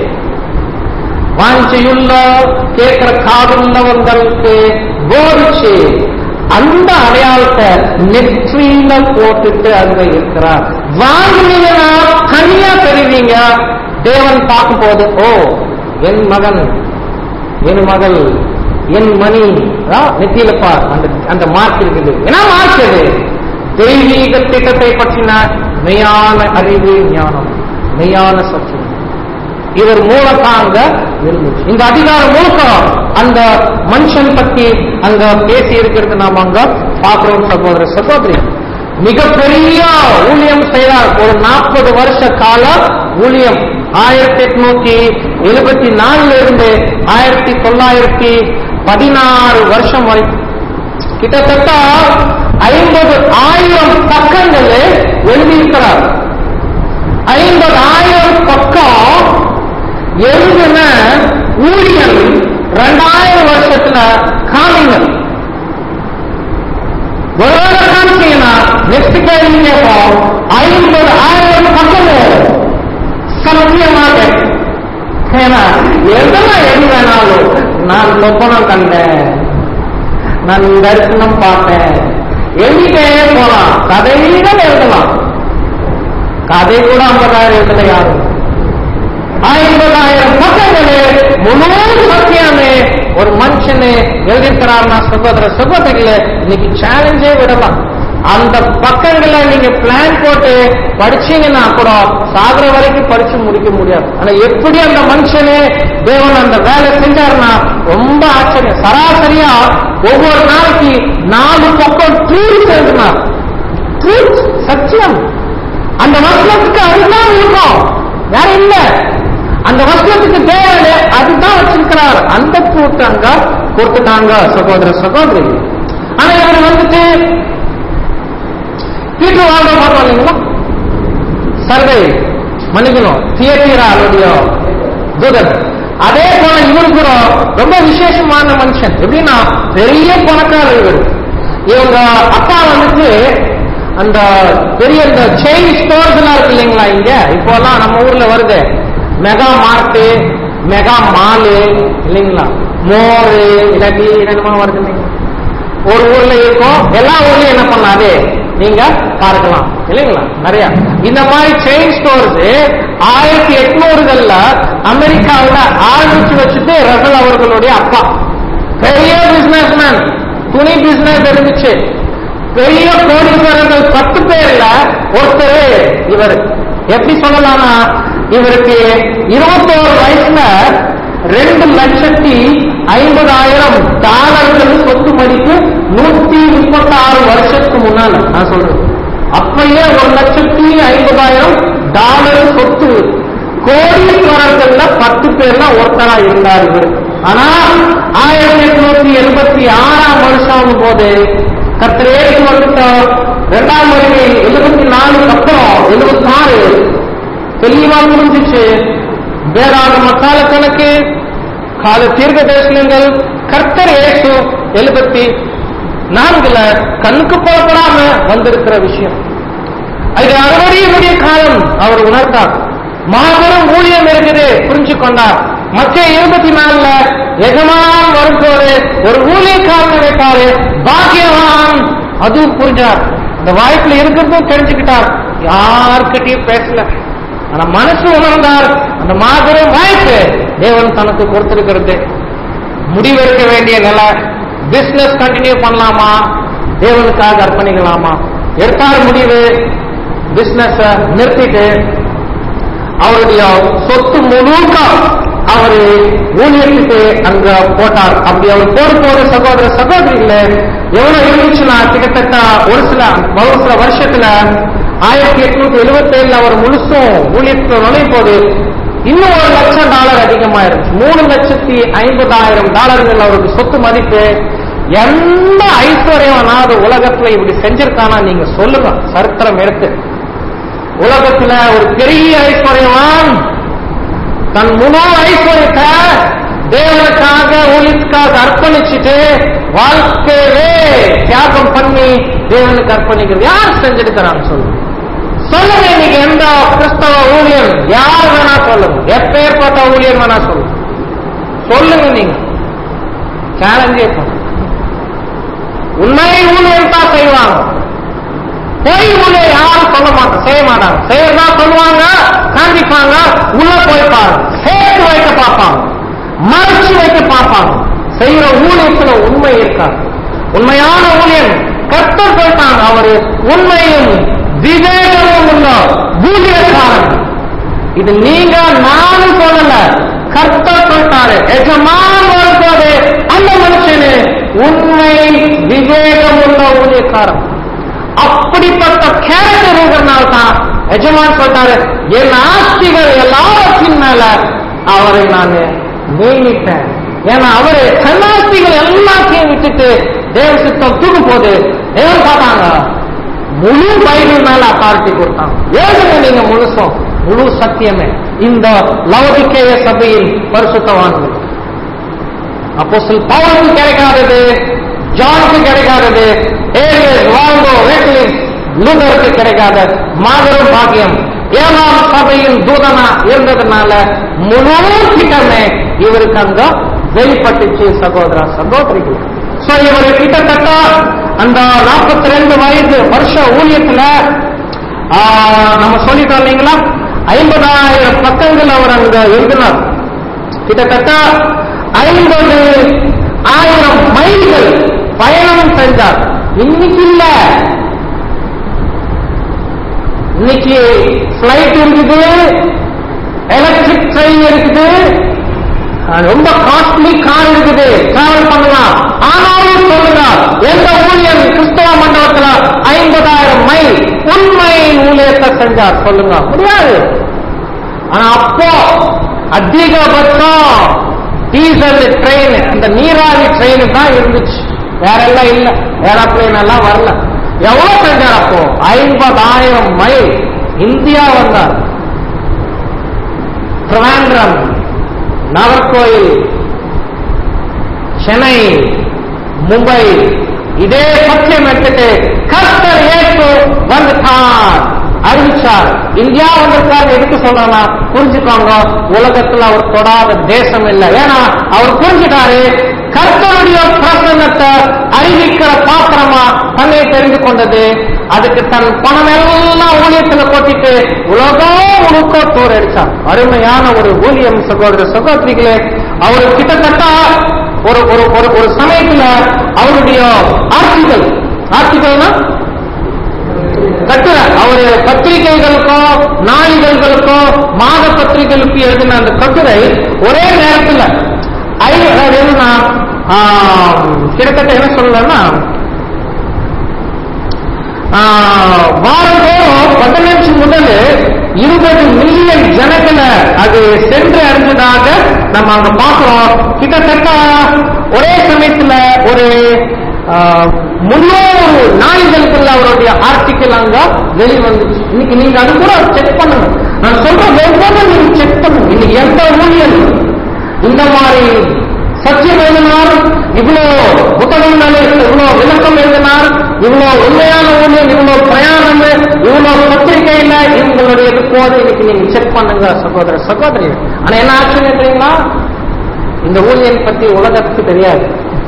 வாஞ்சியுள்ள கேட்கிற காதுள்ளவங்களுக்கு போதிச்சு அந்த அடையாளத்தை நெற்றியில போட்டுட்டு அங்க இருக்கிறார் வாங்கினீங்கன்னா கனியா பெறுவீங்க தேவன் பார்க்கும் போது ஓ என் மகன் என் மகள் என் மணி ஆ, நெத்தியில பார் அந்த அந்த மார்க் இருக்குது என்ன மார்க் அது தெய்வீக திட்டத்தை பற்றின மெய்யான அறிவு ஞானம் மெய்யான சத்தியம் இவர் மூலத்தாங்க இருந்துச்சு இந்த அதிகாரம் முழுக்க அந்த மனுஷன் பத்தி அங்க பேசி இருக்கிறது நாம அங்க பாக்குறோம் சகோதர சகோதரி மிகப்பெரிய ஊழியம் செய்தார் ஒரு நாற்பது வருஷ கால ஊழியம் ஆயிரத்தி எட்நூத்தி எழுபத்தி நாலுல இருந்து ஆயிரத்தி தொள்ளாயிரத்தி பதினாறு வருஷம் வரைக்கும் கிட்டத்தட்ட ஐம்பது ஆயிரம் பக்கங்கள் எழுதியிருக்கிறார் ஐம்பது ஆயிரம் பக்கம் எழுதின ஊழியன் ரெண்டாயிரம் வருஷத்துல காமிங்க ஒருவேளை காமிச்சீங்கன்னா நெக்ஸ்ட் கேள்வி கேட்போம் ஐம்பது ஆயிரம் பக்கமும் சத்தியமாக ஏன்னா எதெல்லாம் எது வேணாலும் நான் சொப்பனம் கண்டேன் நான் தரிசனம் பார்த்தேன் எழுதிட்டே போலாம் கதையிடம் எழுதலாம் கதை கூட ஐம்பதாயிரம் எழுதல யாரும் ஐம்பதாயிரம் பக்கங்களே முழு சத்தியமே ஒரு மனுஷனு எழுதியிருக்கிறார்னா சகோதர சகோதரிகளே இன்னைக்கு சேலஞ்சே விடலாம் அந்த பக்கங்களை நீங்க பிளான் போட்டு படிச்சீங்கன்னா கூட சாகுற வரைக்கும் படிச்சு முடிக்க முடியாது ஆனா எப்படி அந்த மனுஷனே தேவன் அந்த வேலை செஞ்சாருன்னா ரொம்ப ஆச்சரியம் சராசரியா ஒவ்வொரு நாளைக்கு நாலு பக்கம் ட்ரூத் எழுதினார் ட்ரூத் சத்தியம் அந்த வசனத்துக்கு அதுதான் இருக்கும் வேற இல்ல அந்த வசனத்துக்கு தேவை அதுதான் வச்சிருக்கிறார் அந்த கூட்டாங்க கொடுத்துட்டாங்க சகோதர சகோதரி ஆனா இவர் வந்துட்டு பீட்டர் வாழ்ந்த பார்த்தோம் இல்லைங்களா சர்வே மன்னிக்கணும் தியேட்டரா அவருடைய தூதன் அதே போல இவரு கூட ரொம்ப விசேஷமான மனுஷன் எப்படின்னா பெரிய பணக்காரர் இவர் இவங்க அப்பா வந்துட்டு அந்த பெரிய இந்த செயின் ஸ்டோர்ஸ் எல்லாம் இருக்கு இல்லைங்களா இங்க இப்போ எல்லாம் நம்ம ஊர்ல வருது மெகா மார்ட்டு மெகா மாலு இல்லைங்களா மோரு இல்லாட்டி என்னமா வருது இல்லைங்களா ஒரு ஊர்ல இருக்கும் எல்லா ஊர்லயும் என்ன பண்ணாது நீங்க பார்க்கலாம் இல்லைங்களா நிறைய இந்த மாதிரி செயின் ஸ்டோர்ஸ் ஆயிரத்தி எட்நூறுகள்ல அமெரிக்காவுல ஆரம்பிச்சு வச்சுட்டு ரசல் அவர்களுடைய அப்பா பெரிய பிசினஸ் மேன் துணி பிசினஸ் இருந்துச்சு பெரிய கோடீஸ்வரர்கள் பத்து பேர்ல ஒருத்தர் இவர் எப்படி சொல்லலாம்னா இவருக்கு இருபத்தோரு வயசுல ரெண்டு லட்சத்தி ஐம்பதாயிரம் டாலர்கள் சொத்து மதிப்பு நூத்தி முப்பத்தி ஆறு வருஷத்துக்கு முன்னால நான் சொல்றேன் அப்பயே ஒரு லட்சத்தி ஐம்பதாயிரம் டாலர் சொத்து கோடீஸ்வரர்கள்ல பத்து பேர்ல ஒருத்தரா இருந்தார் இவர் ஆனா ஆயிரத்தி எட்நூத்தி எழுபத்தி ஆறாம் வருஷம் போது கத்திரேக்கு வந்துட்ட இரண்டாம் வருகை எழுபத்தி நாலுக்கு அப்புறம் எழுபத்தி ஆறு தெளிவா புரிஞ்சிச்சு வேதாகம கால கணக்கு கால தீர்க்க தரிசனங்கள் கர்த்தர் இயேசு எழுபத்தி நான்குல கண்ணுக்கு புறப்படாம வந்திருக்கிற விஷயம் இது அறுபடியுடைய காலம் அவர் உணர்ந்தார் மாபெரும் ஊழியம் இருக்குது புரிஞ்சு கொண்டார் மற்ற இருபத்தி நாலுல எஜமான் வரும்போது ஒரு ஊழியக்காரன் வைத்தாரு பாக்கியவான் அதுவும் புரிஞ்சார் அந்த வாய்ப்புல இருக்கிறதும் தெரிஞ்சுக்கிட்டார் யார்கிட்டயும் பேசல ஆனா மனசு உணர்ந்தார் அந்த மாபெரும் வாய்ப்பு தேவன் தனக்கு கொடுத்திருக்கிறது முடிவெடுக்க வேண்டிய நிலை பிசினஸ் கண்டினியூ பண்ணலாமா தேவனுக்காக அர்ப்பணிக்கலாமா எடுத்தார முடிவு பிசினஸ் நிறுத்திட்டு அவருடைய சொத்து முழுக்க அவரு ஊழியத்துக்கு அங்க போட்டார் அப்படி அவர் போடு போது சகோதர சகோதரிகள எவ்வளவு இருந்துச்சுன்னா கிட்டத்தட்ட ஒரு சில ஒரு சில வருஷத்துல ஆயிரத்தி எட்நூத்தி எழுபத்தி ஏழுல அவர் முழுசும் ஊழியத்துக்கு நுழையும் போது இன்னும் ஒரு லட்சம் டாலர் அதிகமாயிருச்சு மூணு லட்சத்தி ஐம்பதாயிரம் டாலர்கள் அவருக்கு சொத்து மதிப்பு எந்த ஐஸ்வர்யவனாவது உலகத்துல இப்படி செஞ்சிருக்கானா நீங்க சொல்லுங்க சரித்திரம் எடுத்து உலகத்துல ஒரு பெரிய ஐஸ்வர்யவான் தன் முழு ஐஸ்வர்யத்தை தேவனுக்காக ஊழியத்துக்காக அர்ப்பணிச்சுட்டு வாழ்க்கையவே தியாகம் பண்ணி தேவனுக்கு அர்ப்பணிக்கிறது யார் செஞ்சிருக்கிறாங்க சொல்லுங்க சொல்லுங்க இன்னைக்கு எந்த கிறிஸ்தவ ஊழியர் யார் வேணா சொல்லுங்க எப்பேற்பட்ட ஊழியர் வேணா சொல்லுங்க சொல்லுங்க நீங்க சேலஞ்சே பண்ணுங்க உண்மை ஊழியர் தான் செய்வாங்க பொய் ஊழியர் யாரும் சொல்ல மாட்டாங்க செய்ய மாட்டாங்க செய்யறதா சொல்லுவாங்க காண்பிப்பாங்க உள்ள போய் பாருங்க சேர்த்து வைக்க பார்ப்பாங்க மறைச்சு வைக்க பார்ப்பாங்க செய்யற ஊழியத்துல உண்மை இருக்காது உண்மையான ஊழியர் கர்த்தர் போயிட்டாங்க அவரு உண்மையும் விவேகமும் உள்ள ஊழியக்காரன் இது நீங்க நானும் சொல்லல கர்த்தர் சொல்லிட்டாரு எஜமான் வரும்போது அந்த மனுஷனு உண்மை விவேகம் உள்ள ஊழியக்காரன் அப்படிப்பட்ட கேரக்டர் இருக்கிறனால தான் எஜமான் சொல்றாரு என் ஆஸ்திகள் எல்லாவற்றின் மேல அவரை நான் நியமித்தேன் ஏன்னா அவரு கண்ணாஸ்திகள் எல்லாத்தையும் விட்டுட்டு தேவ சித்தம் தூக்கும் போது தேவன் பார்த்தாங்க முழு பைபிள் மேல அத்தாரிட்டி கொடுத்தாங்க ஏழுங்க நீங்க முழுசும் முழு சத்தியமே இந்த லவதிக்கேய சபையின் பரிசுத்தவான்கள் அப்போ சில பவுலுக்கு கிடைக்காதது ஜானுக்கு கிடைக்காதது ஏரியஸ் வால்டோ ரெட்லிஸ் லூதருக்கு கிடைக்காத மாபெரும் பாக்கியம் ஏழாம் சபையின் தூதனா இருந்ததுனால முழு திட்டமே இவருக்கு அங்க வெளிப்பட்டுச்சு சகோதர சகோதரிகள் சோ இவர் கிட்டத்தட்ட அந்த நாற்பத்தி ரெண்டு வயது வருஷ ஊழியத்துல ஆ, நம்ம சொல்லிட்டோம் இல்லைங்களா ஐம்பதாயிரம் பக்கங்கள் அவர் அங்க எழுதினார் கிட்டத்தட்ட ஐம்பது ஆயிரம் மைல்கள் பயணம் செஞ்சார் இன்னைக்கு இல்ல இன்னைக்கு பிளைட் இருக்குது எலக்ட்ரிக் ட்ரெயின் இருக்குது அஹ் ரொம்ப காஸ்ட்லி கார் இருக்குது டிராவல் பண்ணலாம் ஆனாலும் சொல்லுங்க எந்த ஊழியர் கிறிஸ்தவ மண்டபத்துல ஐம்பதாயிரம் மைல் உண்மை ஊழியத்தை செஞ்சார் சொல்லுங்க முடியாது ஆனா அப்போ அதிகபட்சம் டீசல் ட்ரெயின் இந்த நீராவி ட்ரெயின் தான் இருந்துச்சு வேற எல்லாம் இல்ல ஏரோப்ளேன் எல்லாம் வரல எவ்வளவு செஞ்சார் அப்போ ஐம்பதாயிரம் மைல் இந்தியா வந்தார் திருவாண்டம் நாகர்கோயில் சென்னை மும்பை இதே சத்தியம் எடுத்துட்டு கர்த்தர் ஏற்று வந்துட்டார் அறிவிச்சார் இந்தியா வந்திருக்காரு எதுக்கு சொல்றேன்னா புரிஞ்சுக்கோங்க உலகத்துல அவர் தொடாத தேசம் இல்லை ஏன்னா அவர் புரிஞ்சுட்டாரு கர்த்தருடைய பிரசன்னத்தை அறிவிக்கிற பாத்திரமா தன்னை தெரிந்து கொண்டது அதுக்கு தன் பணம் எல்லாம் ஊழியத்துல கொட்டிட்டு உலகம் முழுக்க டூர் அடிச்சார் அருமையான ஒரு ஊழியம் சகோதர சகோதரிகளே அவர் கிட்டத்தட்ட ஒரு ஒரு ஒரு ஒரு சமயத்துல அவருடைய ஆட்சிகள் ஆட்சிகள்னா கட்டுரை அவரு பத்திரிகைகளுக்கோ நாளிதழ்களுக்கோ மாத பத்திரிகைகளுக்கு எழுதின அந்த கட்டுரை ஒரே நேரத்துல ஐ அதாவது என்னன்னா ஆஹ், கிட்டத்தட்ட என்ன சொல்லலாம்னா ஆஹ், வாரந்தோறும் பதினஞ்சு முதல் இருபது மில்லியன் ஜனங்களை அது சென்று அறிஞ்சதாக நம்ம அங்க பார்க்கிறோம் கிட்டத்தட்ட ஒரே சமயத்துல ஒரு ஆஹ், முன்னூறு நாளிதழ்கள் அவருடைய ஆர்டிக்கல் அங்க வெளிவந்துச்சு இன்னைக்கு நீங்க அது கூட செக் பண்ணுங்க நான் சொல்றேன் ஒவ்வொன்றும் நீங்க செக் பண்ணுங்க இன்னைக்கு எந்த ஊழியர் இந்த மாதிரி சத்தியம் எழுதினார் இவ்வளோ புத்தகம் மேலே இவ்வளோ விளக்கம் எழுதினார் இவ்வளோ உண்மையான ஊழியம் இவ்வளோ பிரயாணம் இவ்வளோ பத்திரிகையில இவங்களுடைய போது இன்னைக்கு நீங்க செக் பண்ணுங்க சகோதர சகோதரி ஆனா என்ன ஆச்சுன்னு தெரியுங்களா இந்த ஊழியன் பத்தி உலகத்துக்கு தெரியாது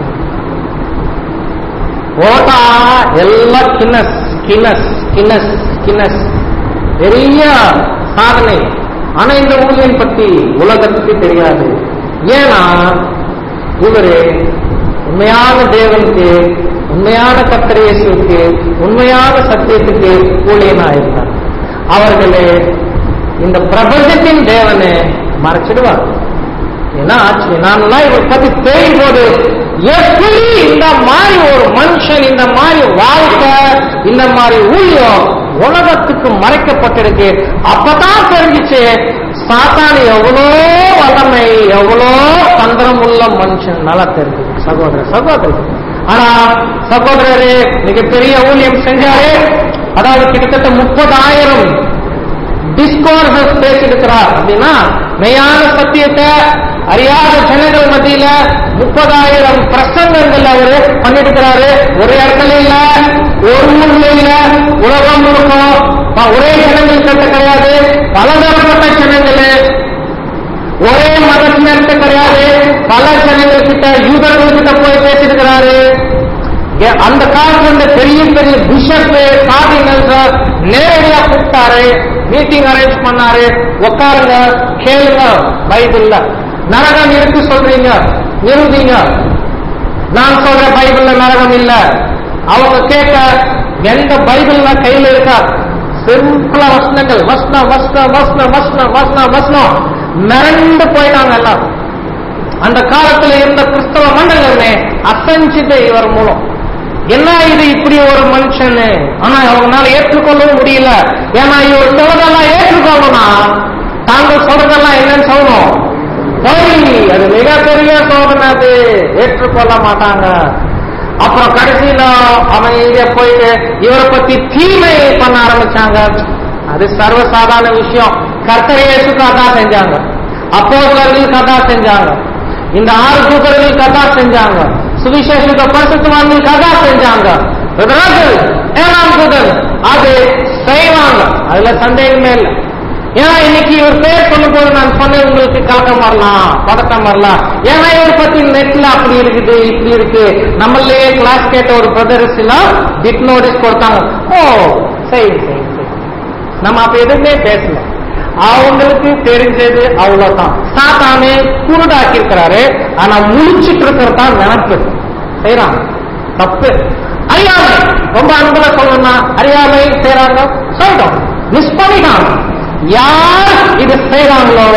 ஓட்டா எல்லாம் கின்னஸ் கின்னஸ் கின்னஸ் கின்னஸ் பெரிய சாதனை ஆனா இந்த ஊழியன் பத்தி உலகத்துக்கு தெரியாது ஏன்னா இவரு உண்மையான தேவனுக்கு உண்மையான கத்திரேசுக்கு உண்மையான சத்தியத்துக்கு ஊழியனா இருந்தார் அவர்களே இந்த பிரபஞ்சத்தின் தேவனை மறைச்சிடுவார் என்ன ஆச்சு நான்லாம் இவர் பத்தி தெரியும் போது எப்படி இந்த மாதிரி ஒரு மனுஷன் இந்த மாதிரி வாழ்க்கை இந்த மாதிரி ஊழியம் உலகத்துக்கு மறைக்கப்பட்டிருக்கு அப்பதான் தெரிஞ்சிச்சு சாத்தான் எவ்வளோ வல்லமை எவ்வளோ தந்திரம் உள்ள மனுஷன் நல்லா தெரிஞ்சு சகோதரர் சகோதரர் ஆனா சகோதரரே மிகப்பெரிய ஊழியம் செஞ்சாரு அதாவது கிட்டத்தட்ட முப்பதாயிரம் டிஸ்கோர்சஸ் பேசியிருக்கிறார் அப்படின்னா மெய்யான சத்தியத்தை அறியாத ஜனங்கள் மத்தியில முப்பதாயிரம் பிரசங்கங்கள் அவரு பண்ணிருக்கிறாரு ஒரு இடத்துல இல்ல ஒரு ஊர்ல இல்ல உலகம் முழுக்கும் ப- ஒரே ஜனங்கள் கிட்ட கிடையாது பலதரப்பட்ட ஜனங்கள் ஒரே மதத்தினர்கிட்ட கிடையாது பல ஜனங்கள் கிட்ட யூதர்கள் கிட்ட போய் பேசியிருக்கிறாரு ஏ- அந்த காலத்துல இருந்த பெரிய பெரிய பிஷப் கார்டினல்ஸ் நேரடியா கூப்பிட்டாரு மீட்டிங் அரேஞ்ச் பண்ணாரு உட்காருங்க கேளுங்க பைபிள்ல நரகம் இருக்கு சொல்றீங்க நிறுதிங்க நான் சொல்ற பைபிள்ல நரகம் இல்ல அவங்க கேட்க எந்த பைபிள்ல கையில இருக்கா சிம்பிளா வசனங்கள் வசனம் வசனம் வசனம் வசனம் வசனம் வசனம் மிரண்டு போயிட்டாங்க எல்லாம் அந்த காலத்துல இருந்த கிறிஸ்தவ மண்டலமே அசஞ்சிது இவர் மூலம் என்ன இது இப்படி ஒரு மனுஷன் ஆனா அவங்களால ஏற்றுக்கொள்ளவும் முடியல ஏன்னா இவர் சொல்றதெல்லாம் ஏற்றுக்கொள்ளணும்னா தாங்கள் சொல்றதெல்லாம் என்னன்னு சொல்லணும் பொய் அது மிகப்பெரிய சோதனை அது ஏற்றுக்கொள்ள மாட்டாங்க அப்புறம் கடைசியில அவன் இங்க போயிட்டு இவரை பத்தி தீமை பண்ண ஆரம்பிச்சாங்க அது சர்வசாதாரண விஷயம் கர்த்தர் இயேசுக்கு அதான் செஞ்சாங்க அப்போஸ்தலர்களுக்கு அதான் செஞ்சாங்க இந்த ஆறு தூக்கர்கள் கதா செஞ்சாங்க சுவிசேஷத்தை பரிசுத்தவான்கள் கதா செஞ்சாங்க விதராக்கள் ஏழாம் தூதர் அது செய்வாங்க அதுல சந்தேகமே இல்லை ஏன்னா இன்னைக்கு இவர் பேர் சொல்லும் போது நான் சொன்னேன் உங்களுக்கு கலக்கம் வரலாம் பதட்டம் வரலாம் ஏன்னா இவர் பத்தி நெட்ல அப்படி இருக்குது இப்படி இருக்கு நம்மளையே கிளாஸ் கேட்ட ஒரு பிரதர்ஸ் எல்லாம் பிட் நோட்டீஸ் கொடுத்தாங்க ஓ சரி சரி சரி நம்ம அப்ப எதுவுமே பேசல அவங்களுக்கு தெரிஞ்சது அவ்வளவுதான் சாத்தானே குருடாக்கி இருக்கிறாரு ஆனா முழிச்சிட்டு இருக்கிறது தான் நினப்பு செய்யறாங்க தப்பு அறியாமை ரொம்ப அன்புல சொல்லணும்னா அறியாமை செய்யறாங்க சொல்றோம் மிஸ் பண்ணிட்டாங்க யார் இது செய்யறாங்களோ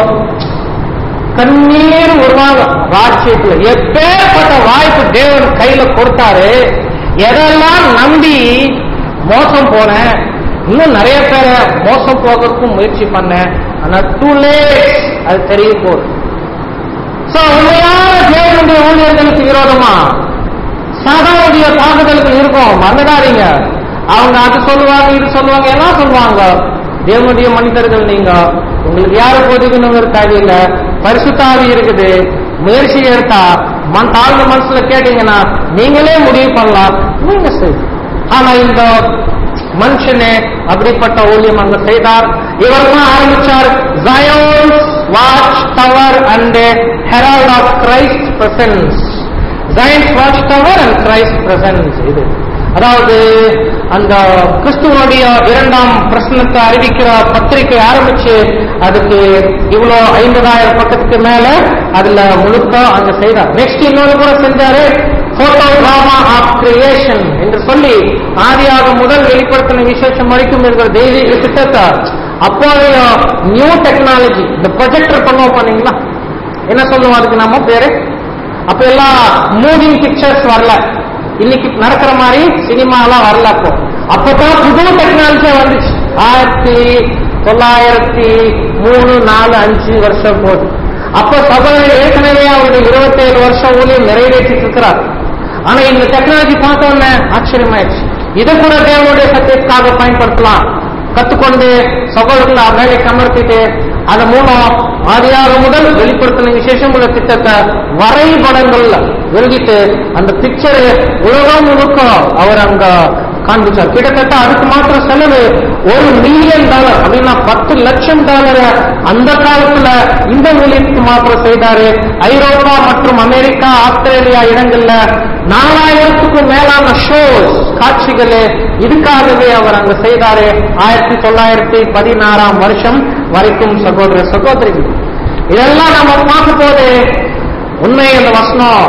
கண்ணீர் வருவாங்க ராட்சியத்துல எப்பேற்பட்ட வாய்ப்பு தேவன் கையில கொடுத்தாரு எதெல்லாம் நம்பி மோசம் போனேன் இன்னும் நிறைய பேரை மோசம் போகிறதுக்கும் முயற்சி பண்ணேன் ஆனா டூ லேட் அது தெரிய போகுது சோ உண்மையான தேவனுடைய ஊழியர்களுக்கு விரோதமா சாதாவுடைய தாக்குதலுக்கு இருக்கும் மறந்துடாதீங்க அவங்க அது சொல்லுவாங்க இது சொல்லுவாங்க எல்லாம் சொல்லுவாங்க தேவனுடைய மனிதர்கள் நீங்க உங்களுக்கு யாரு போதிக்கணுங்கிற தேவையில்ல பரிசுத்தாவி இருக்குது முயற்சி எடுத்தா மன் தாழ்ந்த மனசுல கேட்டீங்கன்னா நீங்களே முடிவு பண்ணலாம் நீங்க செய்யுங்க ஆனா இந்த மனுஷனே அப்படிப்பட்ட ஊழியம் அங்க செய்தார் இவர் தான் ஆரம்பிச்சார் Zion's watch tower and herald of Christ's presence Zion's watch tower and Christ's presence இது அதாவது அந்த கிறிஸ்துவனுடைய இரண்டாம் பிரசனத்தை அறிவிக்கிற பத்திரிகை ஆரம்பிச்சு அதுக்கு இவ்வளோ ஐம்பதாயிரம் பக்கத்துக்கு மேல அதுல முழுக்க அங்க செய்தார் நெக்ஸ்ட் இன்னொரு கூட செஞ்சாரு போட்டோகிராமா ஆஃப் கிரியேஷன் என்று சொல்லி ஆதியாக முதல் வெளிப்படுத்தின விசேஷம் வரைக்கும் இருக்கிற தெய்வீக திட்டத்தை அப்போதைய நியூ டெக்னாலஜி இந்த ப்ரொஜெக்டர் பண்ணுவோம் பண்ணீங்களா என்ன சொல்லுவோம் அதுக்கு நம்ம பேரு அப்ப எல்லாம் மூவிங் பிக்சர்ஸ் வரல இன்னைக்கு நடக்கிற மாதிரி சினிமாலாம் வரல அப்போ அப்பதான் புது டெக்னாலஜியா வந்துச்சு ஆயிரத்தி தொள்ளாயிரத்தி மூணு நாலு அஞ்சு வருஷம் போது அப்ப சகோதரர் ஏற்கனவே அவருடைய இருபத்தேழு வருஷம் ஊழியம் நிறைவேற்றிட்டு இருக்கிறார் ஆனா இந்த டெக்னாலஜி பார்த்த உடனே ஆச்சரியமாயிடுச்சு இதை கூட தேவனுடைய சத்தியத்துக்காக பயன்படுத்தலாம் கத்துக்கொண்டு சகோதரர்கள் வேலை கமர்த்திட்டு அதன் மூலம் ஆதியாக முதல் வெளிப்படுத்தின விசேஷம் உள்ள திட்டத்தை வரைபடங்கள்ல எழுதிட்டு அந்த பிக்சரு உலகம் முழுக்க அவர் அங்க காண்பிச்சார் கிட்டத்தட்ட அதுக்கு மாத்திரம் செலவு ஒரு மில்லியன் டாலர் அப்படின்னா பத்து லட்சம் டாலரை அந்த காலத்துல இந்த ஊழியத்துக்கு மாத்திரம் செய்தாரு ஐரோப்பா மற்றும் அமெரிக்கா ஆஸ்திரேலியா இடங்கள்ல நாலாயிரத்துக்கும் மேலான ஷோஸ் காட்சிகள் இதுக்காகவே அவர் அங்க செய்தாரு ஆயிரத்தி தொள்ளாயிரத்தி பதினாறாம் வருஷம் வரைக்கும் சகோதர சகோதரிகள் இதெல்லாம் நம்ம பார்க்கும் போது உண்மை அந்த வசனம்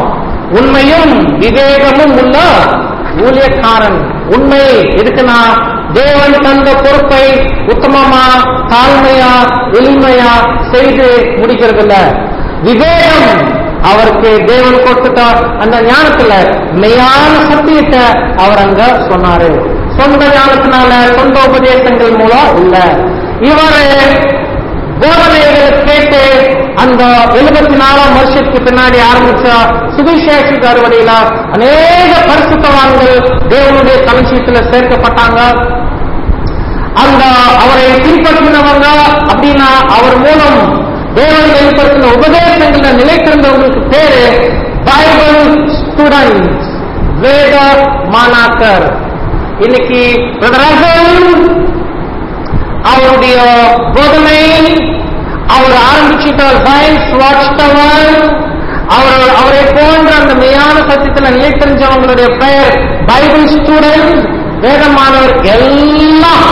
உண்மையும் விவேகமும் உள்ள ஊழியக்காரன் உண்மை இருக்குன்னா தேவன் தந்த பொறுப்பை உத்தமமா தாழ்மையா எளிமையா செய்து முடிக்கிறதில்ல விவேகம் அவருக்கு தேவன் கொடுத்துட்ட அந்த ஞானத்துல மெய்யான சத்தியத்தை அவர் அங்க சொன்னாரு சொந்த ஞானத்தினால சொந்த உபதேசங்கள் மூலம் இல்ல இவரு போதனைகளை கேட்டு அந்த எழுபத்தி நாலாம் வருஷத்துக்கு பின்னாடி ஆரம்பிச்ச சுவிசேஷ அறுவடையில அநேக பரிசுத்தவான்கள் தேவனுடைய கலட்சியத்துல சேர்க்கப்பட்டாங்க அந்த அவரை பின்பற்றினவங்க அப்படின்னா அவர் மூலம் தேவன் வெளிப்படுத்தின உபதேசங்கள நிலைத்திருந்தவங்களுக்கு பேரு பைபிள் ஸ்டூடெண்ட் வேத மாணாக்கர் இன்னைக்கு Brother Russell அவருடைய போதனை அவர் ஆரம்பிச்சிட்ட சயின்ஸ் வாட்ச் டவர் அவர் அவரை போன்ற அந்த மெய்யான சத்தியத்தில் நிலை தெரிஞ்சவங்களுடைய பெயர் பைபிள் ஸ்டூடெண்ட் வேதமானவர் எல்லாம்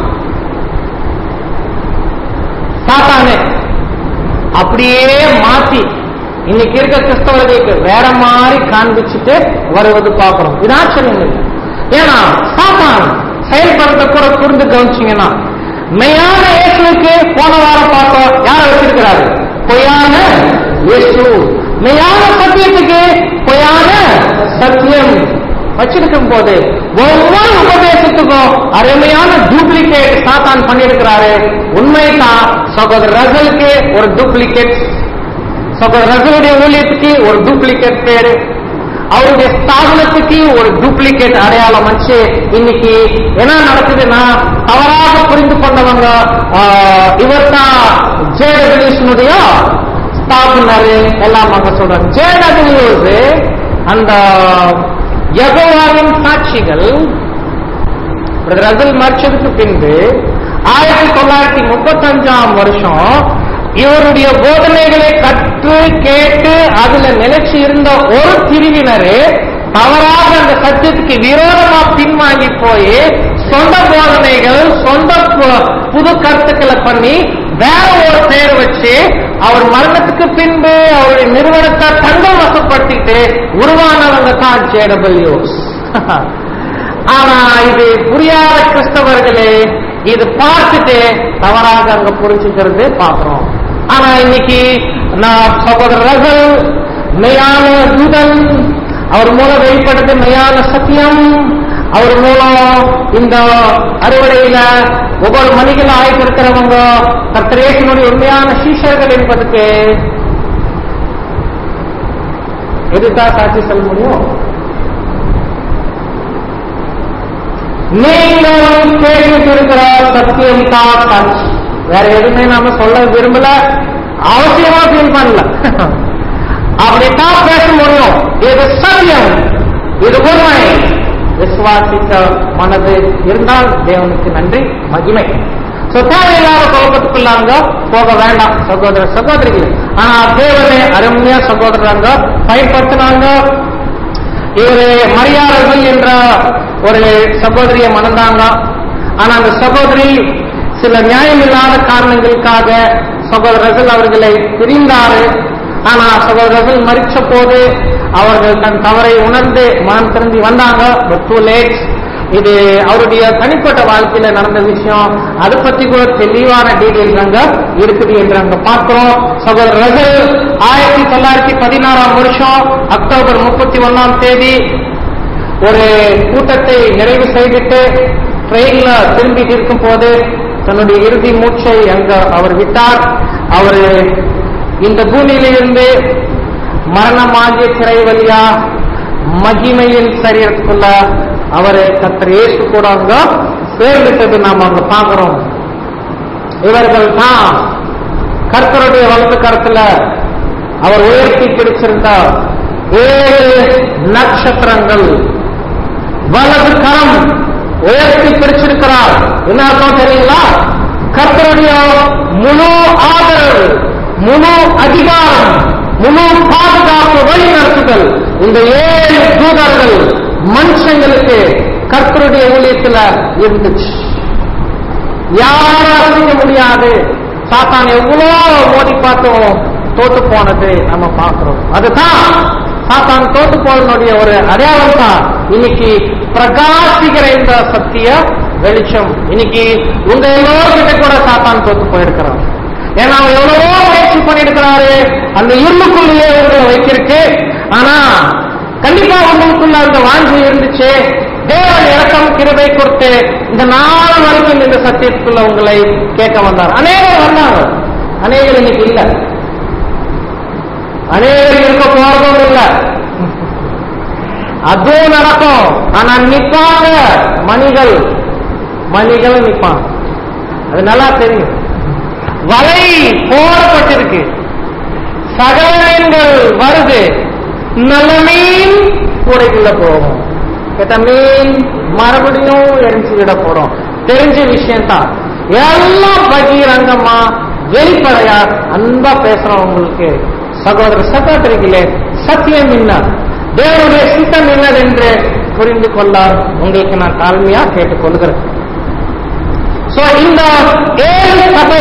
சாத்தானே அப்படியே மாத்தி இன்னைக்கு இருக்க கிறிஸ்தவர்களுக்கு வேற மாதிரி காண்பிச்சுட்டு வருவது பார்க்கிறோம் இது ஆச்சரியம் இல்லை ஏன்னா சாத்தான் செயல்படுத்த கூட புரிந்து கவனிச்சீங்கன்னா மெய்யான இயேசுவுக்கு போன வாரம் பார்த்தோம் யார வச்சிருக்கிறாரு பொய்யான இயேசு மெய்யான சத்தியத்துக்கு பொய்யான சத்தியம் வச்சிருக்கும் போது ஒவ்வொரு உபதேசத்துக்கும் அருமையான டூப்ளிகேட் சாத்தான் பண்ணியிருக்கிறாரு உண்மைதான் சகோதரர் ரசலுக்கு ஒரு டூப்ளிகேட் சகோதரர் ரசலுடைய ஊழியத்துக்கு ஒரு டூப்ளிகேட் பேரு அவருடைய ஸ்தாபனத்துக்கு ஒரு டூப்ளிகேட் அடையாளம் வச்சு இன்னைக்கு என்ன நடக்குதுன்னா தவறாக புரிந்து கொண்டவங்க இவர் தான் ஜேடபிலிஷனுடைய ஸ்தாபனர் எல்லாம் அங்க சொல்றாங்க ஜேடபிலியூஸ் அந்த யகோவாவின் சாட்சிகள் ரசல் மறிச்சதுக்கு பின்பு ஆயிரத்தி தொள்ளாயிரத்தி முப்பத்தஞ்சாம் வருஷம் இவருடைய போதனைகளை கற்று கேட்டு அதுல நிலைச்சு இருந்த ஒரு பிரிவினரு தவறாக அந்த சத்தியத்துக்கு விரோதமா பின்வாங்கி போய் சொந்த போதனைகள் சொந்த பு- புது கருத்துக்களை பண்ணி வேற ஒரு பெயர் வச்சு அவர் மரணத்துக்கு பின்பு அவருடைய நிறுவனத்தை தங்கள் வசப்படுத்திட்டு உருவானவங்க தான் ஜேடபிள்யூஸ் ஆனா இது புரியாத கிறிஸ்தவர்களே இது பார்த்துட்டு தவறாக அங்க புரிஞ்சுக்கிறது பார்க்கிறோம் ஆனா இன்னைக்கு நான் சகோதரர்கள் மெய்யான தூதன் அவர் மூலம் வெளிப்பட்டது மெய்யான சத்தியம் அவர் மூலம் இந்த அறுவடையில ஒவ்வொரு மனிதன் ஆய்விருக்கிறவங்க கர்த்தரேசனுடைய உண்மையான சீஷர்கள் என்பதுக்கு எதுதான் சாட்சி சொல்ல முடியும் நீங்கள் கேட்டுருக்கிற சத்தியம் தான் சாட்சி வேற எதுவுமே நாம சொல்ல விரும்பல அவசியமா ஃபீல் பண்ணல அப்படித்தான் பேச முடியும் இது சத்தியம் இது உண்மை விசுவாசிக்க மனது இருந்தால் தேவனுக்கு நன்றி மகிமை சோ தேவையில்லாத குழப்பத்துக்குள்ளாங்க போக வேண்டாம் சகோதர சகோதரிகள் ஆனா தேவனை அருமையா சகோதரங்க பயன்படுத்தினாங்க இவரு மரியாதைகள் என்ற ஒரு சகோதரியை மணந்தாங்க ஆனா அந்த சகோதரி சில நியாயமில்லாத காரணங்களுக்காக சகோதரர்கள் அவர்களை பிரிந்தாரு ஆனா சகோதரர்கள் மறிச்ச போது அவர்கள் தன் தவறை உணர்ந்து மனம் திரும்பி வந்தாங்க பட் டூ லேட் இது அவருடைய தனிப்பட்ட வாழ்க்கையில நடந்த விஷயம் அதை பத்தி கூட தெளிவான டீடைல்ஸ் அங்க இருக்குது என்று அங்க பார்க்கிறோம் சகோதரர் ரசல் ஆயிரத்தி தொள்ளாயிரத்தி பதினாறாம் வருஷம் அக்டோபர் முப்பத்தி ஒன்னாம் தேதி ஒரு கூட்டத்தை நிறைவு செய்துட்டு ட்ரெயின்ல திரும்பிட்டு இருக்கும் போது தன்னுடைய இறுதி மூச்சை அங்க அவர் விட்டார் அவர் இந்த பூமியிலிருந்து மரணமாகிய சிறை வழியா மகிமையின் சரீரத்துக்குள்ள அவரை கத்தர் இயேசு கூட அங்க சேர்ந்துட்டது நாம அங்க பார்க்கிறோம் இவர்கள் தான் கர்த்தருடைய வலது கரத்துல அவர் உயர்த்தி பிடிச்சிருந்த ஏழு நட்சத்திரங்கள் வலது கரம் உயர்த்தி பிடிச்சிருக்கிறார் என்ன அர்த்தம் தெரியுங்களா கர்த்தருடைய முழு ஆதரவு முழு அதிகாரம் முழு பாதுகாப்பு வழி நடத்துதல் இந்த ஏழு தூதர்கள் மனுஷங்களுக்கு கர்த்தருடைய ஊழியத்துல இருந்துச்சு யாரும் அசைக்க முடியாது சாத்தான் எவ்வளோ மோதி பார்த்தோம் தோத்து போனது நம்ம பார்க்கிறோம் அதுதான் சாத்தான் தோத்து போவதனுடைய ஒரு அடையாளம் தான் இன்னைக்கு பிரகாசிக்கிற இந்த சத்திய வெளிச்சம் இன்னைக்கு உங்க எல்லோருக்கிட்ட கூட சாத்தான் தோத்து போயிருக்கிறான் ஏன்னா அவன் எவ்வளவோ முயற்சி பண்ணிருக்கிறாரு அந்த இருளுக்குள்ளேயே உங்களை வைக்கிறதுக்கு ஆனா கண்டிப்பா உங்களுக்குள்ள அந்த வாஞ்சி இருந்துச்சு தேவன் இறக்கம் கிருபை கொடுத்து இந்த நாள் வரைக்கும் இந்த சத்தியத்துக்குள்ள உங்களை கேட்க வந்தார் அநேகர் வந்தாங்க அநேகர் இன்னைக்கு இல்ல அநேகர் இருக்க போறதும் இல்ல அதுவும் நடக்கும் ஆனா நிப்பாங்க மணிகள் மணிகள் நிப்பாங்க அது நல்லா தெரியும் வலை போடப்பட்டிருக்கு சகல மீன்கள் வருது நல்ல மீன் கூடைக்குள்ள போகும் கெட்ட மீன் மறுபடியும் எரிஞ்சு விட போறோம் தெரிஞ்ச விஷயம் தான் எல்லாம் பகிரங்கமா வெளிப்படையா அன்பா பேசுறோம் உங்களுக்கு சகோதர சகோதரிகளே சத்தியம் என்ன தேவனுடைய சித்தம் என்னதென்று புரிந்து கொள்ள உங்களுக்கு நான் தாழ்மையா கேட்டுக்கொள்கிறேன் சோ இந்த ஏழு சபை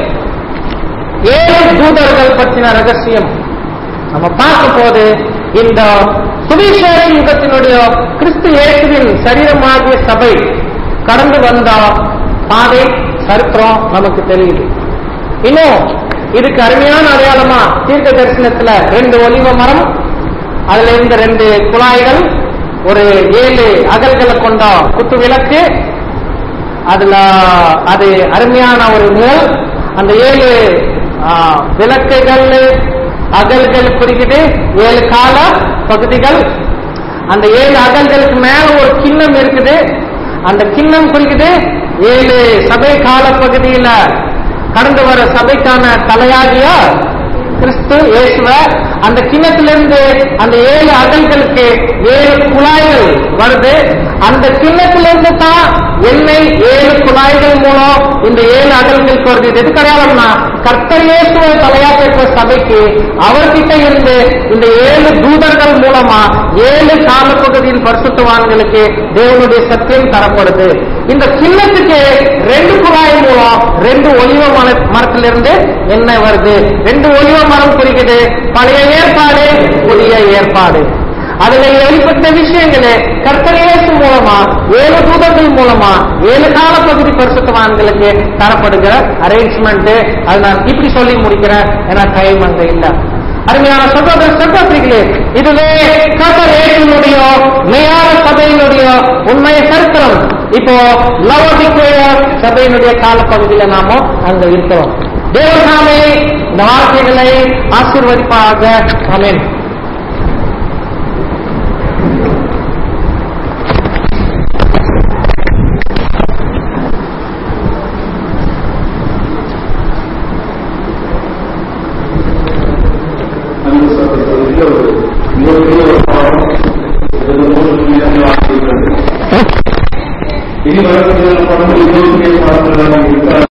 ஏழு தூதர்கள் பற்றின ரகசியம் நம்ம பார்க்கும் போது இந்த சுவிசேஷ யுகத்தினுடைய கிறிஸ்து இயேசுவின் சரீரமாகிய சபை கடந்து வந்த பாதை சரித்திரம் நமக்கு தெரியுது இன்னும் இதுக்கு அருமையான அடையாளமா தீர்க்க தரிசனத்துல ரெண்டு ஒலிவ மரம் அதுல இருந்த ரெண்டு குழாய்கள் ஒரு ஏழு அகல்களை கொண்ட குத்து விளக்கு அதுல அது அருமையான ஒரு நிழல் அந்த ஏழு ஆ, விளக்குகள் அகல்கள் குறிக்குது ஏழு கால பகுதிகள் அந்த ஏழு அகல்களுக்கு மேல ஒரு கிண்ணம் இருக்குது அந்த கிண்ணம் குறிக்குது ஏழு சபை கால பகுதியில கடந்து வர சபைக்கான தலையாகிய கிறிஸ்து இயேசுவ அந்த கிண்ணத்திலிருந்து அந்த ஏழு அகல்களுக்கு ஏழு குழாய்கள் வருது அந்த கிண்ணத்திலிருந்து தான் எண்ணெய் ஏழு குழாய்கள் மூலம் இந்த ஏழு அகல்களுக்கு வருது இது எதுக்கு அடையாளம்னா கர்த்தர் இயேசுவை தலையா பெற்ற சபைக்கு அவர்கிட்ட இருந்து இந்த ஏழு தூதர்கள் மூலமா ஏழு காலப்பகுதியின் பரிசுத்தவான்களுக்கு தேவனுடைய சத்தியம் தரப்படுது இந்த கிண்ணத்துக்கு ரெண்டு குழாய் மூலம் ரெண்டு ஒலிவ மர மரத்திலிருந்து எண்ணெய் வருது ரெண்டு ஒலிவ மரம் குறிக்குது பழைய ஏற்பாடு புதிய ஏற்பாடு அதுல வெளிப்பட்ட விஷயங்களே கர்த்தர் இயேசு மூலமா ஏழு தூதர்கள் மூலமா ஏழு காலப்பகுதி பரிசுத்தவான்களுக்கு தரப்படுகிற அரேஞ்ச்மெண்ட் அது நான் இப்படி சொல்லி முடிக்கிறேன் ஏன்னா டைம் அங்க இல்ல அருமையான சகோதர சகோதரிகளே இதுவே கர்த்தர் இயேசுனுடைய மெய்யான சபையினுடைய உண்மைய சரித்திரம் இப்போ லவோதிக்கேய சபையினுடைய காலப்பகுதியில நாம அங்க இருக்கிறோம் தேவசாமி இந்த வார்த்தைகளை ஆசீர்வதிப்பாக ஆமென் அந்த சட்டத்தில் ஒரு மிகப்பெரிய ஒரு பாடம் இதில் மூன்று மீதான வார்த்தைகள் இனி வரக்கூடிய படம் இருபத்தி பாடங்கள் இருக்காது